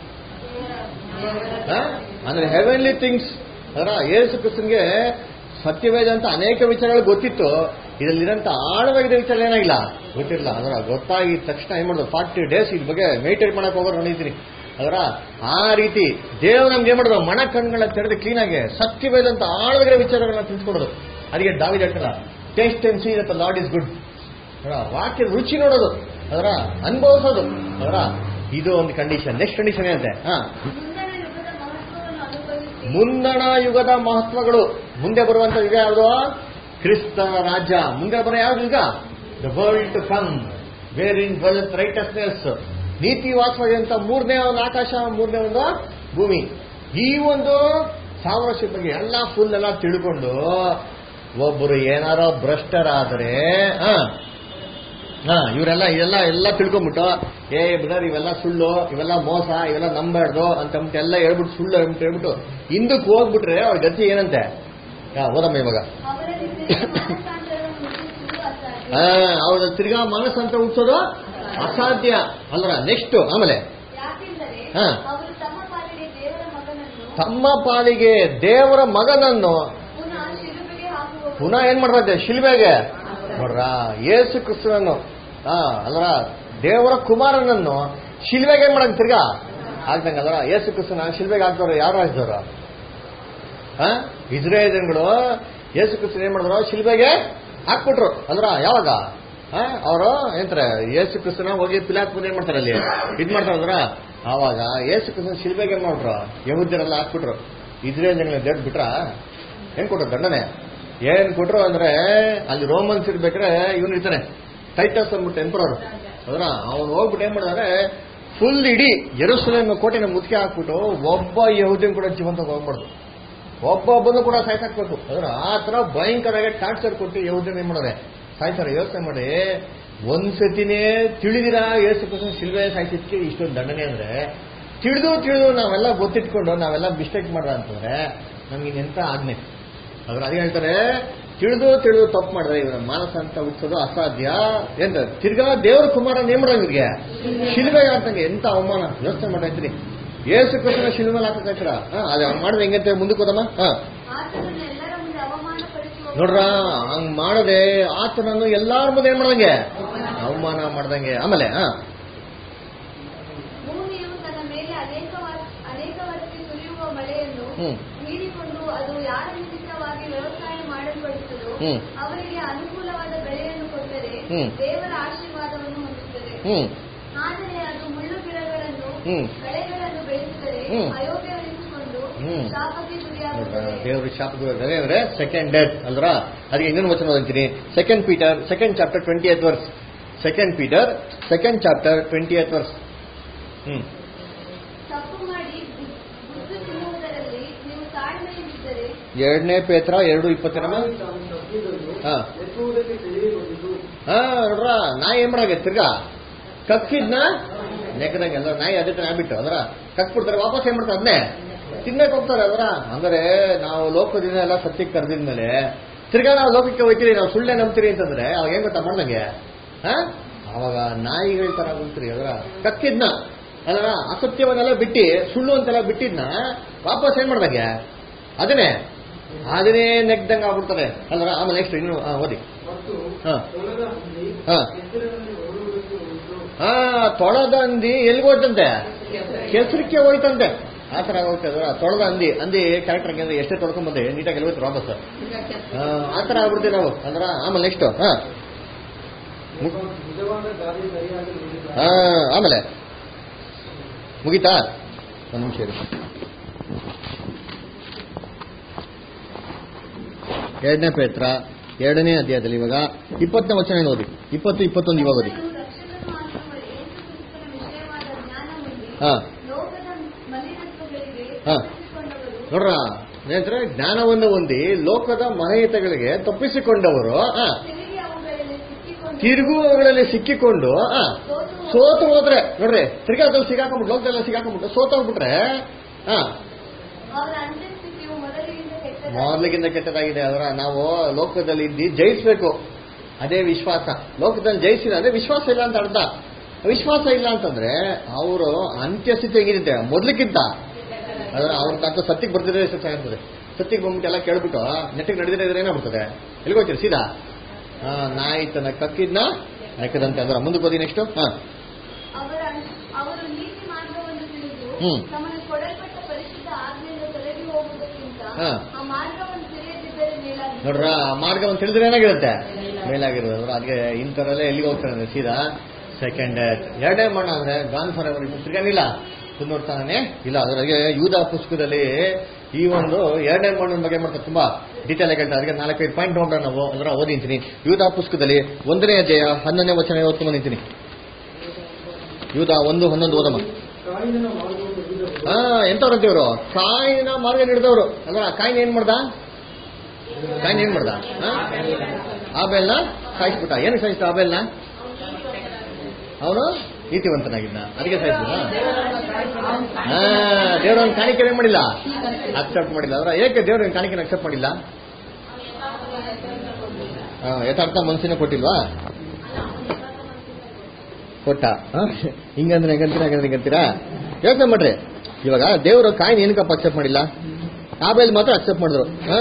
ಅಂದ್ರೆ ಹೆವೆನ್ಲಿ ಥಿಂಗ್ಸ್ ಅದರ ಏಸು ಕ್ರಿಸ್ತನ್ಗೆ ಸತ್ಯವೇದ ಅಂತ ಅನೇಕ ವಿಚಾರಗಳು ಗೊತ್ತಿತ್ತು ಇದರಲ್ಲಿರೋಂಥ ಆಳವಾಗಿದ್ದ ವಿಚಾರ ಏನಾಗಿಲ್ಲ ಗೊತ್ತಿರಲಿಲ್ಲ ಅದರ ಗೊತ್ತಾಗಿದ ತಕ್ಷಣ ಏನ್ ಮಾಡೋದು ಫಾರ್ಟಿ ಡೇಸ್ ಇದ್ರ ಬಗ್ಗೆ ಮೇಡಿಟೇಟ್ ಮಾಡಕ್ ಹೋಗೋರು ನೋಡಿದ್ದೀನಿ ಅದರ ಆ ರೀತಿ ದೇವ್ರು ನಮ್ಗೆ ಏನ್ ಮಾಡೋದು ಮನ ಕಣ್ಗಳ ತೆರೆದು ಕ್ಲೀನಾಗಿ ಸತ್ಯವೇದ ಅಂತ ಆಳವಾಗಿರೋ ವಿಚಾರಗಳನ್ನ ತಿಳಿಸ್ಕೊಡೋದು ಅದಕ್ಕೆ ದಾವಿದ ಹೇಳ್ತಾರ taste and see that Lord is good ಅದರ ವಾಕ್ಯ ರುಚಿ ನೋಡೋದು ಅದರ ಅನುಭವಿಸೋದು ಅದರ ಇದು ಒಂದು ಕಂಡೀಷನ್ ನೆಕ್ಸ್ಟ್ ಕಂಡೀಷನ್ ಏನಂತೆ ಹಾ ಮುಂದಣ ಯುಗದ ಮಹತ್ವವನ್ನು ಅನುಭವಿಸಿ ಮುಂದಣ ಯುಗದ ಮಹತ್ವಗಳು ಮುಂದೆ ಬರುವಂತ ಯುಗ ಯಾವುದು ಕ್ರಿಸ್ತನ ರಾಜ್ಯ ಮುಂದೆ ಬರೋ ಯಾವ್ದು ಯುಗ the world to come where in wealth righteousness ನೀತಿ ವಾಸವಾಗಿ ಅಂತ ಮೂರನೇ ಒಂದು ಆಕಾಶ ಮೂರನೇ ಒಂದು ಭೂಮಿ ಈ ಒಂದು ಸಾವಿರ ವರ್ಷದ ಬಗ್ಗೆ ಎಲ್ಲ ಫುಲ್ ಎಲ್ಲ ತಿಳ್ಕೊಂಡು ಒಬ್ಬರು ಏನಾರೋ ಭ್ರಷ್ಟರಾದರೆ ಹಾ ಹಾ ಇವರೆಲ್ಲ ಇದೆಲ್ಲ ಎಲ್ಲ ತಿಳ್ಕೊಂಬಿಟ್ಟು ಏ ಬ್ರದರ್ ಇವೆಲ್ಲ ಸುಳ್ಳು ಇವೆಲ್ಲ ಮೋಸ ಇವೆಲ್ಲ ನಂಬಾರ್ದು ಅಂತ ಅಂದ್ಬಿಟ್ಟು ಎಲ್ಲ ಹೇಳ್ಬಿಟ್ಟು ಸುಳ್ಳು ಅಂತ ಹೇಳ್ಬಿಟ್ಟು ಹಿಂದಕ್ಕೆ ಹೋಗ್ಬಿಟ್ರೆ ಅವ್ರ ಗತಿ ಏನಂತೆ ಹಾ, ಓದಮ್ಮ ಇವಾಗ ಅವರಲ್ಲಿ ಮಾನಸಾಂತರವನ್ನು ಮುಟ್ಟಿಸುವುದು ಅಸಾಧ್ಯ ಹಾ ಅವ್ರ ತಿರ್ಗಾ ಮನಸ್ಸಂತ ಹುಟ್ಟಿಸೋದು ಅಸಾಧ್ಯ ಅಲ್ರ ನೆಕ್ಸ್ಟ್ ಆಮೇಲೆ ಯಾಕೆಂದರೆ ಹಾ. ಅವರು ತಮ್ಮ ಪಾಲಿಗೆ ದೇವರ ಮಗನನ್ನು ತಮ್ಮ ಪಾಲಿಗೆ ದೇವರ ಮಗನನ್ನು ಪುನಃ ಶಿಲುಬೆಗೆ ಹಾಕುವ ಪುನಃ ಏನ್ ಮಾಡ್ತಾರೆ ಶಿಲ್ಬೆಗೆ ನೋಡ್ರ ಏಸು ಕ್ರಿಸ್ತನನ್ನು ಹಾ ಅಲ್ರ ದೇವರ ಕುಮಾರನನ್ನು ಶಿಲ್ಬೆಗೆ ಏನ್ ಮಾಡಂಗ್ ತಿರ್ಗಾ ಆಗ್ದಂಗ ಅಲ್ರ ಏಸು ಕ್ರಿಸ್ತನ ಶಿಲ್ಬೆಗೆ ಹಾಕ್ದವ್ರು ಯಾರು ಹಾಕ್ದವ್ರು ಹಾ ಇಸ್ರೇಲ್ ಜನಗಳು ಏಸು ಕ್ರಿಸ್ತನ್ ಏನ್ ಮಾಡಿದ್ರು ಶಿಲ್ಬೆಗೆ ಹಾಕ್ಬಿಟ್ರು ಅಲ್ರ ಯಾವಾಗ ಅವರು ಏನಂತಾರೆ ಏಸು ಕ್ರಿಸ್ತನ ಹೋಗಿ ಪಿಲಾತ್ ಮುಂದೆ ಏನ್ ಮಾಡ್ತಾರೆ ಅಲ್ಲಿ ಇದ್ ಮಾಡ್ತಾರೆ ಅಂದ್ರ ಆವಾಗ ಏಸು ಕ್ರಿಸ್ತನ ಶಿಲ್ಬೆಗೆ ಏನ್ ಮಾಡ್ರು ಯಹುದ್ಯರೆಲ್ಲ ಹಾಕ್ಬಿಟ್ರು ಇಸ್ರೇಲ್ ಜನಗಳ ದೇಡ್ ಬಿಟ್ರ ಏನ್ ಕೊಟ್ರು ದಂಡನೆ ಏನ್ ಕೊಟ್ರು ಅಂದ್ರೆ ಅಲ್ಲಿ ರೋಮನ್ಸ್ ಇರ್ಬೇಕಾದ್ರೆ ಇವನು ಇರ್ತಾನೆ ಟೈಟಸ್ ಅಂದ್ಬಿಟ್ಟು ಎಂಪರರ್ ಅದ್ರ ಅವನು ಹೋಗ್ಬಿಟ್ಟು ಏನ್ ಮಾಡಿದಾರೆ ಫುಲ್ ಇಡೀ ಜೆರೂಸಲೇಮ್ ಕೋಟೆನ ಮುತ್ತಿಗೆ ಹಾಕ್ಬಿಟ್ಟು ಒಬ್ಬ ಯಹುದಿನ ಕೂಡ ಜೀವಂತ ಹೋಗ್ಬಾರ್ದು ಒಬ್ಬೊಬ್ಬನು ಕೂಡ ಸಾಯ್ಸಾಕ್ಬೇಕು ಅದ್ರ ಆ ತರ ಭಯಂಕರವಾಗಿ ಟಾರ್ಚರ್ ಕೊಟ್ಟು ಯಹುದಿನ ಏನ್ ಮಾಡೋರೆ ಸಾಯ್ತಾರೆ ಯೋಚನೆ ಮಾಡಿ ಒಂದ್ಸತಿನೇ ತಿಳಿದಿರ ಏಸು ಕ್ರಿಸ್ತನ ಶಿಲ್ವೆ ಸಾಯ್ಸಿದ್ಕೆ ಇಷ್ಟೊಂದು ದಂಡನೆ ಅಂದ್ರೆ ತಿಳಿದು ತಿಳಿದು ನಾವೆಲ್ಲ ಗೊತ್ತಿಟ್ಕೊಂಡು ನಾವೆಲ್ಲ ಮಿಸ್ಟೇಕ್ ಮಾಡ್ರ ಅಂತಂದ್ರೆ ನಮ್ಗೆ ಇನ್ನೆಂತ ಆಜ್ಞೆ ಅದ್ರ ಅದೇ ಹೇಳ್ತಾರೆ ತಿಳಿದು ತಿಳಿದು ತಪ್ಪು ಮಾಡಿದ್ರೆ ಇವರ ಮಾನಸ ಅಂತ ಹುಟ್ಟಿಸೋದು ಅಸಾಧ್ಯ ಎಂತ ತಿರ್ಗಾ ದೇವರ ಕುಮಾರನ್ ಏನ್ ಮಾಡೋದು ಇವ್ರಿಗೆ ಶಿಲ್ಬೆಗೆ ಹಾಕ್ತಂಗೆ ಎಂತ ಅವಮಾನ ಯೋಚನೆ ಮಾಡೈತ್ರಿ ಏಸು ಕೃಷ್ಣ ಶಿಲ್ಬೆಲ್ ಹಾಕಕ್ಕಾಯ್ತರ ಅದೇ ಅವ್ನು ಮಾಡಿದ್ರೆ ಹೆಂಗಂತೆ ಮುಂದಕ್ಕೆ ಹೋದಮ್ಮ ಹಾ ಆತನನ್ನು ಎಲ್ಲರ ಮುಂದೆ ಅವಮಾನ ಪಡಿಸುವ ನೋಡ್ರ ಹಂಗ್ ಮಾಡದೆ ಆತನನ್ನು ಎಲ್ಲಾರ ಮುಂದೆ ಏನ್ ಮಾಡ್ದಂಗೆ ಅವಮಾನ ಮಾಡ್ದಂಗೆ ಆಮೇಲೆ ಹಾ ಭೂಮಿಯು ತನ್ನ ಮೇಲೆ ಅನೇಕ ವರ್- ಅನೇಕ ವರ್ಷಕ್ಕೆ ಸುರಿಯುವ ಮಳೆಯನ್ನು ಹ್ಮ್. ಹೀರಿಕೊಂಡು ಅದು ಯಾರ ನಿಮಿತ್ತವಾಗಿ ವ್ಯವಸಾಯ ಮಾಡಲ್ಪಡುತ್ತದೋ ಹ್ಮ್. ಅವರಿಗೆ ಅನುಕೂಲವಾದ ಬೆಳೆಯನ್ನು ಕೊಟ್ಟರೆ ಹ್ಮ್. ದೇವರ ಆಶೀರ್ವಾದವನ್ನು ಹೊಂದುತ್ತದೆ ಹ್ಮ್ ಆದರೆ ಅದು ಮುಳ್ಳು ಗಿಡಗಳನ್ನು ಹ್ಮ್. ಕಳೆಗಳನ್ನು ಬೆಳೆಸಿದರೆ ಹ್ಮ್. ಅಯೋಗ್ಯವೆನಿಸಿಕೊಂಡು ಹ್ಮ್. ಶಾಪಕ್ಕೆ ನೋಡ್ರ ಗುರಿಯಾಗುತ್ತದೆ ದೇವ್ರ ಶಾಪದ ಅಂದ್ರೆ ಸೆಕೆಂಡ್ ಡೆತ್ ಅಲ್ರ ಅದಕ್ಕೆ ಇನ್ನೊಂದು ವಚನ ಓದ್ತೀನಿ second Peter second chapter twenty eight verse second Peter second chapter twenty eight verse ಹ್ಮ್ ತಪ್ಪು ಮಾಡಿ ಬು- ಬುದ್ಧಿ ತಿನ್ನುವುದರಲ್ಲಿ ನೀವು ತಾಳ್ಮೆಯಿಂದಿದ್ದರೆ ಎರಡನೇ ಪೇತ್ರ ಎರಡು ಇಪ್ಪತ್ತೆರಮ ತಾನು ತಪ್ಪಿದನು ಹಾ. ಎತ್ತುವುದಕ್ಕೆ ತಿಳಿಯಬಹುದು ಹಾ ನೋಡ್ರ ನಾಯಿ ಏನ್ ಮಾಡಾಗ ತಿರ್ಗಾ ಕಕ್ಕಿದ್ನ ನೆಕ್ಕದಂಗೆ ಅಲ್ಲ ನಾಯಿ ಅದಕ್ಕೆ ಆಗ್ಬಿಟ್ಟು ಅದರ ಕಕ್ಬಿಡ್ತಾರೆ ವಾಪಸ್ ಏನ್ ಮಾಡ್ತಾರೆ ಅದನ್ನೇ ತಿನ್ನಕ್ ಹೋಗ್ತಾರೆ ಅದರ ಅಂದ್ರೆ ನಾವು ಲೋಕದಿಂದ ಎಲ್ಲ ಸತ್ಯಕ್ಕೆ ಕರೆದಿದ್ಮೇಲೆ ತಿರ್ಗಾ ನಾವು ಲೋಕಕ್ಕೆ ಹೋಗ್ತೀರಿ ನಾವು ಸುಳ್ಳೆ ನಂಬ್ತೀರಿ ಅಂತಂದ್ರೆ ಅವಾಗ ಏನ್ ಗೊತ್ತಾ ಮಾಡ್ದಂಗೆ ಹಾ ಅವಾಗ ನಾಯಿಗಳ ತರ ಹೋಗ್ತೀರಿ ಅದರ ಕಕ್ಕಿದ್ನ ಅದರ ಅಸತ್ಯವನ್ನೆಲ್ಲ ಬಿಟ್ಟು ಸುಳ್ಳು ಅಂತೆಲ್ಲ ಬಿಟ್ಟಿದ್ನ ವಾಪಸ್ ಏನ್ ಮಾಡ್ದಂಗೆ ಅದನ್ನೇ ಅದನ್ನೇ ನೆಗ್ದಂಗೆ ಆಗ್ಬಿಡ್ತಾರೆ ಅಲ್ರ ಆಮೇಲೆ ನೆಕ್ಸ್ಟ್ ಇನ್ನು ಆ, ಓದಿ ಮತ್ತು ಹಾ. ಹೊಲದ ಹಂದಿ ಹಾ. ಎತ್ತರದಲ್ಲಿ ಹೊರಡುವುದಕ್ಕೆ ಉಂಟು ಆ ತೊಳೆದ ಹಂದಿ ಎಲ್ಲಿಗೆ ಹೋಯ್ತಂತೆ ಕೆಸರಕ್ಕೆ ಹೋಯ್ತಂತೆ ಆ ಥರ ಹೋಗ್ತದೆ ತೊಳೆದ ಹಂದಿ ಹಂದಿ ಕ್ಯಾರೆಕ್ಟರ್ ಹಂಗೆ ಎಷ್ಟೇ ತೊಳ್ಕೊಂಬಂದೆ ನೀಟಾಗಿ ಎಲ್ಲಿ ಹೋಯ್ತು ವಾಪಸ್ ಆ, ಆ ಥರ ಆಗ್ಬಿಡ್ತೀವಿ ನಾವು ಅಂದ್ರ ಆಮೇಲೆ ನೆಕ್ಸ್ಟ್ ಹಾ ನಿಜವಾದ ಗಾಳಿ ಸರಿಯಾಗಿ ನುಡಿದ ಹಾ ಆಮೇಲೆ ಮುಗೀತಾ ಒಂದು ನಿಮಿಷ ಇರಿ ಎರಡನೇ ಪೇತ್ರ ಎರಡನೇ ಅಧ್ಯಾಯದಲ್ಲಿ ಇವಾಗ ಇಪ್ಪತ್ತನೇ ವಚನ ಓದಿ ಇಪ್ಪತ್ತು ಇಪ್ಪತ್ತೊಂದು ಇವಾಗ ಓದಿ ಅವರು ರಕ್ಷಕನು ಆಗಿರುವ ಯೇಸು ಕ್ರಿಸ್ತನ ವಿಷಯವಾದ ಜ್ಞಾನ ಹೊಂದಿ ಹಾ ಲೋಕದ ಮಲಿನತ್ವಗಳಿಗೆ ಹಾ. ತಪ್ಪಿಸಿಕೊಂಡವರು ನೋಡ್ರ ಏನಂದ್ರೆ ಜ್ಞಾನವನ್ನು ಹೊಂದಿ ಲೋಕದ ಮನೆಹಿತಗಳಿಗೆ ತಪ್ಪಿಸಿಕೊಂಡವರು ಆ, ತಿರುಗಿ ಅವುಗಳಲ್ಲಿ ಸಿಕ್ಕಿಕೊಂಡು ತಿರುಗುವಗಳಲ್ಲಿ ಸಿಕ್ಕಿಕೊಂಡು ಆ, ಸೋತು ಸೋತು ಹೋದ್ರೆ ನೋಡ್ರಿ ತಿರ್ಗಾದಲ್ಲಿ ಸಿಗಾಕೊಂಡ್ಬಿಟ್ಟು ಲೋಕದಲ್ಲಿ ಸಿಗಾಕೊಂಡ್ಬಿಟ್ಟು ಸೋತು ಹೋಗ್ಬಿಟ್ರೆ ಹಾ ಅವರ ಅಂತ್ಯಸ್ಥಿತಿಯು ಮೊದಲಿನಿಂದ ಕೆಟ್ಟದಾಗಿದೆ ಮೊದಲಿಗಿಂತ ಕೆಟ್ಟದಾಗಿದೆ ಅದರ ನಾವು ಲೋಕದಲ್ಲಿ ಇದ್ದು ಜಯಿಸ್ಬೇಕು ಅದೇ ವಿಶ್ವಾಸ ಲೋಕದಲ್ಲಿ ಜಯಿಸಿಲ್ಲ ಅಂದ್ರೆ ವಿಶ್ವಾಸ ಇಲ್ಲ ಅಂತ ಅರ್ಥ ವಿಶ್ವಾಸ ಇಲ್ಲ ಅಂತಂದ್ರೆ ಅವರು ಅಂತ್ಯಸ್ಥಿತಿ ಹೇಗಿರುತ್ತೆ ಮೊದಲಿಗಿಂತ ಅದರ ಅವ್ರ ತಕ್ಕ ಸತ್ಯಕ್ಕೆ ಬರ್ತಿದ್ರೆ ಎಷ್ಟು ಚೆನ್ನಾಗಿರ್ತದೆ ಸತ್ಯಕ್ಕೆ ಬಂದ್ಬಿಟ್ಟು ಎಲ್ಲ ಕೇಳ್ಬಿಟ್ಟು ನೆಟ್ಟಿಗೆ ನಡೆದಿದ್ರೆ ಇದ್ರೆ ಏನಾಗ್ಬಿಡ್ತದೆ ಎಲ್ಲಿಗೆ ಹೋಗ್ತೀರಿ ಸೀದಾ ಆ, ನಾಯಿ ತನ್ನ ಕಕ್ಕಿದ್ನ ನೆಕ್ಕದಂತೆ ಅಂದ್ರೆ ಮುಂದಕ್ಕೆ ಹೋದಿ ನೆಕ್ಸ್ಟ್ ಹಾ ಅವರ ಅವರು ನೀತಿ ಮಾರ್ಗವನ್ನು ತಿಳಿದು ಹ್ಮ್. ತಮಗೆ ಕೊಡಲ್ಪಟ್ಟ ಪರಿಶುದ್ಧ ಆಜ್ಞೆಯಿಂದ ತೊಲಗಿ ಹೋಗುವುದಕ್ಕಿಂತ ಹಾ. ಆ ಮಾರ್ಗವನ್ನು ತಿಳಿಯದಿದ್ದರೆ ಮೇಲಾಗಿ ನೋಡ್ರ ಆ ಮಾರ್ಗವನ್ನು ತಿಳಿದ್ರೆ ಏನಾಗಿರುತ್ತೆ ಮೇಲಾಗಿರೋದು ಅಂದ್ರೆ ಅದಕ್ಕೆ ಇಂಥವರೆಲ್ಲ ಎಲ್ಲಿಗೆ ಹೋಗ್ತಾರೆ ಅಂದ್ರೆ ಸೀದಾ ಸೆಕೆಂಡ್ ಎರಡನೇ ಮಣ್ಣ ಅಂದ್ರೆ ಗಾನ್ ಫಾರ್ ಎವರ್ ತಿರ್ಗಾನಿಲ್ಲ ನೋಡ್ತಾನೆ ಇಲ್ಲ ಅದ್ರಾಗೆ ಯೂದ ಪುಸ್ತಕದಲ್ಲಿ ಈ ಒಂದು ಎರಡನೇ ಮಣ್ಣಿನ ಬಗ್ಗೆ ಮಾಡ್ತಾರೆ ತುಂಬಾ ಡೀಟೇಲ್ ಆಗಿ ಹೇಳ್ತಾರೆ ಅದಕ್ಕೆ ನಾಲ್ಕೈದು ಪಾಯಿಂಟ್ ನೋಡೋಣ ನಾವು ಅದರ ಓದಿಂತೀನಿ ಯೂದ ಪುಸ್ತಕದಲ್ಲಿ ಒಂದನೇ ಅಧ್ಯಾಯ ಹನ್ನೊಂದನೇ ವಚನ ಓದ್ಕೊಂಡು ಬಂದಿದ್ದೀನಿ ಯೂದ ಒಂದು ಹನ್ನೊಂದು ಓದಮ್ಮ ಕಾಯಿನ ಮಾರ್ಗವನ್ನು ಹಿಡಿದವರು ಹಾ ಎಂತವ್ರಂತೆ ಇವರು ಕಾಯಿನ ಮಾರ್ಗ ಹಿಡಿದವರು ಅಲ್ವಾ ಕಾಯಿನ ಏನ್ ಮಾಡ್ದ ಕಾಯಿನ ಏನ್ ಮಾಡ್ದ ಹಾ? ಆಬೇಲ್ನ ಸಾಯಿಸ್ಬಿಟ್ಟ ಏನಕ್ಕೆ ಸಾಯಿಸ್ತ ಆಬೇಲ್ನ ಅವನು ನೀತಿವಂತನಾಗಿದ್ದ ಅದಕ್ಕೆ ಸಾಯಿಸ್ಬಿಟ್ಟ ಹಾ ದೇವ್ರ ಒಂದು ಕಾಣಿಕೆ ಏನ್ ಮಾಡಿಲ್ಲ ಅಕ್ಸೆಪ್ಟ್ ಮಾಡಿಲ್ಲ ಅವ್ರ ಏಕೆ ದೇವ್ರ ಕಾಣಿಕೆ ಅಕ್ಸೆಪ್ಟ್ ಮಾಡಿಲ್ಲ ಹಾ, ಯಥಾರ್ಥ ಮನಸ್ಸಿನ ಕೊಟ್ಟಿಲ್ವಾ ಕೊಟ್ಟ ಹಾ? ಹಿಂಗಂದ್ರೆ ಹೆಂಗಂತೀರಾ ಹೆಂಗಂದ್ರೆ ಹಿಂಗಂತೀರಾ ಯೋಚನೆ ಮಾಡ್ರಿ ಇವಾಗ ದೇವರು ಕಾಯಿನ ಏನಕ್ಕಪ್ಪ ಅಕ್ಸೆಪ್ಟ್ ಮಾಡಿಲ್ಲ ಆಮೇಲೆ ಮಾತ್ರ ಅಕ್ಸೆಪ್ಟ್ ಮಾಡಿದ್ರು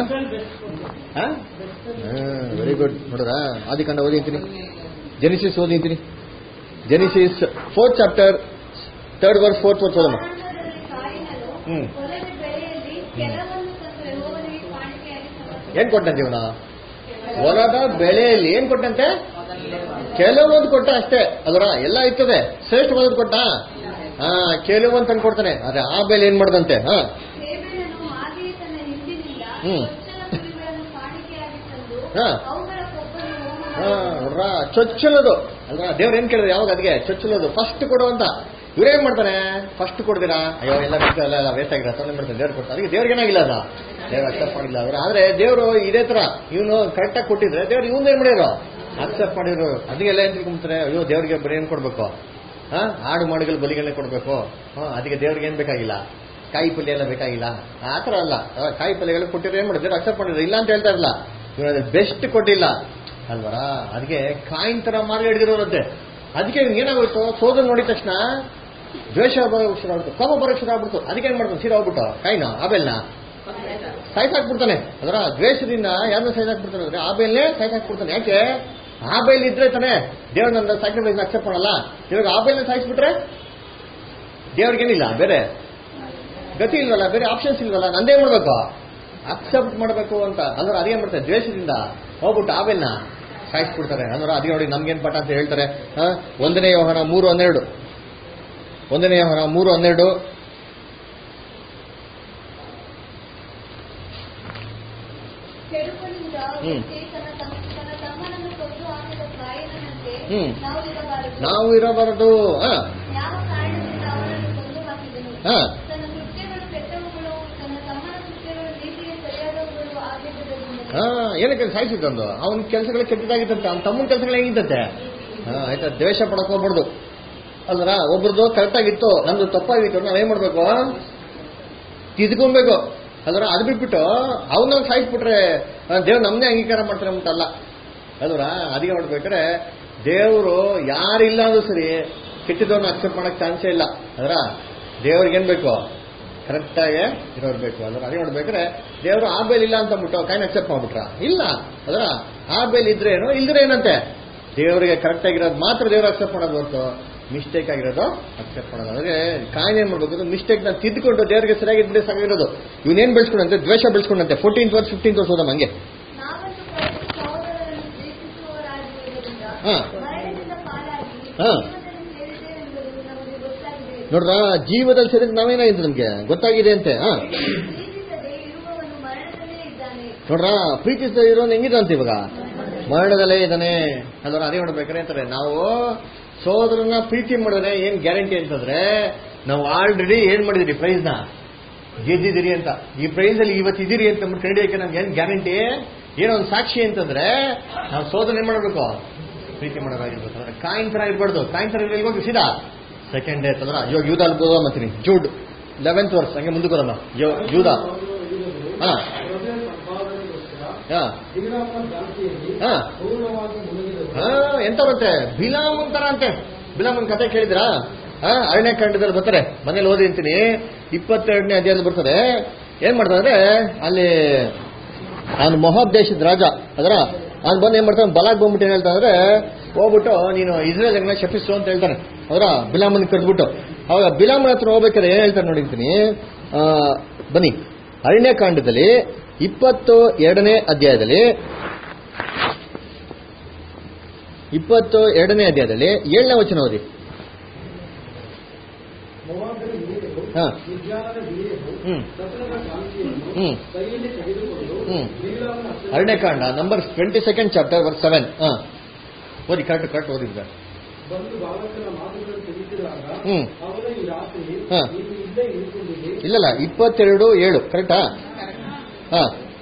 ವೆರಿ ಗುಡ್ ನೋಡ್ರ ಆದಿಕಾಂಡ ಓದಿಂತೀನಿ ಜೆನಿಸಿಸ್ ಓದಿಂತೀನಿ Genesis fourth chapter third verse fourth verse ಓದಮ್ಮ ಆನಂದದಲ್ಲಿ ಕಾಯಿನನು ಹ್ಮ್. ಹೊಲದ ಬೆಳೆಯಲ್ಲಿ ಕೆಲವನ್ನು ತಂದು ಯೆಹೋವನಿಗೆ ಕಾಣಿಕೆಯಾಗಿ ಸಮರ್ಪಿಸಿದನು. ಏನ್ ಕೊಟ್ಟಂತೆ ಇವನ ಹೊಲದ ಬೆಳೆಯಲ್ಲಿ ಏನ್ ಕೊಟ್ಟಂತೆ ಕೆಲವೊಂದು ಕೊಟ್ಟ ಅಷ್ಟೇ ಅದರ ಎಲ್ಲ ಇರ್ತದೆ ಶ್ರೇಷ್ಠವಾದದ್ದು ಕೊಟ್ಟ ಹಾ ಕೆಲವೊಂದು ತಂದು ಕೊಡ್ತಾನೆ ಆದ್ರೆ ಆ ಬೆಲೆ ಏನ್ ಮಾಡ್ದಂತೆ ಹಾ ಹೇಬೆರನು ಮಾದರಿ ತನ್ನ ಹಿಂದಿನಿಂದ ಹ್ಮ್. ಚೊಚ್ಚಲ ಕುರಿಗಳನ್ನು ಕಾಣಿಕೆಯಾಗಿ ತಂದು ಹಾ. ಅವುಗಳ ಕೊಬ್ಬರಿ ಹೋಮ ಹಾ, ಮಾಡಿದನು. ನೋಡ್ರ ಚೊಚ್ಚಲದು ಅಲ್ವಾ ದೇವ್ರ ಏನ್ ಕೇಳಿದ್ರೆ ಯಾವಾಗ ಅದಕ್ಕೆ ಚೊಚ್ಚಲದು ಫಸ್ಟ್ ಕೊಡು ಅಂತ ಇವ್ರೇನ್ ಮಾಡ್ತಾನೆ ಫಸ್ಟ್ ಕೊಡ್ತೀರಾ ಅಯ್ಯೋ ಎಲ್ಲ ಮಿಕ್ಕ ಎಲ್ಲ ಎಲ್ಲ ವೇಸ್ಟ್ ಆಗಿರ ತೊಂದರೆ ಮಾಡ್ತಾರೆ ದೇವ್ರು ಕೊಡ್ತಾರೆ ಅದಕ್ಕೆ ದೇವ್ರಿಗೆ ಏನಾಗಿಲ್ಲ ಅದ ದೇವ್ರು ಅಕ್ಸೆಪ್ಟ್ ಮಾಡಿಲ್ಲ ಅವ್ರು ಆದ್ರೆ ದೇವರು ಇದೇ ತರ ಇವನು ಕರೆಕ್ಟಾಗಿ ಕೊಟ್ಟಿದ್ರೆ ದೇವ್ರು ಇವನ್ ಏನ್ ಮಾಡಿರೋ ಅಕ್ಸೆಪ್ಟ್ ಮಾಡಿದ್ರು ಅದಕ್ಕೆಲ್ಲ ಏನ್ ತಿಳ್ಕೊಂತಾರೆ ಅಯ್ಯೋ ದೇವ್ರಿಗೆ ಬರೀ ಏನ್ ಕೊಡ್ಬೇಕು ಹಾ ಆಡು ಮಾಡಿಗಳು ಬಲಿಗಳನ್ನ ಕೊಡ್ಬೇಕು ಹಾ ಅದಕ್ಕೆ ದೇವ್ರಿಗೆ ಏನ್ ಬೇಕಾಗಿಲ್ಲ ಕಾಯಿ ಪಲ್ಯ ಎಲ್ಲ ಬೇಕಾಗಿಲ್ಲ ಆ ಥರ ಅಲ್ಲ ಆ, ಕಾಯಿ ಪಲ್ಯಗಳು ಕೊಟ್ಟಿದ್ರೆ ಏನ್ ಮಾಡಿದ್ರೆ ಅಕ್ಸೆಪ್ಟ್ ಮಾಡಿದ್ರು ಇಲ್ಲ ಅಂತ ಹೇಳ್ತಾ ಇರಲ್ಲ ಇವಾಗ ಬೆಸ್ಟ್ ಕೊಟ್ಟಿಲ್ಲ ಅಲ್ವರ ಅದಕ್ಕೆ ಕಾಯಿನ್ ತರ ಮಾರ್ಗ ಹಿಡಿದಿರೋರಂತೆ ಅದಕ್ಕೆ ಇವ್ನಿಗೆ ಏನಾಗೋಯ್ತು ಸೋದರ ನೋಡಿದ ತಕ್ಷಣ ದ್ವೇಷ ಬರೋಕೆ ಶುರು ಆಗ್ಬಿಟ್ಟು ಕೋಪ ಬರೋಕೆ ಶುರು ಆಗ್ಬಿಡ್ತು ಅದಕ್ಕೆ ಏನ್ ಮಾಡ್ತಾನೆ ಸೀದಾ ಹೋಗ್ಬಿಟ್ಟು ಕಾಯಿನ ಆಬೇಲ್ನ ಸಾಯ್ಸಾಕ್ಬಿಡ್ತಾನೆ ಅದರ ದ್ವೇಷದಿಂದ ಯಾರನ್ನ ಸಾಯ್ಸಾಕ್ಬಿಡ್ತಾನೆ ಅಂದ್ರೆ ಆಬೇಲ್ನೇ ಸಾಯ್ಸಾಕ್ಬಿಡ್ತಾನೆ ಯಾಕೆ ಆಬೇಲ್ ಇದ್ರೆ ತಾನೆ ದೇವ್ರ ನನ್ನ ಸ್ಯಾಕ್ರಿಫೈಸ್ ಅಕ್ಸೆಪ್ಟ್ ಮಾಡಲ್ಲ ಇವಾಗ ಆಬೇಲ್ನ ಸಾಯಿಸ್ಬಿಟ್ರೆ ದೇವ್ರಿಗೇನಿಲ್ಲ ಬೇರೆ ಗತಿ ಇಲ್ವಲ್ಲ ಬೇರೆ ಆಪ್ಷನ್ಸ್ ಇಲ್ವಲ್ಲ ನಂದೇ ಮಾಡ್ಬೇಕು ಅಕ್ಸೆಪ್ಟ್ ಮಾಡಬೇಕು ಅಂತ ಅಂದ್ರೆ ಅದೇನ್ ಮಾಡ್ತಾರೆ ದ್ವೇಷದಿಂದ ಹೋಗ್ಬಿಟ್ಟು ಆಬೇಲ್ನ ಸಾಯಿಸ್ಬಿಡ್ತಾರೆ ಅಂದ್ರೆ ಅದೇ ನೋಡಿ ನಮ್ಗೇನ್ ಪಾಠ ಅಂತ ಹೇಳ್ತಾರೆ ಆ, ಒಂದನೇ ವ್ಯವಹಾರ ಮೂರು ಹನ್ನೆರಡು ಒಂದನೇ ವ್ಯವಹಾರ ಮೂರು ಹನ್ನೆರಡು ಕೆಡುಕನಿಂದ ಹ್ಮ್. ವ್ಯಕ್ತಿ ತನ್ನ ತಮ್ಮ- ತನ್ನ ತಮ್ಮನನ್ನು ಕೊಂದು ಹಾಕಿದ ಕಾಯಿನಂತೆ ಹ್ಮ್. ನಾವು ಇರಬಾರದು ನಾವು ಇರಬಾರದು ಆ, ಯಾವ ಕಾರಣದಿಂದ ಅವನನ್ನು ಕೊಂದು ಹಾಕಿದನು ಆ, ತನ್ನ ಕೃತ್ಯಗಳು ಕೆಟ್ಟವುಗಳು ತನ್ನ ತಮ್ಮನ ಕೃತ್ಯಗಳು ನೀತಿಗೆ ಸರಿಯಾದವುಗಳು ಆಗಿದ್ದರಿಂದ ಆ, ಏನಕ್ಕೆ ಸಾಯಿಸಿದ್ದಂದು ಅವನ ಕೆಲಸಗಳು ಕೆಟ್ಟದಾಗಿತ್ತಂತೆ ಅವನ ತಮ್ಮನ ಕೆಲಸಗಳು ಹೆಂಗಿತ್ತಂತೆ ಆ, ಆಯ್ತಾ ದ್ವೇಷ ಪಡಕ್ ಹೋಗ್ಬಾರ್ದು ಅಲ್ರ ಒಬ್ರದ್ದು ಕರೆಕ್ಟ್ ಆಗಿತ್ತು ನಮ್ದು ತಪ್ಪಾಗಿತ್ತು ನಾವೇನ್ ಮಾಡ್ಬೇಕು ತಿದ್ಕೊಬೇಕು ಅಲ್ರ ಅದು ಬಿಟ್ಬಿಟ್ಟು ಅವನ್ನ ಸಾಯಿಸ್ಬಿಟ್ರೆ ದೇವ್ರು ನಮ್ದೇ ಅಂಗೀಕಾರ ಮಾಡ್ತಾರೆ ಅಂತಲ್ಲ ಅಲ್ರ ಅದಕ್ಕೆ ನೋಡ್ಬೇಕಾದ್ರೆ ದೇವರು ಯಾರಿಲ್ಲ ಅಂದ್ರೂ ಸರಿ ಕೆಟ್ಟದವ್ರನ್ನ ಅಕ್ಸೆಪ್ಟ್ ಮಾಡಕ್ ಚಾನ್ಸೇ ಇಲ್ಲ ಅದರ ದೇವ್ರಿಗೆ ಏನ್ ಬೇಕು ಕರೆಕ್ಟಾಗಿ ಇರೋರು ಬೇಕು ಅದರ ಅದೇ ನೋಡ್ಬೇಕಾದ್ರೆ ದೇವರು ಆ ಬೇಲ್ ಇಲ್ಲ ಅಂತ ಅಂದ್ಬಿಟ್ಟು ಕಾಯಿನ ಅಕ್ಸೆಪ್ಟ್ ಮಾಡ್ಬಿಟ್ರ ಇಲ್ಲ ಅದರ ಆ ಬೇಲ್ ಇದ್ರೆ ಏನು ಇಲ್ದ್ರೆ ಏನಂತೆ ದೇವರಿಗೆ ಕರೆಕ್ಟ್ ಆಗಿರೋದು ಮಾತ್ರ ದೇವ್ರು ಅಕ್ಸೆಪ್ಟ್ ಮಾಡೋದು ಹೊರತು ಮಿಸ್ಟೇಕ್ ಆಗಿರೋದು ಅಕ್ಸೆಪ್ಟ್ ಮಾಡೋದು ಅಂದ್ರೆ ಕಾಯಿನ್ ಏನ್ ಮಾಡ್ಬೇಕು ಮಿಸ್ಟೇಕ್ ನ ತಿದ್ದುಕೊಂಡು ದೇವರಿಗೆ ಸರಿಯಾಗಿ ಇದ್ರೆ ಸಾಗಿರೋದು ಇವನೇನ್ ಬೆಳೆಸ್ಕೊಂಡಂತೆ ದ್ವೇಷ ಬೆಳೆಸ್ಕೊಂಡಂತೆ ಫೋರ್ಟೀನ್ ವರ್ಷ ಫಿಫ್ಟೀನ್ ವರ್ಷ ಹೋದ ಹಂಗೆ ನಾವಂತೂ ಪರಸ್ಪರ ಸಹೋದರರನ್ನು ಪ್ರೀತಿಸುವವರಾಗಿರುವುದರಿಂದ ಹಾ. ಮರಣದಿಂದ ಪಾಲಾಗಿ ಹಾ. ಜೀವದಲ್ಲಿ ಸೇರಿದ್ದೇವೆಂಬುದು ನಮಗೆ ಗೊತ್ತಾಗಿದೆ ನೋಡ್ರ ಜೀವದಲ್ಲಿ ಸೇರಿದ್ರೆ ನಾವೇನಾಗಿದೆ ನಮ್ಗೆ ಗೊತ್ತಾಗಿದೆ ಅಂತೆ ಹಾ ಪ್ರೀತಿಸದೆ ಇರುವವನು ಮರಣದಲ್ಲೇ ಇದ್ದಾನೆ ನೋಡ್ರ ಪ್ರೀತಿಸದೆ ಇರೋನ್ ಹೆಂಗಿದಂತೆ ಇವಾಗ ಮರಣದಲ್ಲೇ ಇದ್ದಾನೆ ಅದರ ಅದೇ ನೋಡ್ಬೇಕಾರೆ ಅಂತಾರೆ ನಾವು ಸೋದರನ ಪ್ರೀತಿ ಮಾಡಿದ್ರೆ ಏನ್ ಗ್ಯಾರಂಟಿ ಅಂತಂದ್ರೆ ನಾವು ಆಲ್ರೆಡಿ ಏನ್ ಮಾಡಿದಿರಿ ಪ್ರೈಸ್ ನ ಗೆದ್ದಿದ್ದೀರಿ ಅಂತ ಈ ಪ್ರೈಸ್ ಅಲ್ಲಿ ಇವತ್ತು ಇದೀರಿ ಅಂತ ಅಂದ್ಬಿಟ್ಟು ಕಂಡಿದ್ದಕ್ಕೆ ನಮ್ಗೆ ಏನ್ ಗ್ಯಾರಂಟಿ ಏನೋ ಒಂದು ಸಾಕ್ಷಿ ಅಂತಂದ್ರೆ ನಾವು ಸೋದರ ಏನ್ ಮಾಡಬೇಕು ಪ್ರೀತಿ ಮಾಡೋದಾಗಿರ್ಬೇಕು ಅಂದ್ರೆ ಕಾಯಿನ್ ತರ ಇರ್ಬಾರ್ದು ಕಾಯಿನ್ ತರ ಇರ್ಬೇಕು ಹೋಗಿ ಸೀದಾ ಸೆಕೆಂಡ್ ಡೇ ಅಂತಂದ್ರೆ ಇವಾಗ ಯೂದ ಅಲ್ಬೋದ ಮತ್ತೀನಿ ಜೂಡ್ ಲೆವೆಂತ್ ವರ್ಷ ಹಂಗೆ ಮುಂದಕ್ಕೆ ಬರೋಣ ಯೂದ ಹಾ ಹೃದಯ ಸಂಪಾದನೆಗೋಸ್ಕರ ಹಾ ಬಿಗ್ರಾಮ ಜಾತಿಯಲ್ಲಿ ಹಾ ಪೂರ್ಣವಾಗಿ ಮುಳುಗಿದವರು ಹಾ ಎಂತ ಬರುತ್ತೆ ಬಿಲಾಮ್ ಅಂತಾರ ಅಂತೆ ಬಿಲಾಮನ್ ಕತೆ ಕೇಳಿದ್ರಾ ಹಾ ಅರಣ್ಯ ಕಾಂಡದಲ್ಲಿ ಬರ್ತಾರೆ ಮನೇಲಿ ಓದಿ ಅಂತೀನಿ ಇಪ್ಪತ್ತೆರಡನೇ ಅಧ್ಯಾಯದಲ್ಲಿ ಬರ್ತಾರೆ ಏನ್ ಮಾಡ್ತಾರೆ ಅಂದ್ರೆ ಅಲ್ಲಿ ಅವನು ಮೊಹಾಬ್ ದೇಶದ ರಾಜ ಅದರ ಅವ್ನು ಬಂದು ಏನ್ ಮಾಡ್ತಾನೆ ಬಲಾಗ್ ಬಂದ್ಬಿಟ್ಟು ಏನ್ ಹೇಳ್ತಾನೆ ಅಂದ್ರೆ ಹೋಗ್ಬಿಟ್ಟು ನೀನು ಇಸ್ರೇಲ್ ಶಪಿಸು ಅಂತ ಹೇಳ್ತಾನೆ ಅದರ ಬಿಲಾಮನ್ ಕರೆದ್ಬಿಟ್ಟು ಅವಾಗ ಬಿಲಾಮನ್ ಹತ್ರ ಹೋಗ್ಬೇಕಾದ್ರೆ ಏನ್ ಹೇಳ್ತಾರೆ ನೋಡಿರ್ತೀನಿ ಆ, ಬನ್ನಿ ಅರಣ್ಯಕಾಂಡದಲ್ಲಿ ಇಪ್ಪತ್ತು ಎರಡನೇ ಅಧ್ಯಾಯದಲ್ಲಿ ಇಪ್ಪತ್ತು ಎರಡನೇ ಅಧ್ಯಾಯದಲ್ಲಿ ಏಳನೇ ವಚನ ಓದಿ ಮೊವಾಬರ ಹಿರಿಯರು ಹಾ. ವಿಜ್ಞಾನದ ಹಿರಿಯರು ಹ್ಮ್ ಸತನದ ಕಾಂತಿಯನ್ನು ಹ್ಮ್ ಕೈಯಲ್ಲಿ ತೆಗೆದುಕೊಂಡು ಹ್ಮ್. ಬಿಗ್ರಾಮನ ಹತ್ತಿರ ಅರಣ್ಯಕಾಂಡ number twenty second chapter verse seven ಹಾ ಓದಿ ಕರೆಕ್ಟ್ ಕರೆಕ್ಟ್ ಓದಿದ್ದ ಬಂದು ಬಾಲಕನ ಮಾತುಗಳನ್ನು ತಿಳಿಸಿದಾಗ ಹ್ಮ್. ಅವನು ಈ ರಾತ್ರಿ ಹಾ. ನೀನು ಇಲ್ಲೇ ಇಳಿಕೊಂಡಿದೆ ಇಲ್ಲಲ್ಲ ಇಪ್ಪತ್ತೆರಡು ಏಳು ಕರೆಕ್ಟಾ ಹಾ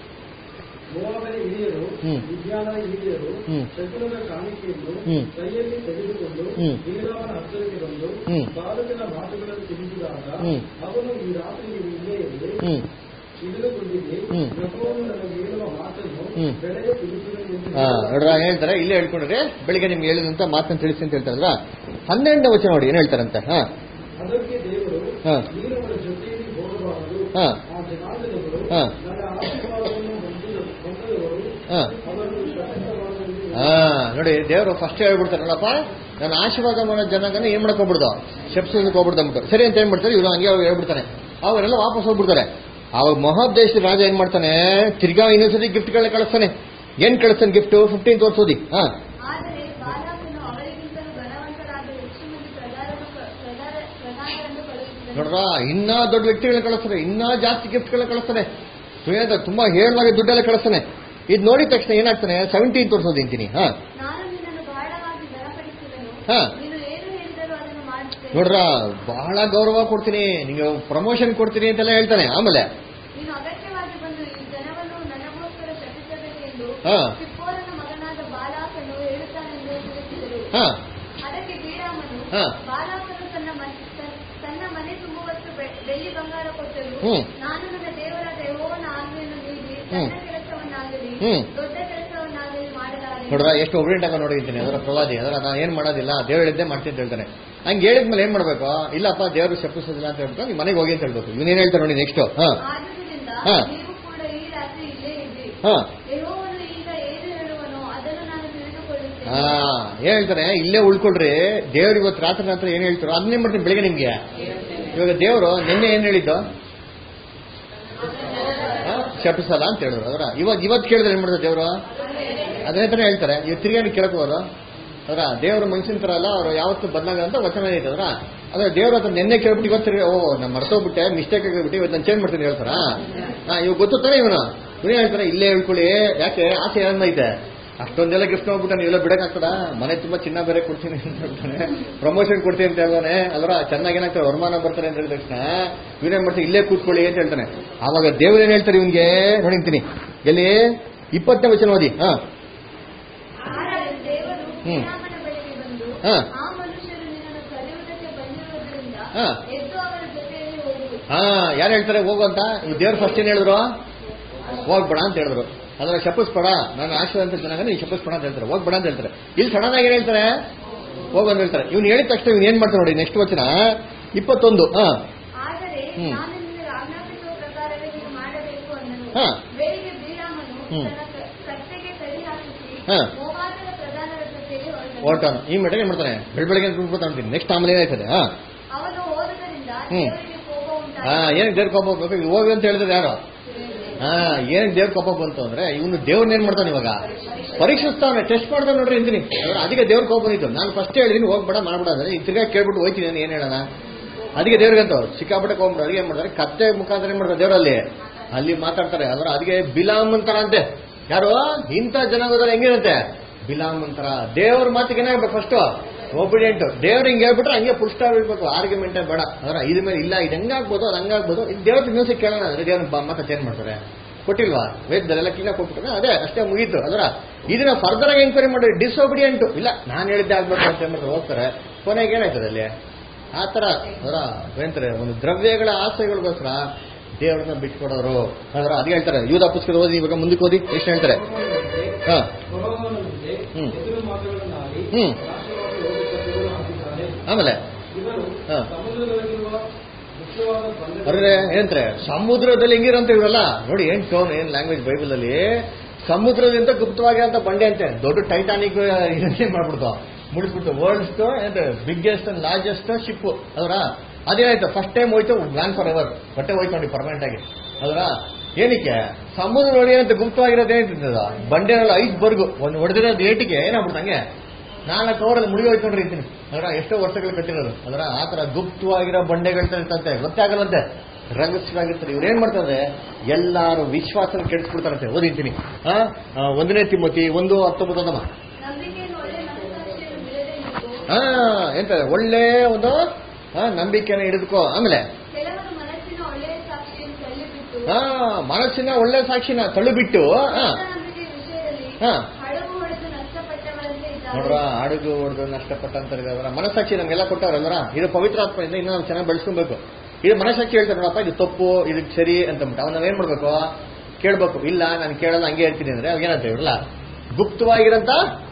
ಮೋವಾಬರ ಹಿರಿಯರು ಹ್ಮ್. ವಿಜ್ಞಾನದ ಹಿರಿಯರು ಹ್ಮ್. ಶಕುನದ ಕಾಣಿಕೆಯನ್ನು ಹ್ಮ್. ಕೈಯಲ್ಲಿ ತೆಗೆದುಕೊಂಡು ಹ್ಮ್. ಬಿಗ್ರಾಮನ ಹತ್ತಿರಕ್ಕೆ ಬಂದು ಹ್ಮ್. ಬಾಲಕನ ಮಾತುಗಳನ್ನು ತಿಳಿಸಿದಾಗ ಹ್ಮ್. ಅವನು ಈ ರಾತ್ರಿ ನೀನು ಇಲ್ಲೇ ಇರಲಿ ಹ್ಮ್ ತಿಳಿದುಕೊಂಡಿದ್ದೆ ಹ್ಮ್. ಯೆಹೋವನು ನನಗೆ ಹೇಳುವ ಮಾತನ್ನು ಹ್ಮ್. ಬೆಳೆಯ ತಿಳಿಸಿದನು ಎಂದು ಹಾ ನೋಡ್ರ ಏನ್ ಹೇಳ್ತಾರೆ ಇಲ್ಲೇ ಹೇಳ್ಕೊಂಡ್ರೆ ಬೆಳಿಗ್ಗೆ ನಿಮ್ಗೆ ಹೇಳಿದಂತ ಮಾತನ್ನು ತಿಳಿಸಿ ಅಂತ ಹೇಳ್ತಾರಲ್ಲ ಹನ್ನೆರಡನೇ ವಚನ ನೋಡಿ ಏನ್ ಹೇಳ್ತಾರಂತೆ ಹಾ ಅದಕ್ಕೆ ದೇವರು ಹಾ. ನೀನು ಅವರ ಜೊತೆಯಲ್ಲಿ ಹೋಗಬಾರದು ಹಾ. ಆ ಜನಾಂಗದವರು ಹಾ. ನನ್ನ ಆಶೀರ್ವಾದವನ್ನು ಹೊಂದಿದ- ಹೊಂದದವರು ಹಾ ಅವರನ್ನು ಶಪಿಸಬಾರದೆಂದು ಹಾ ನೋಡಿ ದೇವರು ಫಸ್ಟ್ ಹೇಳ್ಬಿಡ್ತಾರಲ್ಲಪ್ಪ ನಾನು ಆಶೀರ್ವಾದ ಮಾಡೋ ಜನಗನ್ನ ಏನ್ ಮಾಡಕ್ ಹೋಗ್ಬಿಡ್ದು ಶಪ್ಸೋದಕ್ಕೆ ಹೋಗ್ಬಿಡ್ದು ಅಂದ್ಬಿಟ್ಟು ಸರಿ ಅಂತ ಏನ್ ಮಾಡ್ತಾರೆ ಇವ್ರು ಹಂಗೆ ಅವ್ರು ಹೇಳ್ಬಿಡ್ತಾನೆ ಅವರೆಲ್ಲ ವಾಪಸ್ ಹೋಗ್ಬಿಡ್ತಾರೆ ಅವಾಗ ಮೊಹಾಬ್ ದೇಶದ ರಾಜ ಏನ್ ಮಾಡ್ತಾನೆ ತಿರ್ಗಾ ಇನ್ನೊಂದ್ಸತಿ ಗಿಫ್ಟ್ಗಳನ್ನ ಕಳಿಸ್ತಾನೆ ಏನ್ ಕಳಿಸ್ತಾನೆ ಗಿಫ್ಟ್ ಫಿಫ್ಟೀನ್ ತೋರ್ಸೋದಿ ಹಾ ಆದರೆ ಬಾಲಾಕನು ಅವರಿಗಿಂತಲೂ ಬಲವಂತರಾದ ಹೆಚ್ಚು ಮಂದಿ ಪ್ರಧಾನರು ಪ್ರಧಾನ ಪ್ರಧಾನರನ್ನು ಕಳುಹಿಸಿದನು ನೋಡ್ರ ಇನ್ನೂ ದೊಡ್ಡ ವ್ಯಕ್ತಿಗಳನ್ನ ಕಳಿಸ್ತಾರೆ ಇನ್ನೂ ಜಾಸ್ತಿ ಗಿಫ್ಟ್ಗಳನ್ನ ಕಳಿಸ್ತಾನೆ ಸುವೇದ ತುಂಬಾ ಹೇಳಲಾಗಿ ದುಡ್ಡೆಲ್ಲ ಕಳಿಸ್ತಾನೆ ಇದು ನೋಡಿದ ತಕ್ಷಣ ಏನಾಗ್ತಾನೆ ಸೆವೆಂಟೀನ್ ತೋರ್ಸೋದು ಅಂತೀನಿ ಹಾ ನಾನು ನಿನ್ನನ್ನು ಬಹಳವಾಗಿ ಬಲಪಡಿಸಿದನು ಹಾ. ನೀನು ಏನು ಹೇಳಿದರೂ ಅದನ್ನು ಮಾಡುತ್ತೇನೆ ನೋಡ್ರ ಬಹಳ ಗೌರವ ಕೊಡ್ತೀನಿ ನಿಂಗೆ ಪ್ರಮೋಷನ್ ಕೊಡ್ತೀನಿ ಅಂತೆಲ್ಲ ಹೇಳ್ತಾನೆ ಆಮೇಲೆ ನೀನು ಅಗತ್ಯವಾಗಿ ಬಂದು ಈ ಜನವನ್ನು ನನಗೋಸ್ಕರ ಶಪಿಸಬೇಕೆಂದು ಹಾ. ಸಿಪ್ಪೋರನ ಮಗನಾದ ಬಾಲಾಕನು ಹೇಳುತ್ತಾನೆಂದು ತಿಳಿಸಿದರು ಹಾ ಅದಕ್ಕೆ ಬೀರಾಮನು ಹಾ. ಬಾಲಾಕನು ತನ್ನ ಮನೆ ತನ್- ತನ್ನ ಮನೆ ತುಂಬುವಷ್ಟು ಬೆ- ಬೆಳ್ಳಿ ಬಂಗಾರ ಕೊಟ್ಟರು ಹ್ಮ್. ನಾನು ನನ್ನ ದೇವರಾದ ಯೆಹೋವನ ಆಜ್ಞೆಯನ್ನು ನೀಡಿ ಹ್ಮ್. ಸಣ್ಣ ಕೆಲಸವನ್ನಾಗಲಿ ಹ್ಮ್. ದೊಡ್ಡ ಕೆಲಸವನ್ನಾಗಲಿ ಮಾಡಲಾರೆ ನೋಡ್ರ ಎಷ್ಟು ಒಬ್ರಿಂಟ್ ಆಗ ನೋಡಿರ್ತೀನಿ ಅದರ ಪ್ರವಾದಿ ಅದರ ನಾನು ಏನ್ ಮಾಡೋದಿಲ್ಲ ದೇವ್ರು ಹೇಳಿದ್ದೆ ಮಾಡ್ತೀನಿ ಅಂತ ಹೇಳ್ತಾನೆ ಹಂಗೆ ಹೇಳಿದ್ಮೇಲೆ ಏನ್ ಮಾಡ್ಬೇಕು ಇಲ್ಲಪ್ಪ ದೇವರು ಶಪಿಸೋದಿಲ್ಲ ಅಂತ ಹೇಳ್ಬಿಟ್ಟು ನೀವು ಮನೆಗೆ ಹೋಗಿ ಅಂತ ಹೇಳ್ಬೇಕು ಇವನೇನ್ ಹೇಳ್ತಾರೆ ನೋಡಿ ನೆಕ್ಸ್ಟ್ ಹಾ ಆದುದರಿಂದ ಹಾ. ನೀವು ಕೂಡ ಈ ರಾತ್ರಿ ಇಲ್ಲೇ ಇದ್ರಿ ಹಾ ಯೆಹೋವನು ಈಗ ಏನು ಹೇಳುವನೋ ಅದನ್ನು ನಾನು ತಿಳಿದುಕೊಳ್ಳುತ್ತೇನೆ ಹಾ ಏನ್ ಹೇಳ್ತಾನೆ ಇಲ್ಲೇ ಉಳ್ಕೊಳ್ರಿ ದೇವ್ರು ಇವತ್ತು ರಾತ್ರಿ ರಾತ್ರಿ ಏನ್ ಹೇಳ್ತಾರೋ ಅದನ್ನೇ ಮಾಡ್ತೀನಿ ಬೆಳಿಗ್ಗೆ ನಿಮ್ಗೆ ಇವಾಗ ದೇವರು ನಿನ್ನೆ ಏನ್ ಹೇಳಿದ್ದು ಹಾ, ಶಪಿಸಲ್ಲ ಅಂತ ಹೇಳಿದ್ರು ಅದರ ಇವಾಗ ಇವತ್ತು ಕೇಳಿದ್ರೆ ಏನ್ ಮಾಡಿದ್ರು ದೇವರು ಅದೇ ತಾನೇ ಹೇಳ್ತಾರೆ ಇವ್ ತಿರ್ಗಿ ಕೇಳ್ಕೋರು ಅದರ ದೇವರು ಮನುಷ್ಯನ ತರ ಅಲ್ಲ ಅವ್ರು ಯಾವತ್ತು ಬಂದಾಗ ಅಂತ ವಚನ ಐತೆ ಅದರ ಅದ್ರ ದೇವ್ರ ಹತ್ರ ನಿನ್ನೆ ಕೇಳ್ಬಿಟ್ಟು ಇವತ್ತು ತಿರ್ಗಿ ಓ ನಾನು ಮರ್ತೋಗ್ಬಿಟ್ಟೆ ಮಿಸ್ಟೇಕ್ ಆಗಿಬಿಟ್ಟು ಇವತ್ತು ನಾನು ಚೇಂಜ್ ಮಾಡ್ತೀನಿ ಹೇಳ್ತಾರ ಹಾ ಇವಾಗ ಗೊತ್ತಾನೆ ಇವನು ಇವನೇ ಹೇಳ್ತಾರೆ ಇಲ್ಲೇ ಹೇಳ್ಕೊಳ್ಳಿ ಯಾಕೆ ಆಸೆ ಏನೈತೆ ಅಷ್ಟೊಂದೆಲ್ಲ ಗಿಫ್ಟ್ ಹೋಗ್ಬಿಟ್ಟು ನೀವೆಲ್ಲ ಬಿಡಕ್ಕಾಗ್ತದ ಮನೆ ತುಂಬಾ ಚಿನ್ನ ಬೇರೆ ಕೊಡ್ತೀನಿ ಅಂತ ಹೇಳ್ತಾನೆ ಪ್ರಮೋಷನ್ ಕೊಡ್ತೀನಿ ಅಂತ ಹೇಳ್ತಾನೆ ಅಲ್ರ ಚೆನ್ನಾಗಿ ಏನಾಗ್ತದೆ ವರಮಾನ ಬರ್ತಾರೆ ಅಂತ ಹೇಳಿದ ತಕ್ಷಣ ಇವನೇನ್ ಮಾಡ್ತಾರೆ ಇಲ್ಲೇ ಕೂತ್ಕೊಳ್ಳಿ ಅಂತ ಹೇಳ್ತಾನೆ ಆವಾಗ ದೇವ್ರು ಏನ್ ಹೇಳ್ತಾರೆ ಇವನ್ಗೆ ನೋಡಿಂತೀನಿ ಎಲ್ಲಿ ಇಪ್ಪತ್ತನೇ ವಚನ ಓದಿ ಹಾ ಆದರೆ ದೇವರು ಹ್ಮ್. ಬೀರಾಮನ ಬಳಿಗೆ ಬಂದು ಹಾ. ಆ ಮನುಷ್ಯರು ನಿನ್ನನ್ನು ಕರೆಯುವುದಕ್ಕೆ ಬಂದಿರುವುದರಿಂದ ಹಾ. ಎದ್ದು ಅವರ ಜೊತೆಯಲ್ಲಿ ಹೋಗು ಹಾ ಯಾರು ಹೇಳ್ತಾರೆ ಹೋಗು ಅಂತ ಈ ದೇವ್ರು ಫಸ್ಟ್ ಏನ್ ಹೇಳಿದ್ರು ಹೋಗ್ಬೇಡ ಅಂತ ಹೇಳಿದ್ರು ಅದರ ಶಪಿಸ್ಬೇಡ ನಾನು ಆಶೀರ್ವಾದ ಅಂತ ಚೆನ್ನಾಗ ನೀನು ಶಪಿಸ್ಬೇಡ ಅಂತ ಹೇಳ್ತಾರೆ ಹೋಗ್ಬೇಡ ಅಂತ ಹೇಳ್ತಾರೆ ಇಲ್ಲಿ ಸಡನ್ ಆಗಿ ಏನ್ ಹೇಳ್ತಾರೆ ಹೋಗು ಅಂತ ಹೇಳ್ತಾರೆ ಇವ್ನು ಹೇಳಿದ ತಕ್ಷಣ ಇವ್ನು ಏನ್ ಮಾಡ್ತಾರೆ ನೋಡಿ ನೆಕ್ಸ್ಟ್ ವಚನ ಇಪ್ಪತ್ತೊಂದು ಹಾ ಆದರೆ ಹ್ಮ್. ನಾನು ನಿನಗೆ ಆಜ್ಞಾಪಿಸುವ ಪ್ರಕಾರವೇ ನೀನು ಮಾಡಬೇಕು ಅಂದನು ಹಾ. ಬೆಳಿಗ್ಗೆ ಬೀರಾಮನು ಹ್ಮ್. ತನ್ನ ಕ- ಕತ್ತೆಗೆ ಕೈ ಹಾಕಿಸಿ ಹಾ. ಮೋವಾದದ ಪ್ರಧಾನರ ಜೊತೆಗೆ ಹೊರಟನು ಹೊರಟವನು ಈ ಮಟ್ಟಿಗೆ ಏನ್ ಮಾಡ್ತಾನೆ ಬೆಳ ಬೆಳಗ್ಗೆ ಅಂತೀನಿ ನೆಕ್ಸ್ಟ್ ಆಮೇಲೆ ಏನಾಯ್ತದೆ ಹಾ ಅವನು ಹೋದುದರಿಂದ ಹ್ಮ್. ದೇವರಿಗೆ ಕೋಪ ಹಾ ಉಂಟಾಯಿತು ಏನಕ್ಕೆ ದೇವ್ರ ಕೋಪ ಬರ್ಬೇಕು ಈಗ ಹೋಗಿ ಅಂತ ಹೇಳಿದ್ರೆ ಯಾರು ಹಾ ಏನಕ್ಕೆ ದೇವ್ರ ಕೋಪ ಬಂತು ಅಂದ್ರೆ ಇವನು ದೇವ್ರನ್ನ ಏನ್ ಮಾಡ್ತಾನೆ ಇವಾಗ ಪರೀಕ್ಷಿಸ್ತಾನೆ ಟೆಸ್ಟ್ ಮಾಡ್ತಾನೆ ನೋಡ್ರಿ ಅಂತೀನಿ ಅದ್ರ ಅದಕ್ಕೆ ದೇವ್ರ ಕೋಪ ಬಂದಿತ್ತು ನಾನು ಫಸ್ಟ್ ಹೇಳಿದೀನಿ ಹೋಗ್ಬೇಡ ಮಾಡ್ಬೇಡ ಅಂದ್ರೆ ಈಗ ತಿರ್ಗಾ ಕೇಳ್ಬಿಟ್ಟು ಹೋಯ್ತೀನಿ ನಾನು ಏನ್ ಹೇಳೋಣ ಅದಕ್ಕೆ ದೇವ್ರಿಗಂತ ಸಿಕ್ಕಾಪಟ್ಟೆ ಹೋಗ್ಬಿಡು ಅದಕ್ಕೆ ಏನ್ ಮಾಡ್ತಾರೆ ಕತ್ತೆ ಮುಖಾಂತರ ಏನ್ ಮಾಡ್ತಾರೆ ದೇವರಲ್ಲಿ ಅಲ್ಲಿ ಮಾತಾಡ್ತಾರೆ ಅದ್ರ ಅದಕ್ಕೆ ಬಿಲಾಮ್ ಅಂತಾರ ಅಂತೆ ಯಾರು ಇಂಥ ಜನಾಂಗದಲ್ಲಿ ಹೆಂಗಿರುತ್ತೆ ಬಿಲಾಮ್ ಅಂತಾರ ದೇವ್ರ ಮಾತಿಗೆ ಏನಾಗ್ಬೇಕು ಫಸ್ಟ್ ಒಬಿಡಿಯಂಟ್ ದೇವ್ರ ಹಿಂಗೆ ಹೇಳ್ಬಿಟ್ರೆ ಹಂಗೆ ಪುಷ್ಟ ಇರ್ಬೇಕು ಆರ್ಗ್ಯುಮೆಂಟೇ ಬೇಡ ಅದರ ಇದ್ರ ಮೇಲೆ ಇಲ್ಲ ಇದು ಹೆಂಗಾಗ್ಬೋದು ಅದು ಹಂಗಾಗ್ಬೋದು ಇದು ದೇವ್ರ ಮ್ಯೂಸಿಕ್ ಕೇಳೋಣ ಅಂದ್ರೆ ದೇವ್ರ ಬ- ಮತ್ತೆ ಚೇಂಜ್ ಮಾಡ್ತಾರೆ ಕೊಟ್ಟಿಲ್ವಾ ವೇದದಲ್ಲೆಲ್ಲ ಕ್ಲೀನಾಗಿ ಕೊಟ್ಬಿಟ್ರೆ ಅದೇ ಅಷ್ಟೇ ಮುಗೀತು ಅದರ ಇದನ್ನ ಫರ್ದರ್ ಆಗಿ ಎಂಕ್ವೈರಿ ಮಾಡಿ ಡಿಸೊಬಿಡಿಯಂಟ್ ಇಲ್ಲ ನಾನು ಹೇಳಿದ್ದೆ ಆಗ್ಬೇಕು ಅಂತ ಹೇಳ್ಬಿಟ್ಟು ಹೋಗ್ತಾರೆ ಕೊನೆಗೆ ಏನಾಯ್ತದೆ ಅಲ್ಲಿ ಆ ಥರ ಅದರ ಏನಂತಾರೆ ಒಂದು ದ್ರವ್ಯಗಳ ಆಸೆಗಳಿಗೋಸ್ಕರ ದೇವ್ರನ್ನ ಬಿಟ್ಕೊಡೋರು ಅದರ ಅದೇ ಹೇಳ್ತಾರೆ ಯೂದ ಪುಸ್ತಕದ ಓದಿ ಇವಾಗ ಮುಂದಕ್ಕೆ ಓದಿ ಎಷ್ಟು ಹೇಳ್ತಾರೆ ಹಾ ಸ್ವಭಾವನಂತೆ ಹ್ಮ್. ಎದುರು ಮಾತುಗಳನ್ನಾಡಿ ಹ್ಮ್. ನಾಶವಾಗಿ ಹೋಗುತ್ತಿರುವವರು ಹಾಕಿದ್ದಾರೆ ಆಮೇಲೆ ಇವರು ಹಾ. ಸಮುದ್ರದೊಳಗಿರುವ ಮುಖ್ಯವಾದ ಬಂಡೆ ಅವ್ರೆ ಏನಂತಾರೆ ಸಮುದ್ರದಲ್ಲಿ ಹೆಂಗಿರಂತ ಇವರಲ್ಲ ನೋಡಿ ಏನ್ ಟೋನ್ ಏನ್ ಲ್ಯಾಂಗ್ವೇಜ್ ಬೈಬಲ್ ಅಲ್ಲಿ ಸಮುದ್ರದಿಂದ ಗುಪ್ತವಾಗಿ ಅಂತ ಬಂಡೆ ಅಂತೆ ದೊಡ್ಡ ಟೈಟಾನಿಕ್ ಏನ್ ಮಾಡ್ಬಿಡ್ತು ಮುಡಿಸ್ಬಿಟ್ಟು world's biggest and largest ship ಅದರ ಅದೇನಾಯ್ತು ಫಸ್ಟ್ ಟೈಮ್ ಹೋಯ್ತು ವ್ಯಾನ್ ಫಾರ್ ಎವರ್ ಬಟ್ಟೆ ಹೋಯ್ತು ನೋಡಿ ಪರ್ಮನೆಂಟ್ ಆಗಿ ಅದರ ಏನಕ್ಕೆ ಸಮುದ್ರ ನೋಡಿ ಏನಂತ ಗುಪ್ತವಾಗಿರೋದು ಏನಿರ್ತದ ಬಂಡೆನಲ್ಲಿ ಐದು ಬರ್ಗು ಒಂದು ಹೊಡೆದಿರೋದು ಏಟಿಗೆ ಏನಾಗ್ಬಿಡ್ತು ಹಂಗೆ ನಾಲ್ಕು ಅವರಲ್ಲಿ ಮುಳುಗಿ ಹೋಯ್ತು ನೋಡ್ರಿ ಇರ್ತೀನಿ ಅದರ ಎಷ್ಟೋ ವರ್ಷಗಳು ಕಟ್ಟಿರೋದು ಅದರ ಆ ತರ ಗುಪ್ತವಾಗಿರೋ ಬಂಡೆಗಳು ಇರ್ತಂತೆ ಗೊತ್ತೇ ಆಗಲ್ಲಂತೆ ರಹಸ್ಯವಾಗಿರ್ತಾರೆ ಇವ್ರು ಏನ್ ಮಾಡ್ತಾರೆ ಎಲ್ಲಾರು ವಿಶ್ವಾಸನ ಕೆಡಿಸ್ಬಿಡ್ತಾರಂತೆ ಓದಿರ್ತೀನಿ ಆ ಆ, ಒಂದನೇ ತಿಮ್ಮತಿ ಒಂದು ಹತ್ತೊಂಬತ್ತೊಂದಮ್ಮ ನಂಬಿಕೆಯನ್ನು ಒಳ್ಳೆ ಮನಸ್ಸಾಕ್ಷಿಯನ್ನು ಬಿಡದೆ ಇದ್ದು ಹಾ ಎಂತಾರೆ ಒಳ್ಳೆ ಒಂದು ಆ, ನಂಬಿಕೆನ ಹಿಡಿದುಕೋ ಆಮೇಲೆ ಕೆಲವರು ಮನಸ್ಸಿನ ಒಳ್ಳೆಯ ಸಾಕ್ಷಿಯನ್ನು ತಳ್ಳಿಬಿಟ್ಟು ಹಾ ಮನಸ್ಸಿನ ಒಳ್ಳೆ ಸಾಕ್ಷಿನ ತಳ್ಳಿಬಿಟ್ಟು ಹಾ ನಂಬಿಕೆ ವಿಷಯದಲ್ಲಿ ಹಾ. ಹಡಗು ಹೊಡೆದು ನಷ್ಟಪಟ್ಟವರಂತೆ ಇದ್ದಾರೆ ನೋಡ್ರ ಅಡುಗು ಹೊಡೆದು ನಷ್ಟಪಟ್ಟಂತ ಅವರ ಮನಸ್ಸಾಕ್ಷಿ ನಮ್ಗೆಲ್ಲ ಕೊಟ್ಟವ್ರಲ್ವರ ಇದು ಪವಿತ್ರಾತ್ಮದಿಂದ ಇನ್ನೂ ನಾವು ಚೆನ್ನಾಗಿ ಬೆಳೆಸ್ಕೊಬೇಕು ಇದು ಮನಸ್ಸಾಕ್ಷಿ ಹೇಳ್ತಾರೆ ನೋಡಪ್ಪ ಇದು ತಪ್ಪು ಇದು ಸರಿ ಅಂತಂದ್ಬಿಟ್ಟು ಅವ್ನ ನಾವೇನ್ ಮಾಡ್ಬೇಕು ಕೇಳ್ಬೇಕು ಇಲ್ಲ ನಾನು ಕೇಳಲ್ಲ ಹಂಗೆ ಹೇಳ್ತೀನಿ ಅಂದ್ರೆ ಅವಾಗ ಏನಂತ ಇವ್ರಲ್ಲ ಗುಪ್ತವಾಗಿರಂತ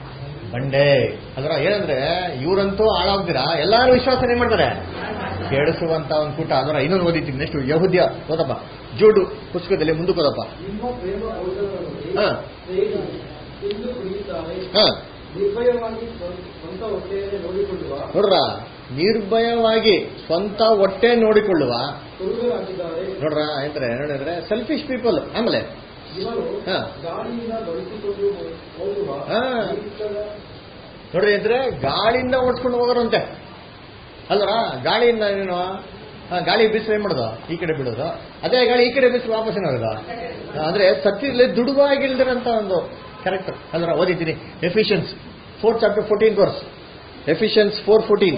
ಬಂಡೆ ಅದರ ಏನಂದ್ರೆ ಇವರಂತೂ ಹಾಳಾಗ್ದಿರಾ ಎಲ್ಲಾರು ವಿಶ್ವಾಸ ಏನ್ ಮಾಡ್ತಾರೆ ಕೆಡಿಸುವಂತ ಒಂದು ಕೂಟ ಅದರ ಇನ್ನೊಂದು ಓದಿದ್ದೀನಿ ನೆಕ್ಸ್ಟ್ ಯಹುದ್ಯ ಓದಪ್ಪ ಜೋಡು ಪುಸ್ತಕದಲ್ಲಿ ಮುಂದಕ್ಕೆ ಓದಪ್ಪ ನಿಮ್ಮ ಪ್ರೇಮ ಔಷಧಗಳಲ್ಲಿ ಹಾ. ಸೇರಿ ತಿಂದು ಕುಡಿಯುತ್ತಾರೆ ಹಾ ನಿರ್ಭಯವಾಗಿ ಸ್ವ- ಸ್ವಂತ ಹೊಟ್ಟೆಯನ್ನೇ ನೋಡಿಕೊಳ್ಳುವ ನೋಡ್ರ ನಿರ್ಭಯವಾಗಿ ಸ್ವಂತ ಹೊಟ್ಟೆ ನೋಡಿಕೊಳ್ಳುವ ಕುರುಡರಾಗಿದ್ದಾರೆ ನೋಡ್ರ ಎಂದ್ರೆ ನೋಡಿದ್ರೆ ಸೆಲ್ಫಿಶ್ ಪೀಪಲ್ ಆಮೇಲೆ ಇವರು ಹಾ. ಗಾಳಿಯಿಂದ ಬಳಸಿಕೊಂಡು ಹೋಗುವ ಹಾ. ಜೀವಿತದ ನೋಡ್ರಿ ಅಂದ್ರೆ ಗಾಳಿಯಿಂದ ಓಡಿಸ್ಕೊಂಡು ಹೋಗೋರಂತೆ ಅಲ್ವರ ಗಾಳಿಯಿಂದ ಏನು ಹಾ, ಗಾಳಿ ಬೀಸಿದ್ರೆ ಏನ್ ಮಾಡೋದು ಈ ಕಡೆ ಬಿಡೋದು ಅದೇ ಗಾಳಿ ಈ ಕಡೆ ಬೀಸಿ ವಾಪಸ್ ಏನಾಗೋದು ಅಂದ್ರೆ ಸತ್ಯದಲ್ಲಿ ದುಡುವಾಗಿಲ್ದಿರಂತ ಒಂದು ಕ್ಯಾರೆಕ್ಟರ್ ಅಲ್ವರ ಓದಿದ್ದೀನಿ Ephesians four chapter fourteen course Ephesians four fourteen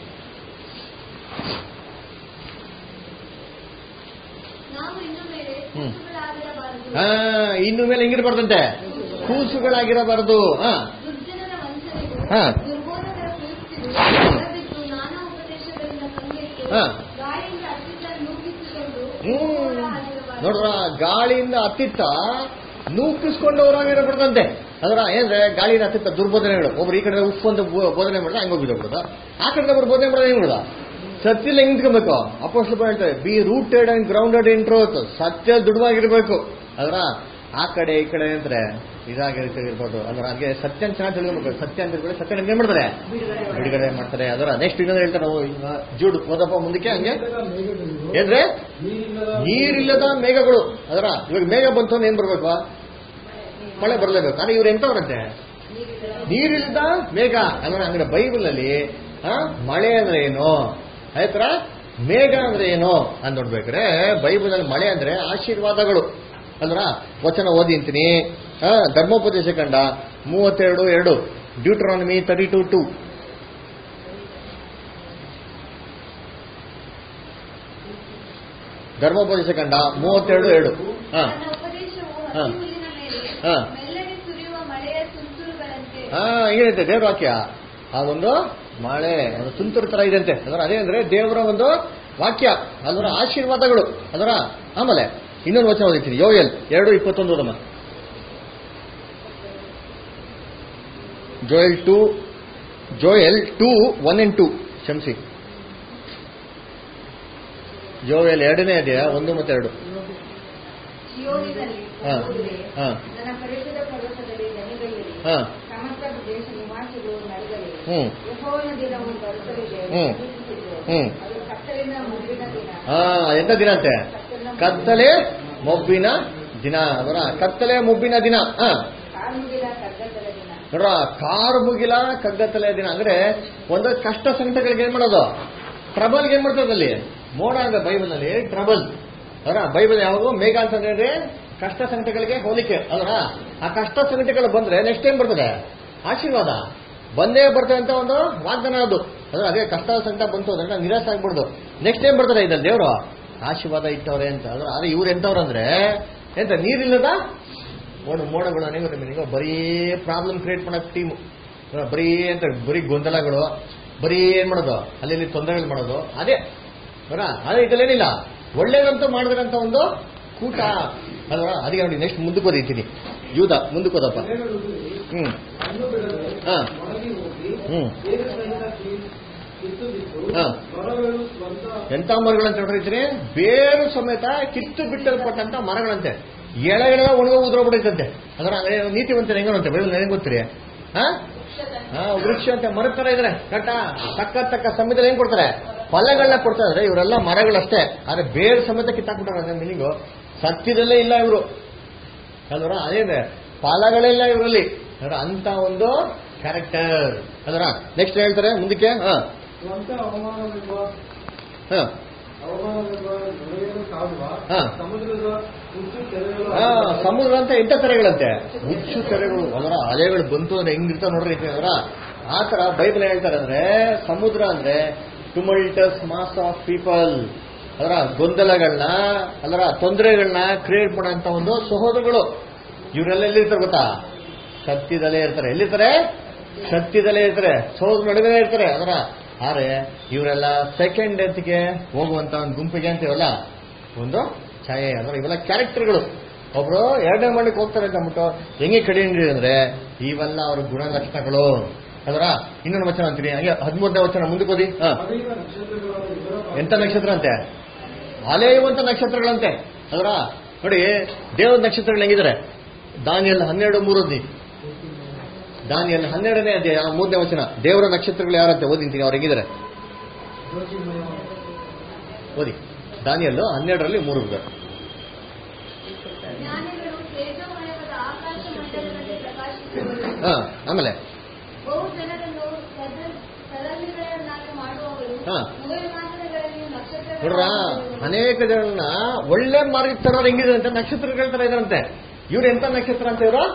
ನಾವು ಇನ್ನು ಮೇಲೆ ಹ್ಮ್. ಕೂಸುಗಳಾಗಿರಬಾರದು ಹಾ ಇನ್ನು ಮೇಲೆ ಹೆಂಗಿರ್ಬಾರ್ದಂತೆ ಕೂಸುಗಳಾಗಿರಬಾರದು ಹಾ ದುರ್ಜನರ ವಂಚನೆಗೂ ಹಾ. ದುರ್ಬೋಧಕರ ಕುಯುಕ್ತಿಗೂ ಹೊರಬಿದ್ದು ನಾನಾ ಉಪದೇಶಗಳಿಂದ ಕಂಗೆಟ್ಟು ಹಾ. ಗಾಳಿಯಿಂದ ಅತ್ತಿತ್ತ ನೂಕಿಸಿಕೊಂಡು ಹ್ಮ್ ಹೋಗುವವರಾಗಿರಬಾರದು. ನೋಡ್ರ ಗಾಳಿಯಿಂದ ಹತ್ತಿತ್ತ ನೂಕಿಸ್ಕೊಂಡವರಾಗಿರಬಾರ್ದಂತೆ ಅದರ ಏನಂದ್ರೆ ಗಾಳಿಯಿಂದ ಹತ್ತಿತ್ತ ದುರ್ಬೋಧನೆಗಳು ಒಬ್ರು ಈ ಕಡೆ ಉಫ್ ಅಂತ ಬೋ- ಬೋಧನೆ ಮಾಡಿದ್ರೆ ಹಂಗೆ ಹೋಗ್ಬಿಡೋದು ಆ ಕಡೆ ಒಬ್ರು ಬೋಧನೆ ಮಾಡೋದು ಹೆಂಗ್ ಮಾಡೋದು ಸತ್ಯದಲ್ಲಿ ಹೆಂಗ್ ನಿಂತ್ಕೊಬೇಕು ಅಪೋಸ್ಟಲ್ ಹೇಳ್ತಾರೆ be rooted and grounded in truth ಸತ್ಯ ದುಡುವಾಗಿರ್ಬೇಕು ಅದರ ಆ ಕಡೆ ಈ ಕಡೆ ಅಂದ್ರೆ ಇದಾಗಿರ್ಬೋದು ಅದರ ಹಾಗೆ ಸತ್ಯ ಚೆನ್ನಾಗಿ ತಿಳ್ಕೊಬೇಕು ಸತ್ಯ ಅಂತ ತಿಳ್ಕೊಂಡು ಸತ್ಯ ಏನ್ ಮಾಡ್ತಾರೆ ಬಿಡುಗಡೆ ಮಾಡ್ತಾರೆ ಅದರ ನೆಕ್ಸ್ಟ್ ಇನ್ನೊಂದು ಹೇಳ್ತಾರೆ ನಾವು ಈಗ ಜೂಡ್ ಓದಪ್ಪ ಮುಂದಕ್ಕೆ ಹಂಗೆ ಮೇಘಗಳು ಏನ್ರೆ ನೀರಿಲ್ಲದ ನೀರಿಲ್ಲದ ಮೇಘಗಳು ಅದರ ಇವಾಗ ಮೇಘ ಬಂತು ಅಂದ್ರೆ ಏನ್ ಬರ್ಬೇಕು ಮಳೆ ಬರಲೇಬೇಕು ಆದ್ರೆ ಇವ್ರು ಎಂತವ್ರಂತೆ ನೀರಿಲ್ಲದ ಮೇಘ ಅಂದ್ರೆ ಅಂದ್ರೆ ಬೈಬಲ್ ಅಲ್ಲಿ ಆ, ಮಳೆ ಅಂದ್ರೆ ಏನು ಆಯ್ತರ ಮೇಘ ಅಂದ್ರೆ ಏನು ಅಂತ ನೋಡ್ಬೇಕ್ರೆ ಬೈಬಲ್ ಅಲ್ಲಿ ಮಳೆ ಅಂದ್ರೆ ಆಶೀರ್ವಾದಗಳು ಅಂದ್ರ ವಚನ ಓದಿ ಅಂತೀನಿ ಆ, ಧರ್ಮೋಪದೇಶ ಕಂಡ ಮೂವತ್ತೆರಡು ಎರಡು ಡ್ಯೂಟ್ರಾನಮಿ ತರ್ಟಿ ಟು ಟು ಧರ್ಮೋಪದೇಶ ಕಂಡ ಮೂವತ್ತೆರಡು ಎರಡು ಹಾ ನನ್ನ ಉಪದೇಶವು ಹಾ. ಹಸಿ ಹುಲ್ಲಿನ ಮೇಲೆ ಹಾ. ಮೆಲ್ಲನೆ ಸುರಿಯುವ ಮಳೆಯ ತುಂತುರುಗಳಂತೆ ಹಾ ಏನಂತೆ ದೇವ್ರ ವಾಕ್ಯ ಆ ಒಂದು ಮಳೆ ಒಂದು ತುಂತುರು ತರ ಇದೆ ಅಂತೆ ಅದರ ಅದೇ ಅಂದ್ರೆ ದೇವರ ಒಂದು ವಾಕ್ಯ ಅದರ ಆಶೀರ್ವಾದಗಳು ಅದರ ಆಮೇಲೆ ಇನ್ನೊಂದು ವಚನ ಓದಿತೀನಿ ಯೋಯಲ್ ಎರಡು ಇಪ್ಪತ್ತೊಂದು ಓದಮ್ಮ Joel two Joel two one and two ಕ್ಷಮಿಸಿ ಜೋಯಲ್ ಎರಡನೇ ಇದೆಯಾ ಒಂದು ಮತ್ತೆ ಎರಡು ಶಿಯೋನಿನಲ್ಲಿ ಹಾ. ಹೋದರೆ ಹಾ. ನನ್ನ ಪರಿಶುದ್ಧ ಪರ್ವತದಲ್ಲಿ ದಣಿಗಳಿರಿ ಹಾ ಸಮಸ್ತ ದೇಶ ನಿವಾಸಿಗಳು ನರಗಲಿ ಹ್ಮ್ ಯೆಹೋವನ ದಿನವು ಬರುತ್ತಲಿದೆ ಹ್ಮ್. ಸಮೀಪಿಸಿತು. ಹ್ಮ್. ಅದು ಕತ್ತಲಿನ ಮುಗಿಲಿನ ದಿನ ಹಾ ಎಂತ ದಿನ ಅಂತೆ ಕತ್ತಲೆ ಮೊಬ್ಬಿನ ದಿನ ಅದರ ಕತ್ತಲೆ ಮೊಬ್ಬಿನ ದಿನ ಹಾ ಕಾಲ್ಮುಗಿಲ ಕಗ್ಗತ್ತಲ ದಿನ ನೋಡ್ರ ಕಾರು ಮುಗಿಲ ಕಗ್ಗತ್ತಲೆ ದಿನ ಅಂದ್ರೆ ಒಂದು ಕಷ್ಟ ಸಂಕಟಗಳಿಗೆ ಏನ್ ಮಾಡೋದು ಟ್ರಬಲ್ಗೆ ಏನ್ ಮಾಡ್ತದೆ ಅಲ್ಲಿ ಮೋಡ ಅಂದ್ರೆ ಬೈಬಲ್ ನಲ್ಲಿ ಟ್ರಬಲ್ ಅದರ ಬೈಬಲ್ ಯಾವಾಗ ಮೇಘ ಅಂತ ಹೇಳಿದ್ರೆ ಕಷ್ಟ ಸಂಕಟಗಳಿಗೆ ಹೋಲಿಕೆ ಅದರ ಆ ಕಷ್ಟ ಸಂಕಟಗಳು ಬಂದ್ರೆ ನೆಕ್ಸ್ಟ್ ಏನ್ ಬರ್ತದೆ ಆಶೀರ್ವಾದ ಬಂದೇ ಬರ್ತದೆ ಅಂತ ಒಂದು ವಾಗ್ದಾನ ಅದು ಅಂದ್ರೆ ಅದೇ ಕಷ್ಟ ಸಂಕಟ ಬಂತು ಅಂದ್ರೆ ನಾವು ನಿರಾಸೆ ಆಗ್ಬಿಡ್ದು ನೆಕ್ಸ್ಟ್ ಏನ್ ಬರ್ತದೆ ಇದ್ರಲ್ಲಿ ದೇವರು ಆಶೀರ್ವಾದ ಇಟ್ಟವ್ರೆ ಅಂತ ಅಂದ್ರೆ ಆದ್ರೆ ಇವ್ರು ಎಂತವ್ರು ಅಂದ್ರೆ ಎಂತ ನೀರಿಲ್ಲದ ಒಂದು ಮೋಡಗಳು ನೀವು ನಿಮಗೆ ಬರೀ ಪ್ರಾಬ್ಲಮ್ ಕ್ರಿಯೇಟ್ ಮಾಡೋ ಟೀಮ್ ಬರೀ ಅಂತ ಬರೀ ಗೊಂದಲಗಳು ಬರೀ ಏನ್ ಮಾಡೋದು ಅಲ್ಲಿ ಇಲ್ಲಿ ತೊಂದರೆಗಳು ಮಾಡೋದು ಅದೇ ಬರ ಅದೇ ಇದಲ್ಲೇನಿಲ್ಲ ಒಳ್ಳೇದಂತೂ ಮಾಡಿದ್ರಂತ ಒಂದು ಕೂಟ ಅಲ್ವಾ ಅದಕ್ಕೆ ನೋಡಿ ನೆಕ್ಸ್ಟ್ ಮುಂದಕ್ಕೆ ಓದಿತೀನಿ ಯೂದ ಮುಂದಕ್ಕೆ ಓದಪ್ಪ ಹ್ಮ್ ಹಣ್ಣು ಬಿಡದೆ ಹಾ. ಒಣಗಿ ಹೋಗಿ ಹ್ಮ್ ಬೇರೆ ಸಹಿತ ಕಿ- ಕಿತ್ತು ಬಿದ್ದು ಹಾ. ಮರಗಳು ಸ್ವಂತ ಎಂತ ಮರಗಳಂತ ನೋಡಿರ್ತೀನಿ ಬೇರು ಸಮೇತ ಕಿತ್ತು ಬಿಟ್ಟಲ್ಪಟ್ಟಂತ ಮರಗಳಂತೆ ಎಳೆಗಳೆಲ್ಲ ಒಣಗ ಉದ್ರೋಗ್ಬಿಡೈತಂತೆ ಅದರ ನೀತಿವಂತರು ಹೆಂಗಂತೆ ಬೆಳೆ ನನಗೆ ಗೊತ್ತಿರಿ ಹಾ ಹಾ ವೃಕ್ಷ ಅಂತ ಮರದ ತರ ಇದ್ರೆ ಕಟ್ಟ ತಕ್ಕ ತಕ್ಕ ಸಮಯದಲ್ಲಿ ಏನ್ ಕೊಡ್ತಾರೆ ಫಲಗಳನ್ನ ಕೊಡ್ತಾ ಇದ್ರೆ ಇವರೆಲ್ಲ ಮರಗಳಷ್ಟೇ ಆದ್ರೆ ಬೇರೆ ಸಮೇತ ಕಿತ್ತಾಕ್ಬಿಟ್ಟಾರೆ ಮೀನಿಂಗು ಸತ್ಯದಲ್ಲೇ ಇಲ್ಲ ಇವರು ಅಲ್ವರ ಅದೇನೆ ಫಲಗಳಿಲ್ಲ ಇವರಲ್ಲಿ ಅದರ ಅಂತ ಒಂದು ಕ್ಯಾರೆಕ್ಟರ್ ಅದರ ನೆಕ್ಸ್ಟ್ ಹೇಳ್ತಾರೆ ಮುಂದಕ್ಕೆ ಹಾ ಸ್ವಂತ ಅವಮಾನವೆಂಬ ಹಾ ಅವಮಾನವೆಂಬ ನೊರೆಯನ್ನು ಕಾಡುವ ಹಾ. ಸಮುದ್ರದ ಹುಚ್ಚು ತೆರೆಗಳು ಆ, ಸಮುದ್ರ ಅಂತ ಎಂಟ ತೆರೆಗಳಂತೆ ಹುಚ್ಚು ತೆರೆಗಳು ಅದರ ಅಲೆಗಳು ಬಂತು ಅಂದ್ರೆ ಹೆಂಗಿರ್ತಾವ ನೋಡ್ರಿ ಅದರ ಆ ತರ ಬೈಬಲ್ ಹೇಳ್ತಾರೆ ಅಂದ್ರೆ ಸಮುದ್ರ ಅಂದ್ರೆ ಟುಮಲ್ಟಸ್ ಮಾಸ್ ಆಫ್ ಪೀಪಲ್ ಅದರ ಗೊಂದಲಗಳನ್ನ ಅದರ ತೊಂದರೆಗಳನ್ನ ಕ್ರಿಯೇಟ್ ಮಾಡೋಂಥ ಒಂದು ಸಹೋದರಗಳು ಇವರೆಲ್ಲ ಎಲ್ಲಿರ್ತಾರೆ ಗೊತ್ತಾ ಸತ್ಯದಲ್ಲೇ ಇರ್ತಾರೆ ಎಲ್ಲಿರ್ತಾರೆ ಸತ್ಯದಲ್ಲೇ ಇರ್ತಾರೆ ಸಹೋದರ ನಡುವೆ ಇರ್ತಾರೆ ಅದರ ಆದ್ರೆ ಇವರೆಲ್ಲ ಸೆಕೆಂಡ್ ಡೆತ್ಗೆ ಹೋಗುವಂತ ಒಂದು ಗುಂಪಿಗೆ ಅಂತೀವಲ್ಲ ಒಂದು ಛಾಯೆ ಅಂದ್ರೆ ಇವೆಲ್ಲ ಕ್ಯಾರೆಕ್ಟರ್ಗಳು ಒಬ್ರು ಎರಡನೇ ಮಣ್ಣಕ್ಕೆ ಹೋಗ್ತಾರೆ ಅಂತ ಅಂದ್ಬಿಟ್ಟು ಹೆಂಗೆ ಕಡೆ ಅಂದ್ರೆ ಇವೆಲ್ಲ ಅವ್ರ ಗುಣಲಕ್ಷಣಗಳು ಅದರ ಇನ್ನೊಂದು ವಚನ ಅಂತೀನಿ ಹಂಗೆ ಹದಿಮೂರನೇ ವಚನ ಮುಂದಕ್ಕೆ ಓದಿ ಹಾ ಅನೇಕ ನಕ್ಷತ್ರಗಳ ಇವರ ಎಂತ ನಕ್ಷತ್ರ ಅಂತೆ ಅಲೆಯುವಂತ ನಕ್ಷತ್ರಗಳಂತೆ ಅದರ ನೋಡಿ ದೇವರ ನಕ್ಷತ್ರಗಳು ಹೆಂಗಿದ್ದಾರೆ ದಾನಿಯಲ್ಲಿ ಹನ್ನೆರಡು ಮೂರದ್ದಿ ದಾನಿಯಲ್ಲಿ ಹನ್ನೆರಡನೇ ಅಧ್ಯಾಯ ಮೂರನೇ ವಚನ ದೇವರ ನಕ್ಷತ್ರಗಳು ಯಾರಂತೆ ಓದಿಂತೀನಿ ಅವ್ರು ಹೆಂಗಿದ್ದಾರೆ ಜ್ಯೋತಿರ್ಮಯ ಓದಿ ದಾನಿಯಲ್ಲು ಹನ್ನೆರಡರಲ್ಲಿ ಮೂರು ಇದೆ. ಜ್ಞಾನಿಗಳು ತೇಜೋಮಯವಾದ ಆಕಾಶ ಮಂಡಲದಲ್ಲಿ ಪ್ರಕಾಶಿಸುವರು ಹಾ ಆಮೇಲೆ ಬಹು ಜನರನ್ನು ಸದ- ಸರಳಿಗಳನ್ನಾಗಿ ಮಾಡುವವರು ಹಾ. ಮುಖವಿಮಾನಗಳಲ್ಲಿ ನೋಡ್ರ ಅನೇಕ ಜನರನ್ನ ಒಳ್ಳೆ ಮಾರ್ಗ ತರೋರು ಹೆಂಗಿದೆ ಅಂತ ನಕ್ಷತ್ರಗಳ ತರ ಇದಾರಂತೆ ಇವ್ರು ಎಂತ ನಕ್ಷತ್ರ ಅಂತ ಇವರು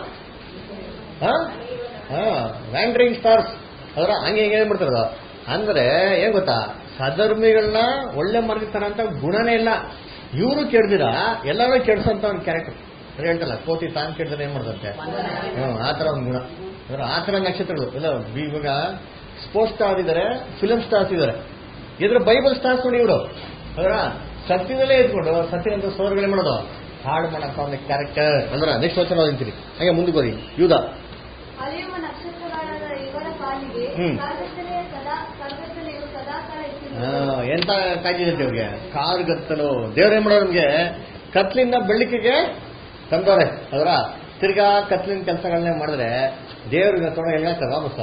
ವ್ಯಾಂಡ್ರಿಂಗ್ ಸ್ಟಾರ್ಸ್ ಅದರ ಹಂಗೆ ಹಿಂಗೆ ಹೇಳ್ಬಿಡ್ತಾರ ಅಂದ್ರೆ ಏನ್ ಗೊತ್ತಾ ಸಧರ್ಮಿಗಳನ್ನ ಒಳ್ಳೆ ಮಾರ್ಗ ತರ ಅಂತ ಗುಣನೇ ಇಲ್ಲ ಇವರು ಕೆಡ್ದಿರ ಎಲ್ಲರೂ ಕೆಡ್ಸಂತ ಒಂದು ಕ್ಯಾರೆಕ್ಟರ್ ಅದು ಹೇಳ್ತಲ್ಲ ಕೋತಿ ತಾನು ಕೆಡ್ದ್ರೆ ಏನ್ ಮಾಡ್ದಂತೆ ಹ್ಮ್ ಆ ತರ ಒಂದು ಗುಣ ಅಂದ್ರೆ ಆ ತರ ನಕ್ಷತ್ರಗಳು ಇಲ್ಲ ಇವಾಗ ಸ್ಪೋರ್ಟ್ಸ್ ಸ್ಟಾರ್ ಇದಾರೆ ಫಿಲಂ ಸ್ಟಾರ್ಸ್ ಇದಾರೆ ಇದ್ರ ಬೈಬಲ್ ಸ್ಟಾರ್ಸ್ ನೋಡಿ ಇವರು ಅದರ ಸತ್ಯದಲ್ಲೇ ಇದ್ಕೊಂಡು ಸತ್ಯ ಅಂತ ಸೋರ್ಗಳೇ ಮಾಡೋದು ಹಾಳು ಮಾಡಕ್ಕ ಒಂದು ಕ್ಯಾರೆಕ್ಟರ್ ಅಂದ್ರ ನೆಕ್ಸ್ಟ್ ವಚನ ಓದಿಂತೀನಿ ಹಾಗೆ ಮುಂದೆ ಬರಿ ಯೂದ ಅಲಿಯುವ ನಕ್ಷತ್ರಗಳಾದ ಇವರ ಪಾಲಿಗೆ ಹ್ಮ್. ಕಾರ್ಗತ್ತಲೆಯ ಸದಾ ಕಾರ್ಗತ್ತಲೆಯು ಸದಾಕಾಲ ಆ, ಇಟ್ಟಿರುವುದು ಎಂತ ಕಾಯ್ದಿದೆ ಇವ್ರಿಗೆ ಕಾರ್ ಗತ್ತಲು ದೇವ್ರೇನ್ ಮಾಡೋರು ನಮ್ಗೆ ಕತ್ಲಿಂದ ಬೆಳಕಿಗೆ ತಂದವ್ರೆ ಅದರ ತಿರ್ಗಾ ಕತ್ಲಿನ ಕೆಲಸಗಳನ್ನೇ ಮಾಡಿದ್ರೆ ದೇವ್ರಿಗೆ ತೊಗೊಂಡು ಹೆಂಗಾಗ್ತದೆ ವಾಪಸ್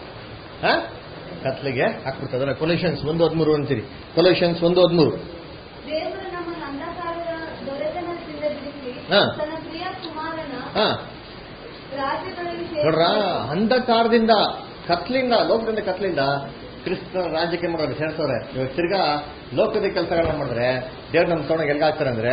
ಹಾ ಕತ್ಲಿಗೆ ಹಾಕ್ಬಿಡ್ತದೆ ಅದರ ಕೊಲ್ಯೂಷನ್ಸ್ ಒಂದು ಹದಿಮೂರು ಅಂತೀರಿ ಕೊಲ್ಯೂಷನ್ಸ್ ಒಂದು ಹದಿಮೂರು ದೇವರು ನಮ್ಮನ್ನು ಅಂಧಕಾರದ ದೊರೆತನದಿಂದ ಬಿಡಿಸಿ ಹಾ. ತನ್ನ ಪ್ರಿಯ ಕುಮಾರನ ಹಾ ರಾಜ್ಯಗಳಲ್ಲಿ ನೋಡ್ರ ಸೇರಿಸಿ ಅಂಧಕಾರದಿಂದ ಕತ್ಲಿಂದ ಲೋಕದಿಂದ ಕತ್ಲಿಂದ ಕ್ರಿಸ್ತ ರಾಜ್ಯಕ್ಕೆ ಮಾಡೋರು ಸೇರ್ಸವ್ರೆ ಇವಾಗ ತಿರ್ಗಾ ಲೋಕದ ಕೆಲಸಗಳನ್ನ ಮಾಡಿದ್ರೆ ದೇವ್ರು ನಮ್ಮ ತೊಗೊಂಡು ಎಲ್ಗಾಗ್ತಾರೆ ಅಂದ್ರೆ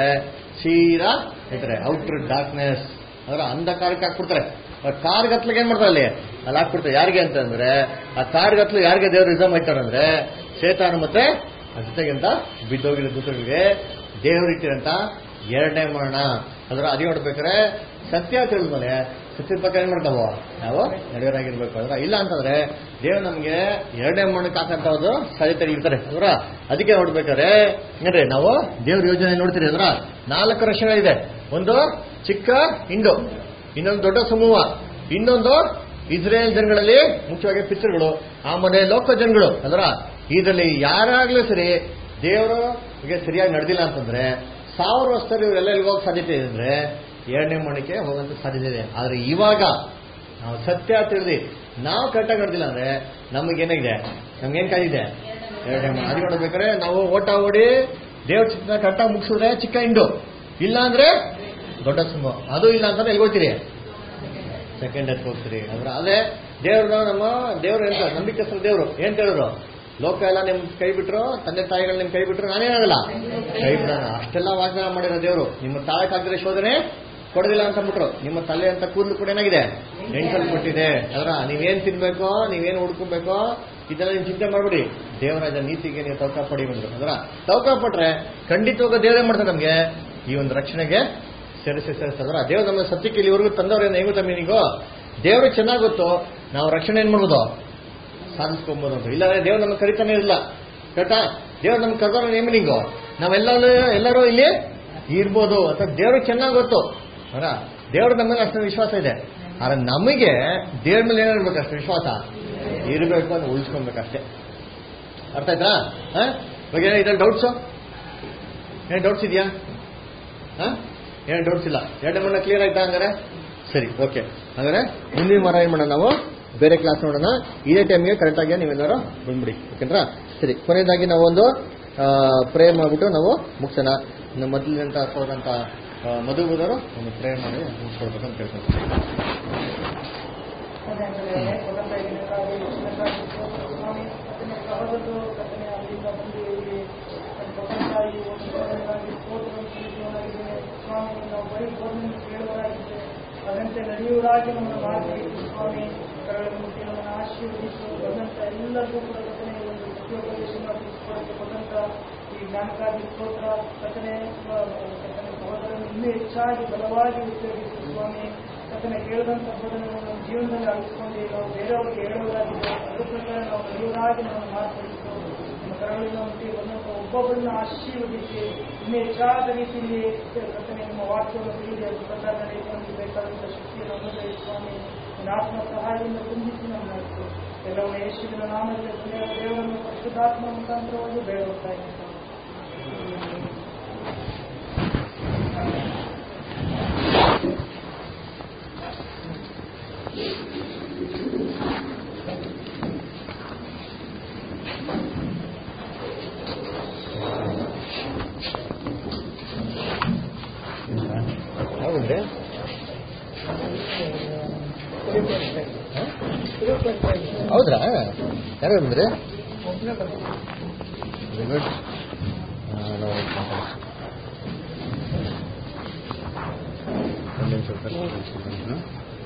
ಸೀರಾ ಹೇಳ್ತಾರೆ ಔಟರ್ ಡಾರ್ಕ್ನೆಸ್ ಅದರ ಅಂಧಕಾರಕ್ಕೆ ಹಾಕ್ಬಿಡ್ತಾರೆ ಕಾರ್ ಗತ್ಲಿಗೆ ಏನ್ ಮಾಡ್ತಾರೆ ಅಲ್ಲಿ ಅಲ್ಲಿ ಹಾಕ್ಬಿಡ್ತಾರೆ ಯಾರಿಗೆ ಅಂತಂದ್ರೆ ಆ ಕಾರ್ ಗತ್ಲು ಯಾರಿಗೆ ದೇವ್ರು ರಿಸರ್ವ್ ಮಾಡ್ತಾರೆ ಅಂದ್ರೆ ಶೇತಾನ ಮತ್ತೆ ಅದ್ರ ಜೊತೆಗಿಂತ ಬಿದ್ದೋಗಿರೋ ದೂತರಿಗೆ ದೇವ್ರು ಇಟ್ಟಿರಂತ ಎರಡನೇ ಮರಣ ಅದರ ಅದಿ ನೋಡ್ಬೇಕಾದ್ರೆ ಸತ್ಯ ತಿಳಿದ್ಮೇಲೆ ಸತ್ಯದ ಬಗ್ಗೆ ಏನ್ ಮಾಡ್ತಾವ ನಾವು ನಡೆಯೋರಾಗಿರ್ಬೇಕು ಅದರ ಇಲ್ಲ ಅಂತಂದ್ರೆ ದೇವ್ರು ನಮ್ಗೆ ಎರಡನೇ ಮಣ್ಣಕ್ಕೆ ಹಾಕಂತವ್ರು ಸಾಧ್ಯತೆ ಇರ್ತಾರೆ ಅದರ ಅದಕ್ಕೆ ನೋಡ್ಬೇಕಾದ್ರೆ ಏನ್ರಿ ನಾವು ದೇವ್ರ ಯೋಜನೆ ನೋಡ್ತೀರಿ ಅದರ ನಾಲ್ಕು ರಶಗಳಿದೆ ಒಂದು ಚಿಕ್ಕ ಹಿಂಡು ಇನ್ನೊಂದು ದೊಡ್ಡ ಸಮೂಹ ಇನ್ನೊಂದು ಇಸ್ರೇಲ್ ಜನಗಳಲ್ಲಿ ಮುಖ್ಯವಾಗಿ ಪಿತೃಗಳು ಆಮೇಲೆ ಲೋಕ ಜನಗಳು ಅದರ ಇದರಲ್ಲಿ ಯಾರಾಗ್ಲೂ ಸರಿ ದೇವರು ಸರಿಯಾಗಿ ನಡೆದಿಲ್ಲ ಅಂತಂದ್ರೆ ಸಾವಿರ ವರ್ಷದಲ್ಲಿ ಇವರೆಲ್ಲ ಎಲ್ಲಿ ಹೋಗೋ ಸಾಧ್ಯತೆ ಇದೆ ಅಂದ್ರೆ ಎರಡನೇ ಮಣಿಕೆ ಹೋಗುವಂತ ಸಾಧ್ಯತೆ ಇದೆ ಆದ್ರೆ ಇವಾಗ ನಾವು ಸತ್ಯ ತಿಳಿದಿ ನಾವು ಕರೆಕ್ಟಾಗಿ ನಡೆದಿಲ್ಲ ಅಂದ್ರೆ ನಮಗೇನಾಗಿದೆ ನಮ್ಗೇನ್ ಕಾಯಿದೆ ಎರಡೇ ಅದು ನೋಡ್ಬೇಕಾದ್ರೆ ನಾವು ಓಟ ಓಡಿ ದೇವ್ರ ಚಿತ್ರ ಕರೆಕ್ಟಾಗಿ ಮುಗಿಸಿದ್ರೆ ಚಿಕ್ಕ ಹಿಂಡು ಇಲ್ಲ ಅಂದ್ರೆ ದೊಡ್ಡ ಸುಮ್ಮ ಅದು ಇಲ್ಲ ಅಂತಂದ್ರೆ ಎಲ್ಲಿ ಹೋಗ್ತೀರಿ ಸೆಕೆಂಡ್ ಎತ್ ಹೋಗ್ತೀರಿ ಅಂದ್ರೆ ಅದೇ ದೇವ್ರನ್ನ ನಮ್ಮ ದೇವ್ರು ಎಂತ ನಂಬಿಕೆಸ್ತರ ದೇವ್ರು ಏನ್ ಹೇಳಿದ್ರು ಲೋಕ ಎಲ್ಲ ನಿಮ್ ಕೈ ಬಿಟ್ರು ತಂದೆ ತಾಯಿಗಳು ನಿಮ್ ಕೈ ಬಿಟ್ರು ನಾನೇನಾಗಲ್ಲ ಕೈ ಬಿಡೋಣ ಅಷ್ಟೆಲ್ಲ ವಾಗ್ದಾನ ಮಾಡಿರೋ ದೇವ್ರು ನಿಮ್ಮ ತಾಳಕ್ಕಾಗದೆ ಶೋಧನೆ ಕೊಡೋದಿಲ್ಲ ಅಂತ ಅಂದ್ಬಿಟ್ರು ನಿಮ್ಮ ತಲೆ ಅಂತ ಕೂದಲು ಕೂಡ ಏನಾಗಿದೆ ಎಂಟಲ್ಲಿ ಕೊಟ್ಟಿದೆ ಅದರ ನೀವೇನ್ ತಿನ್ಬೇಕೋ ನೀವೇನ್ ಹುಡ್ಕೊಬೇಕೋ ಇದೆಲ್ಲ ನೀವು ಚಿಂತೆ ಮಾಡ್ಬಿಡಿ ದೇವರಾಜ ನೀತಿಗೆ ನೀವು ತೌಕ ಪಡಿ ಬಂದ್ರು ಅದರ ತೌಕ ಪಟ್ರೆ ಖಂಡಿತವಾಗ ದೇವರೇ ಮಾಡ್ತಾರೆ ನಮ್ಗೆ ಈ ಒಂದು ರಕ್ಷಣೆಗೆ ಸೇರಿಸಿ ಸೇರಿಸ್ತದ್ರ ದೇವ್ರ ನಮ್ಮ ಸತ್ಯಕ್ಕೆ ಇಲ್ಲಿವರೆಗೂ ತಂದವ್ರೇನು ಹೆಂಗು ತಮ್ಮನಿಗೋ ದೇವ್ರಿಗೆ ಚೆನ್ನಾಗ್ ಗೊತ್ತು ನಾವು ರಕ್ಷಣೆ ಏನ್ ಮಾಡ್ಬೋದು ಸಾಧಿಸ್ಕೊಬೋದು ಅಂತ ಇಲ್ಲಾಂದ್ರೆ ದೇವ್ರು ನಮ್ಗೆ ಕರಿತಾನೆ ಇರಲ್ಲ ಕರೆಕ್ಟಾ ದೇವ್ರು ನಮ್ಗೆ ಕರೆದವ್ರ ನೇಮಿನಿಂಗು ನಾವೆಲ್ಲರೂ ಎಲ್ಲರೂ ಇಲ್ಲಿ ಇರ್ಬೋದು ಅಥವಾ ದೇವ್ರಿಗೆ ಚೆನ್ನಾಗ್ ಗೊತ್ತು ಅವರ ದೇವ್ರ ನಮ್ಮ ಮೇಲೆ ಅಷ್ಟು ವಿಶ್ವಾಸ ಇದೆ ಆದ್ರೆ ನಮಗೆ ದೇವ್ರ ಮೇಲೆ ಏನಿರ್ಬೇಕು ಅಷ್ಟು ವಿಶ್ವಾಸ ಇರಬೇಕು ಅಂತ ಉಳಿಸ್ಕೊಬೇಕಷ್ಟೇ ಅರ್ಥ ಆಯ್ತಾ ಹಾ ಇವಾಗ ಏನೋ ಇದ್ರಲ್ಲಿ ಡೌಟ್ಸು ಏನು ಡೌಟ್ಸ್ ಇದೆಯಾ ಹಾ ಏನು ಡೌಟ್ಸ್ ಇಲ್ಲ ಎರಡು ಮಣ್ಣ ಕ್ಲಿಯರ್ ಆಯ್ತಾ ಹಂಗಾರೆ ಸರಿ ಓಕೆ ಹಂಗಾರೆ ಮುಂದಿನ ವಾರ ಏನು ಮಾಡೋಣ ನಾವು ಬೇರೆ ಕ್ಲಾಸ್ ನೋಡೋಣ ಇದೇ ಟೈಮ್ಗೆ ಕರೆಕ್ಟಾಗಿ ನೀವೆಲ್ಲರೂ ಬಂದ್ಬಿಡಿ ಓಕೆನಾ ಸರಿ ಕೊನೆಯದಾಗಿ ನಾವು ಒಂದು ಪ್ರೇ ಮಾಡಿಬಿಟ್ಟು ನಾವು ಮುಗಿಸೋಣ ನಮ್ಮ ಮೊದಲಿನಂತ ಹೋದಂಥ ಮಧುಬೂದವರು ಒಂದು ಪ್ರೇ ಮಾಡಿ ಮುಗಿಸ್ಕೊಡ್ಬೇಕು ಅಂತ ಕೇಳ್ಕೊಂತೀನಿ ಅದಂತೆ ನಡೆಯುವುದಾಗಿ ನಮ್ಮನ್ನು ಮಾಡಿ ಸ್ವಾಮಿ ಕರಳ ಮೂರ್ತಿ ನಮ್ಮನ್ನು ಆಶೀರ್ವದಿಸು ಬಂದಂತ ಎಲ್ಲರಿಗೂ ಕೂಡ ಕಥನೆ ಒಂದು ಉಪಯೋಗದೇಶನ ತಿಳಿಸಿಕೊಡಕ್ಕೆ ಬಂದಂತ ಈ ಜ್ಞಾನಕ್ಕಾಗಿ ಸ್ತೋತ್ರ ಕಥನೆ ಕಥನೆ ಸಹೋದರನ್ನು ಇನ್ನೂ ಹೆಚ್ಚಾಗಿ ಬಲವಾಗಿ ಉಪಯೋಗಿಸು ಸ್ವಾಮಿ ಕಥನೆ ಕೇಳಿದಂತ ಬೋಧನೆಯನ್ನು ನಮ್ಮ ಜೀವನದಲ್ಲಿ ಅಳಿಸ್ಕೊಂಡು ನಾವು ಬೇರೆಯವರಿಗೆ ಹೇಳುವುದಾಗಿದೆ ಅದ್ರ ಪ್ರಕಾರ ನಾವು ನಡೆಯುವುದಾಗಿ ನಾವು ಮಾರ್ಪಡಿಸು ನಮ್ಮ ಕರಳಿನ ಉಂಟಿ ಬಂದಂತ ಒಬ್ಬೊಬ್ಬರನ್ನ ಆಶೀರ್ವದಿಸಿ ಇನ್ನೂ ಹೆಚ್ಚಾದ ರೀತಿಯಲ್ಲಿ ಕಥನೆ ನಿಮ್ಮ ವಾಕ್ಯವನ್ನು ತಿಳಿದು ಅದ್ರ ಪ್ರಕಾರ ನಡೆಯುವಂತೆ ಬೇಕಾದಂತ ಶಕ್ತಿಯನ್ನು ಅನುಗ್ರಹಿಸಿ ಸ್ವಾಮಿ ನಿನ್ನ ಆತ್ಮ ಸಹಾಯದಿಂದ ತುಂಬಿಸಿ ನಮ್ಮ ನಡೆಸು ಎಲ್ಲವನ್ನ ಯೇಸುವಿನ ನಾಮದಲ್ಲಿ ದೇವ ದೇವರನ್ನು ಪರಿಶುದ್ಧಾತ್ಮ ಮುಖಾಂತರವಾಗಿ ಬೇಡುತ್ತಾ ಇದ್ದೇನೆ ಹೌದೇ ಹೌದ್ರಾ ಯಾರು ಬಂದ್ರಿ ವೆರಿ ಗುಡ್ ಒಂದು ನಿಮಿಷ ಸರ್. ಹ್ಮ್.